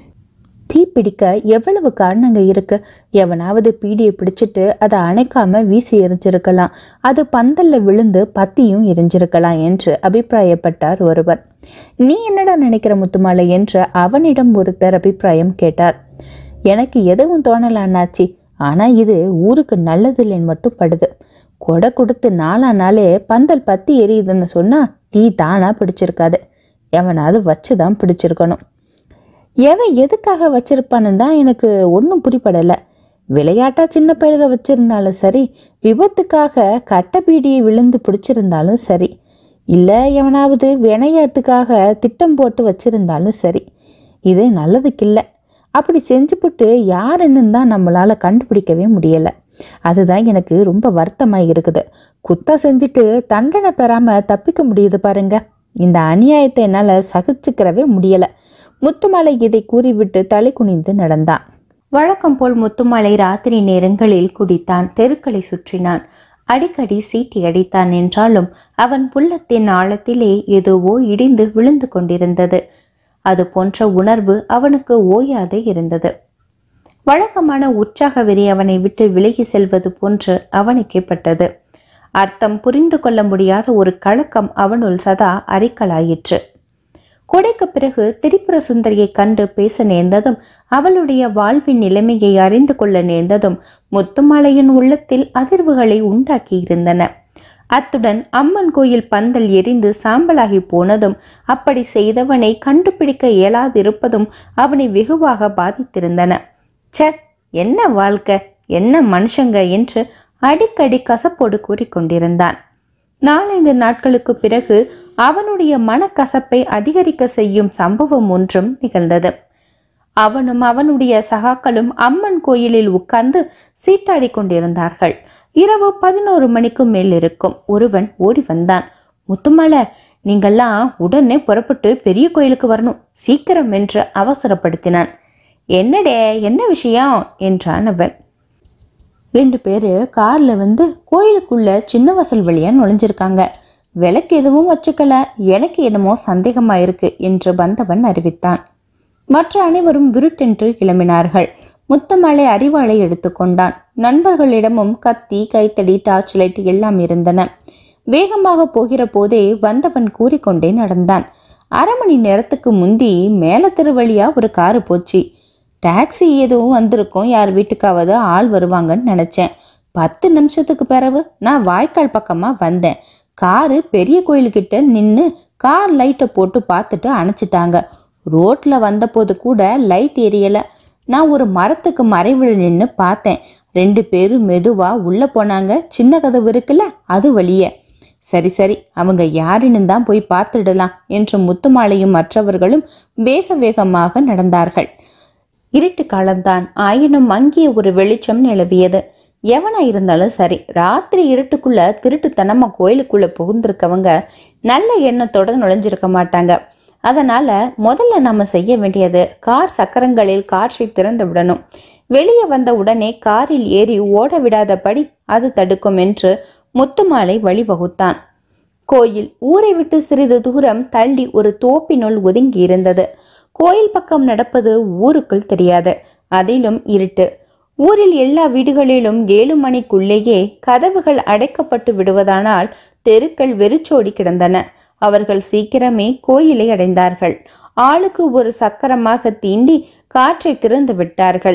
தீ பிடிக்க எவ்வளவு காரணங்க இருக்கு எவனாவது பீடியை பிடிச்சிட்டு அதை அணைக்காம வீசி எரிஞ்சிருக்கலாம் அது பந்தல்ல விழுந்து பத்தியும் எரிஞ்சிருக்கலாம் என்று அபிப்பிராயப்பட்டார் ஒருவர் நீ என்னடா நினைக்கிற முத்துமாலை என்று அவனிடம் ஒருத்தர் அபிப்பிராயம் கேட்டார் எனக்கு எதுவும் தோணல அண்ணாச்சி ஆனா இது ஊருக்கு நல்லதில்லைன்னு மட்டும் படுது கொடை கொடுத்து நாலா நாளே பந்தல் பத்தி எரியுதுன்னு சொன்னா தீ தானா பிடிச்சிருக்காது எவனாவது வச்சுதான் பிடிச்சிருக்கணும் எவன் எதுக்காக வச்சிருப்பான்னு தான் எனக்கு ஒன்றும் புரிப்படலை விளையாட்டா சின்ன பயலுக வச்சிருந்தாலும் சரி விபத்துக்காக கட்டப்பீடியை விழுந்து பிடிச்சிருந்தாலும் சரி இல்லை எவனாவது வினையாட்டுக்காக திட்டம் போட்டு வச்சிருந்தாலும் சரி இது நல்லதுக்கில்லை அப்படி செஞ்சுப்புட்டு யாருன்னு தான் நம்மளால கண்டுபிடிக்கவே முடியலை அதுதான் எனக்கு ரொம்ப வருத்தமாக இருக்குது குத்தா செஞ்சுட்டு தண்டனை பெறாம தப்பிக்க முடியுது பாருங்க இந்த அநியாயத்தை என்னால் சகிச்சுக்கிறவே முடியலை முத்துமலை இதை கூறிவிட்டு தலை குனிந்து நடந்தான் வழக்கம் போல் முத்துமலை ராத்திரி நேரங்களில் குடித்தான் தெருக்களை சுற்றினான் அடிக்கடி சீட்டி அடித்தான் என்றாலும் அவன் புள்ளத்தின் ஆழத்திலே ஏதோவோ இடிந்து விழுந்து கொண்டிருந்தது அது போன்ற உணர்வு அவனுக்கு ஓயாது இருந்தது வழக்கமான உற்சாக வெறி அவனை விட்டு விலகி செல்வது போன்று அவனுக்கே பட்டது அர்த்தம் புரிந்து கொள்ள முடியாத ஒரு கலக்கம் அவனுள் சதா அரிக்கலாயிற்று கொடைக்கு பிறகு திரிபுர சுந்தரியை கண்டு பேச நேர்ந்ததும் அவளுடைய வாழ்வின் நிலைமையை அறிந்து கொள்ள நேர்ந்ததும் முத்துமாலையின் உள்ளத்தில் அதிர்வுகளை உண்டாக்கி இருந்தன அத்துடன் அம்மன் கோயில் பந்தல் எரிந்து சாம்பலாகி போனதும் அப்படி செய்தவனை கண்டுபிடிக்க இயலாதிருப்பதும் அவனை வெகுவாக பாதித்திருந்தன ச்ச என்ன வாழ்க்கை என்ன மனுஷங்க என்று அடிக்கடி கசப்போடு கூறிக்கொண்டிருந்தான் நாலைந்து நாட்களுக்கு பிறகு அவனுடைய மனக்கசப்பை அதிகரிக்க செய்யும் சம்பவம் ஒன்றும் நிகழ்ந்தது அவனும் அவனுடைய சகாக்களும் அம்மன் கோயிலில் உட்கார்ந்து சீட்டாடி கொண்டிருந்தார்கள் இரவு பதினோரு மணிக்கு மேல் இருக்கும் ஒருவன் ஓடி வந்தான் முத்துமலை நீங்கெல்லாம் உடனே புறப்பட்டு பெரிய கோயிலுக்கு வரணும் சீக்கிரம் என்று அவசரப்படுத்தினான் என்னடே என்ன விஷயம் என்றான் அவன் ரெண்டு பேர் கார்ல வந்து கோயிலுக்குள்ள சின்ன வாசல் வழியா நுழைஞ்சிருக்காங்க விளக்கு எதுவும் வச்சுக்கல எனக்கு என்னமோ சந்தேகமா இருக்கு என்று வந்தவன் அறிவித்தான் மற்ற அனைவரும் விருட்டென்று கிளம்பினார்கள் முத்தமலை அறிவாளை எடுத்துக்கொண்டான் நண்பர்களிடமும் கத்தி கைத்தடி டார்ச் லைட் எல்லாம் இருந்தன வேகமாக போகிற போதே வந்தவன் கூறிக்கொண்டே நடந்தான் அரை மணி நேரத்துக்கு முந்தி மேல திருவழியா ஒரு காரு போச்சு டாக்ஸி எதுவும் வந்திருக்கும் யார் வீட்டுக்காவது ஆள் வருவாங்கன்னு நினைச்சேன் பத்து நிமிஷத்துக்கு பிறகு நான் வாய்க்கால் பக்கமா வந்தேன் காரு பெரிய கோயிலுக்கிட்ட நின்று கார் லைட்டை போட்டு பார்த்துட்டு அணைச்சிட்டாங்க ரோட்ல வந்தபோது கூட லைட் எரியல நான் ஒரு மரத்துக்கு மறைவில் நின்று பார்த்தேன் ரெண்டு பேரும் மெதுவா உள்ள போனாங்க சின்ன கதவு இருக்குல்ல அது வழியே சரி சரி அவங்க யாருன்னு தான் போய் பார்த்துடலாம் என்று முத்துமாலையும் மற்றவர்களும் வேக வேகமாக நடந்தார்கள் இருட்டு காலம்தான் ஆயினும் அங்கே ஒரு வெளிச்சம் நிலவியது எவனா இருந்தாலும் சரி ராத்திரி இருட்டுக்குள்ள திருட்டுத்தனமா கோயிலுக்குள்ள புகுந்திருக்கவங்க நல்ல எண்ணத்தோட நுழைஞ்சிருக்க மாட்டாங்க அதனால முதல்ல நாம செய்ய வேண்டியது கார் சக்கரங்களில் காற்றை திறந்து விடணும் வெளியே வந்த உடனே காரில் ஏறி ஓட விடாதபடி அது தடுக்கும் என்று முத்துமாலை வழிவகுத்தான் கோயில் ஊரை விட்டு சிறிது தூரம் தள்ளி ஒரு தோப்பினுள் ஒதுங்கி இருந்தது கோயில் பக்கம் நடப்பது ஊருக்குள் தெரியாது அதிலும் இருட்டு ஊரில் எல்லா வீடுகளிலும் ஏழு மணிக்குள்ளேயே கதவுகள் அடைக்கப்பட்டு விடுவதானால் தெருக்கள் வெறிச்சோடி கிடந்தன அவர்கள் சீக்கிரமே கோயிலை அடைந்தார்கள் ஆளுக்கு ஒரு சக்கரமாக தீண்டி காற்றை திறந்து விட்டார்கள்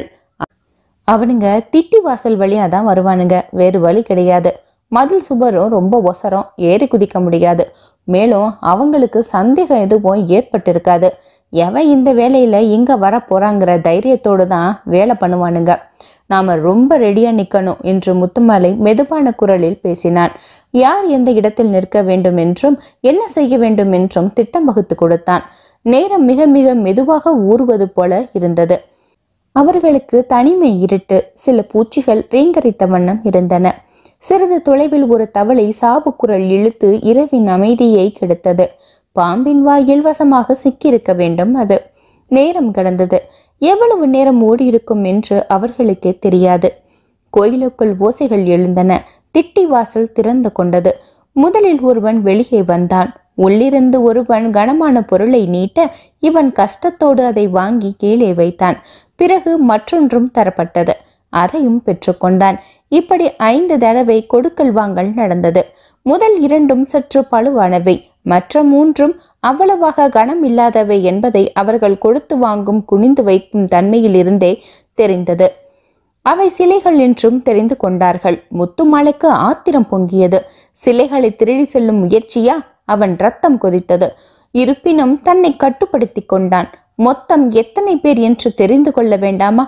அவனுங்க திட்டி வாசல் வழியா தான் வருவானுங்க வேறு வழி கிடையாது மதில் சுவரும் ரொம்ப ஒசரம் ஏறி குதிக்க முடியாது மேலும் அவங்களுக்கு சந்தேகம் எதுவும் ஏற்பட்டிருக்காது எவன் இந்த வேலையில இங்க வர போறாங்கிற தைரியத்தோடு தான் வேலை பண்ணுவானுங்க நாம ரொம்ப ரெடியா நிக்கணும் என்று முத்துமாலை மெதுவான குரலில் பேசினான் யார் எந்த இடத்தில் நிற்க வேண்டும் என்றும் என்ன செய்ய வேண்டும் என்றும் திட்டம் வகுத்து கொடுத்தான் நேரம் மிக மிக மெதுவாக ஊறுவது போல இருந்தது அவர்களுக்கு தனிமை இருட்டு சில பூச்சிகள் ரீங்கரித்த வண்ணம் இருந்தன சிறிது தொலைவில் ஒரு தவளை சாவுக்குரல் இழுத்து இரவின் அமைதியை கெடுத்தது பாம்பின் வாயில் வசமாக சிக்கியிருக்க வேண்டும் அது நேரம் கடந்தது எவ்வளவு நேரம் ஓடியிருக்கும் என்று அவர்களுக்கே தெரியாது கோயிலுக்குள் ஓசைகள் எழுந்தன திட்டி வாசல் திறந்து கொண்டது முதலில் ஒருவன் வெளியே வந்தான் உள்ளிருந்து ஒருவன் கனமான பொருளை நீட்ட இவன் கஷ்டத்தோடு அதை வாங்கி கீழே வைத்தான் பிறகு மற்றொன்றும் தரப்பட்டது அதையும் பெற்றுக்கொண்டான் இப்படி ஐந்து தடவை கொடுக்கல் வாங்கல் நடந்தது முதல் இரண்டும் சற்று பழுவானவை மற்ற மூன்றும் அவ்வளவாக கனம் இல்லாதவை என்பதை அவர்கள் கொடுத்து வாங்கும் குனிந்து வைக்கும் தன்மையிலிருந்தே தெரிந்தது அவை சிலைகள் என்றும் தெரிந்து கொண்டார்கள் முத்துமாலைக்கு ஆத்திரம் பொங்கியது சிலைகளை திருடி செல்லும் முயற்சியா அவன் ரத்தம் கொதித்தது இருப்பினும் தன்னை கட்டுப்படுத்தி கொண்டான் மொத்தம் எத்தனை பேர் என்று தெரிந்து கொள்ள வேண்டாமா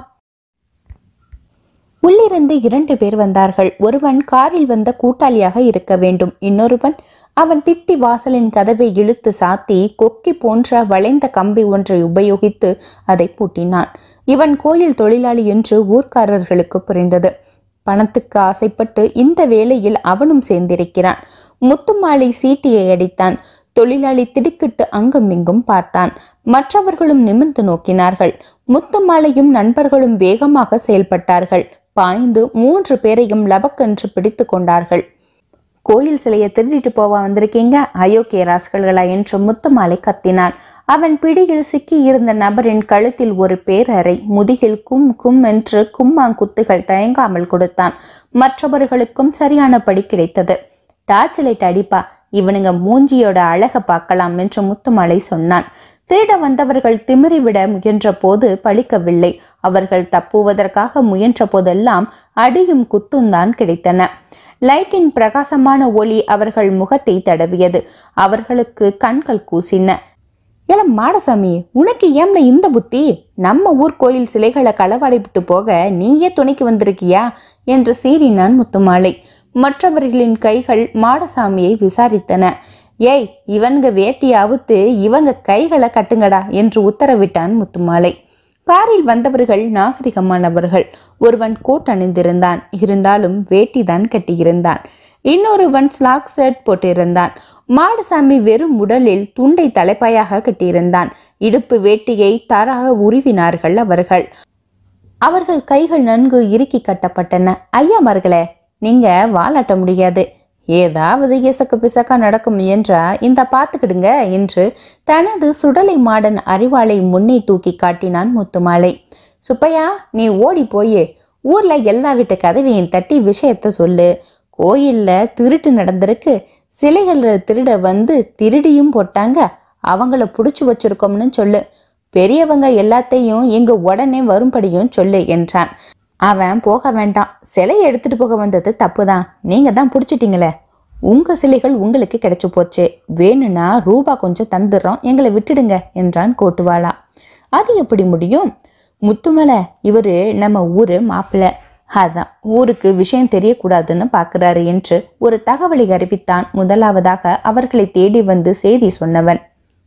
உள்ளிருந்து இரண்டு பேர் வந்தார்கள் ஒருவன் காரில் வந்த கூட்டாளியாக இருக்க வேண்டும் இன்னொருவன் அவன் திட்டி வாசலின் கதவை இழுத்து சாத்தி கொக்கி போன்ற வளைந்த கம்பி ஒன்றை உபயோகித்து அதை பூட்டினான் இவன் கோயில் தொழிலாளி என்று ஊர்க்காரர்களுக்கு புரிந்தது பணத்துக்கு ஆசைப்பட்டு இந்த வேலையில் அவனும் சேர்ந்திருக்கிறான் முத்துமாலை சீட்டியை அடித்தான் தொழிலாளி திடுக்கிட்டு அங்கும் இங்கும் பார்த்தான் மற்றவர்களும் நிமிர்ந்து நோக்கினார்கள் முத்துமாலையும் நண்பர்களும் வேகமாக செயல்பட்டார்கள் பாய்ந்து மூன்று பேரையும் லபக்கென்று பிடித்து கொண்டார்கள் கோயில் சிலையை திருடிட்டு போவ வந்திருக்கீங்க அயோக்கிய ராஸ்கல்களா என்று முத்துமாலை கத்தினான் அவன் பிடியில் சிக்கி இருந்த நபரின் கழுத்தில் ஒரு பேரறை முதுகில் கும் கும் என்று கும்மாங்குத்துகள் தயங்காமல் கொடுத்தான் மற்றவர்களுக்கும் சரியான படி கிடைத்தது டார்ச் லைட் அடிப்பா இவனுங்க மூஞ்சியோட அழக பார்க்கலாம் என்று முத்துமலை சொன்னான் திருட வந்தவர்கள் திமிறிவிட முயன்ற போது பழிக்கவில்லை அவர்கள் தப்புவதற்காக முயன்ற போதெல்லாம் அடியும் குத்தும் தான் கிடைத்தன லைட்டின் பிரகாசமான ஒளி அவர்கள் முகத்தை தடவியது அவர்களுக்கு கண்கள் கூசின ஏல மாடசாமி உனக்கு ஏம்ல இந்த புத்தி நம்ம ஊர் கோயில் சிலைகளை களவாடிவிட்டு போக நீயே துணைக்கு வந்திருக்கியா என்று சீறினான் முத்துமாலை மற்றவர்களின் கைகள் மாடசாமியை விசாரித்தன ஏய் இவனுங்க வேட்டியை அவுத்து இவங்க கைகளை கட்டுங்கடா என்று உத்தரவிட்டான் முத்துமாலை காரில் வந்தவர்கள் நாகரிகமானவர்கள் ஒருவன் கோட் அணிந்திருந்தான் இருந்தாலும் வேட்டி தான் கட்டியிருந்தான் இன்னொருவன் ஸ்லாக் ஷர்ட் போட்டிருந்தான் மாடசாமி வெறும் உடலில் துண்டை தலைப்பாயாக கட்டியிருந்தான் இடுப்பு வேட்டியை தாராக உருவினார்கள் அவர்கள் அவர்கள் கைகள் நன்கு இறுக்கி கட்டப்பட்டன ஐயாமார்களே நீங்க வாலாட்ட முடியாது ஏதாவது இசக்கு பிசக்கா நடக்கும் என்றா இந்த பார்த்துக்கிடுங்க என்று தனது சுடலை மாடன் அறிவாளை முன்னே தூக்கி காட்டினான் முத்துமாலை சுப்பையா நீ ஓடி போயே ஊர்ல எல்லா வீட்டு கதவையும் தட்டி விஷயத்த சொல்லு கோயில்ல திருட்டு நடந்திருக்கு சிலைகளை திருட வந்து திருடியும் போட்டாங்க அவங்கள புடிச்சு வச்சிருக்கோம்னு சொல்லு பெரியவங்க எல்லாத்தையும் எங்க உடனே வரும்படியும் சொல்லு என்றான் அவன் போக வேண்டாம் சிலையை எடுத்துட்டு போக வந்தது தப்புதான் நீங்க தான் பிடிச்சிட்டீங்களே உங்க சிலைகள் உங்களுக்கு கிடைச்சு போச்சு வேணும்னா ரூபா கொஞ்சம் தந்துடுறோம் எங்களை விட்டுடுங்க என்றான் கோட்டுவாளா அது எப்படி முடியும் முத்துமலை இவரு நம்ம ஊரு மாப்பிள்ளை அதான் ஊருக்கு விஷயம் தெரியக்கூடாதுன்னு பார்க்கறாரு என்று ஒரு தகவலை அறிவித்தான் முதலாவதாக அவர்களை தேடி வந்து செய்தி சொன்னவன்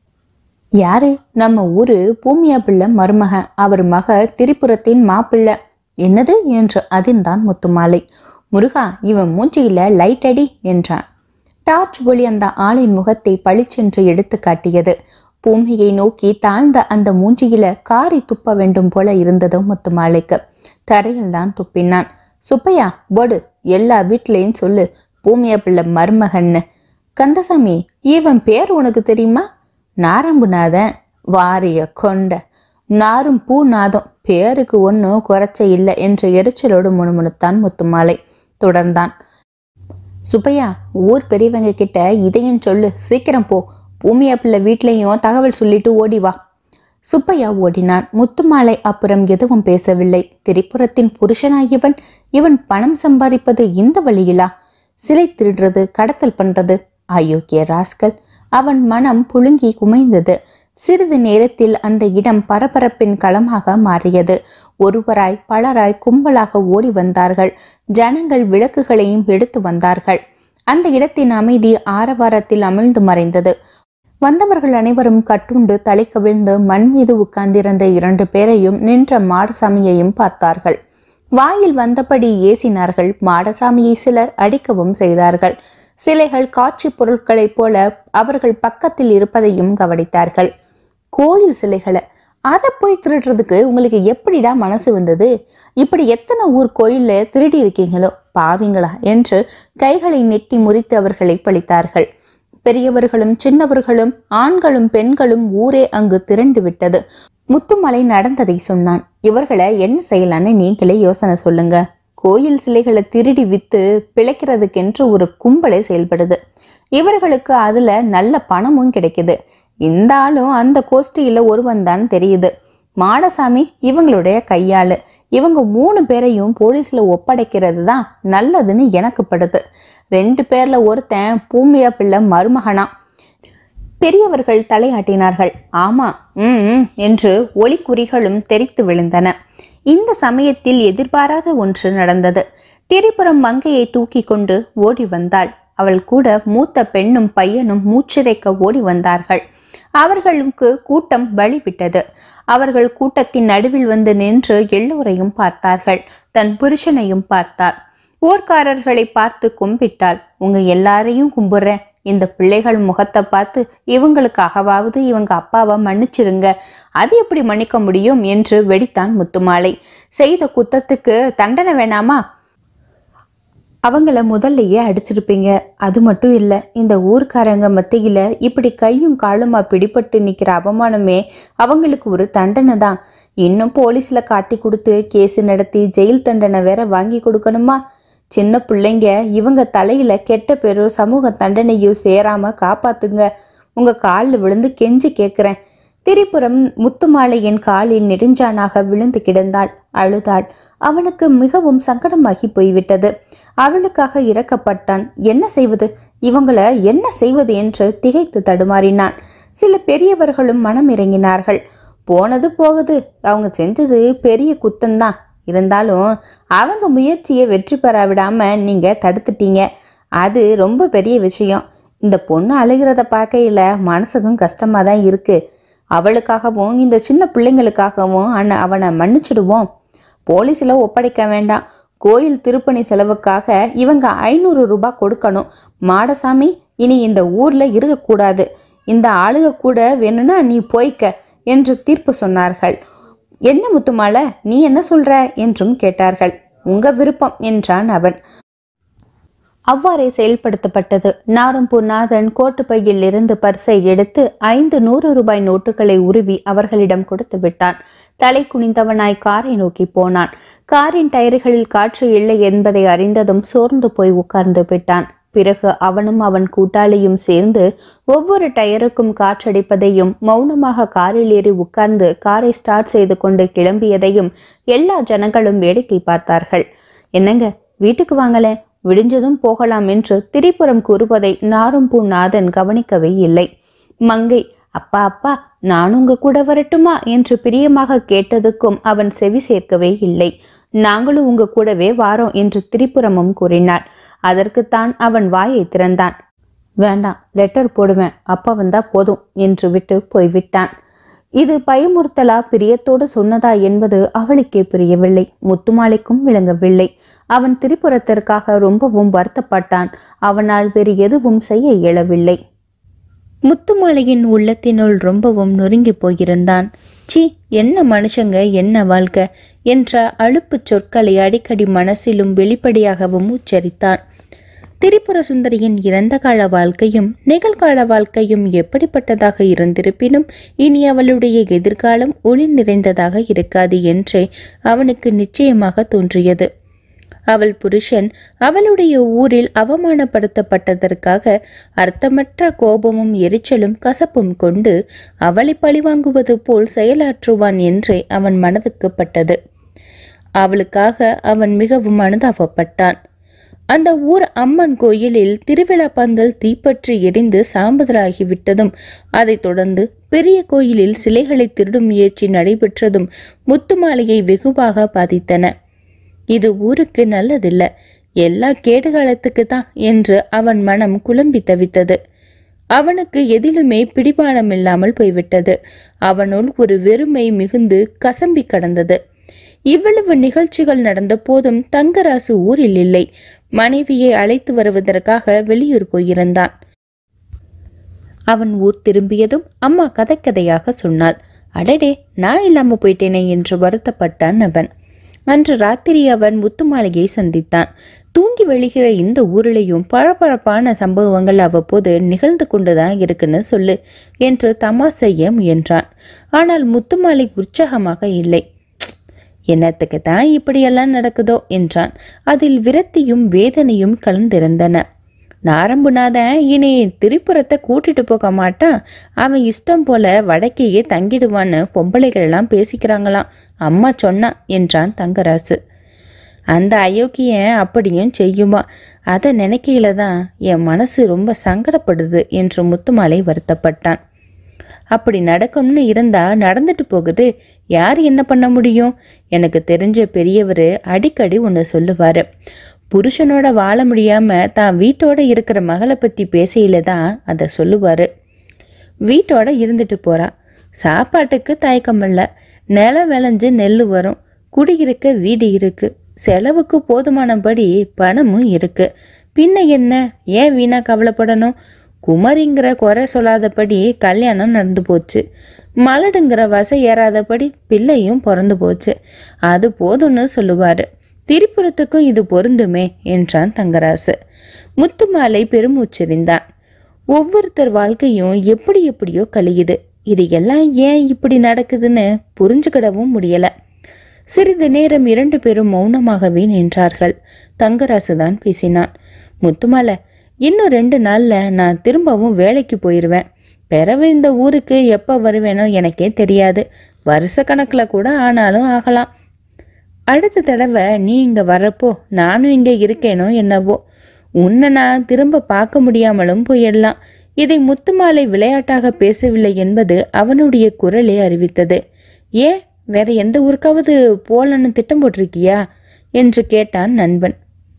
யாரு நம்ம ஊரு பூமியா பிள்ளை மருமகன் அவர் மக திரிபுரத்தின் மாப்பிள்ளை என்னது என்று அதிர்ந்தான் முத்துமாலை முருகா இவன் மூஞ்சியில லைட் அடி என்றான் டார்ச் ஒளி அந்த ஆளின் முகத்தை பளிச்சென்று எடுத்து காட்டியது பூமியை நோக்கி தாழ்ந்த அந்த மூஞ்சியில காரி துப்ப வேண்டும் போல இருந்தது முத்துமாலைக்கு தரையில் தான் துப்பினான் சுப்பையா போடு எல்லா வீட்லயும் சொல்லு பூமியா பிள்ளை மருமகன்னு கந்தசாமி இவன் பேர் உனக்கு தெரியுமா நாரம்புநாதன் வாரிய கொண்ட நாரும் பூ நாதம் பேருக்கு ஒன்றும் குறைச்ச இல்லை என்ற எரிச்சலோடு முணுமுணுத்தான் முத்துமாலை தொடர்ந்தான் சுப்பையா ஊர் பெரியவங்க கிட்ட இதையும் சொல்லு சீக்கிரம் போ பூமியா பிள்ளை வீட்லயும் தகவல் சொல்லிட்டு ஓடி வா சுப்பையா ஓடினான் முத்துமாலை அப்புறம் எதுவும் பேசவில்லை திரிபுரத்தின் புருஷனாகியவன் இவன் பணம் சம்பாதிப்பது இந்த வழியிலா சிலை திருடுறது கடத்தல் பண்றது அயோக்கிய ராஸ்கல் அவன் மனம் புழுங்கி குமைந்தது சிறிது நேரத்தில் அந்த இடம் பரபரப்பின் களமாக மாறியது ஒருவராய் பலராய் கும்பலாக ஓடி வந்தார்கள் ஜனங்கள் விளக்குகளையும் எடுத்து வந்தார்கள் அந்த இடத்தின் அமைதி ஆரவாரத்தில் அமிழ்ந்து மறைந்தது வந்தவர்கள் அனைவரும் கட்டுண்டு தலை கவிழ்ந்து மண் மீது உட்கார்ந்திருந்த இரண்டு பேரையும் நின்ற மாடசாமியையும் பார்த்தார்கள் வாயில் வந்தபடி ஏசினார்கள் மாடசாமியை சிலர் அடிக்கவும் செய்தார்கள் சிலைகள் காட்சி பொருட்களைப் போல அவர்கள் பக்கத்தில் இருப்பதையும் கவனித்தார்கள் கோயில் சிலைகளை அதை போய் திருடுறதுக்கு உங்களுக்கு எப்படிடா மனசு வந்தது இப்படி எத்தனை ஊர் கோயில்ல திருடி இருக்கீங்களோ பாவிங்களா என்று கைகளை நெட்டி முறித்து அவர்களை பழித்தார்கள் பெரியவர்களும் சின்னவர்களும் ஆண்களும் பெண்களும் ஊரே அங்கு திரண்டு விட்டது முத்துமலை நடந்ததை சொன்னான் இவர்களை என்ன செய்யலான்னு நீங்களே யோசனை சொல்லுங்க கோயில் சிலைகளை திருடி வித்து பிழைக்கிறதுக்கென்று ஒரு கும்பலே செயல்படுது இவர்களுக்கு அதுல நல்ல பணமும் கிடைக்குது இந்த ஆளும் அந்த கோஷ்டியில ஒருவன் தான் தெரியுது மாடசாமி இவங்களுடைய கையாளு இவங்க மூணு பேரையும் போலீஸ்ல ஒப்படைக்கிறது தான் நல்லதுன்னு எனக்கு படுது ரெண்டு பேர்ல ஒருத்தன் பூமியா பிள்ளை மருமகனா பெரியவர்கள் தலையாட்டினார்கள் ஆமா ம் ம் என்று ஒளிக்குறிகளும் தெரித்து விழுந்தன இந்த சமயத்தில் எதிர்பாராத ஒன்று நடந்தது திரிபுரம் மங்கையை தூக்கி கொண்டு ஓடி வந்தாள் அவள் கூட மூத்த பெண்ணும் பையனும் மூச்சிறைக்க ஓடி வந்தார்கள் அவர்களுக்கு கூட்டம் வழிவிட்டது அவர்கள் கூட்டத்தின் நடுவில் வந்து நின்று எல்லோரையும் பார்த்தார்கள் தன் புருஷனையும் பார்த்தார் ஊர்க்காரர்களை பார்த்து கும்பிட்டாள் உங்க எல்லாரையும் கும்பிடுறேன் இந்த பிள்ளைகள் முகத்தை பார்த்து இவங்களுக்காகவாவது இவங்க அப்பாவை மன்னிச்சிருங்க அது எப்படி மன்னிக்க முடியும் என்று வெடித்தான் முத்துமாலை செய்த குத்தத்துக்கு தண்டனை வேணாமா அவங்கள முதல்லயே அடிச்சிருப்பீங்க அது மட்டும் இல்ல இந்த ஊர்க்காரங்க மத்தியில இப்படி கையும் காலுமா பிடிபட்டு நிக்கிற அவமானமே அவங்களுக்கு ஒரு தண்டனை தான் இன்னும் போலீஸ்ல காட்டி கொடுத்து கேஸ் நடத்தி ஜெயில் தண்டனை வேற வாங்கி கொடுக்கணுமா சின்ன பிள்ளைங்க இவங்க தலையில கெட்ட பேரோ சமூக தண்டனையோ சேராம காப்பாத்துங்க உங்க காலில் விழுந்து கெஞ்சி கேட்கிறேன் திரிபுரம் முத்துமாலையின் காலில் நெடுஞ்சானாக விழுந்து கிடந்தாள் அழுதாள் அவனுக்கு மிகவும் சங்கடமாகி போய்விட்டது அவளுக்காக இறக்கப்பட்டான் என்ன செய்வது இவங்கள என்ன செய்வது என்று திகைத்து தடுமாறினான் சில பெரியவர்களும் மனம் இறங்கினார்கள் போனது போகுது அவங்க செஞ்சது பெரிய குத்தம்தான் இருந்தாலும் அவங்க முயற்சியை வெற்றி பெற விடாம நீங்க தடுத்துட்டீங்க அது ரொம்ப பெரிய விஷயம் இந்த பொண்ணு அழுகிறத பார்க்கையில மனசுக்கும் கஷ்டமா தான் இருக்கு அவளுக்காகவும் இந்த சின்ன பிள்ளைங்களுக்காகவும் அண்ண அவனை மன்னிச்சிடுவோம் போலீஸில் ஒப்படைக்க வேண்டாம் கோயில் திருப்பணி செலவுக்காக இவங்க ஐநூறு ரூபாய் கொடுக்கணும் மாடசாமி இனி இந்த ஊர்ல இருக்கக்கூடாது இந்த ஆளுக கூட வேணும்னா நீ போய்க்க என்று தீர்ப்பு சொன்னார்கள் என்ன முத்துமால நீ என்ன சொல்ற என்றும் கேட்டார்கள் உங்க விருப்பம் என்றான் அவன் அவ்வாறே செயல்படுத்தப்பட்டது நாரம்பூர் நாதன் கோட்டுப்பையில் இருந்து பர்ஸை எடுத்து ஐந்து நூறு ரூபாய் நோட்டுகளை உருவி அவர்களிடம் கொடுத்து விட்டான் தலை குனிந்தவனாய் காரை நோக்கி போனான் காரின் டயர்களில் காற்று இல்லை என்பதை அறிந்ததும் சோர்ந்து போய் உட்கார்ந்து விட்டான் பிறகு அவனும் அவன் கூட்டாளியும் சேர்ந்து ஒவ்வொரு டயருக்கும் காற்றடிப்பதையும் மௌனமாக காரில் ஏறி உட்கார்ந்து காரை ஸ்டார்ட் செய்து கொண்டு கிளம்பியதையும் எல்லா ஜனங்களும் வேடிக்கை பார்த்தார்கள் என்னங்க வீட்டுக்கு வாங்களேன் விடிஞ்சதும் போகலாம் என்று திரிபுரம் கூறுவதை நாரும்பூ நாதன் கவனிக்கவே இல்லை மங்கை அப்பா அப்பா நான் உங்க கூட வரட்டுமா என்று பிரியமாக கேட்டதுக்கும் அவன் செவி சேர்க்கவே இல்லை நாங்களும் உங்க கூடவே வாரோம் என்று திரிபுரமும் கூறினாள் அதற்குத்தான் அவன் வாயை திறந்தான் வேண்டாம் லெட்டர் போடுவேன் அப்பா வந்தா போதும் என்று விட்டு போய்விட்டான் இது பயமுறுத்தலா பிரியத்தோடு சொன்னதா என்பது அவளுக்கே புரியவில்லை முத்துமாலைக்கும் விளங்கவில்லை அவன் திரிபுரத்திற்காக ரொம்பவும் வருத்தப்பட்டான் அவனால் வேறு எதுவும் செய்ய இயலவில்லை முத்துமாலையின் உள்ளத்தினுள் ரொம்பவும் நொறுங்கி போயிருந்தான் சி என்ன மனுஷங்க என்ன வாழ்க்கை என்ற அலுப்புச் சொற்களை அடிக்கடி மனசிலும் வெளிப்படையாகவும் உச்சரித்தான் திரிபுர சுந்தரியின் இறந்த கால வாழ்க்கையும் நிகழ்கால வாழ்க்கையும் எப்படிப்பட்டதாக இருந்திருப்பினும் இனி அவளுடைய எதிர்காலம் ஒளி நிறைந்ததாக இருக்காது என்றே அவனுக்கு நிச்சயமாக தோன்றியது அவள் புருஷன் அவளுடைய ஊரில் அவமானப்படுத்தப்பட்டதற்காக அர்த்தமற்ற கோபமும் எரிச்சலும் கசப்பும் கொண்டு அவளை பழிவாங்குவது போல் செயலாற்றுவான் என்றே அவன் மனதுக்கு பட்டது அவளுக்காக அவன் மிகவும் அனுதாபப்பட்டான் அந்த ஊர் அம்மன் கோயிலில் திருவிழா பந்தல் தீப்பற்றி எரிந்து சாம்பதராகிவிட்டதும் அதைத் தொடர்ந்து பெரிய கோயிலில் சிலைகளை திருடும் முயற்சி நடைபெற்றதும் முத்துமாலையை வெகுவாக பாதித்தன இது ஊருக்கு நல்லதில்ல எல்லா கேடுகாலத்துக்கு தான் என்று அவன் மனம் குழம்பி தவித்தது அவனுக்கு எதிலுமே பிடிபானம் இல்லாமல் போய்விட்டது அவனுள் ஒரு வெறுமை மிகுந்து கசம்பி கடந்தது இவ்வளவு நிகழ்ச்சிகள் நடந்த போதும் தங்கராசு ஊரில் இல்லை மனைவியை அழைத்து வருவதற்காக வெளியூர் போயிருந்தான் அவன் ஊர் திரும்பியதும் அம்மா கதை கதையாக சொன்னாள் அடடே நான் இல்லாம போயிட்டேனே என்று வருத்தப்பட்டான் அவன் அன்று ராத்திரி அவன் முத்துமாலையை சந்தித்தான் தூங்கி வெளிகிற இந்த ஊரிலையும் பளபளப்பான சம்பவங்கள் அவ்வப்போது நிகழ்ந்து கொண்டுதான் இருக்குன்னு சொல்லு என்று தமாஷ் செய்ய முயன்றான் ஆனால் முத்துமாலை உற்சாகமாக இல்லை என்னத்துக்கு தான் இப்படியெல்லாம் நடக்குதோ என்றான் அதில் விரக்தியும் வேதனையும் கலந்திருந்தன நாரம்புநாதன் இனி திரிபுரத்தை கூட்டிட்டு போக மாட்டான் அவன் இஷ்டம் போல வடக்கேயே தங்கிடுவான்னு பொம்பளைகள் எல்லாம் பேசிக்கிறாங்களாம் அம்மா சொன்னா என்றான் தங்கராசு அந்த அயோக்கியன் அப்படியும் செய்யுமா அதை நினைக்கையில தான் என் மனசு ரொம்ப சங்கடப்படுது என்று முத்துமாலை வருத்தப்பட்டான் அப்படி நடக்கும்னு இருந்தா நடந்துட்டு போகுது யார் என்ன பண்ண முடியும் எனக்கு தெரிஞ்ச பெரியவர் அடிக்கடி ஒன்று சொல்லுவாரு புருஷனோட வாழ முடியாம தான் வீட்டோட இருக்கிற மகளை பத்தி பேசையில தான் அதை சொல்லுவாரு வீட்டோட இருந்துட்டு போறா சாப்பாட்டுக்கு தயக்கம் இல்லை நிலம் விளைஞ்சு நெல் வரும் குடியிருக்க வீடு இருக்கு செலவுக்கு போதுமானபடி பணமும் இருக்கு பின்ன என்ன ஏன் வீணா கவலைப்படணும் குமரிங்கிற குறை சொல்லாதபடி கல்யாணம் நடந்து போச்சு மலடுங்கிற வசை ஏறாதபடி பிள்ளையும் பிறந்து போச்சு அது போதும்னு சொல்லுவாரு திரிபுரத்துக்கும் இது பொருந்துமே என்றான் தங்கராசு முத்துமாலை பெருமூச்செறிந்தான் ஒவ்வொருத்தர் வாழ்க்கையும் எப்படி எப்படியோ கழியுது இது எல்லாம் ஏன் இப்படி நடக்குதுன்னு புரிஞ்சுக்கிடவும் முடியல சிறிது நேரம் இரண்டு பேரும் மௌனமாகவே நின்றார்கள் தங்கராசு தான் பேசினான் முத்துமாலை இன்னும் ரெண்டு நாள்ல நான் திரும்பவும் வேலைக்கு போயிடுவேன் பிறவு இந்த ஊருக்கு எப்போ வருவேனோ எனக்கே தெரியாது வருஷ கணக்கில் கூட ஆனாலும் ஆகலாம் அடுத்த தடவை நீ இங்கே வரப்போ நானும் இங்கே இருக்கேனோ என்னவோ உன்னை நான் திரும்ப பார்க்க முடியாமலும் போயிடலாம் இதை முத்துமாலை விளையாட்டாக பேசவில்லை என்பது அவனுடைய குரலே அறிவித்தது ஏன் வேற எந்த ஊருக்காவது போலன்னு திட்டம் போட்டிருக்கியா என்று கேட்டான் நண்பன்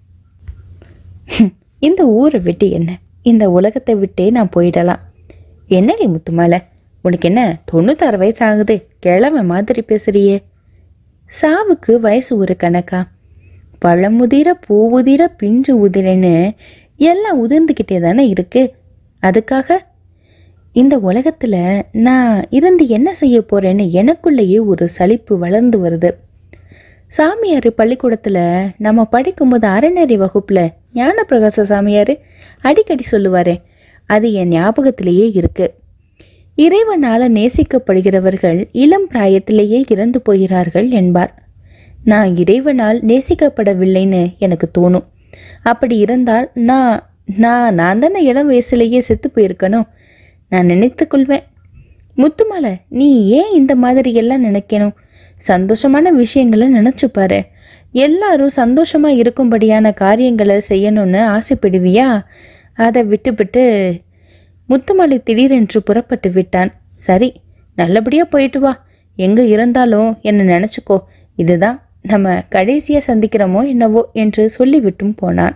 இந்த ஊரை விட்டு என்ன இந்த உலகத்தை விட்டே நான் போயிடலாம் என்னடி முத்துமாலை உனக்கு என்ன தொண்ணூத்தாறு வயசு ஆகுது கிழமை மாதிரி பேசுறியே சாவுக்கு வயசு ஒரு கணக்கா பழமுதிர பூவுதிர பிஞ்சு உதிரன்னு எல்லாம் உதிர்ந்துக்கிட்டே தானே இருக்கு அதுக்காக இந்த உலகத்துல நான் இருந்து என்ன செய்ய போறேன்னு எனக்குள்ளேயே ஒரு சலிப்பு வளர்ந்து வருது சாமியார் பள்ளிக்கூடத்துல நம்ம படிக்கும்போது அறநெறி வகுப்புல ஞானப்பிரகாச சாமியார் அடிக்கடி சொல்லுவாரே அது என் ஞாபகத்திலேயே இருக்கு இறைவனால நேசிக்கப்படுகிறவர்கள் இளம் பிராயத்திலேயே இறந்து போகிறார்கள் என்பார் நான் இறைவனால் நேசிக்கப்படவில்லைன்னு எனக்கு தோணும் அப்படி இருந்தால் நான் நான் நான் தானே இளம் வயசுலேயே செத்து போயிருக்கணும் நான் நினைத்துக் கொள்வேன் முத்துமாலை நீ ஏன் இந்த மாதிரி எல்லாம் நினைக்கணும் சந்தோஷமான விஷயங்களை நினைச்சு பாரு எல்லாரும் சந்தோஷமா இருக்கும்படியான காரியங்களை செய்யணும்னு ஆசைப்படுவியா அதை விட்டுவிட்டு முத்துமாலை திடீரென்று புறப்பட்டு விட்டான் சரி நல்லபடியா போயிட்டு வா எங்க இருந்தாலும் என்ன நினைச்சுக்கோ இதுதான் நம்ம கடைசியா சந்திக்கிறோமோ என்னவோ என்று சொல்லிவிட்டும் போனான்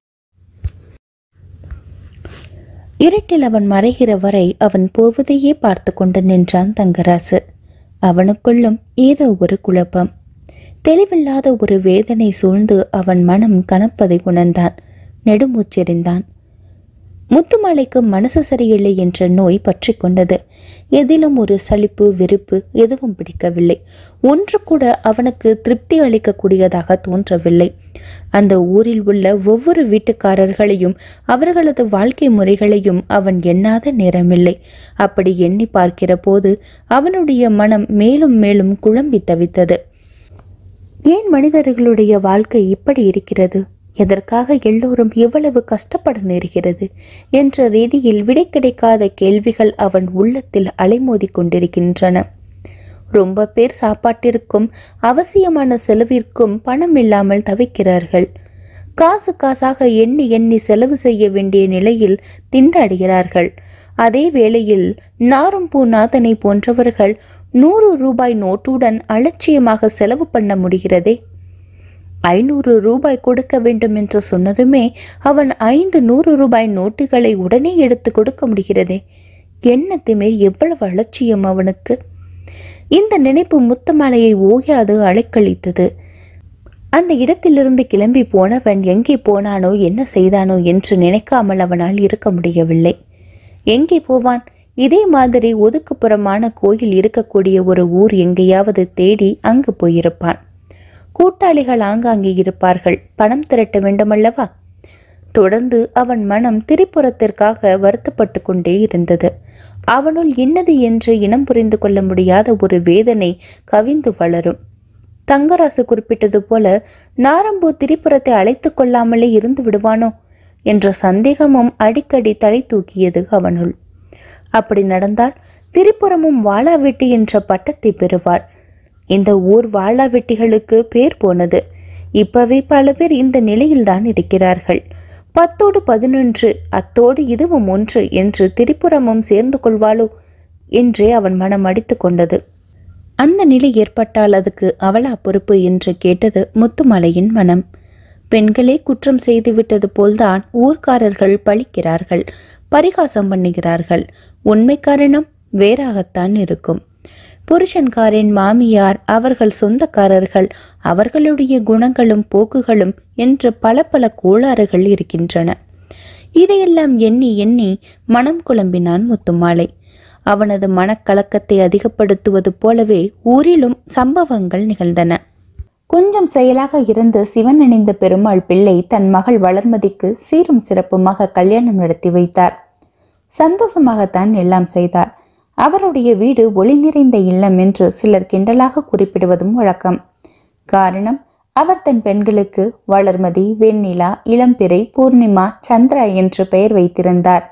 இருட்டில் அவன் மறைகிற வரை அவன் போவதையே பார்த்து கொண்டு நின்றான் தங்கராசு அவனுக்குள்ளும் ஏதோ ஒரு குழப்பம் தெளிவில்லாத ஒரு வேதனை சூழ்ந்து அவன் மனம் கனப்பதை உணர்ந்தான் நெடுமூச்செறிந்தான் முத்துமாலைக்கு மனசு சரியில்லை என்ற நோய் பற்றி கொண்டது எதிலும் ஒரு சலிப்பு வெறுப்பு எதுவும் பிடிக்கவில்லை ஒன்று கூட அவனுக்கு திருப்தி அளிக்கக்கூடியதாக தோன்றவில்லை அந்த ஊரில் உள்ள ஒவ்வொரு வீட்டுக்காரர்களையும் அவர்களது வாழ்க்கை முறைகளையும் அவன் எண்ணாத நேரமில்லை அப்படி எண்ணி பார்க்கிற போது அவனுடைய மனம் மேலும் மேலும் குழம்பி தவித்தது ஏன் மனிதர்களுடைய வாழ்க்கை இப்படி இருக்கிறது எதற்காக எல்லோரும் இவ்வளவு கஷ்டப்பட நேருகிறது என்ற ரீதியில் விடை கிடைக்காத கேள்விகள் அவன் உள்ளத்தில் அலைமோதி கொண்டிருக்கின்றன ரொம்ப பேர் சாப்பாட்டிற்கும் அவசியமான செலவிற்கும் பணம் இல்லாமல் தவிக்கிறார்கள் காசு காசாக எண்ணி எண்ணி செலவு செய்ய வேண்டிய நிலையில் திண்டாடுகிறார்கள் அதே வேளையில் நாரும் பூநாதனை போன்றவர்கள் நூறு ரூபாய் நோட்டுடன் அலட்சியமாக செலவு பண்ண முடிகிறதே ஐநூறு ரூபாய் கொடுக்க வேண்டும் என்று சொன்னதுமே அவன் ஐந்து நூறு ரூபாய் நோட்டுகளை உடனே எடுத்து கொடுக்க முடிகிறதே எண்ணத்துமே எவ்வளவு அலட்சியம் அவனுக்கு இந்த நினைப்பு முத்தமலையை ஓயாது அலைக்கழித்தது அந்த இடத்திலிருந்து கிளம்பி போனவன் எங்கே போனானோ என்ன செய்தானோ என்று நினைக்காமல் அவனால் இருக்க முடியவில்லை எங்கே போவான் இதே மாதிரி ஒதுக்குப்புறமான கோயில் இருக்கக்கூடிய ஒரு ஊர் எங்கேயாவது தேடி அங்கு போயிருப்பான் கூட்டாளிகள் ஆங்காங்கே இருப்பார்கள் பணம் திரட்ட வேண்டுமல்லவா தொடர்ந்து அவன் மனம் திரிபுரத்திற்காக வருத்தப்பட்டு கொண்டே இருந்தது அவனுள் இன்னது என்று இனம் புரிந்து கொள்ள முடியாத ஒரு வேதனை கவிந்து வளரும் தங்கராசு குறிப்பிட்டது போல நாரம்பூ திரிபுரத்தை அழைத்து கொள்ளாமலே இருந்து விடுவானோ என்ற சந்தேகமும் அடிக்கடி தலை தூக்கியது அவனுள் அப்படி நடந்தால் திரிபுரமும் வாளாவெட்டி என்ற பட்டத்தை பெறுவாள் இந்த ஊர் வாளாவெட்டிகளுக்கு பேர் போனது இப்பவே பல பேர் இந்த நிலையில்தான் இருக்கிறார்கள் பத்தோடு பதினொன்று அத்தோடு இதுவும் ஒன்று என்று திரிபுரமும் சேர்ந்து கொள்வாளோ என்றே அவன் மனம் அடித்து கொண்டது அந்த நிலை ஏற்பட்டால் அதுக்கு அவளா பொறுப்பு என்று கேட்டது முத்துமலையின் மனம் பெண்களே குற்றம் செய்துவிட்டது போல்தான் ஊர்க்காரர்கள் பழிக்கிறார்கள் பரிகாசம் பண்ணுகிறார்கள் உண்மை காரணம் வேறாகத்தான் இருக்கும் புருஷன்காரின் மாமியார் அவர்கள் சொந்தக்காரர்கள் அவர்களுடைய குணங்களும் போக்குகளும் என்று பல பல கோளாறுகள் இருக்கின்றன இதையெல்லாம் எண்ணி எண்ணி மனம் குழம்பினான் முத்துமாலை அவனது மனக்கலக்கத்தை அதிகப்படுத்துவது போலவே ஊரிலும் சம்பவங்கள் நிகழ்ந்தன கொஞ்சம் செயலாக இருந்து சிவன் இணைந்த பெருமாள் பிள்ளை தன் மகள் வளர்மதிக்கு சீரும் சிறப்புமாக கல்யாணம் நடத்தி வைத்தார் சந்தோஷமாகத்தான் எல்லாம் செய்தார் அவருடைய வீடு ஒளி நிறைந்த இல்லம் என்று சிலர் கிண்டலாக குறிப்பிடுவதும் வழக்கம் காரணம் அவர் தன் பெண்களுக்கு வளர்மதி வெண்ணிலா இளம்பிறை பூர்ணிமா சந்திரா என்று பெயர் வைத்திருந்தார்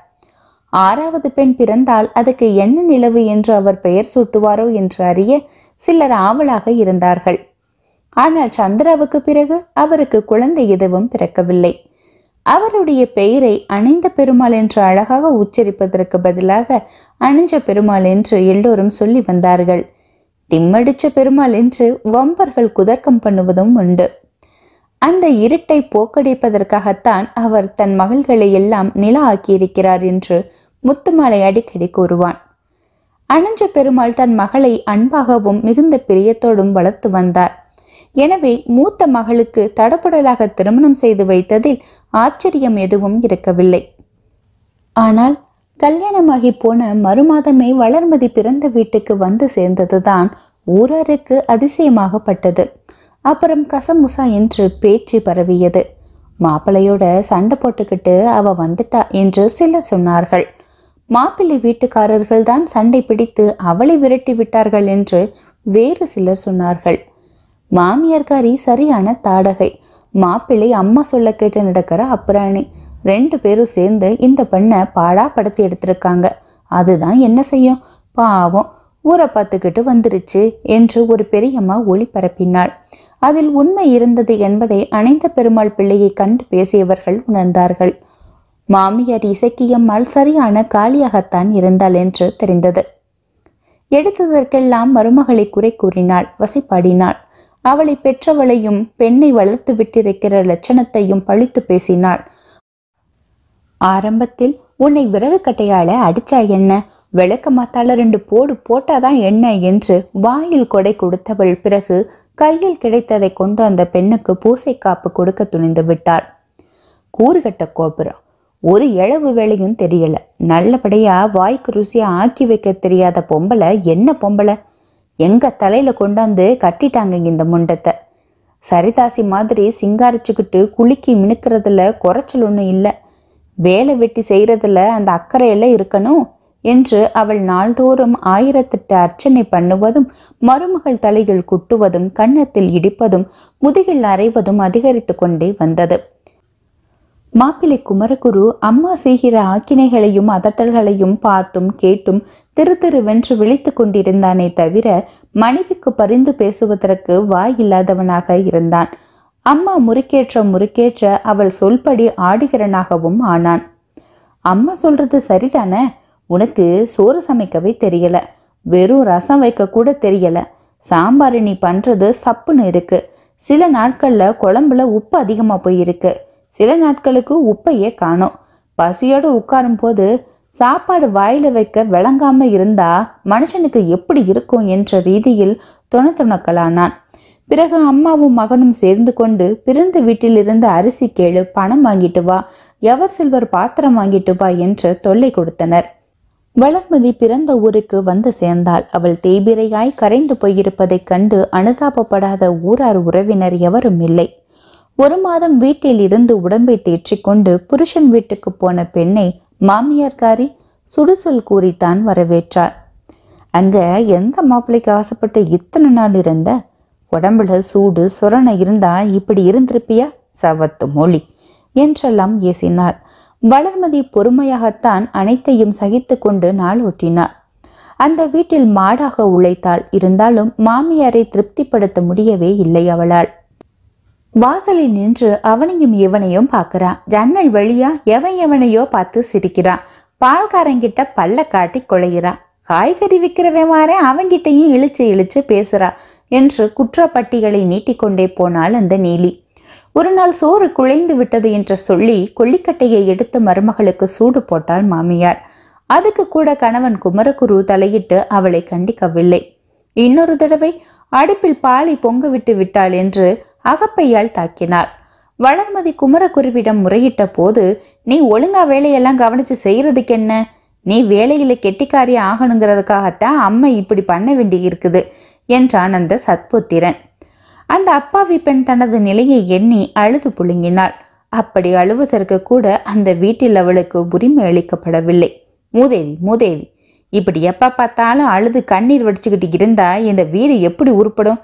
ஆறாவது பெண் பிறந்தால் அதுக்கு என்ன நிலவு என்று அவர் பெயர் சூட்டுவாரோ என்று அறிய சிலர் ஆவலாக இருந்தார்கள் ஆனால் சந்திராவுக்கு பிறகு அவருக்கு குழந்தை எதுவும் பிறக்கவில்லை அவருடைய பெயரை அணைந்த பெருமாள் என்று அழகாக உச்சரிப்பதற்கு பதிலாக அணிஞ்ச பெருமாள் என்று எல்லோரும் சொல்லி வந்தார்கள் திம்மடிச்ச பெருமாள் என்று வம்பர்கள் குதர்க்கம் பண்ணுவதும் உண்டு அந்த இருட்டை போக்கடிப்பதற்காகத்தான் அவர் தன் மகள்களை எல்லாம் நில ஆக்கியிருக்கிறார் என்று முத்துமாலை அடிக்கடி கூறுவான் அனஞ்ச பெருமாள் தன் மகளை அன்பாகவும் மிகுந்த பிரியத்தோடும் வளர்த்து வந்தார் எனவே மூத்த மகளுக்கு தடபுடலாக திருமணம் செய்து வைத்ததில் ஆச்சரியம் எதுவும் இருக்கவில்லை ஆனால் கல்யாணமாகி போன மறுமாதமே வளர்மதி பிறந்த வீட்டுக்கு வந்து சேர்ந்ததுதான் ஊராருக்கு அதிசயமாகப்பட்டது அப்புறம் கசமுசா என்று பேச்சு பரவியது மாப்பிள்ளையோட சண்டை போட்டுக்கிட்டு அவ வந்துட்டா என்று சிலர் சொன்னார்கள் மாப்பிள்ளை வீட்டுக்காரர்கள் தான் சண்டை பிடித்து அவளை விரட்டி விட்டார்கள் என்று வேறு சிலர் சொன்னார்கள் மாமியார்காரி சரியான தாடகை மாப்பிள்ளை அம்மா சொல்ல கேட்டு நடக்கிற அப்புறாணி ரெண்டு பேரும் சேர்ந்து இந்த பெண்ணை பாடா படுத்தி எடுத்திருக்காங்க அதுதான் என்ன செய்யும் பாவம் ஊரை பார்த்துக்கிட்டு வந்துருச்சு என்று ஒரு பெரியம்மா ஒளி பரப்பினாள் அதில் உண்மை இருந்தது என்பதை அணைந்த பெருமாள் பிள்ளையை கண்டு பேசியவர்கள் உணர்ந்தார்கள் மாமியார் இசக்கியம்மாள் சரியான காலியாகத்தான் இருந்தாள் என்று தெரிந்தது எடுத்ததற்கெல்லாம் மருமகளை குறை கூறினாள் வசைப்பாடினாள் அவளை பெற்றவளையும் பெண்ணை வளர்த்து விட்டிருக்கிற லட்சணத்தையும் பழித்து பேசினாள் ஆரம்பத்தில் உன்னை விறகு கட்டையால அடிச்சா என்ன விளக்க மாத்தால ரெண்டு போடு போட்டாதான் என்ன என்று வாயில் கொடை கொடுத்தவள் பிறகு கையில் கிடைத்ததை கொண்டு அந்த பெண்ணுக்கு பூசை காப்பு கொடுக்க துணிந்து விட்டாள் கூறுகட்ட கோபுரம் ஒரு இழவு வேலையும் தெரியல நல்லபடியா வாய்க்கு ருசியா ஆக்கி வைக்க தெரியாத பொம்பளை என்ன பொம்பளை எங்க தலையில கொண்டாந்து கட்டிட்டாங்க இந்த முண்டத்தை சரிதாசி மாதிரி சிங்காரிச்சுக்கிட்டு குலுக்கி மினுக்கிறதுல குறைச்சல் ஒன்றும் இல்லை வேலை வெட்டி செய்யறதுல அந்த அக்கறையெல்லாம் இருக்கணும் என்று அவள் நாள்தோறும் ஆயிரத்தெட்டு அர்ச்சனை பண்ணுவதும் மருமகள் தலையில் குட்டுவதும் கன்னத்தில் இடிப்பதும் முதுகில் அறைவதும் அதிகரித்து கொண்டே வந்தது மாப்பிள்ளை குமரகுரு அம்மா செய்கிற ஆக்கினைகளையும் அதட்டல்களையும் பார்த்தும் கேட்டும் திரு திருவென்று விழித்து கொண்டிருந்தானே தவிர மனைவிக்கு பரிந்து பேசுவதற்கு வாய் இல்லாதவனாக இருந்தான் அம்மா முறுக்கேற்ற முறுக்கேற்ற அவள் சொல்படி ஆடுகிறனாகவும் ஆனான் அம்மா சொல்றது சரிதானே உனக்கு சோறு சமைக்கவே தெரியல வெறும் ரசம் வைக்க கூட தெரியல சாம்பார் நீ பண்றது சப்புன்னு இருக்கு சில நாட்கள்ல குழம்புல உப்பு அதிகமா போயிருக்கு சில நாட்களுக்கு உப்பையே காணோம் பசியோடு உட்காரும் போது சாப்பாடு வாயில வைக்க விளங்காம இருந்தா மனுஷனுக்கு எப்படி இருக்கும் என்ற ரீதியில் துணத்துணக்கலானான் பிறகு அம்மாவும் மகனும் சேர்ந்து கொண்டு பிறந்த வீட்டிலிருந்து அரிசி கேளு பணம் வாங்கிட்டு வா எவர் சில்வர் பாத்திரம் வாங்கிட்டு வா என்று தொல்லை கொடுத்தனர் வளர்மதி பிறந்த ஊருக்கு வந்து சேர்ந்தாள் அவள் தேய்பிரையாய் கரைந்து போயிருப்பதைக் கண்டு அனுதாபப்படாத ஊரார் உறவினர் எவரும் இல்லை ஒரு மாதம் வீட்டில் இருந்து உடம்பை தேற்றிக்கொண்டு புருஷன் வீட்டுக்கு போன பெண்ணை மாமியார்காரி சுடுசொல் கூறித்தான் வரவேற்றாள் அங்க எந்த மாப்பிள்ளைக்கு ஆசைப்பட்டு இத்தனை நாள் இருந்த உடம்புல சூடு சொரணை இருந்தா இப்படி இருந்திருப்பியா சவத்து மொழி என்றெல்லாம் ஏசினாள் வளர்மதி பொறுமையாகத்தான் அனைத்தையும் சகித்து கொண்டு நாள் ஓட்டினார் அந்த வீட்டில் மாடாக உழைத்தாள் இருந்தாலும் மாமியாரை திருப்திப்படுத்த முடியவே இல்லை அவளால் வாசலில் நின்று அவனையும் இவனையும் பார்க்கறான் ஜன்னல் வழியா எவன் எவனையோ பார்த்து சிரிக்கிறான் பால்காரங்கிட்ட பல்ல காட்டி கொளைகிறான் காய்கறி விற்கிறவன் மாறே அவங்கிட்டையும் இழிச்சு இழிச்சு பேசுறா என்று குற்றப்பட்டிகளை நீட்டிக்கொண்டே போனாள் அந்த நீலி ஒரு நாள் சோறு குழைந்து விட்டது என்று சொல்லி கொல்லிக்கட்டையை எடுத்து மருமகளுக்கு சூடு போட்டாள் மாமியார் அதுக்கு கூட கணவன் குமரகுரு தலையிட்டு அவளை கண்டிக்கவில்லை இன்னொரு தடவை அடுப்பில் பாலை பொங்க விட்டு விட்டாள் என்று அகப்பையால் தாக்கினாள் வளர்மதி குமரகுருவிடம் முறையிட்ட போது நீ ஒழுங்கா வேலையெல்லாம் கவனிச்சு செய்யறதுக்கு என்ன நீ வேலையில கெட்டிக்காரி ஆகணுங்கிறதுக்காகத்தான் அம்மா இப்படி பண்ண வேண்டி இருக்குது என்றான் அந்த சத்புத்திரன் அந்த அப்பாவி பெண் தனது நிலையை எண்ணி அழுது புழுங்கினாள் அப்படி அழுவதற்கு கூட அந்த வீட்டில் அவளுக்கு உரிமை அளிக்கப்படவில்லை மூதேவி மூதேவி இப்படி எப்ப பார்த்தாலும் அழுது கண்ணீர் வடிச்சுக்கிட்டு இருந்தா இந்த வீடு எப்படி உருப்படும்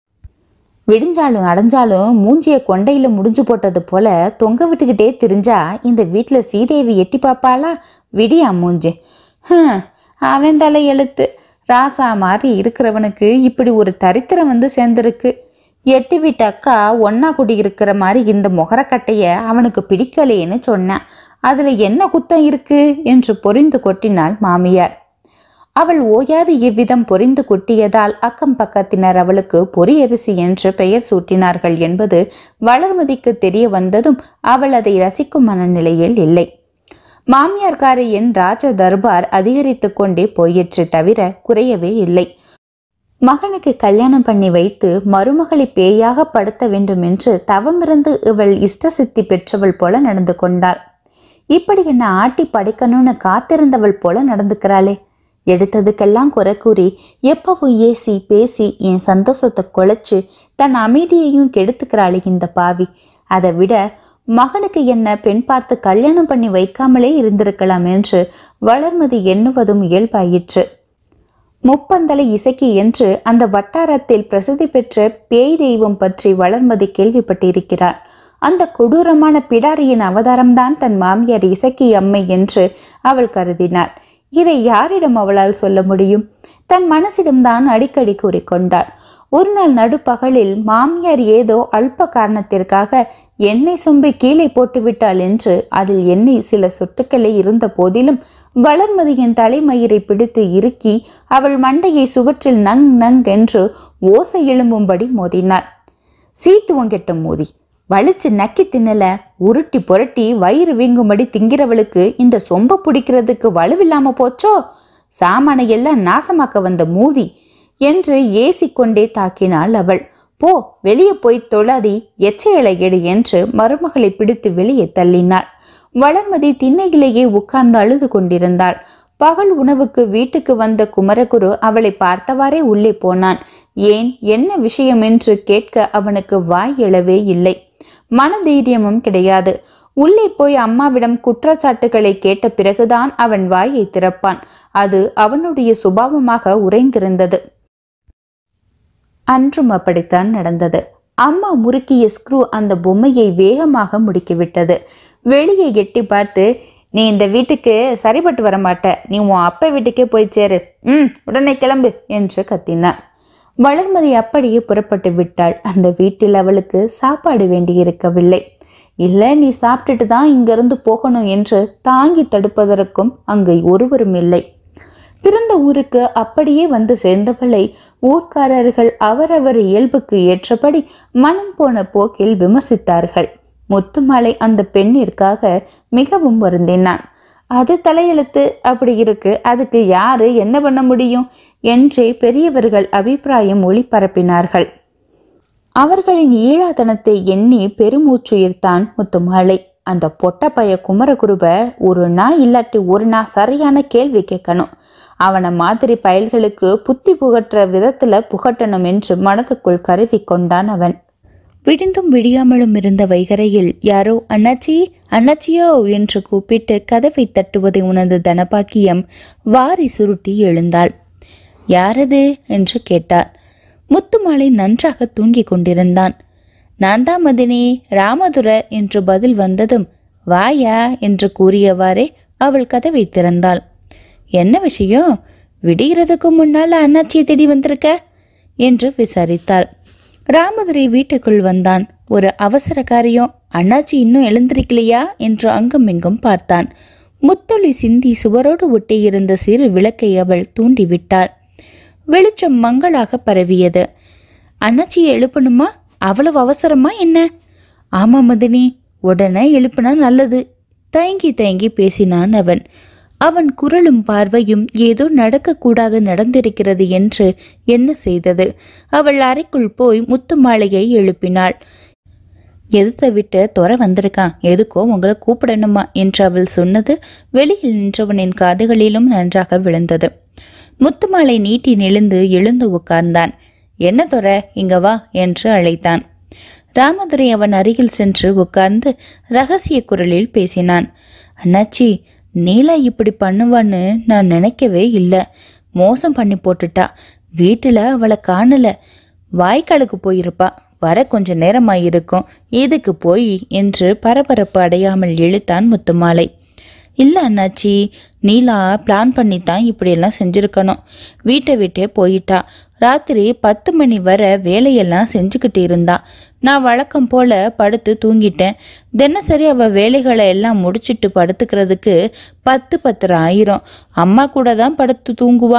விடிஞ்சாலும் அடைஞ்சாலும் மூஞ்சிய கொண்டையில முடிஞ்சு போட்டது போல தொங்க விட்டுக்கிட்டே திரிஞ்சா இந்த வீட்டுல சீதேவி எட்டி பாப்பாளா விடியா மூஞ்சி ஹம், அவன் தலை எழுத்து ராசா மாதிரி இருக்கிறவனுக்கு இப்படி ஒரு தரித்திரம் வந்து சேர்ந்திருக்கு எட்டு வீட்டு அக்கா ஒன்னா குடி இருக்கிற மாதிரி இந்த முகரக்கட்டைய அவனுக்கு பிடிக்கலையேன்னு சொன்னான் அதுல என்ன குத்தம் இருக்கு என்று பொரிந்து கொட்டினாள் மாமியார் அவள் ஓயாது இவ்விதம் பொரிந்து கொட்டியதால் அக்கம் பக்கத்தினர் அவளுக்கு பொரியரிசி என்று பெயர் சூட்டினார்கள் என்பது வளர்மதிக்கு தெரிய வந்ததும் அவள் அதை ரசிக்கும் மனநிலையில் இல்லை மாமியார்காரியின் ராஜ தர்பார் அதிகரித்து கொண்டே போயிற்று தவிர குறையவே இல்லை மகனுக்கு கல்யாணம் பண்ணி வைத்து மருமகளை பேயாக படுத்த வேண்டும் என்று தவமிருந்து இவள் இஷ்ட சித்தி பெற்றவள் போல நடந்து கொண்டாள் இப்படி என்ன ஆட்டி படைக்கணும்னு காத்திருந்தவள் போல நடந்துக்கிறாளே எடுத்ததுக்கெல்லாம் குறை கூறி எப்பவும் ஏசி பேசி என் சந்தோஷத்தை குலைச்சு தன் அமைதியையும் கெடுத்துக்கிறாளே இந்த பாவி அதை விட மகனுக்கு என்ன பெண் பார்த்து கல்யாணம் பண்ணி வைக்காமலே இருந்திருக்கலாம் என்று வளர்மதி எண்ணுவதும் இயல்பாயிற்று முப்பந்தலை இசக்கி என்று அந்த வட்டாரத்தில் பிரசித்தி பெற்ற பேய் தெய்வம் பற்றி வளர்மதி கேள்விப்பட்டிருக்கிறார் அந்த கொடூரமான பிடாரியின் அவதாரம்தான் தன் மாமியார் இசக்கி அம்மை என்று அவள் கருதினாள் இதை யாரிடம் அவளால் சொல்ல முடியும் தன் மனசிடம்தான் அடிக்கடி கூறிக்கொண்டாள் ஒரு நாள் நடுப்பகலில் மாமியார் ஏதோ அல்ப காரணத்திற்காக எண்ணெய் சொம்பை கீழே போட்டுவிட்டாள் என்று அதில் எண்ணெய் சில சொட்டுக்களே இருந்த போதிலும் வளர்மதியின் தலைமயிரை பிடித்து இறுக்கி அவள் மண்டையை சுவற்றில் நங் நங் என்று ஓசை எழும்பும்படி மோதினாள் சீத்துவம் கெட்ட மோதி வலிச்சு நக்கி தின்னல உருட்டி புரட்டி வயிறு வீங்கும்படி திங்கிறவளுக்கு இந்த சொம்ப பிடிக்கிறதுக்கு வலுவில்லாம போச்சோ சாமானை எல்லாம் நாசமாக்க வந்த மூதி என்று ஏசிக்கொண்டே தாக்கினாள் அவள் போ வெளியே போய் தொழாதி எச்சையலை எடு என்று மருமகளை பிடித்து வெளியே தள்ளினாள் வளர்மதி திண்ணையிலேயே உட்கார்ந்து அழுது கொண்டிருந்தாள் பகல் உணவுக்கு வீட்டுக்கு வந்த குமரகுரு அவளை பார்த்தவாறே உள்ளே போனான் ஏன் என்ன விஷயம் என்று கேட்க அவனுக்கு வாய் எழவே இல்லை மனதைரியமும் கிடையாது உள்ளே போய் அம்மாவிடம் குற்றச்சாட்டுகளை கேட்ட பிறகுதான் அவன் வாயை திறப்பான் அது அவனுடைய சுபாவமாக உறைந்திருந்தது அன்றும் அப்படித்தான் நடந்தது அம்மா முறுக்கிய ஸ்க்ரூ அந்த பொம்மையை வேகமாக முடுக்கிவிட்டது வெளியே எட்டி பார்த்து நீ இந்த வீட்டுக்கு சரிப்பட்டு வர மாட்ட நீ உன் அப்பா வீட்டுக்கே போய் சேரு ம் உடனே கிளம்பு என்று கத்தினான் வளர்மதி அப்படியே புறப்பட்டு விட்டாள் அந்த வீட்டில் அவளுக்கு சாப்பாடு வேண்டியிருக்கவில்லை இல்லை நீ சாப்பிட்டுட்டு தான் இங்கிருந்து போகணும் என்று தாங்கி தடுப்பதற்கும் அங்கு ஒருவரும் இல்லை பிறந்த ஊருக்கு அப்படியே வந்து சேர்ந்தவளை ஊர்க்காரர்கள் அவரவர் இயல்புக்கு ஏற்றபடி மனம் போன போக்கில் விமர்சித்தார்கள் முத்துமாலை அந்த பெண்ணிற்காக மிகவும் வருந்தினான் அது தலையெழுத்து அப்படி இருக்கு அதுக்கு யாரு என்ன பண்ண முடியும் என்றே பெரியவர்கள் அபிப்பிராயம் ஒளிபரப்பினார்கள் அவர்களின் ஈழாதனத்தை எண்ணி பெருமூச்சுயிர்த்தான் முத்துமாலை அந்த பொட்டப்பைய குமரகுருப ஒரு நாள் இல்லாட்டி ஒரு நாள் சரியான கேள்வி கேட்கணும் அவனை மாதிரி பயல்களுக்கு புத்தி புகட்டுற விதத்துல புகட்டணும் என்று மனதுக்குள் கருவி கொண்டான் அவன் விடிந்தும் விடியாமலும் இருந்த வைகரையில் யாரோ அண்ணாச்சி அண்ணாச்சியோ என்று கூப்பிட்டு கதவை தட்டுவதை உணர்ந்த தனபாக்கியம் வாரி சுருட்டி எழுந்தாள் யாரது என்று கேட்டார் முத்துமாலை நன்றாக தூங்கிக் கொண்டிருந்தான் நான் தான் மதினி ராமதுர என்று பதில் வந்ததும் வாயா என்று கூறியவாறே அவள் கதவை திறந்தாள் என்ன விஷயம் விடுகிறதுக்கு முன்னால் அண்ணாச்சியை தேடி வந்திருக்க என்று விசாரித்தாள் ராமதுரை வீட்டுக்குள் வந்தான் ஒரு அவசர காரியம் அண்ணாச்சி இன்னும் எழுந்திருக்கலையா என்று அங்கும் இங்கும் பார்த்தான் முத்தொளி சிந்தி சுவரோடு ஒட்டியிருந்த சிறு விளக்கை அவள் தூண்டிவிட்டாள் வெளிச்சம் மங்களாக பரவியது அண்ணாச்சியை எழுப்பணுமா அவ்வளவு அவசரமா என்ன ஆமா மதினி உடனே எழுப்பினா நல்லது தயங்கி தயங்கி பேசினான் அவன் அவன் குரலும் பார்வையும் ஏதோ நடக்கக்கூடாது நடந்திருக்கிறது என்று என்ன செய்தது அவள் அறைக்குள் போய் முத்துமாலையை எழுப்பினாள் எதிர்த்த விட்டு துற வந்திருக்கான் எதுக்கோ உங்களை கூப்பிடணுமா என்று அவள் சொன்னது வெளியில் நின்றவனின் காதுகளிலும் நன்றாக விழுந்தது முத்துமாலை நீட்டி நெளிந்து எழுந்து உட்கார்ந்தான் என்ன துற இங்க வா என்று அழைத்தான் ராமதுரை அவன் அருகில் சென்று உட்கார்ந்து ரகசிய குரலில் பேசினான் அண்ணாச்சி நீலா இப்படி பண்ணுவான்னு நான் நினைக்கவே இல்லை மோசம் பண்ணி போட்டுட்டா வீட்டில் அவளை காணல வாய்க்காலுக்கு போயிருப்பா வர கொஞ்ச நேரமாயிருக்கும் எதுக்கு போய் என்று பரபரப்பு அடையாமல் இழுத்தான் முத்துமாலை இல்லை அண்ணாச்சி நீலா பிளான் பண்ணித்தான் இப்படியெல்லாம் செஞ்சுருக்கணும் வீட்டை விட்டே போயிட்டா ராத்திரி பத்து மணி வர வேலையெல்லாம் செஞ்சுக்கிட்டு இருந்தா நான் வழக்கம் போல படுத்து தூங்கிட்டேன் தினசரி அவ வேலைகளை எல்லாம் முடிச்சிட்டு படுத்துக்கிறதுக்கு பத்து பத்தரை ஆயிரம் அம்மா கூட தான் படுத்து தூங்குவா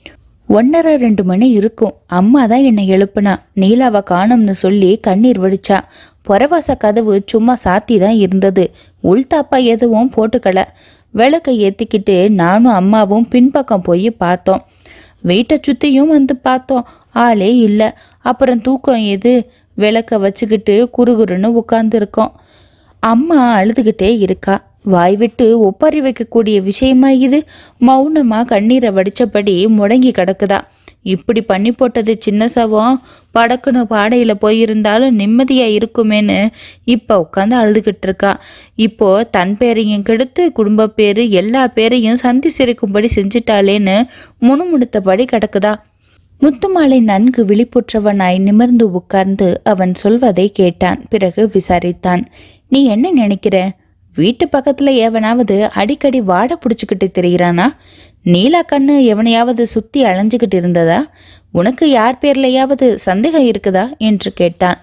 ஒன்னரை ரெண்டு மணி இருக்கும் அம்மா தான் என்னை எழுப்புனா நீலாவை காணோம்னு சொல்லி கண்ணீர் வடிச்சா புறவாச கதவு சும்மா சாத்தி தான் இருந்தது உள்தாப்பா எதுவும் போட்டுக்கல விளக்கை ஏத்திக்கிட்டு நானும் அம்மாவும் பின்பக்கம் போய் பார்த்தோம் வீட்டை சுத்தியும் வந்து பார்த்தோம் ஆளே இல்லை அப்புறம் தூக்கம் எது விளக்க வச்சுக்கிட்டு குறுகுறுன்னு உட்கார்ந்துருக்கோம் அம்மா அழுதுகிட்டே இருக்கா வாய் விட்டு ஒப்பாரி வைக்கக்கூடிய விஷயமா இது மௌனமா கண்ணீரை வடிச்சபடி முடங்கி கிடக்குதா இப்படி பண்ணி போட்டது சின்ன சவம் படக்குன்னு பாடையில போயிருந்தாலும் நிம்மதியா இருக்குமேன்னு இப்ப உட்காந்து அழுதுகிட்டு இருக்கா இப்போ தன் பேரையும் கெடுத்து குடும்ப பேரு எல்லா பேரையும் சந்தி சிரிக்கும்படி செஞ்சிட்டாளேன்னு முணுமுணுத்தபடி கிடக்குதா முத்துமாலை நன்கு விழிப்புற்றவனாய் நிமிர்ந்து உட்கார்ந்து அவன் சொல்வதை கேட்டான் பிறகு விசாரித்தான் நீ என்ன நினைக்கிற வீட்டு பக்கத்துல எவனாவது அடிக்கடி வாடை பிடிச்சுக்கிட்டு திரியிறானா நீலா கண்ணு எவனையாவது சுத்தி அலைஞ்சுக்கிட்டு இருந்ததா உனக்கு யார் பேர்லையாவது சந்தேகம் இருக்குதா என்று கேட்டான்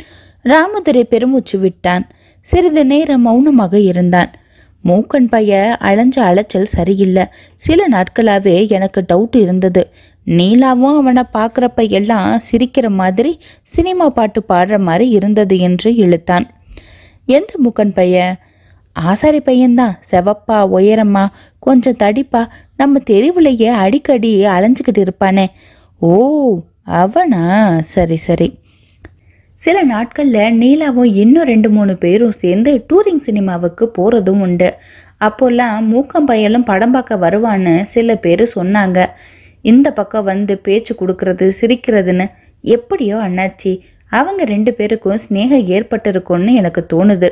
ராமதுரை பெருமூச்சு விட்டான் சிறிது நேரம் மௌனமாக இருந்தான் மூக்கன் பைய அலைஞ்ச அலைச்சல் சரியில்லை சில நாட்களாவே எனக்கு டவுட் இருந்தது நீலாவும் அவனை பார்க்குறப்ப எல்லாம் சிரிக்கிற மாதிரி சினிமா பாட்டு பாடுற மாதிரி இருந்தது என்று இழுத்தான் எந்த மூக்கன் பைய ஆசாரி பையன்தான் செவப்பா உயரமா கொஞ்சம் தடிப்பா நம்ம தெருவுலையே அடிக்கடி அலைஞ்சுக்கிட்டு இருப்பானே ஓ அவனா சரி சரி சில நாட்களில் நீலாவும் இன்னும் ரெண்டு மூணு பேரும் சேர்ந்து டூரிங் சினிமாவுக்கு போகிறதும் உண்டு அப்போல்லாம் மூக்கம் பையலும் படம் பார்க்க வருவான்னு சில பேர் சொன்னாங்க இந்த பக்கம் வந்து பேச்சு கொடுக்கறது சிரிக்கிறதுன்னு எப்படியோ அண்ணாச்சி அவங்க ரெண்டு பேருக்கும் ஸ்நேகம் ஏற்பட்டிருக்கும்னு எனக்கு தோணுது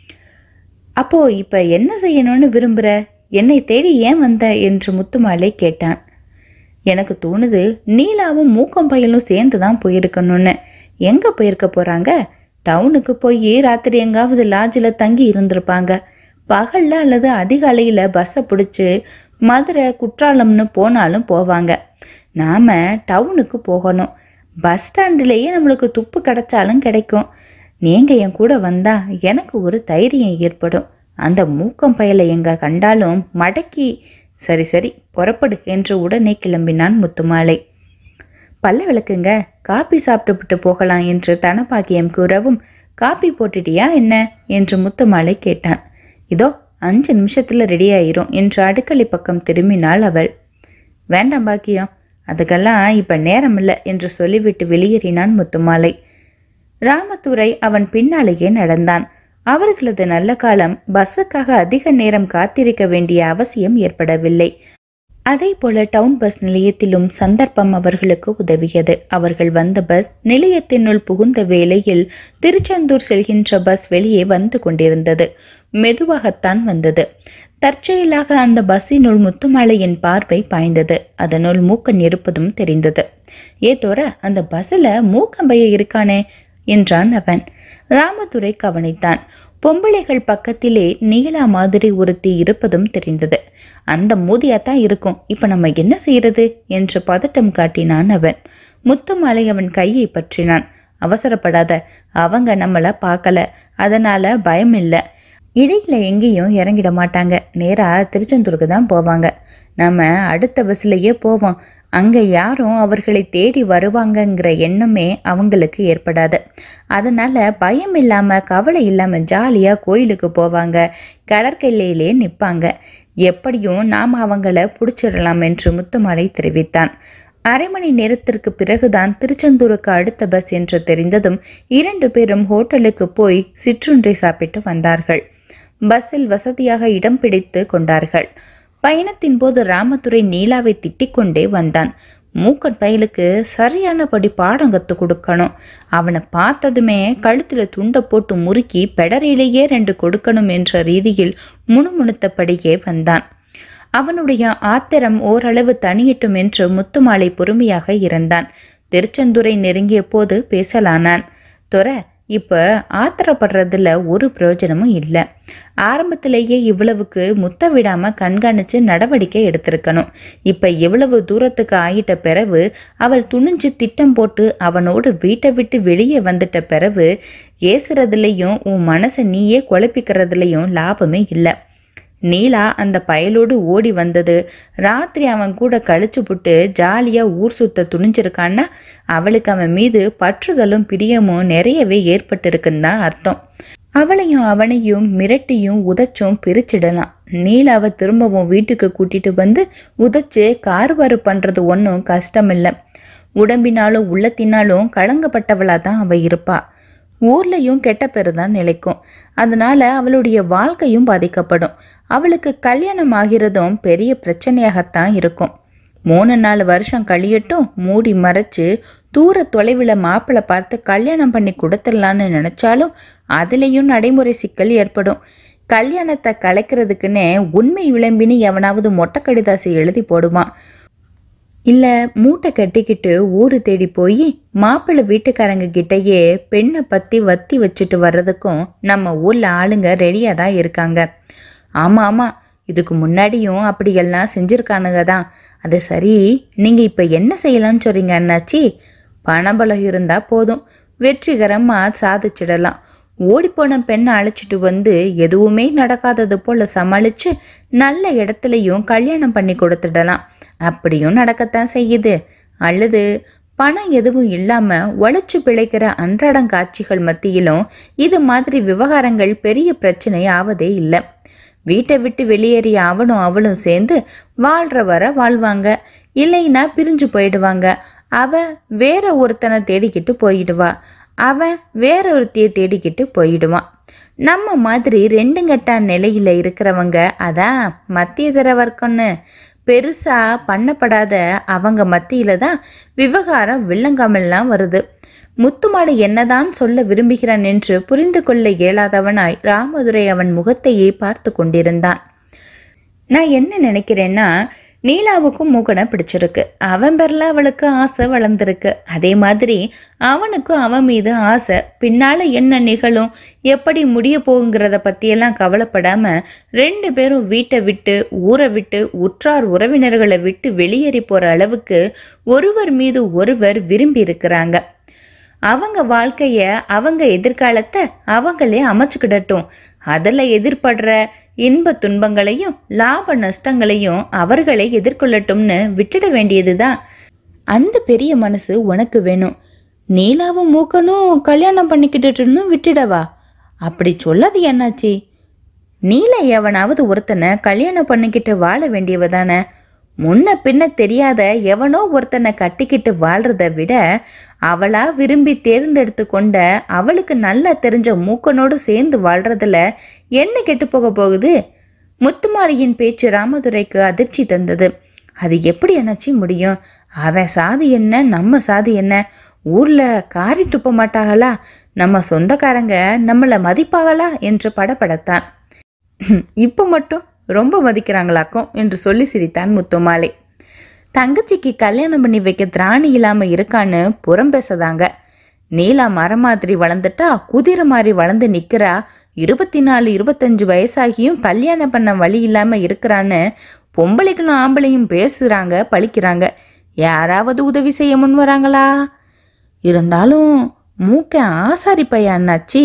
அப்போ இப்போ என்ன செய்யணும்னு விரும்புகிற என்னை தேடி ஏன் வந்த என்று முத்துமாலை கேட்டான் எனக்கு தோணுது நீலாவும் மூக்கம் பையலும் சேர்ந்து தான் போயிருக்கணும்னு எங்கே போயிருக்க போகிறாங்க டவுனுக்கு போய் ராத்திரி எங்காவது லாட்ஜில் தங்கி இருந்திருப்பாங்க பகலில் அல்லது அதிகாலையில் பஸ்ஸை பிடிச்சி மதுரை குற்றாலம்னு போனாலும் போவாங்க நாம் டவுனுக்கு போகணும் பஸ் ஸ்டாண்டுலேயே நம்மளுக்கு துப்பு கிடைச்சாலும் கிடைக்கும் நீங்கள் என் கூட வந்தா எனக்கு ஒரு தைரியம் ஏற்படும் அந்த மூக்கம் பயலை எங்க கண்டாலும் மடக்கி சரி சரி புறப்படு என்று உடனே கிளம்பினான் முத்துமாலை பல்ல விளக்குங்க காப்பி சாப்பிட்டுவிட்டு போகலாம் என்று தனபாக்கியம் கூறவும் காப்பி போட்டுட்டியா என்ன என்று முத்துமாலை கேட்டான் இதோ அஞ்சு நிமிஷத்துல ரெடி ஆயிரும் என்று அடுக்களை பக்கம் திரும்பினாள் அவள் வேண்டாம் பாக்கியம் அதுக்கெல்லாம் இப்ப நேரம் இல்லை என்று சொல்லிவிட்டு வெளியேறினான் முத்துமாலை ராமத்துரை அவன் பின்னாலேயே நடந்தான் அவர்களது நல்ல காலம் பஸ்ஸுக்காக அதிக நேரம் காத்திருக்க வேண்டிய அவசியம் ஏற்படவில்லை அதே போல டவுன் பஸ் நிலையத்திலும் சந்தர்ப்பம் அவர்களுக்கு உதவியது அவர்கள் வந்த பஸ் நிலையத்தினுள் புகுந்த வேளையில் திருச்செந்தூர் செல்கின்ற பஸ் வெளியே வந்து கொண்டிருந்தது மெதுவாகத்தான் வந்தது தற்செயலாக அந்த பஸ்ஸினுள் முத்துமாலையின் பார்வை பாய்ந்தது அதனுள் மூக்கன் இருப்பதும் தெரிந்தது ஏதோர அந்த பஸ்ஸில் மூக்கம்பைய இருக்கானே என்றான் அவன் ராமதுரை கவனித்தான் பொம்பளைகள் பக்கத்திலே நீலா மாதிரி ஒருத்தி இருப்பதும் தெரிந்தது அந்த மூதியாத்தான் இருக்கும் இப்ப நம்ம என்ன செய்யறது என்று பதட்டம் காட்டினான் அவன் முத்துமாலை அவன் கையை பற்றினான் அவசரப்படாத அவங்க நம்மள பார்க்கல அதனால பயம் இல்லை இடையில எங்கேயும் இறங்கிட மாட்டாங்க நேரா திருச்செந்தூருக்கு தான் போவாங்க நம்ம அடுத்த பஸ்லயே போவோம் அங்க யாரும் அவர்களை தேடி வருவாங்கங்கிற எண்ணமே அவங்களுக்கு ஏற்படாது அதனால பயம் இல்லாம கவலை இல்லாம ஜாலியா கோயிலுக்கு போவாங்க கடற்கரையிலே நிற்பாங்க எப்படியும் நாம் அவங்கள பிடிச்சிடலாம் என்று முத்துமாலை தெரிவித்தான் அரை மணி நேரத்திற்கு பிறகுதான் திருச்செந்தூருக்கு அடுத்த பஸ் என்று தெரிந்ததும் இரண்டு பேரும் ஹோட்டலுக்கு போய் சிற்றுண்டி சாப்பிட்டு வந்தார்கள் பஸ்ஸில் வசதியாக இடம் பிடித்து கொண்டார்கள் பயணத்தின் போது ராமதுரை நீலாவை திட்டிக் கொண்டே வந்தான் மூக்கன் பயலுக்கு சரியானபடி பாடம் கற்றுக் கொடுக்கணும் அவனை பார்த்ததுமே கழுத்துல துண்டை போட்டு முறுக்கி பெடரிலேயே ரெண்டு கொடுக்கணும் என்ற ரீதியில் முணுமுணுத்தபடியே வந்தான் அவனுடைய ஆத்திரம் ஓரளவு தனியட்டும் என்று முத்துமாலை பொறுமையாக இருந்தான் திருச்செந்துரை நெருங்கிய போது பேசலானான் துற இப்போ ஆத்திரப்படுறதுல ஒரு பிரயோஜனமும் இல்லை ஆரம்பத்திலேயே இவ்வளவுக்கு முத்த விடாம கண்காணிச்சு நடவடிக்கை எடுத்திருக்கணும் இப்ப இவ்வளவு தூரத்துக்கு ஆயிட்ட பிறகு அவள் துணிஞ்சு திட்டம் போட்டு அவனோடு வீட்டை விட்டு வெளியே வந்துட்ட பிறகு ஏசுறதுலையும் உன் மனசை நீயே குழப்பிக்கிறதுலையும் லாபமே இல்லை நீலா அந்த பயலோடு ஓடி வந்தது ராத்திரி அவன் கூட கழிச்சு புட்டு ஜாலியாக ஊர் சுத்த துணிஞ்சிருக்கான்னா அவளுக்கு அவன் மீது பற்றுதலும் பிரியமும் நிறையவே ஏற்பட்டிருக்குன்னு தான் அர்த்தம் அவளையும் அவனையும் மிரட்டியும் உதச்சும் பிரிச்சிடலாம் நீலாவை திரும்பவும் வீட்டுக்கு கூட்டிட்டு வந்து உதைச்சு கார்வாறு பண்ணுறது ஒன்றும் கஷ்டமில்லை உடம்பினாலும் உள்ளத்தினாலும் கலங்கப்பட்டவளாக தான் அவள் இருப்பா ஊர்லயும் கெட்ட பேரு தான் நிலைக்கும் அதனால அவளுடைய வாழ்க்கையும் பாதிக்கப்படும் அவளுக்கு கல்யாணம் ஆகிறதும் பெரிய பிரச்சனையாகத்தான் இருக்கும் மூணு நாலு வருஷம் கழியட்டும் மூடி மறைச்சு தூர தொலைவில் மாப்பிள்ளை பார்த்து கல்யாணம் பண்ணி கொடுத்துடலான்னு நினைச்சாலும் அதுலேயும் நடைமுறை சிக்கல் ஏற்படும் கல்யாணத்தை கலைக்கிறதுக்குன்னே உண்மை விளம்பின்னு எவனாவது மொட்டை கடிதாசி எழுதி போடுவான் இல்லை மூட்டை கட்டிக்கிட்டு ஊரு தேடி போய் மாப்பிள்ளை வீட்டுக்காரங்க கிட்டயே பெண்ணை பற்றி வத்தி வச்சுட்டு வர்றதுக்கும் நம்ம ஊரில் ஆளுங்க ரெடியாக தான் இருக்காங்க ஆமாம் ஆமாம் இதுக்கு முன்னாடியும் அப்படியெல்லாம் செஞ்சுருக்கானுங்க தான் அது சரி நீங்கள் இப்போ என்ன செய்யலாம்னு சொல்கிறீங்க அண்ணாச்சி பணபலம் இருந்தால் போதும் வெற்றிகரமாக சாதிச்சிடலாம் ஓடிப்போன பெண்ணை அழைச்சிட்டு வந்து எதுவுமே நடக்காதது போல சமாளித்து நல்ல இடத்துலையும் கல்யாணம் பண்ணி கொடுத்துடலாம் அப்படியும் நடக்கத்தான் செய்யுது அல்லது பணம் எதுவும் இல்லாம உழைச்சு பிழைக்கிற அன்றாடம் காட்சிகள் மத்தியிலும் இது மாதிரி விவகாரங்கள் பெரிய பிரச்சனை ஆவதே இல்லை வீட்டை விட்டு வெளியேறிய அவனும் அவளும் சேர்ந்து வாழ்ற வர வாழ்வாங்க இல்லைன்னா பிரிஞ்சு போயிடுவாங்க அவ வேற ஒருத்தனை தேடிக்கிட்டு போயிடுவா அவன் வேற ஒருத்தியை தேடிக்கிட்டு போயிடுவான் நம்ம மாதிரி ரெண்டுங்கட்டா நிலையில இருக்கிறவங்க அதான் மத்திய தர வர்க்கம்னு பெருசா பண்ணப்படாத அவங்க மத்தியில தான் விவகாரம் வில்லங்காமல்லாம் வருது முத்துமாடு என்னதான் சொல்ல விரும்புகிறான் என்று புரிந்து கொள்ள இயலாதவனாய் ராமதுரை அவன் முகத்தையே பார்த்து கொண்டிருந்தான் நான் என்ன நினைக்கிறேன்னா நீலாவுக்கும் மூக்கனை பிடிச்சிருக்கு அவன் பேரில் அவளுக்கு ஆசை வளர்ந்துருக்கு அதே மாதிரி அவனுக்கும் அவன் மீது ஆசை பின்னால் என்ன நிகழும் எப்படி முடிய போகுங்கிறத பற்றியெல்லாம் கவலைப்படாம ரெண்டு பேரும் வீட்டை விட்டு ஊரை விட்டு உற்றார் உறவினர்களை விட்டு வெளியேறி போகிற அளவுக்கு ஒருவர் மீது ஒருவர் விரும்பி இருக்கிறாங்க அவங்க வாழ்க்கைய அவங்க எதிர்காலத்தை அவங்களே அமைச்சுக்கிடட்டும் அதில் எதிர்படுற இன்ப துன்பங்களையும் லாப நஷ்டங்களையும் அவர்களே எதிர்கொள்ளட்டும்னு விட்டுட வேண்டியதுதான் அந்த பெரிய மனசு உனக்கு வேணும் நீலாவும் மூக்கனும் கல்யாணம் பண்ணிக்கிட்டுன்னு விட்டுடவா அப்படி சொல்லாது என்னாச்சு நீல எவனாவது ஒருத்தனை கல்யாணம் பண்ணிக்கிட்டு வாழ வேண்டியவ தானே முன்ன பின்ன தெரியாத எவனோ ஒருத்தனை கட்டிக்கிட்டு வாழ்றத விட அவளா விரும்பி தேர்ந்தெடுத்து கொண்ட அவளுக்கு நல்லா தெரிஞ்ச மூக்கனோடு சேர்ந்து வாழ்றதுல என்ன கெட்டு போக போகுது முத்துமாலியின் பேச்சு ராமதுரைக்கு அதிர்ச்சி தந்தது அது எப்படி என்னாச்சு முடியும் அவன் சாதி என்ன நம்ம சாதி என்ன ஊர்ல காரி துப்ப மாட்டாங்களா நம்ம சொந்தக்காரங்க நம்மள மதிப்பாங்களா என்று படபடத்தான் இப்போ மட்டும் ரொம்ப மதிக்கிறாங்களாக்கும் என்று சொல்லி சிரித்தான் முத்துமாலை தங்கச்சிக்கு கல்யாணம் பண்ணி வைக்க திராணி இல்லாம இருக்கான்னு புறம் பேசதாங்க நீலா மரம் மாதிரி வளர்ந்துட்டா குதிரை மாதிரி வளர்ந்து நிக்கிறா இருபத்தி நாலு இருபத்தஞ்சு வயசாகியும் கல்யாணம் பண்ண வழி இல்லாம இருக்கிறான்னு பொம்பளைகளும் ஆம்பளையும் பேசுறாங்க பழிக்கிறாங்க யாராவது உதவி செய்ய முன் வராங்களா இருந்தாலும் மூக்க ஆசாரி பையன் அண்ணாச்சி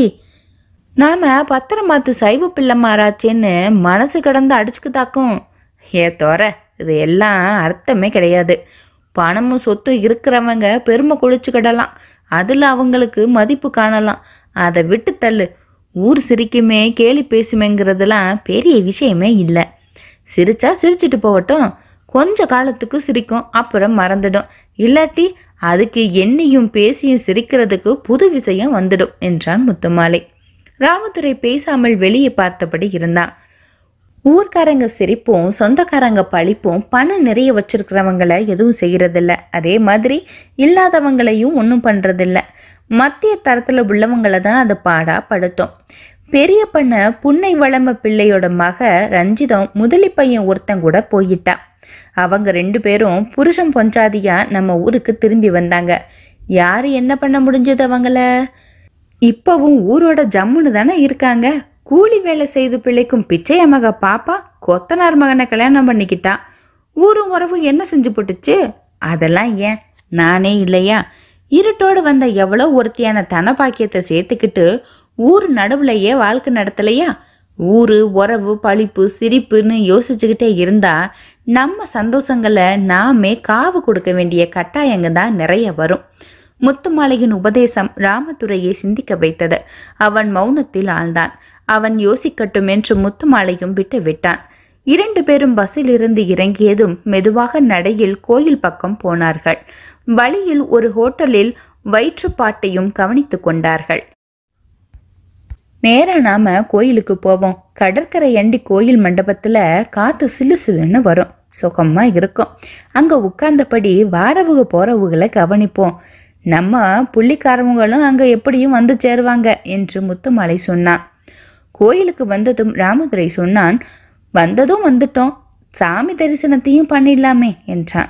நாம பத்திரமாத்து சைவ பிள்ளை மாறாச்சேன்னு மனசு கடந்து அடிச்சுக்குதாக்கும் ஏ தோற இது எல்லாம் அர்த்தமே கிடையாது பணமும் சொத்தும் இருக்கிறவங்க பெருமை குளிச்சுக்கிடலாம் அதில் அவங்களுக்கு மதிப்பு காணலாம் அதை விட்டு தள்ளு ஊர் சிரிக்குமே கேலி பேசுமேங்கிறதுலாம் பெரிய விஷயமே இல்லை சிரிச்சா சிரிச்சிட்டு போகட்டும் கொஞ்ச காலத்துக்கு சிரிக்கும் அப்புறம் மறந்துடும் இல்லாட்டி அதுக்கு எண்ணியும் பேசியும் சிரிக்கிறதுக்கு புது விஷயம் வந்துடும் என்றான் முத்துமாலை ராமதுரை பேசாமல் வெளியே பார்த்தபடி இருந்தான் ஊர்க்காரங்க சிரிப்பும் சொந்தக்காரங்க பழிப்பும் பணம் நிறைய வச்சிருக்கிறவங்கள எதுவும் செய்யறதில்ல அதே மாதிரி இல்லாதவங்களையும் ஒன்றும் பண்றதில்ல மத்திய தரத்தில் உள்ளவங்கள தான் அது பாடா படுத்தும் பெரிய பண்ண புன்னை வளம பிள்ளையோட மக ரஞ்சிதம் முதலி பையன் ஒருத்தன் கூட போயிட்டா அவங்க ரெண்டு பேரும் புருஷன் பொஞ்சாதியா நம்ம ஊருக்கு திரும்பி வந்தாங்க யாரு என்ன பண்ண முடிஞ்சது அவங்கள இப்பவும் ஊரோட ஜம்முன்னு தானே இருக்காங்க கூலி வேலை செய்து பிழைக்கும் பிச்சைய மக பாப்பா கொத்தனார் மகனை கல்யாணம் பண்ணிக்கிட்டா ஊரும் உறவும் என்ன செஞ்சு போட்டுச்சு அதெல்லாம் ஏன் நானே இல்லையா இருட்டோடு வந்த எவ்வளோ ஒருத்தியான தனபாக்கியத்தை சேர்த்துக்கிட்டு ஊர் நடுவுலையே வாழ்க்கை நடத்தலையா ஊரு உறவு பழிப்பு சிரிப்புன்னு யோசிச்சுக்கிட்டே இருந்தா நம்ம சந்தோஷங்களை நாமே காவு கொடுக்க வேண்டிய கட்டாயங்க தான் நிறைய வரும் முத்துமாலையின் உபதேசம் ராமதுரையை சிந்திக்க வைத்தது அவன் மௌனத்தில் ஆழ்ந்தான் அவன் யோசிக்கட்டும் என்று முத்துமாலையும் விட்டு விட்டான் இரண்டு பேரும் பஸ்ஸில் இருந்து இறங்கியதும் மெதுவாக நடையில் கோயில் பக்கம் போனார்கள் வழியில் ஒரு ஹோட்டலில் வயிற்றுப்பாட்டையும் கவனித்துக் கொண்டார்கள் நேரா நாம கோயிலுக்கு போவோம் கடற்கரை அண்டி கோயில் மண்டபத்துல காத்து சிலு சிலுன்னு வரும் சுகமா இருக்கும் அங்க உட்கார்ந்தபடி வாரவுக போறவுகளை கவனிப்போம் நம்ம புள்ளிக்காரவங்களும் அங்க எப்படியும் வந்து சேருவாங்க என்று முத்துமாலை சொன்னான் கோயிலுக்கு வந்ததும் ராமதுரை சொன்னான் வந்ததும் வந்துட்டோம் சாமி தரிசனத்தையும் பண்ணிடலாமே என்றான்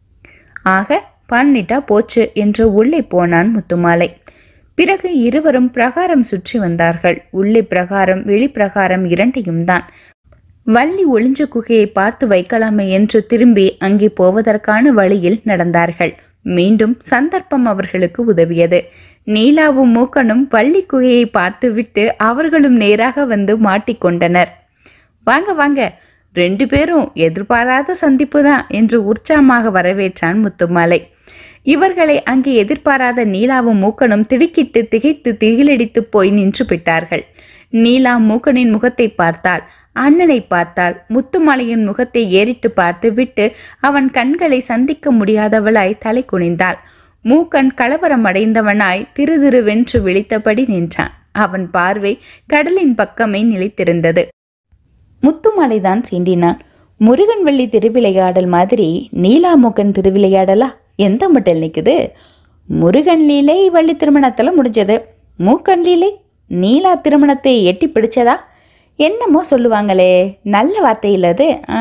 ஆக பண்ணிட்டா போச்சு என்று உள்ளே போனான் முத்துமாலை பிறகு இருவரும் பிரகாரம் சுற்றி வந்தார்கள் உள்ளே பிரகாரம் வெளிப்பிரகாரம் இரண்டையும் தான் வள்ளி ஒளிஞ்ச குகையை பார்த்து வைக்கலாமே என்று திரும்பி அங்கே போவதற்கான வழியில் நடந்தார்கள் மீண்டும் சந்தர்ப்பம் அவர்களுக்கு உதவியது நீலாவும் மூக்கனும் வள்ளி குகையை பார்த்துவிட்டு அவர்களும் நேராக வந்து மாட்டிக்கொண்டனர் வாங்க வாங்க ரெண்டு பேரும் எதிர்பாராத சந்திப்பு தான் என்று உற்சாகமாக வரவேற்றான் முத்துமாலை இவர்களை அங்கே எதிர்பாராத நீலாவும் மூக்கனும் திடுக்கிட்டு திகைத்து திகிலடித்து போய் நின்று விட்டார்கள் நீலா மூக்கனின் முகத்தை பார்த்தாள் அண்ணனை பார்த்தாள் முத்துமாலையின் முகத்தை ஏறிட்டு பார்த்து விட்டு அவன் கண்களை சந்திக்க முடியாதவளாய் தலை குனிந்தாள் மூக்கன் கலவரம் அடைந்தவனாய் திருதிருவென்று விழித்தபடி நின்றான் அவன் பார்வை கடலின் பக்கமே நிலைத்திருந்தது முத்துமாலைதான் சீண்டினான் முருகன் வெள்ளி திருவிளையாடல் மாதிரி நீலாமுகன் திருவிளையாடலா எந்த மட்டில் நிற்குது முருகன் லீலை வள்ளி திருமணத்துல முடிஞ்சது மூக்கன் லீலை நீலா திருமணத்தை எட்டி பிடிச்சதா என்னமோ சொல்லுவாங்களே நல்ல வார்த்தை இல்ல அது ஆ,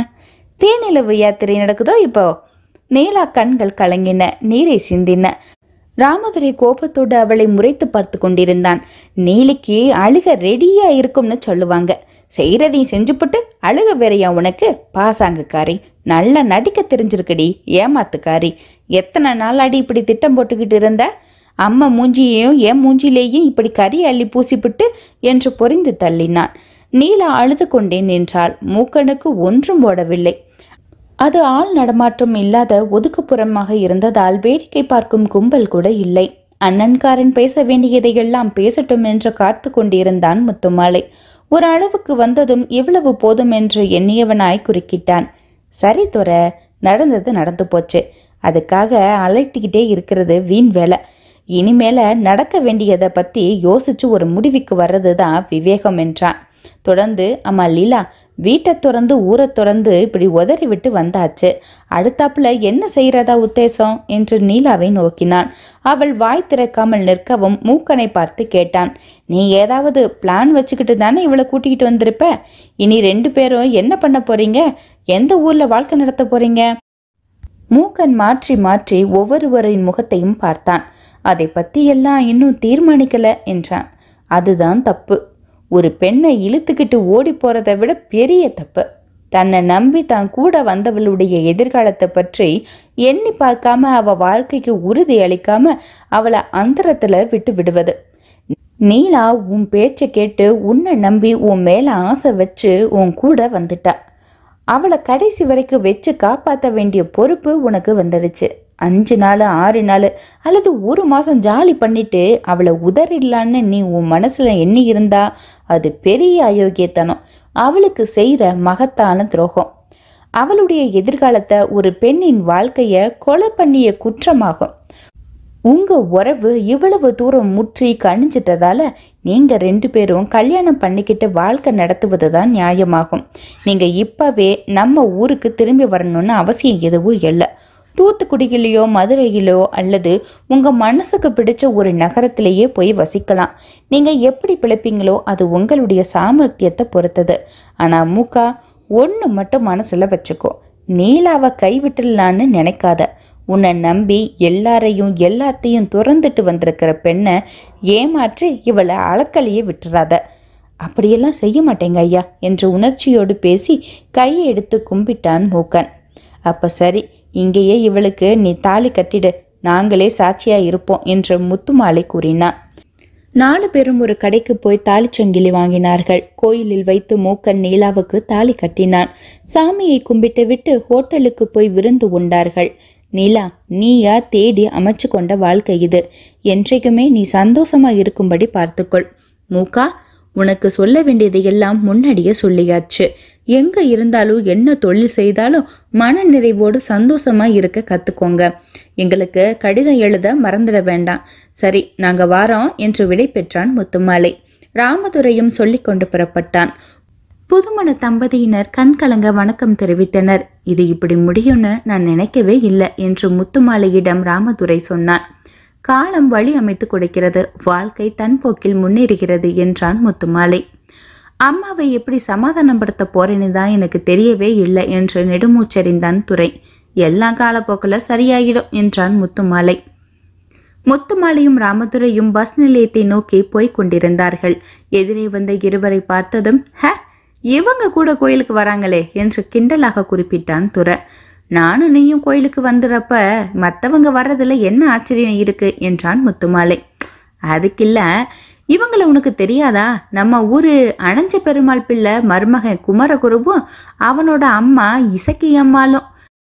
தேனிலவு யாத்திரை நடக்குதோ இப்போ நீலா கண்கள் கலங்கின நீரை சிந்தின ராமதுரை கோபத்தோடு அவளை முறைத்து பார்த்து கொண்டிருந்தான் நீலிக்கு அழுக ரெடியா இருக்கும்னு சொல்லுவாங்க செய்யறதையும் செஞ்சுப்புட்டு அழுக வேறையா உனக்கு பாசாங்குக்காரி நல்லா நடிக்க தெரிஞ்சிருக்குடி ஏமாத்துக்காரி எத்தனை நாளாடி இப்படி திட்டம் போட்டுக்கிட்டு இருந்த அம்மா மூஞ்சியையும் என் மூஞ்சிலேயும் இப்படி கறி அள்ளி பூசிப்பிட்டு என்று பொறிந்து தள்ளினான் நீலா அழுது கொண்டே நின்றாள் மூக்கனுக்கு ஒன்றும் ஓடவில்லை அது ஆள் நடமாட்டம் இல்லாத ஒதுக்குப்புறமாக இருந்ததால் வேடிக்கை பார்க்கும் கும்பல் கூட இல்லை அண்ணன்காரன் பேச வேண்டியதையெல்லாம் பேசட்டும் என்று காத்து கொண்டிருந்தான் முத்துமாலை ஒரு அளவுக்கு வந்ததும் இவ்வளவு போதும் என்று எண்ணியவனாய் குறுக்கிட்டான் சரி துற நடந்தது நடந்து போச்சு அதுக்காக அலட்டிக்கிட்டே இருக்கிறது வீண் வேலை இனிமேல நடக்க வேண்டியதை பத்தி யோசிச்சு ஒரு முடிவுக்கு வர்றது தான் விவேகம் என்றான் தொடர்ந்து அம்மா லீலா வீட்டை திறந்து ஊரை திறந்து இப்படி உதறி விட்டு வந்தாச்சு அடுத்தாப்புல என்ன செய்யறதா உத்தேசம் என்று நீலாவை நோக்கினான் அவள் வாய் திறக்காமல் நிற்கவும் மூக்கனை பார்த்து கேட்டான் நீ ஏதாவது பிளான் வச்சுக்கிட்டு தானே இவளை கூட்டிக்கிட்டு வந்திருப்ப இனி ரெண்டு பேரும் என்ன பண்ண போறீங்க எந்த ஊர்ல வாழ்க்கை நடத்த போறீங்க மூக்கன் மாற்றி மாற்றி ஒவ்வொருவரின் முகத்தையும் பார்த்தான் அதை பற்றியெல்லாம் இன்னும் தீர்மானிக்கல என்றான் அதுதான் தப்பு ஒரு பெண்ணை இழுத்துக்கிட்டு ஓடி போறதை விட பெரிய தப்பு தன்னை நம்பி தான் கூட வந்தவளுடைய எதிர்காலத்தை பற்றி எண்ணி பார்க்காம அவ வாழ்க்கைக்கு உறுதி அளிக்காம அவளை அந்தரத்துல விட்டு விடுவது நீலா உன் பேச்சை கேட்டு உன்னை நம்பி உன் மேல ஆசை வச்சு உன் கூட வந்துட்டா அவளை கடைசி வரைக்கும் வச்சு காப்பாற்ற வேண்டிய பொறுப்பு உனக்கு வந்துடுச்சு அஞ்சு நாள் ஆறு நாள் அல்லது ஒரு மாதம் ஜாலி பண்ணிட்டு அவளை உதறிடலான்னு நீ உன் மனசில் எண்ணி இருந்தா அது பெரிய அயோக்கியத்தனம் அவளுக்கு செய்கிற மகத்தான துரோகம் அவளுடைய எதிர்காலத்தை ஒரு பெண்ணின் வாழ்க்கையை கொலை பண்ணிய குற்றமாகும் உங்க உறவு இவ்வளவு தூரம் முற்றி கணிஞ்சிட்டதால நீங்க ரெண்டு பேரும் கல்யாணம் பண்ணிக்கிட்டு வாழ்க்கை நடத்துவது தான் நியாயமாகும் நீங்க இப்பவே நம்ம ஊருக்கு திரும்பி வரணும்னு அவசியம் எதுவும் இல்லை தூத்துக்குடியிலையோ மதுரையிலோ அல்லது உங்க மனசுக்கு பிடிச்ச ஒரு நகரத்திலேயே போய் வசிக்கலாம் நீங்க எப்படி பிழைப்பீங்களோ அது உங்களுடைய சாமர்த்தியத்தை பொறுத்தது ஆனா மூக்கா ஒன்று மட்டும் மனசுல வச்சுக்கோ நீலாவை கைவிட்டுலான்னு நினைக்காத உன்னை நம்பி எல்லாரையும் எல்லாத்தையும் துறந்துட்டு வந்திருக்கிற பெண்ணை ஏமாற்றி இவளை அளக்கலையே விட்டுறாத அப்படியெல்லாம் செய்ய மாட்டேங்க ஐயா என்று உணர்ச்சியோடு பேசி கையை எடுத்து கும்பிட்டான் மூக்கன் அப்ப சரி இங்கேயே இவளுக்கு நீ தாலி கட்டிடு நாங்களே சாட்சியா இருப்போம் என்று முத்துமாலை கூறினான் நாலு பேரும் ஒரு கடைக்கு போய் தாலிச்சங்கிலி வாங்கினார்கள் கோயிலில் வைத்து மூக்கன் நீலாவுக்கு தாலி கட்டினான் சாமியை கும்பிட்டு விட்டு ஹோட்டலுக்கு போய் விருந்து உண்டார்கள் நீலா நீயா தேடி அமைச்சு கொண்ட வாழ்க்கை இது என்றைக்குமே நீ சந்தோஷமா இருக்கும்படி பார்த்துக்கொள் மூக்கா உனக்கு சொல்ல வேண்டியது எல்லாம் முன்னாடியே சொல்லியாச்சு எங்க இருந்தாலும் என்ன தொழில் செய்தாலும் மன நிறைவோடு சந்தோஷமா இருக்க கத்துக்கோங்க எங்களுக்கு கடிதம் எழுத மறந்துட வேண்டாம் சரி நாங்க வாரோம் என்று விடை பெற்றான் முத்துமாலை ராமதுரையும் சொல்லிக் கொண்டு புறப்பட்டான் புதுமண தம்பதியினர் கண் கலங்க வணக்கம் தெரிவித்தனர் இது இப்படி முடியும்னு நான் நினைக்கவே இல்லை என்று முத்துமாலையிடம் ராமதுரை சொன்னான் காலம் வழி அமைத்து கொடுக்கிறது வாழ்க்கை தன் போக்கில் முன்னேறுகிறது என்றான் முத்துமாலை அம்மாவை எப்படி சமாதானப்படுத்த போறேன்னு தான் எனக்கு தெரியவே இல்லை என்று நெடுமூச்சறிந்தான் துரை எல்லா காலப்போக்கில் சரியாயிடும் என்றான் முத்துமாலை முத்துமாலையும் ராமதுரையும் பஸ் நிலையத்தை நோக்கி போய்க் கொண்டிருந்தார்கள் எதிரே வந்த இருவரை பார்த்ததும் ஹ இவங்க கூட கோயிலுக்கு வராங்களே என்று கிண்டலாக குறிப்பிட்டான் துரை நானும் நீயும் கோயிலுக்கு வந்துடுறப்ப மற்றவங்க வர்றதுல என்ன ஆச்சரியம் இருக்கு என்றான் முத்துமாலை அதுக்கில்ல இவங்கள உனக்கு தெரியாதா நம்ம ஊரு அணைஞ்ச பெருமாள் பிள்ளை மருமகன் குமரகுருவும் அவனோட அம்மா இசக்கி அம்மாளும்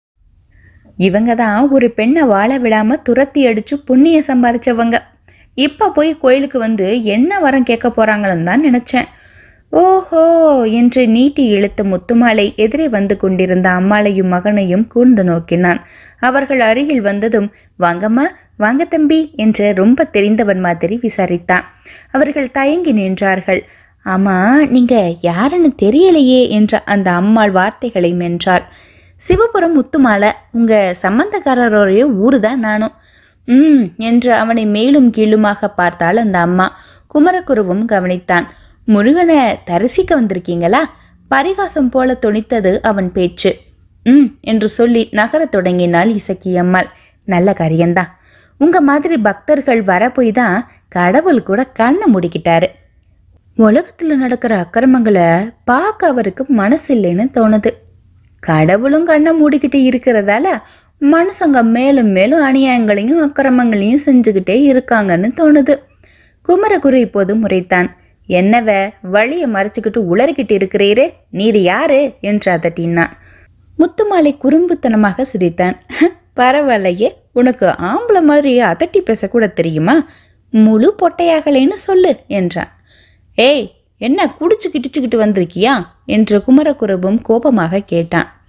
இவங்க தான் ஒரு பெண்ணை வாழ விடாம துரத்தி அடிச்சு புண்ணிய சம்பாரிச்சவங்க இப்ப போய் கோயிலுக்கு வந்து என்ன வரம் கேட்க போறாங்களன்னு தான் நினைச்சேன் ஓஹோ என்று நீட்டி இழுத்த முத்துமாலை எதிரே வந்து கொண்டிருந்த அம்மாளையும் மகனையும் கூர்ந்து நோக்கினான் அவர்கள் அருகில் வந்ததும் வாங்கம்மா வாங்க தம்பி என்று ரொம்ப தெரிந்தவன் மாதிரி விசாரித்தான் அவர்கள் தயங்கி நின்றார்கள் ஆமா நீங்க யாருன்னு தெரியலையே என்ற அந்த அம்மாள் வார்த்தைகளை மென்றாள் சிவபுரம் முத்துமாலை உங்க சம்பந்தக்காரரோடைய ஊரு தான் நானும் ம் என்று அவனை மேலும் கீழுமாக பார்த்தாள் அந்த அம்மா குமரகுருவும் கவனித்தான் முருகனை தரிசிக்க வந்திருக்கீங்களா பரிகாசம் போல துணித்தது அவன் பேச்சு ம் என்று சொல்லி நகரத் தொடங்கினாள் இசக்கி அம்மாள் நல்ல காரியம்தான் உங்க மாதிரி பக்தர்கள் வரப்போய் தான் கடவுள் கூட கண்ணை மூடிக்கிட்டாரு உலகத்துல நடக்கிற அக்கிரமங்களை பார்க்க அவருக்கு மனசு இல்லைன்னு தோணுது கடவுளும் கண்ணை மூடிக்கிட்டு இருக்கிறதால மனுஷங்க மேலும் மேலும் அநியாயங்களையும் அக்கிரமங்களையும் செஞ்சுக்கிட்டே இருக்காங்கன்னு தோணுது குமரகுரு இப்போது முறைத்தான் என்னவ வழியை மறைச்சுக்கிட்டு உளறிக்கிட்டு இருக்கிறீரே நீர் யாரு என்று அதட்டினான் முத்துமாலை குறும்புத்தனமாக சிரித்தான் பரவாயில்லையே உனக்கு ஆம்பளை மாதிரி அதட்டி பேசக்கூட தெரியுமா முழு பொட்டையாகலேன்னு சொல்லு என்றான் ஏய் என்ன குடிச்சு கிடிச்சுக்கிட்டு வந்திருக்கியா என்று குமரகுரபும் கோபமாக கேட்டான்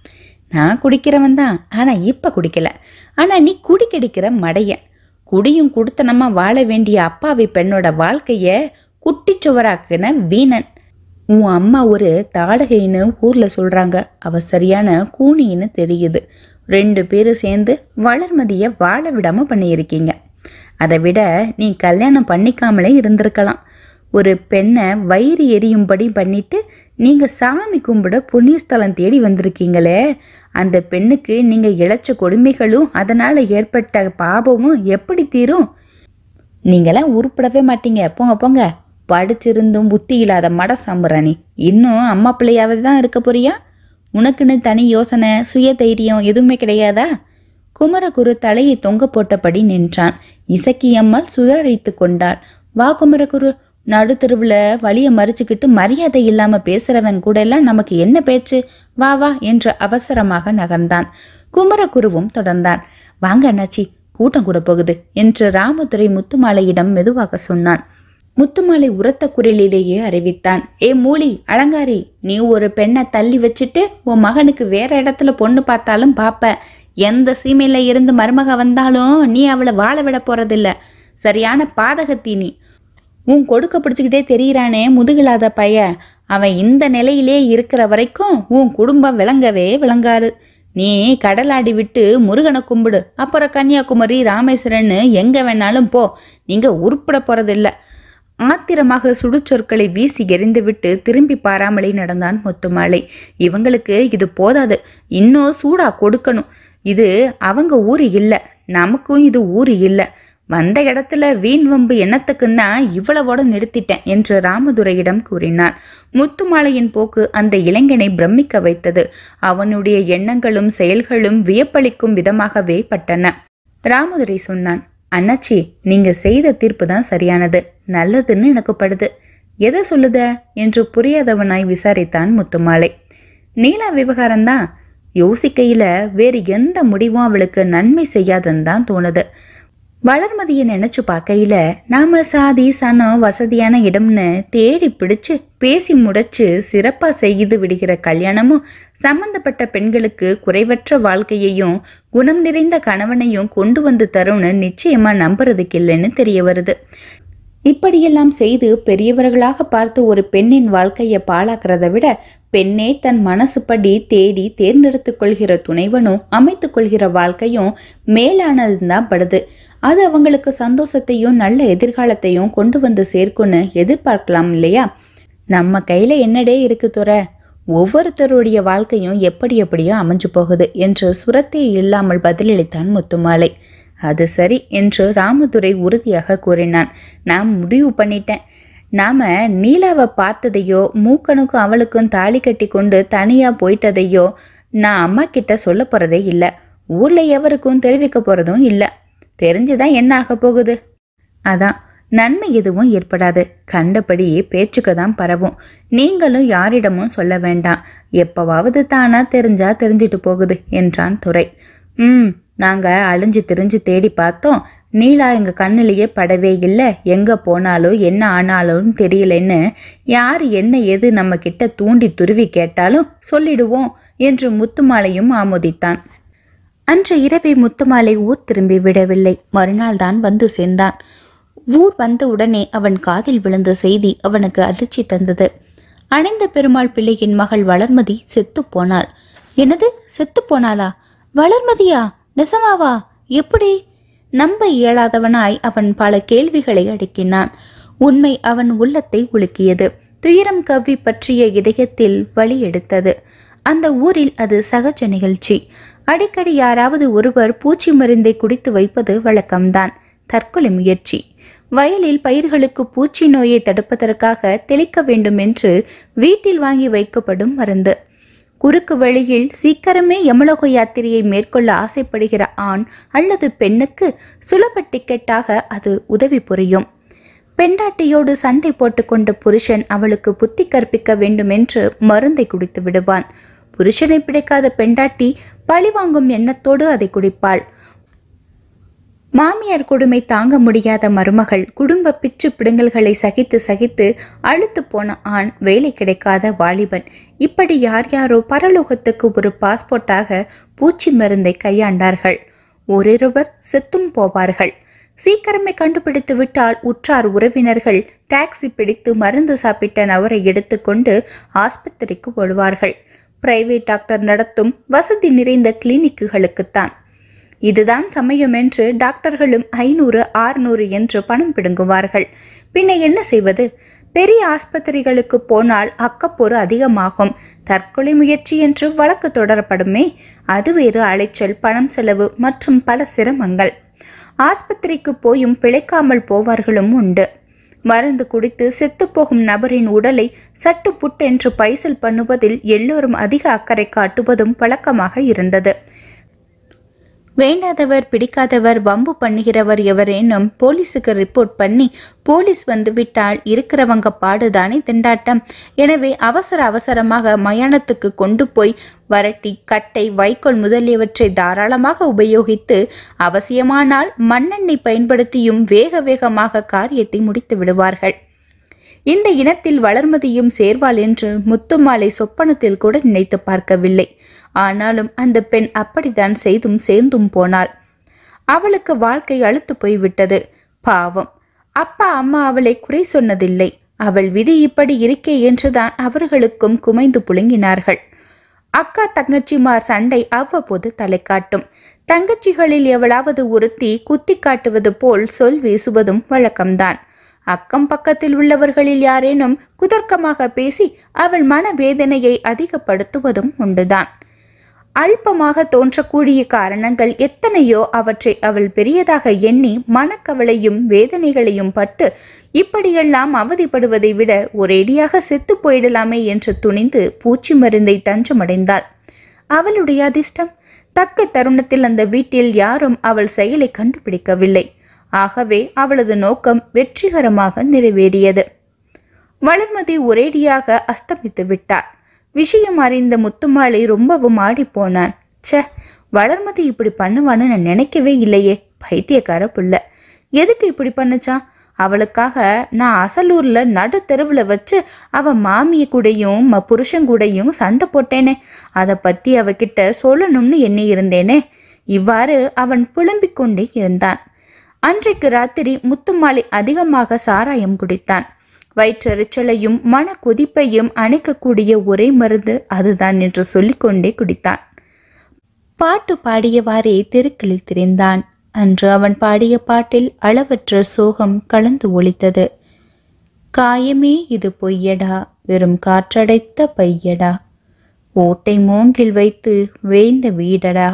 நான் குடிக்கிறவன் தான் ஆனா இப்ப குடிக்கல ஆனா நீ குடிக்கடிக்கிற மடைய குடியும் குடுத்தனமா வாழ வேண்டிய அப்பாவி பெண்ணோட வாழ்க்கைய குட்டிச்சுவராக்குன வீணன் உன் அம்மா ஒரு தாடகைன்னு ஊர்ல சொல்றாங்க அவ சரியான கூனின்னு தெரியுது ரெண்டு பேரும் சேர்ந்து வளர்மதிய வாழ விடாம பண்ணியிருக்கீங்க அதை விட நீ கல்யாணம் பண்ணிக்காமலே இருந்திருக்கலாம் ஒரு பெண்ணை வயிறு எரியும்படி பண்ணிட்டு நீங்க சாமி கும்பிட புண்ணியஸ்தலம் தேடி வந்திருக்கீங்களே அந்த பெண்ணுக்கு நீங்க இழைச்ச கொடுமைகளும் அதனால ஏற்பட்ட பாபமும் எப்படி தீரும் நீங்களாம் உருப்படவே மாட்டீங்க போங்க போங்க படிச்சிருந்தும் புத்தி இல்லாத மட சாம்பிராணி இன்னும் அம்மா பிள்ளையாவது தான் இருக்க போறியா உனக்குன்னு தனி யோசனை சுய தைரியம் எதுவுமே கிடையாதா குமரகுரு தலையை தொங்க போட்டபடி நின்றான் இசக்கியம்மாள் சுதாரித்து கொண்டாள் வா குமரகுரு நடுத்தெருவில் வழியை மறிச்சுக்கிட்டு மரியாதை இல்லாம பேசுறவன் கூட எல்லாம் நமக்கு என்ன பேச்சு வா வா என்று அவசரமாக நகர்ந்தான் குமரகுருவும் தொடர்ந்தான் வாங்க அண்ணாச்சி கூட்டம் கூட போகுது என்று ராமதுரை முத்துமாலையிடம் மெதுவாக சொன்னான் முத்துமாலை உரத்த குரலிலேயே அறிவித்தான் ஏ மூலி அலங்காரி நீ ஒரு பெண்ணை தள்ளி வச்சுட்டு உன் மகனுக்கு வேற இடத்துல பொண்ணு பார்த்தாலும் பாப்ப எந்த சீமையில இருந்து மருமக வந்தாலும் நீ அவளை வாழ விட போறதில்ல சரியான பாதகத்தி நீ உன் கொடுக்க பிடிச்சுக்கிட்டே தெரியறானே முதுகில்லாத பைய அவன் இந்த நிலையிலே இருக்கிற வரைக்கும் உன் குடும்பம் விளங்கவே விளங்காது நீ கடலாடி விட்டு முருகனை கும்பிடு அப்புறம் கன்னியாகுமரி ராமேஸ்வரன்னு எங்க வேணாலும் போ நீங்க உருப்பிட போறதில்ல ஆத்திரமாக சுடுச்சொற்களை வீசி எறிந்துவிட்டு திரும்பி பாராமலே நடந்தான் முத்துமாலை இவங்களுக்கு இது போதாது இன்னும் சூடா கொடுக்கணும் இது அவங்க ஊரு இல்ல நமக்கும் இது ஊரு இல்ல வந்த இடத்துல வீண் வம்பு என்னத்துக்குன்னா இவ்வளவோட நிறுத்திட்டேன் என்று ராமதுரையிடம் கூறினான் முத்துமாலையின் போக்கு அந்த இளைஞனை பிரமிக்க வைத்தது அவனுடைய எண்ணங்களும் செயல்களும் வியப்பளிக்கும் விதமாகவே பட்டன ராமதுரை சொன்னான் அண்ணாச்சி நீங்க செய்த தீர்ப்பு தான் சரியானது நல்லதுன்னு எனக்கு படுது எதை சொல்லுத என்று புரியாதவனாய் விசாரித்தான் முத்துமாலை நீலா விவகாரம்தான் யோசிக்கையில வேறு எந்த முடிவும் அவளுக்கு நன்மை செய்யாதுன்னு தான் தோணுது வளர்மதியை நினைச்சு பார்க்கையில நாம சாதி சனம் வசதியான இடம்னு தேடி பிடிச்சு பேசி முடைச்சு சிறப்பா செய்து விடுகிற கல்யாணமும் சம்பந்தப்பட்ட பெண்களுக்கு குறைவற்ற வாழ்க்கையையும் குணம் நிறைந்த கணவனையும் கொண்டு வந்து தரும்னு நிச்சயமா நம்புறதுக்கு இல்லைன்னு தெரிய வருது இப்படியெல்லாம் செய்து பெரியவர்களாக பார்த்து ஒரு பெண்ணின் வாழ்க்கையை பாழாக்கிறத விட பெண்ணே தன் மனசுப்படி தேடி தேர்ந்தெடுத்துக் கொள்கிற துணைவனும் அமைத்துக் கொள்கிற வாழ்க்கையும் மேலானதுதான் படுது அது அவங்களுக்கு சந்தோஷத்தையும் நல்ல எதிர்காலத்தையும் கொண்டு வந்து சேர்க்கும்னு எதிர்பார்க்கலாம் இல்லையா நம்ம கையில என்னடே இருக்கு துற ஒவ்வொருத்தருடைய வாழ்க்கையும் எப்படி எப்படியோ அமைஞ்சு போகுது என்று சுரத்தே இல்லாமல் பதிலளித்தான் முத்துமாலை அது சரி என்று ராமதுரை உறுதியாக கூறினான் நான் முடிவு பண்ணிட்டேன் நாம நீலாவை பார்த்ததையோ மூக்கனுக்கும் அவளுக்கும் தாலி கட்டி கொண்டு தனியா போயிட்டதையோ நான் அம்மா கிட்ட சொல்ல போறதே இல்லை ஊர்ல எவருக்கும் தெரிவிக்க போறதும் இல்லை தெரிஞ்சுதான் என்ன ஆக போகுது அதான் நன்மை எதுவும் ஏற்படாது கண்டபடியே பேச்சுக்கு தான் பரவும் நீங்களும் யாரிடமும் சொல்ல வேண்டாம் எப்பவாவது தானா தெரிஞ்சா தெரிஞ்சிட்டு போகுது என்றான் துரை ம் நாங்க அழிஞ்சு திரிஞ்சு தேடி பார்த்தோம் நீலா எங்க கண்ணிலேயே படவே இல்லை எங்க போனாலும் என்ன ஆனாலும் தெரியலன்னு யார் என்ன எது நம்ம கிட்ட தூண்டி துருவி கேட்டாலும் சொல்லிடுவோம் என்று முத்துமாலையும் ஆமோதித்தான் அன்று இரவே முத்துமாலை ஊர் திரும்பி விடவில்லை மறுநாள் தான் வந்து சேர்ந்தான் ஊர் வந்த உடனே அவன் காதில் விழுந்த செய்தி அவனுக்கு அதிர்ச்சி தந்தது அணைந்த பெருமாள் பிள்ளையின் மகள் வளர்மதி செத்து போனாள் என்னது செத்து போனாளா வளர்மதியா நெசமாவா எப்படி நம்ப இயலாதவனாய் அவன் பல கேள்விகளை அடுக்கினான் உண்மை அவன் உள்ளத்தை உலுக்கியது துயரம் கவ்வி பற்றிய இதயத்தில் வழி எடுத்தது அந்த ஊரில் அது சகஜ நிகழ்ச்சி அடிக்கடி யாராவது ஒருவர் பூச்சி மருந்தை குடித்து வைப்பது வழக்கம்தான் தற்கொலை முயற்சி வயலில் பயிர்களுக்கு பூச்சி நோயை தடுப்பதற்காக தெளிக்க வேண்டும் என்று வீட்டில் வாங்கி வைக்கப்படும் மருந்து குறுக்கு வழியில் சீக்கிரமே யமலோக யாத்திரையை மேற்கொள்ள ஆசைப்படுகிற ஆண் அல்லது பெண்ணுக்கு சுலப டிக்கெட்டாக அது உதவி புரியும் பெண்டாட்டியோடு சண்டை போட்டுக்கொண்ட புருஷன் அவளுக்கு புத்தி கற்பிக்க வேண்டுமென்று மருந்தை குடித்து விடுவான் புருஷனை பிடிக்காத பெண்டாட்டி பழிவாங்கும் எண்ணத்தோடு அதை குடிப்பாள் மாமியார் கொடுமை தாங்க முடியாத மருமகள் குடும்ப பிச்சு பிடுங்கல்களை சகித்து சகித்து அழுத்து போன ஆண் வேலை கிடைக்காத வாலிபன் இப்படி யார் யாரோ பரலோகத்துக்கு ஒரு பாஸ்போர்ட்டாக பூச்சி மருந்தை கையாண்டார்கள் ஓரிருவர் செத்தும் போவார்கள் சீக்கிரமே கண்டுபிடித்து விட்டால் உற்றார் உறவினர்கள் டாக்ஸி பிடித்து மருந்து சாப்பிட்ட நபரை எடுத்துக்கொண்டு ஆஸ்பத்திரிக்கு ஓடுவார்கள் பிரைவேட் டாக்டர் நடத்தும் வசதி நிறைந்த கிளினிக்குகளுக்குத்தான் இதுதான் சமயம் என்று டாக்டர்களும் ஐநூறு ஆறுநூறு என்று பணம் பிடுங்குவார்கள் பின்ன என்ன செய்வது பெரிய ஆஸ்பத்திரிகளுக்கு போனால் அக்கப்போரு அதிகமாகும் தற்கொலை முயற்சி என்று வழக்கு தொடரப்படுமே அது வேறு அலைச்சல் பணம் செலவு மற்றும் பல சிரமங்கள் ஆஸ்பத்திரிக்கு போயும் பிழைக்காமல் போவார்களும் உண்டு மருந்து குடித்து செத்துப்போகும் நபரின் உடலை சட்டு புட்டென்று பைசல் பண்ணுவதில் எல்லோரும் அதிக அக்கறை காட்டுவதும் வழக்கமாக இருந்தது வேண்டாதவர் பிடிக்காதவர் வம்பு பண்ணுகிறவர் எவரேனும் போலீஸுக்கு ரிப்போர்ட் பண்ணி போலீஸ் வந்து விட்டால் இருக்கிறவங்க பாடுதானே திண்டாட்டம் எனவே அவசர அவசரமாக மயானத்துக்கு கொண்டு போய் வரட்டி கட்டை வைக்கோல் முதலியவற்றை தாராளமாக உபயோகித்து அவசியமானால் மண்ணெண்ணெய் பயன்படுத்தியும் வேக வேகமாக காரியத்தை முடித்து விடுவார்கள் இந்த இனத்தில் வளர்மதியும் சேர்வாள் என்று முத்துமாலை சொப்பனத்தில் கூட நினைத்து பார்க்கவில்லை ஆனாலும் அந்த பெண் அப்படித்தான் செய்தும் சேர்ந்தும் போனாள் அவளுக்கு வாழ்க்கை அழுத்து போய்விட்டது பாவம் அப்பா அம்மா அவளை குறை சொன்னதில்லை அவள் விதி இப்படி இருக்கே என்றுதான் அவர்களுக்கும் குமைந்து புழுங்கினார்கள் அக்கா தங்கச்சிமார் சண்டை அவ்வப்போது தலை காட்டும் தங்கச்சிகளில் எவளாவது ஒருத்தி குத்தி காட்டுவது போல் சொல் வீசுவதும் வழக்கம்தான் அக்கம் பக்கத்தில் உள்ளவர்களில் யாரேனும் குதர்க்கமாக பேசி அவள் மனவேதனையை அதிகப்படுத்துவதும் உண்டுதான் அல்பமாக தோன்றக்கூடிய காரணங்கள் எத்தனையோ அவற்றை அவள் பெரியதாக எண்ணி மனக்கவலையும் வேதனைகளையும் பட்டு இப்படியெல்லாம் அவதிப்படுவதை விட ஒரேடியாக செத்து போயிடலாமே என்று துணிந்து பூச்சி மருந்தை தஞ்சமடைந்தாள் அவளுடைய அதிர்ஷ்டம் தக்க தருணத்தில் அந்த வீட்டில் யாரும் அவள் செயலை கண்டுபிடிக்கவில்லை ஆகவே அவளது நோக்கம் வெற்றிகரமாக நிறைவேறியது வளர்மதி ஒரேடியாக அஸ்தமித்து விட்டார் விஷயம் அறிந்த முத்துமாலை ரொம்பவும் ஆடிப்போனான் ச்சே வளர்மதி இப்படி பண்ணுவான்னு நான் நினைக்கவே இல்லையே பைத்தியக்கார புள்ள எதுக்கு இப்படி பண்ணுச்சான் அவளுக்காக நான் அசலூர்ல நடு தெருவில் வச்சு அவ மாமிய கூடயும் ம புருஷன் கூடயும் சண்டை போட்டேனே அதை பத்தி அவகிட்ட சொல்லணும்னு எண்ணி இருந்தேனே இவ்வாறு அவன் புலம்பிக் கொண்டே இருந்தான் அன்றைக்கு ராத்திரி முத்துமாலை அதிகமாக சாராயம் குடித்தான் வயிற்றெரிச்சலையும் மன கொதிப்பையும் அணைக்கக்கூடிய ஒரே மருந்து அதுதான் என்று சொல்லிக்கொண்டே குடித்தான் பாட்டு பாடியவாறே தெருக்களில் திரிந்தான் அன்று அவன் பாடிய பாட்டில் அளவற்ற சோகம் கலந்து ஒலித்தது காயமே இது பொய்யடா வெறும் காற்றடைத்த பையடா ஓட்டை மூங்கில் வைத்து வேய்ந்த வீடடா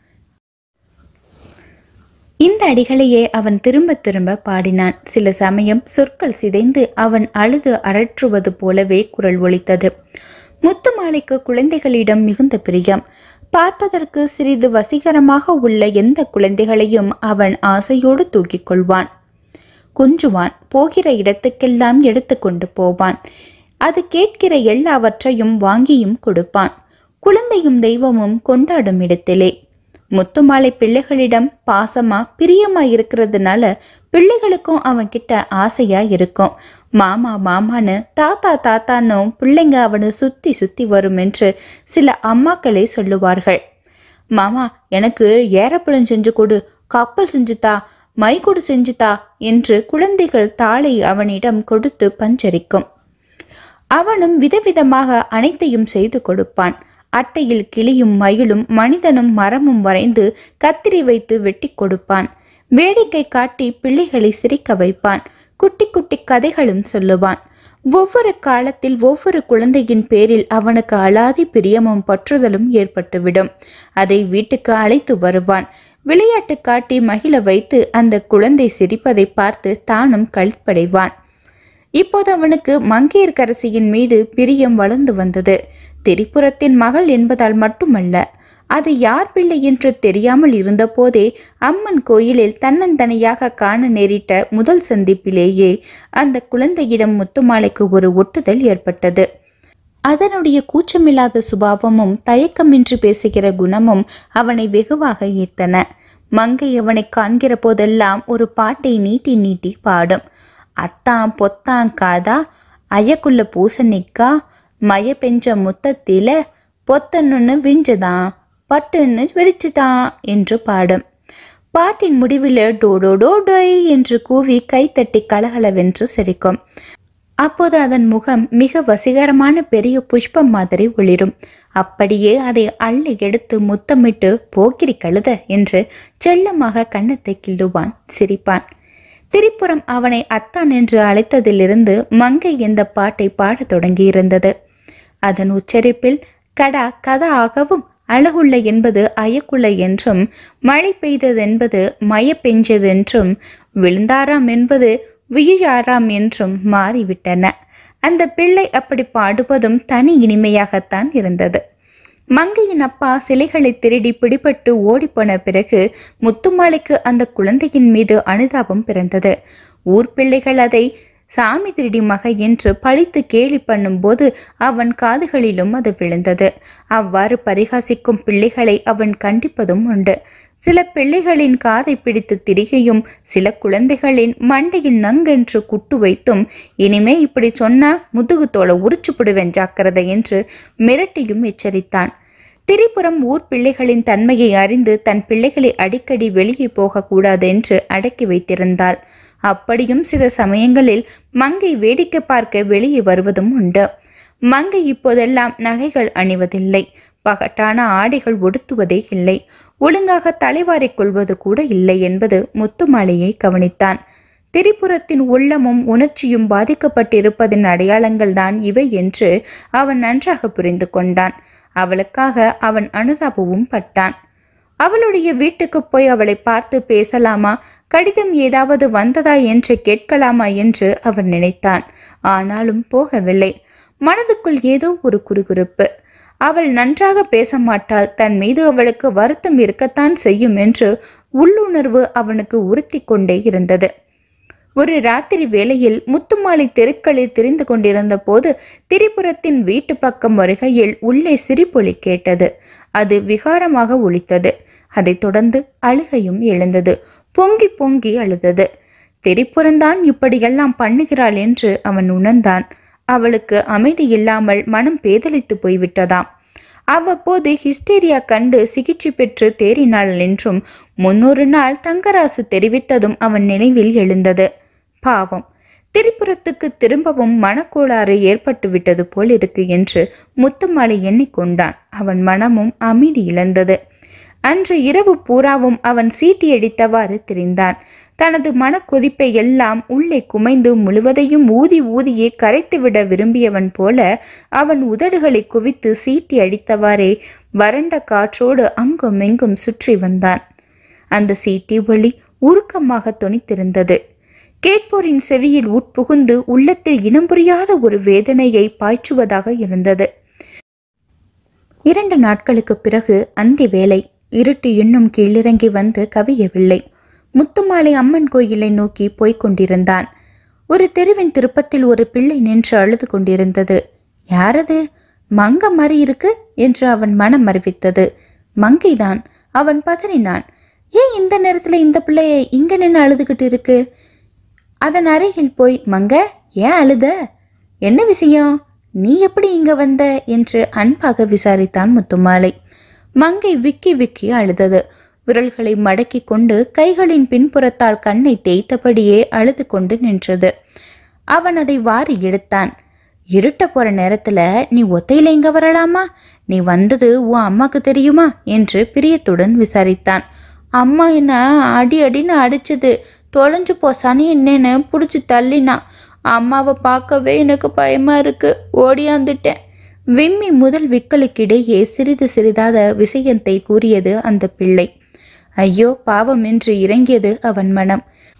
இந்த அடிகளையே அவன் திரும்ப திரும்ப பாடினான் சில சமயம் சொற்கள் சிதைந்து அவன் அழுது அரற்றுவது போலவே குரல் ஒலித்தது முத்துமாலைக்கு குழந்தைகளிடம் மிகுந்த பிரியம் பார்ப்பதற்கு சிறிது வசீகரமாக உள்ள எந்த குழந்தைகளையும் அவன் ஆசையோடு தூக்கிக் கொள்வான் குஞ்சுவான் போகிற இடத்துக்கெல்லாம் எடுத்து கொண்டு போவான் அது கேட்கிற எல்லாவற்றையும் வாங்கியும் கொடுப்பான் குழந்தையும் தெய்வமும் கொண்டாடும் இடத்திலே முத்துமாலை பிள்ளைகளிடம் பாசமா பிரியமா இருக்கிறதுனால பிள்ளைகளுக்கும் அவன் கிட்ட ஆசையா இருக்கும் மாமா மாமான்னு தாத்தா தாத்தான்னும் பிள்ளைங்க அவனை சுத்தி சுத்தி வரும் என்று சில அம்மாக்களே சொல்லுவார்கள் மாமா எனக்கு ஏரோப்ளேன் செஞ்சு கொடு கப்பல் செஞ்சுதா மைக்கூடு செஞ்சுதா என்று குழந்தைகள் தாளை அவனிடம் கொடுத்து பஞ்சரிக்கும் அவனும் விதவிதமாக அனைத்தையும் செய்து கொடுப்பான் அட்டையில் கிளியும் மயிலும் மனிதனும் மரமும் வரைந்து கத்திரி வைத்து வெட்டி கொடுப்பான் வேடிக்கை காட்டி பிள்ளைகளை சிரிக்க வைப்பான் குட்டி குட்டி கதைகளும் சொல்லுவான் ஒவ்வொரு காலத்தில் ஒவ்வொரு குழந்தையின் பேரில் அவனுக்கு அலாதி பிரியமும் பற்றுதலும் ஏற்பட்டுவிடும் அதை வீட்டுக்கு அழைத்து வருவான் விளையாட்டு காட்டி மகிழ வைத்து அந்த குழந்தை சிரிப்பதை பார்த்து தானும் கழிப்படைவான் இப்போது அவனுக்கு மங்கையர்க்கரசியின் மீது பிரியம் வளர்ந்து வந்தது திரிபுரத்தின் மகள் என்பதால் மட்டுமல்ல அது யார் பிள்ளை என்று தெரியாமல் இருந்தபோதே அம்மன் கோயிலில் தன்னந்தனியாக காண நேரிட்ட முதல் சந்திப்பிலேயே அந்த குழந்தையிடம் முத்துமாலைக்கு ஒரு ஒட்டுதல் ஏற்பட்டது அதனுடைய கூச்சமில்லாத சுபாவமும் தயக்கமின்றி பேசுகிற குணமும் அவனை வெகுவாக ஈர்த்தன மங்கை அவனை காண்கிற போதெல்லாம் ஒரு பாட்டை நீட்டி நீட்டி பாடும் அத்தான் பொத்தான் காதா அயக்குள்ள பூசணிக்கா மய பெஞ்ச முத்தத்தில பொத்தன்னு விஞ்சுதான் பட்டுன்னு வெடிச்சுதான் என்று பாடும் பாட்டின் முடிவில் டோடோ டோடோய் என்று கூவி கைத்தட்டி கலகலவென்று சிரிக்கும் அப்போது அதன் முகம் மிக வசீகரமான பெரிய புஷ்பம் மாதிரி ஒளிரும் அப்படியே அதை அள்ளி எடுத்து முத்தமிட்டு போக்கிரி கழுத என்று செல்லமாக கன்னத்தை கிள்ளுவான் சிரிப்பான் திரிபுரம் அவனை அத்தான் என்று அழைத்ததிலிருந்து மங்கை இந்த பாட்டை பாடத் தொடங்கியிருந்தது அதன் உச்சரிப்பில் கடா கதா ஆகவும் அழகுள்ள என்பது அயக்குள்ள என்றும் மழை பெய்ததென்பது மய பெஞ்சதென்றும் விழுந்தாராம் என்பது விழியாராம் என்றும் மாறிவிட்டன அந்த பிள்ளை அப்படி பாடுவதும் தனி இனிமையாகத்தான் இருந்தது மங்கையின் அப்பா சிலைகளை திருடி பிடிபட்டு ஓடிப்போன பிறகு முத்துமாலைக்கு அந்த குழந்தையின் மீது அனுதாபம் பிறந்தது ஊர் பிள்ளைகள் அதை சாமி திருடி மக என்று பழித்து கேலி பண்ணும்போது அவன் காதுகளிலும் அது விழுந்தது அவ்வாறு பரிகாசிக்கும் பிள்ளைகளை அவன் கண்டிப்பதும் உண்டு சில பிள்ளைகளின் காதை பிடித்து திரிகையும் சில குழந்தைகளின் மண்டையில் நங்கென்று குட்டு வைத்தும் இனிமே இப்படி சொன்னா முதுகு தோலை உரிச்சுப்பிடுவேன் ஜாக்கிரதை என்று மிரட்டியும் எச்சரித்தான் திரிபுரம் ஊர் பிள்ளைகளின் தன்மையை அறிந்து தன் பிள்ளைகளை அடிக்கடி வெளியே போகக்கூடாது என்று அடக்கி வைத்திருந்தாள் அப்படியும் சில சமயங்களில் மங்கை வேடிக்கை பார்க்க வெளியே வருவதும் உண்டு மங்கை இப்போதெல்லாம் நகைகள் அணிவதில்லை பகட்டான ஆடைகள் ஒடுத்துவதே இல்லை ஒழுங்காக தலைவாரிக் கொள்வது கூட இல்லை என்பது முத்துமாலையை கவனித்தான் திரிபுரத்தின் உள்ளமும் உணர்ச்சியும் பாதிக்கப்பட்டிருப்பதின் அடையாளங்கள் தான் இவை என்று அவன் நன்றாக புரிந்து கொண்டான் அவளுக்காக அவன் அனுதாபமும் பட்டான் அவளுடைய வீட்டுக்கு போய் அவளை பார்த்து பேசலாமா கடிதம் ஏதாவது வந்ததா என்று கேட்கலாமா என்று அவன் நினைத்தான் ஆனாலும் போகவில்லை மனதுக்குள் ஏதோ ஒரு குறுகுறுப்பு அவள் நன்றாக பேச மாட்டாள் தன் மீது அவளுக்கு வருத்தம் இருக்கத்தான் செய்யும் என்று உள்ளுணர்வு அவனுக்கு உறுத்தி கொண்டே இருந்தது ஒரு ராத்திரி வேளையில் முத்துமாலை தெருக்களில் திரிந்து கொண்டிருந்த போது திரிபுரத்தின் வீட்டு பக்கம் வருகையில் உள்ளே சிரிப்பொலி கேட்டது அது விகாரமாக ஒலித்தது அதைத் தொடர்ந்து அழுகையும் எழுந்தது பொங்கி பொங்கி அழுதது திரிபுரந்தான் இப்படியெல்லாம் பண்ணுகிறாள் என்று அவன் உணர்ந்தான் அவளுக்கு அமைதி இல்லாமல் மனம் பேதலித்து போய்விட்டதாம் அவ்வப்போது ஹிஸ்டீரியா கண்டு சிகிச்சை பெற்று தேறினாள் என்றும் முன்னொரு நாள் தங்கராசு தெரிவித்ததும் அவன் நினைவில் எழுந்தது பாவம் திரிபுரத்துக்கு திரும்பவும் மனக்கோளாறு ஏற்பட்டு விட்டது போல் இருக்கு என்று முத்துமாலை எண்ணிக்கொண்டான் அவன் மனமும் அமைதி இழந்தது அன்று இரவு பூராவும் அவன் சீட்டியடித்தவாறு திரிந்தான் தனது மனக்கொதிப்பை எல்லாம் உள்ளே குமைந்து முழுவதையும் ஊதி ஊதியே கரைத்துவிட விரும்பியவன் போல அவன் உதடுகளை குவித்து சீட்டி அடித்தவாறே வறண்ட காற்றோடு அங்கும் எங்கும் சுற்றி வந்தான் அந்த சீட்டி ஒளி உருக்கமாக தொனித்திருந்தது கேட்போரின் செவியில் உட்புகுந்து உள்ளத்தில் இனம் புரியாத ஒரு வேதனையை பாய்ச்சுவதாக இருந்தது இரண்டு நாட்களுக்கு பிறகு அந்தி வேலை இருட்டு இன்னும் கீழிறங்கி வந்து கவியவில்லை முத்துமாலை அம்மன் கோயிலை நோக்கி போய்க் கொண்டிருந்தான் ஒரு தெருவின் திருப்பத்தில் ஒரு பிள்ளை நின்று அழுது கொண்டிருந்தது யாரது மங்க மாதிரி இருக்கு என்று அவன் மனம் அறிவித்தது மங்கைதான் அவன் பதறினான் ஏன் இந்த நேரத்துல இந்த பிள்ளைய இங்க நின்று அழுதுகிட்டு இருக்கு அதன் அருகில் போய் மங்க ஏன் அழுத என்ன விஷயம் நீ எப்படி இங்க வந்த என்று அன்பாக விசாரித்தான் முத்துமாலை மங்கை விக்கி விக்கி அழுதது விரல்களை மடக்கி கொண்டு கைகளின் பின்புறத்தால் கண்ணை தேய்த்தபடியே அழுது கொண்டு நின்றது அவன் அதை வாரி எடுத்தான் இருட்ட போற நேரத்துல நீ ஒத்தையில இங்க வரலாமா நீ வந்தது உன் அம்மாக்கு தெரியுமா என்று பிரியத்துடன் விசாரித்தான் அம்மா என்ன அடி அடின்னு அடிச்சது தொலைஞ்சு போ சனி என்னன்னு பிடிச்சி தள்ளினா அம்மாவை பார்க்கவே எனக்கு பயமா இருக்கு ஓடியாந்துட்டேன் விம்மி முதல் விக்கலுக்கிடையே சிறிது சிறிதாத விஷயத்தை கூறியது அந்த பிள்ளை ஐயோ பாவம் என்று இறங்கியது அவன் மனம்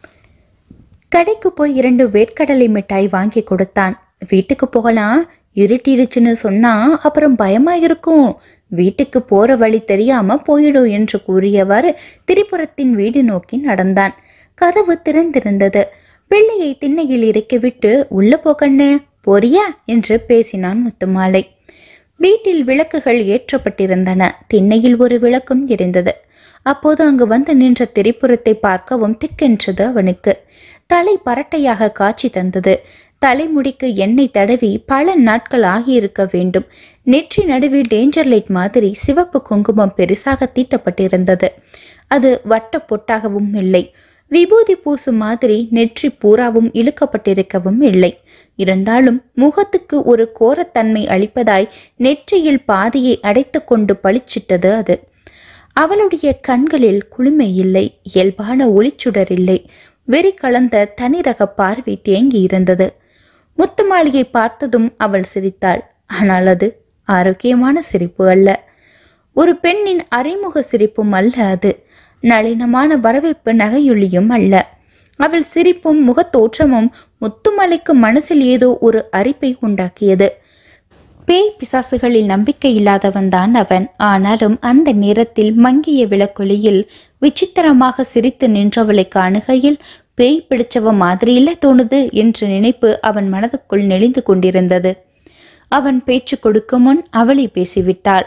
கடைக்கு போய் இரண்டு வேர்க்கடலை மிட்டாய் வாங்கி கொடுத்தான் வீட்டுக்கு போகலாம் இருட்டிருச்சுன்னு சொன்னா அப்புறம் பயமா இருக்கும் வீட்டுக்கு போற வழி தெரியாம போயிடும் என்று கூறியவாறு திரிபுரத்தின் வீடு நோக்கி நடந்தான் கதவு திறந்திருந்தது பிள்ளையை திண்ணையில் இறக்கிவிட்டு உள்ள போகண்ணு போறியா என்று பேசினான் முத்துமாலை வீட்டில் விளக்குகள் ஏற்றப்பட்டிருந்தன திண்ணையில் ஒரு விளக்கும் எரிந்தது அப்போது அங்கு வந்து நின்ற திரிபுரத்தை பார்க்கவும் திக்கென்றது அவனுக்கு தலை பரட்டையாக காட்சி தந்தது தலைமுடிக்கு எண்ணெய் தடவி பல நாட்கள் ஆகியிருக்க வேண்டும் நெற்றி நடுவில் டேஞ்சர் லைட் மாதிரி சிவப்பு குங்குமம் பெருசாக தீட்டப்பட்டிருந்தது அது வட்ட பொட்டாகவும் இல்லை விபூதி பூசு மாதிரி நெற்றி பூராவும் இழுக்கப்பட்டிருக்கவும் இல்லை இருந்தாலும் முகத்துக்கு ஒரு கோரத்தன்மை அளிப்பதாய் நெற்றியில் பாதியை அடைத்துக்கொண்டு பளிச்சிட்டது அது அவளுடைய கண்களில் குளுமை இல்லை இயல்பான ஒளிச்சுடர் இல்லை வெறி கலந்த தனிரக பார்வை தேங்கி இருந்தது முத்துமாளிகை பார்த்ததும் அவள் சிரித்தாள் ஆனால் அது ஆரோக்கியமான சிரிப்பு அல்ல ஒரு பெண்ணின் அறிமுக சிரிப்பும் அல்ல அது நளினமான வரவேற்பு நகையொலியும் அல்ல அவள் சிரிப்பும் முகத்தோற்றமும் முத்துமலைக்கு மனசில் ஏதோ ஒரு அரிப்பை உண்டாக்கியது பேய் பிசாசுகளில் நம்பிக்கை இல்லாதவன் தான் அவன் ஆனாலும் அந்த நேரத்தில் மங்கிய விளக்கொலியில் விசித்திரமாக சிரித்து நின்றவளை காணுகையில் பேய் பிடிச்சவ மாதிரியில்ல தோணுது என்ற நினைப்பு அவன் மனதுக்குள் நெளிந்து கொண்டிருந்தது அவன் பேச்சு கொடுக்கும் முன் அவளை பேசிவிட்டாள்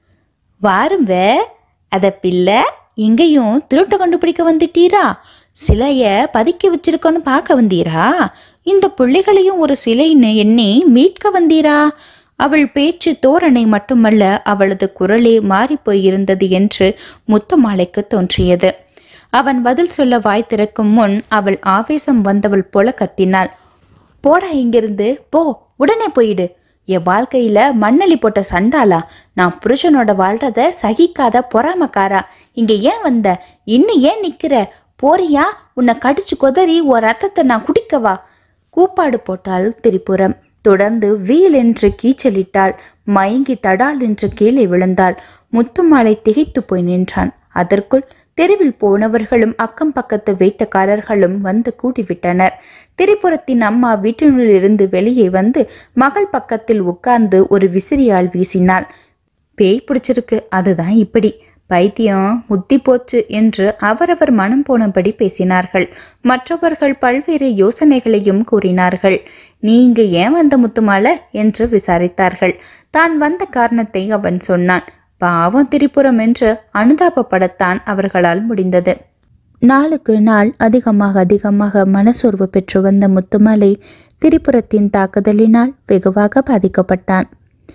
வாரும் வே அத பிள்ளை எங்கேயும் திருட்டு கண்டுபிடிக்க வந்துட்டீரா சிலைய பதுக்கி வச்சிருக்கோன்னு பார்க்க வந்தீரா இந்த பிள்ளைகளையும் ஒரு சிலைன்னு எண்ணி மீட்க வந்தீரா அவள் பேச்சு தோரணை மட்டுமல்ல அவளது குரலே மாறிப்போய் இருந்தது என்று முத்துமாலைக்கு தோன்றியது அவன் பதில் சொல்ல வாய் திறக்கும் முன் அவள் ஆவேசம் வந்தவள் போல கத்தினாள் போடா இங்கிருந்து போ உடனே போயிடு என் வாழ்க்கையில மண்ணலி போட்ட சண்டாளா நான் புருஷனோட வாழ்றத சகிக்காத பொறாமக்காரா இங்க ஏன் வந்த இன்னும் ஏன் நிக்கிற போறியா உன்னை கடிச்சு கொதறி ஒரு ரத்தத்தை நான் குடிக்கவா கூப்பாடு போட்டாள் திரிபுரம் தொடர்ந்து வீல் என்று கீச்சலிட்டாள் மயங்கி தடால் என்று கீழே விழுந்தாள் முத்துமாலை திகைத்து போய் நின்றான் அதற்குள் தெருவில் போனவர்களும் அக்கம் பக்கத்து வேட்டக்காரர்களும் வந்து கூடிவிட்டனர் திரிபுரத்தின் அம்மா வீட்டினுள்ளிருந்து வெளியே வந்து மகள் பக்கத்தில் உட்கார்ந்து ஒரு விசிறியால் வீசினாள் பேய் பிடிச்சிருக்கு அதுதான் இப்படி பைத்தியம் முத்தி போச்சு என்று அவரவர் மனம் போனபடி பேசினார்கள் மற்றவர்கள் பல்வேறு யோசனைகளையும் கூறினார்கள் நீ இங்கு ஏன் வந்த முத்துமால என்று விசாரித்தார்கள் தான் வந்த காரணத்தை அவன் சொன்னான் பாவம் திரிபுரம் என்று அனுதாபப்படத்தான் அவர்களால் முடிந்தது நாளுக்கு நாள் அதிகமாக அதிகமாக மனசோர்வு பெற்று வந்த முத்துமலை திரிபுரத்தின் தாக்குதலினால் வெகுவாக பாதிக்கப்பட்டான்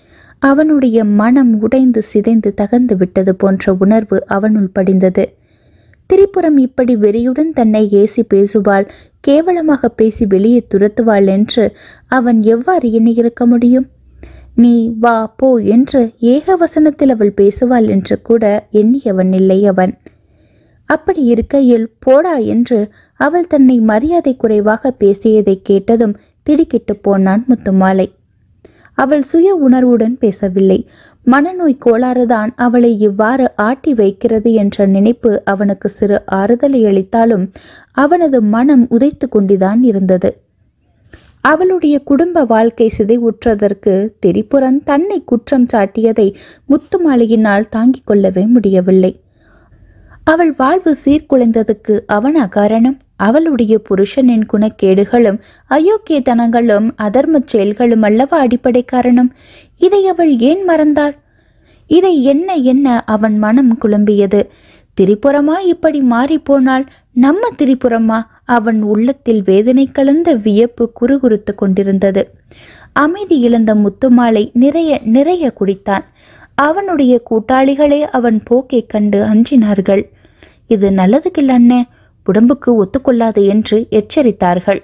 அவனுடைய மனம் உடைந்து சிதைந்து தகர்ந்து விட்டது போன்ற உணர்வு அவனுள் படிந்தது திரிபுரம் இப்படி வெறியுடன் தன்னை ஏசி பேசுவாள் கேவலமாக பேசி வெளியே துரத்துவாள் என்று அவன் எவ்வாறு எண்ணியிருக்க முடியும் நீ வா போ என்று ஏகவசனத்தில் அவள் பேசுவாள் என்று கூட எண்ணியவன் இல்லை அவன் அப்படி இருக்கையில் போடா என்று அவள் தன்னை மரியாதை குறைவாக பேசியதை கேட்டதும் திடுக்கிட்டு போனான் முத்துமாலை அவள் சுய உணர்வுடன் பேசவில்லை மனநோய் கோளாறுதான் அவளை இவ்வாறு ஆட்டி வைக்கிறது என்ற நினைப்பு அவனுக்கு சிறு ஆறுதலை அளித்தாலும் அவனது மனம் உதைத்து கொண்டுதான் இருந்தது அவளுடைய குடும்ப வாழ்க்கை சிதைவுற்றதற்கு திரிபுரன் தன்னை குற்றம் சாட்டியதை முத்துமாலையினால் தாங்கிக் கொள்ளவே முடியவில்லை அவள் வாழ்வு சீர்குலைந்ததுக்கு அவனா காரணம் அவளுடைய புருஷனின் குணக்கேடுகளும் அயோக்கியத்தனங்களும் அதர்மச் செயல்களும் அல்லவா அடிப்படை காரணம் இதை அவள் ஏன் மறந்தாள் இதை என்ன என்ன அவன் மனம் குழம்பியது திரிபுரமா இப்படி மாறிப்போனால் நம்ம திரிபுரமா அவன் உள்ளத்தில் வேதனை கலந்த வியப்பு குறுகுறுத்து கொண்டிருந்தது அமைதி இழந்த முத்துமாலை நிறைய நிறைய குடித்தான் அவனுடைய கூட்டாளிகளே அவன் போக்கைக் கண்டு அஞ்சினார்கள் இது நல்லதுக்கில்ல அண்ணே உடம்புக்கு ஒத்துக்கொள்ளாது என்று எச்சரித்தார்கள்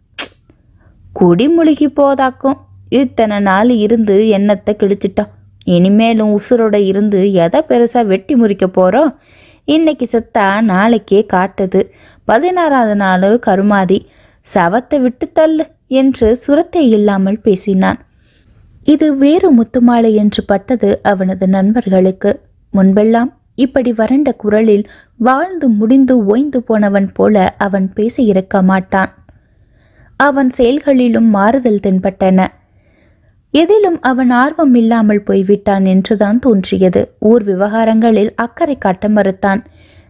குடி முழுகி போதாக்கும் இத்தனை நாள் இருந்து எண்ணத்தை கிழிச்சிட்டான் இனிமேலும் உசுரோட இருந்து எதை பெருசா வெட்டி முறிக்க போறோம் இன்னைக்கு செத்தா நாளைக்கே காட்டுது பதினாறாவது நாள் கருமாதி சவத்தை விட்டு தள்ளு என்று சுரத்தை இல்லாமல் பேசினான் இது வேறு முத்துமாலை என்று பட்டது அவனது நண்பர்களுக்கு முன்பெல்லாம் இப்படி வறண்ட குரலில் வாழ்ந்து முடிந்து ஓய்ந்து போனவன் போல அவன் பேசியிருக்க மாட்டான் அவன் செயல்களிலும் மாறுதல் தென்பட்டன எதிலும் அவன் ஆர்வம் இல்லாமல் போய்விட்டான் என்றுதான் தோன்றியது ஊர் விவகாரங்களில் அக்கறை காட்ட மறுத்தான்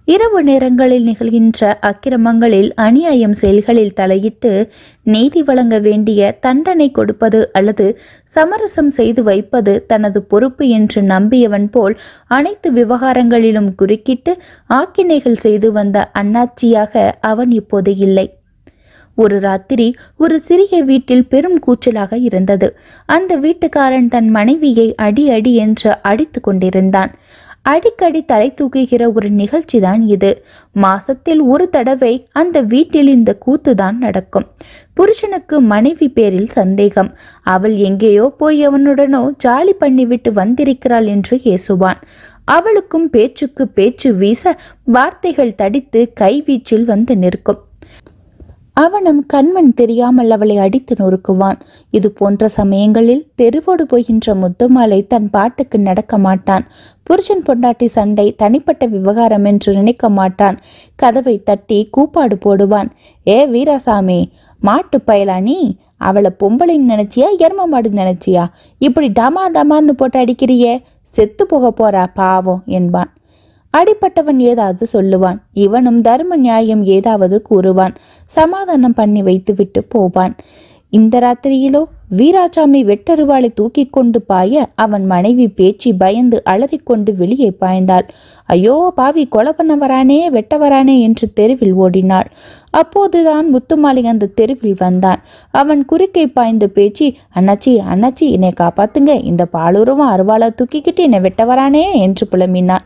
இரவு நேரங்களில் நிகழ்கின்ற அக்கிரமங்களில் அநியாயம் செயல்களில் தலையிட்டு நீதி வழங்க வேண்டிய தண்டனை கொடுப்பது அல்லது சமரசம் செய்து வைப்பது தனது பொறுப்பு என்று நம்பியவன் போல் அனைத்து விவகாரங்களிலும் குறுக்கிட்டு ஆக்கினைகள் செய்து வந்த அண்ணாச்சியாக அவன் இப்போது இல்லை ஒரு ராத்திரி ஒரு சிறிய வீட்டில் பெரும் கூச்சலாக இருந்தது அந்த வீட்டுக்காரன் தன் மனைவியை அடி அடி என்று அடித்து கொண்டிருந்தான் அடிக்கடி தலை தூக்குகிற ஒரு நிகழ்ச்சிதான் இது மாசத்தில் ஒரு தடவை அந்த வீட்டில் இந்த கூத்துதான் நடக்கும் புருஷனுக்கு மனைவி பேரில் சந்தேகம் அவள் எங்கேயோ போய் அவனுடனோ ஜாலி பண்ணிவிட்டு வந்திருக்கிறாள் என்று ஏசுவான் அவளுக்கும் பேச்சுக்கு பேச்சு வீச வார்த்தைகள் தடித்து கைவீச்சில் வந்து நிற்கும் அவனும் கண்மண் தெரியாமல் அவளை அடித்து நொறுக்குவான் இது போன்ற சமயங்களில் தெருவோடு போகின்ற முத்துமாலை தன் பாட்டுக்கு நடக்க மாட்டான் புருஷன் பொண்டாட்டி சண்டை தனிப்பட்ட விவகாரம் என்று நினைக்க மாட்டான் கதவை தட்டி கூப்பாடு போடுவான் ஏ வீராசாமி மாட்டு பயலா நீ அவளை பொம்பளைன்னு நினைச்சியா எரும மாடு நினைச்சியா இப்படி டமா டமான்னு போட்டு அடிக்கிறியே செத்து போக போறா பாவம் என்பான் அடிப்பட்டவன் ஏதாவது சொல்லுவான் இவனும் தர்ம நியாயம் ஏதாவது கூறுவான் சமாதானம் பண்ணி வைத்துவிட்டு போவான் இந்த ராத்திரியிலோ வீராசாமி வெட்டருவாளை தூக்கி கொண்டு பாய அவன் மனைவி பேச்சு பயந்து அலறிக்கொண்டு வெளியே பாய்ந்தாள் ஐயோ பாவி கொலை பண்ண வரானே வெட்ட வரானே என்று தெருவில் ஓடினாள் அப்போதுதான் முத்துமாலை அந்த தெருவில் வந்தான் அவன் குறுக்கே பாய்ந்த பேச்சு அண்ணாச்சி அண்ணாச்சி என்னை காப்பாத்துங்க இந்த பாலுருவம் அருவாளை தூக்கிக்கிட்டு என்னை வெட்ட வரானே என்று புலம்பினாள்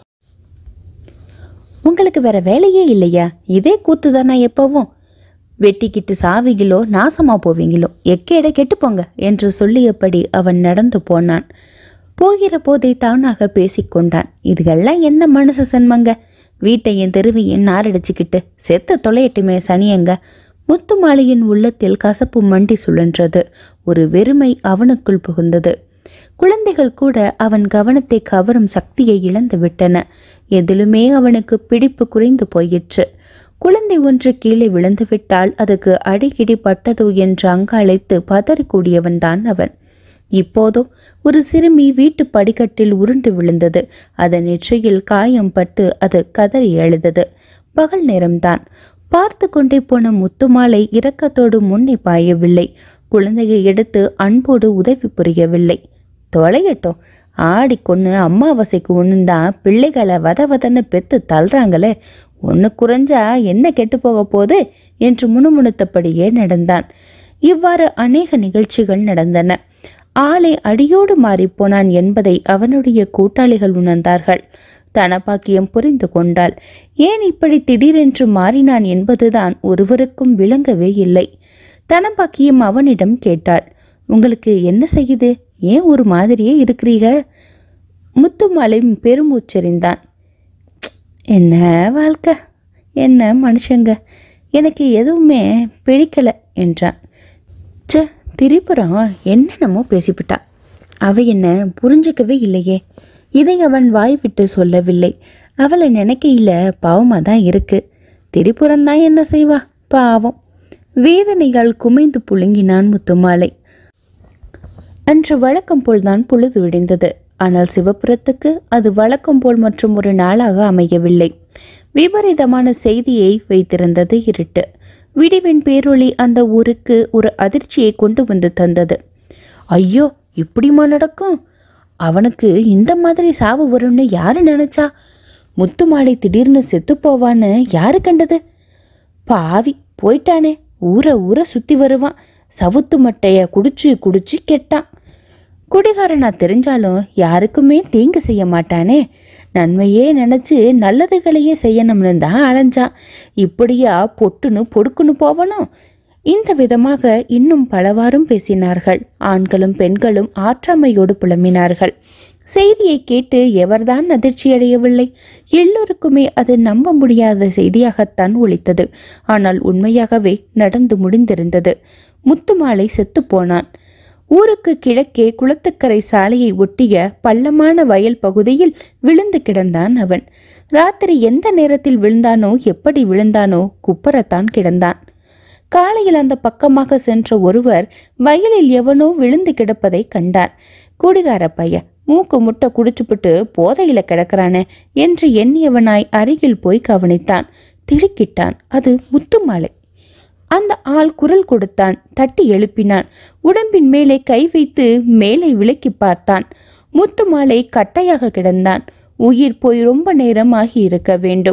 உங்களுக்கு வேற வேலையே இல்லையா இதே கூத்து தானே எப்பவும் வெட்டிக்கிட்டு சாவிகளோ நாசமா போவீங்களோ எக்கேட கெட்டு போங்க என்று சொல்லியபடி அவன் நடந்து போனான் போகிற போதே தானாக பேசிக்கொண்டான் இதுகெல்லாம் என்ன மனசு சன்மங்க வீட்டையும் தெருவையும் நாரடிச்சுக்கிட்டு செத்த தொலையட்டுமே சனியங்க முத்துமாலையின் உள்ளத்தில் கசப்பு மண்டி சுழன்றது ஒரு வெறுமை அவனுக்குள் புகுந்தது குழந்தைகள் கூட அவன் கவனத்தை கவரும் சக்தியை இழந்து விட்டன எதிலுமே அவனுக்கு பிடிப்பு குறைந்து போயிற்று குழந்தை ஒன்று கீழே விழுந்துவிட்டால் அதுக்கு அடிக்கிடி பட்டதோ என்று அங்காளைத்து பதறிக்கூடியவன்தான் அவன் இப்போதோ ஒரு சிறுமி வீட்டு படிக்கட்டில் உருண்டு விழுந்தது அதன் நெற்றியில் காயம் பட்டு அது கதறி எழுதது பகல் நேரம்தான் பார்த்து கொண்டே போன முத்துமாலை இரக்கத்தோடு முன்னே பாயவில்லை குழந்தையை எடுத்து அன்போடு உதவி புரியவில்லை தொலையட்டும் ஆடிக்கொன்னு அம்மாவாசைக்கு ஒண்ணுதான் பிள்ளைகளை வத வதன்னு பெத்து தள்ளுறாங்களே ஒன்று குறைஞ்சா என்ன கெட்டு போக போகுது என்று முணுமுணுத்தபடியே நடந்தான் இவ்வாறு அநேக நிகழ்ச்சிகள் நடந்தன ஆளை அடியோடு மாறிப்போனான் என்பதை அவனுடைய கூட்டாளிகள் உணர்ந்தார்கள் தனபாக்கியம் புரிந்து கொண்டாள் ஏன் இப்படி திடீரென்று மாறினான் என்பதுதான் ஒருவருக்கும் விளங்கவே இல்லை தனபாக்கியம் அவனிடம் கேட்டாள் உங்களுக்கு என்ன செய்யுது ஏன் ஒரு மாதிரியே இருக்கிறீங்க முத்துமலை பெருமூச்செறிந்தான் என்ன வாழ்க்கை என்ன மனுஷங்க எனக்கு எதுவுமே பிடிக்கல என்றான் ச்சே திரிபுரம் என்னென்னமோ பேசிவிட்டா அவ என்ன புரிஞ்சுக்கவே இல்லையே இதை அவன் வாய் விட்டு சொல்லவில்லை அவளை நினைக்கையில பாவமாக தான் இருக்கு திரிபுரம் தான் என்ன செய்வா பாவம் வேதனைகள் குமைந்து புழுங்கினான் முத்துமாலை அன்று வழக்கம் போல்தான் பொழுது விடிந்தது ஆனால் சிவபுரத்துக்கு அது வழக்கம் போல் மற்றும் ஒரு நாளாக அமையவில்லை விபரீதமான செய்தியை வைத்திருந்தது இருட்டு விடிவின் பேரொளி அந்த ஊருக்கு ஒரு அதிர்ச்சியை கொண்டு வந்து தந்தது ஐயோ இப்படிமா நடக்கும் அவனுக்கு இந்த மாதிரி சாவு வரும்னு யாரு நினைச்சா முத்துமாலை திடீர்னு செத்து போவான்னு யாரு கண்டது பாவி போயிட்டானே ஊரை ஊரை சுத்தி வருவான் சவுத்து மட்டைய குடிச்சு குடிச்சு கெட்டான் குடிகாரனா தெரிஞ்சாலும் யாருக்குமே தீங்கு செய்ய மாட்டானே நன்மையே நினைச்சு நல்லதுகளையே செய்யணும்னு தான் அலைஞ்சான் இப்படியா பொட்டுன்னு பொடுக்குன்னு போவனும் இந்த விதமாக இன்னும் பலவாறும் பேசினார்கள் ஆண்களும் பெண்களும் ஆற்றாமையோடு புலம்பினார்கள் செய்தியை கேட்டு எவர்தான் அதிர்ச்சியடையவில்லை எல்லோருக்குமே அது நம்ப முடியாத செய்தியாகத்தான் ஒலித்தது ஆனால் உண்மையாகவே நடந்து முடிந்திருந்தது முத்துமாலை செத்துப்போனான் ஊருக்கு கிழக்கே குளத்துக்கரை சாலையை ஒட்டிய பள்ளமான வயல் பகுதியில் விழுந்து கிடந்தான் அவன் ராத்திரி எந்த நேரத்தில் விழுந்தானோ எப்படி விழுந்தானோ குப்பரத்தான் கிடந்தான் காலையில் அந்த பக்கமாக சென்ற ஒருவர் வயலில் எவனோ விழுந்து கிடப்பதை கண்டார் குடிகார பைய மூக்கு முட்டை குடிச்சுப்புட்டு போதையில கிடக்கிறானே என்று எண்ணியவனாய் அருகில் போய் கவனித்தான் திடுக்கிட்டான் அது முத்துமாலை அந்த ஆள் குரல் கொடுத்தான் தட்டி எழுப்பினான் உடம்பின் மேலே கை வைத்து மேலே விலக்கி பார்த்தான் முத்துமாலை கட்டையாக கிடந்தான் உயிர் போய் ரொம்ப நேரம் ஆகி இருக்க வேண்டும்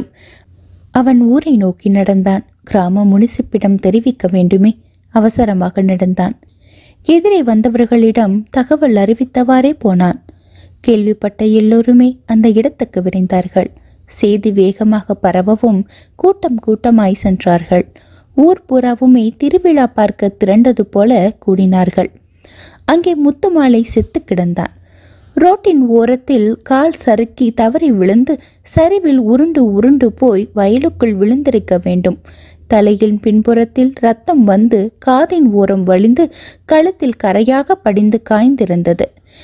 அவன் ஊரை நோக்கி நடந்தான் கிராம முனிசிப்பிடம் தெரிவிக்க வேண்டுமே அவசரமாக நடந்தான் எதிரே வந்தவர்களிடம் தகவல் அறிவித்தவாறே போனான் கேள்விப்பட்ட எல்லோருமே அந்த இடத்துக்கு விரைந்தார்கள் செய்தி வேகமாக பரவவும் கூட்டம் கூட்டமாய் சென்றார்கள் ஊர் பூராவுமே திருவிழா பார்க்க திரண்டது போல கூடினார்கள் அங்கே முத்துமாலை செத்து கிடந்தான் ரோட்டின் ஓரத்தில் கால் சறுக்கி தவறி விழுந்து சரிவில் உருண்டு உருண்டு போய் வயலுக்குள் விழுந்திருக்க வேண்டும் தலையின் பின்புறத்தில் ரத்தம் வந்து காதின் ஓரம் வழிந்து கழுத்தில் கரையாக படிந்து காய்ந்திருந்தது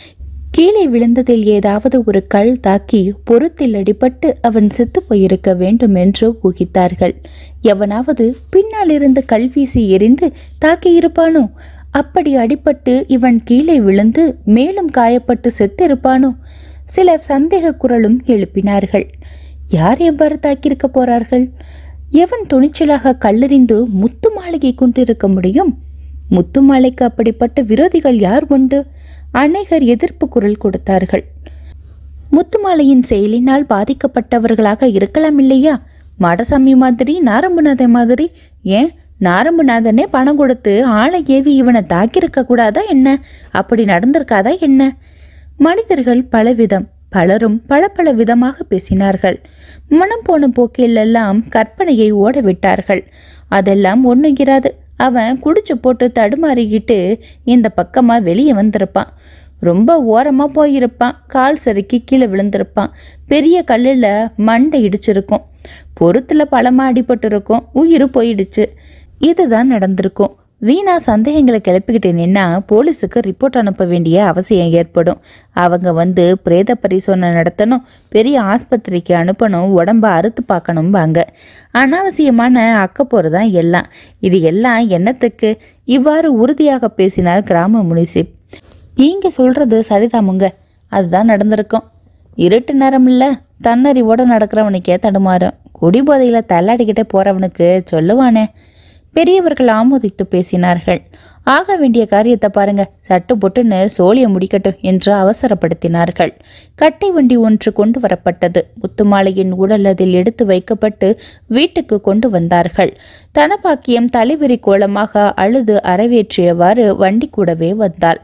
கீழே விழுந்ததில் ஏதாவது ஒரு கல் தாக்கி பொருத்தில் அடிபட்டு அவன் செத்து போயிருக்க வேண்டும் என்று ஊகித்தார்கள் எவனாவது பின்னால் இருந்து கல் வீசி எரிந்து தாக்கியிருப்பானோ அப்படி அடிபட்டு இவன் கீழே விழுந்து மேலும் காயப்பட்டு செத்திருப்பானோ சிலர் சந்தேக குரலும் எழுப்பினார்கள் யார் எவ்வாறு தாக்கியிருக்க போறார்கள் எவன் துணிச்சலாக கல்லெறிந்து முத்து மாளிகை கொண்டிருக்க முடியும் முத்து மாலைக்கு அப்படிப்பட்ட விரோதிகள் யார் உண்டு அநேகர் எதிர்ப்பு குரல் கொடுத்தார்கள் முத்துமாலையின் செயலினால் பாதிக்கப்பட்டவர்களாக இருக்கலாம் இல்லையா மாடசாமி மாதிரி நாரம்புநாதன் மாதிரி ஏன் நாரம்புநாதனே பணம் கொடுத்து ஆளை ஏவி இவனை தாக்கியிருக்க கூடாதா என்ன அப்படி நடந்திருக்காதா என்ன மனிதர்கள் பலவிதம் பலரும் பல பல விதமாக பேசினார்கள் மனம் போன போக்கிலெல்லாம் கற்பனையை ஓட விட்டார்கள் அதெல்லாம் ஒண்ணுகிறாது அவன் குடிச்சு போட்டு தடுமாறிக்கிட்டு இந்த பக்கமா வெளியே வந்திருப்பான் ரொம்ப ஓரமா போயிருப்பான் கால் சறுக்கி கீழே விழுந்திருப்பான் பெரிய கல்லில் மண்டை இடிச்சிருக்கும் பொருத்துல பழமா அடிபட்டு இருக்கும் உயிர் போயிடுச்சு இதுதான் நடந்திருக்கும் வீணா சந்தேகங்களை கிளப்பிக்கிட்டு நின்னா போலீஸுக்கு ரிப்போர்ட் அனுப்ப வேண்டிய அவசியம் ஏற்படும் அவங்க வந்து பிரேத பரிசோதனை நடத்தணும் பெரிய ஆஸ்பத்திரிக்கு அனுப்பணும் உடம்ப அறுத்து பார்க்கணும் வாங்க அனாவசியமான அக்கப்போர் தான் எல்லாம் இது எல்லாம் என்னத்துக்கு இவ்வாறு உறுதியாக பேசினார் கிராம முனிசிப் நீங்க சொல்றது சரிதாமுங்க அதுதான் நடந்திருக்கும் இருட்டு நேரம் இல்ல தன்னறிவோட நடக்கிறவனுக்கே தடுமாறும் குடிபோதையில தள்ளாடிக்கிட்டே போறவனுக்கு சொல்லுவானே பெரியவர்கள் ஆமோதித்து பேசினார்கள் ஆக வேண்டிய காரியத்தை பாருங்க சட்டு பொட்டுன்னு சோழிய முடிக்கட்டும் என்று அவசரப்படுத்தினார்கள் கட்டை வண்டி ஒன்று கொண்டு வரப்பட்டது முத்துமாலையின் உடல் அதில் எடுத்து வைக்கப்பட்டு வீட்டுக்கு கொண்டு வந்தார்கள் தனபாக்கியம் தலைவிரி கோலமாக அழுது அரவேற்றியவாறு வண்டி கூடவே வந்தாள்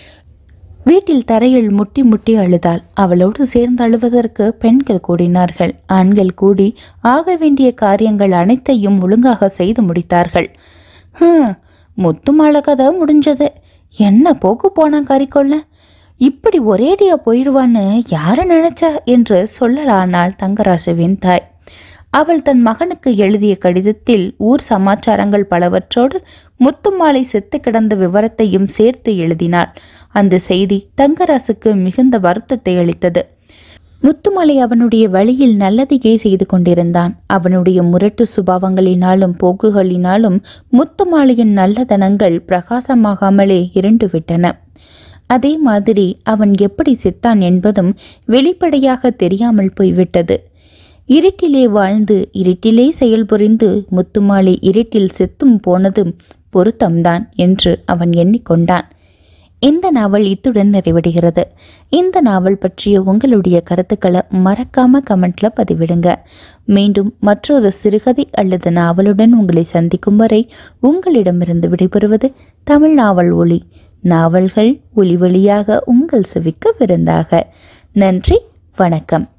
வீட்டில் தரையில் முட்டி முட்டி அழுதாள் அவளோடு சேர்ந்து அழுவதற்கு பெண்கள் கூடினார்கள் ஆண்கள் கூடி ஆக வேண்டிய காரியங்கள் அனைத்தையும் ஒழுங்காக செய்து முடித்தார்கள் ஹம், முத்துமால கதை முடிஞ்சது என்ன போக்கு போனான் கறிக்கொள்ள இப்படி ஒரேடியா போயிடுவான்னு யாரு நினைச்சா என்று சொல்லலானாள் தங்கராசுவின் தாய் அவள் தன் மகனுக்கு எழுதிய கடிதத்தில் ஊர் சமாச்சாரங்கள் பலவற்றோடு முத்துமாலை செத்து கிடந்த விவரத்தையும் சேர்த்து எழுதினாள் அந்த செய்தி தங்கராசுக்கு மிகுந்த வருத்தத்தை அளித்தது முத்துமலை அவனுடைய வழியில் நல்லதையே செய்து கொண்டிருந்தான் அவனுடைய முரட்டு சுபாவங்களினாலும் போக்குகளினாலும் முத்துமாலையின் நல்லதனங்கள் பிரகாசமாகாமலே இருண்டு விட்டன அதே மாதிரி அவன் எப்படி செத்தான் என்பதும் வெளிப்படையாக தெரியாமல் போய்விட்டது இருட்டிலே வாழ்ந்து இருட்டிலே செயல்புரிந்து முத்துமாலை இருட்டில் செத்தும் போனதும் பொருத்தம்தான் என்று அவன் எண்ணிக்கொண்டான் இந்த நாவல் இத்துடன் நிறைவடைகிறது இந்த நாவல் பற்றிய உங்களுடைய கருத்துக்களை மறக்காம கமெண்ட்ல பதிவிடுங்க மீண்டும் மற்றொரு சிறுகதை அல்லது நாவலுடன் உங்களை சந்திக்கும் வரை உங்களிடமிருந்து விடைபெறுவது தமிழ் நாவல் ஒளி நாவல்கள் ஒளி வழியாக உங்கள் செவிக்க விருந்தாக நன்றி வணக்கம்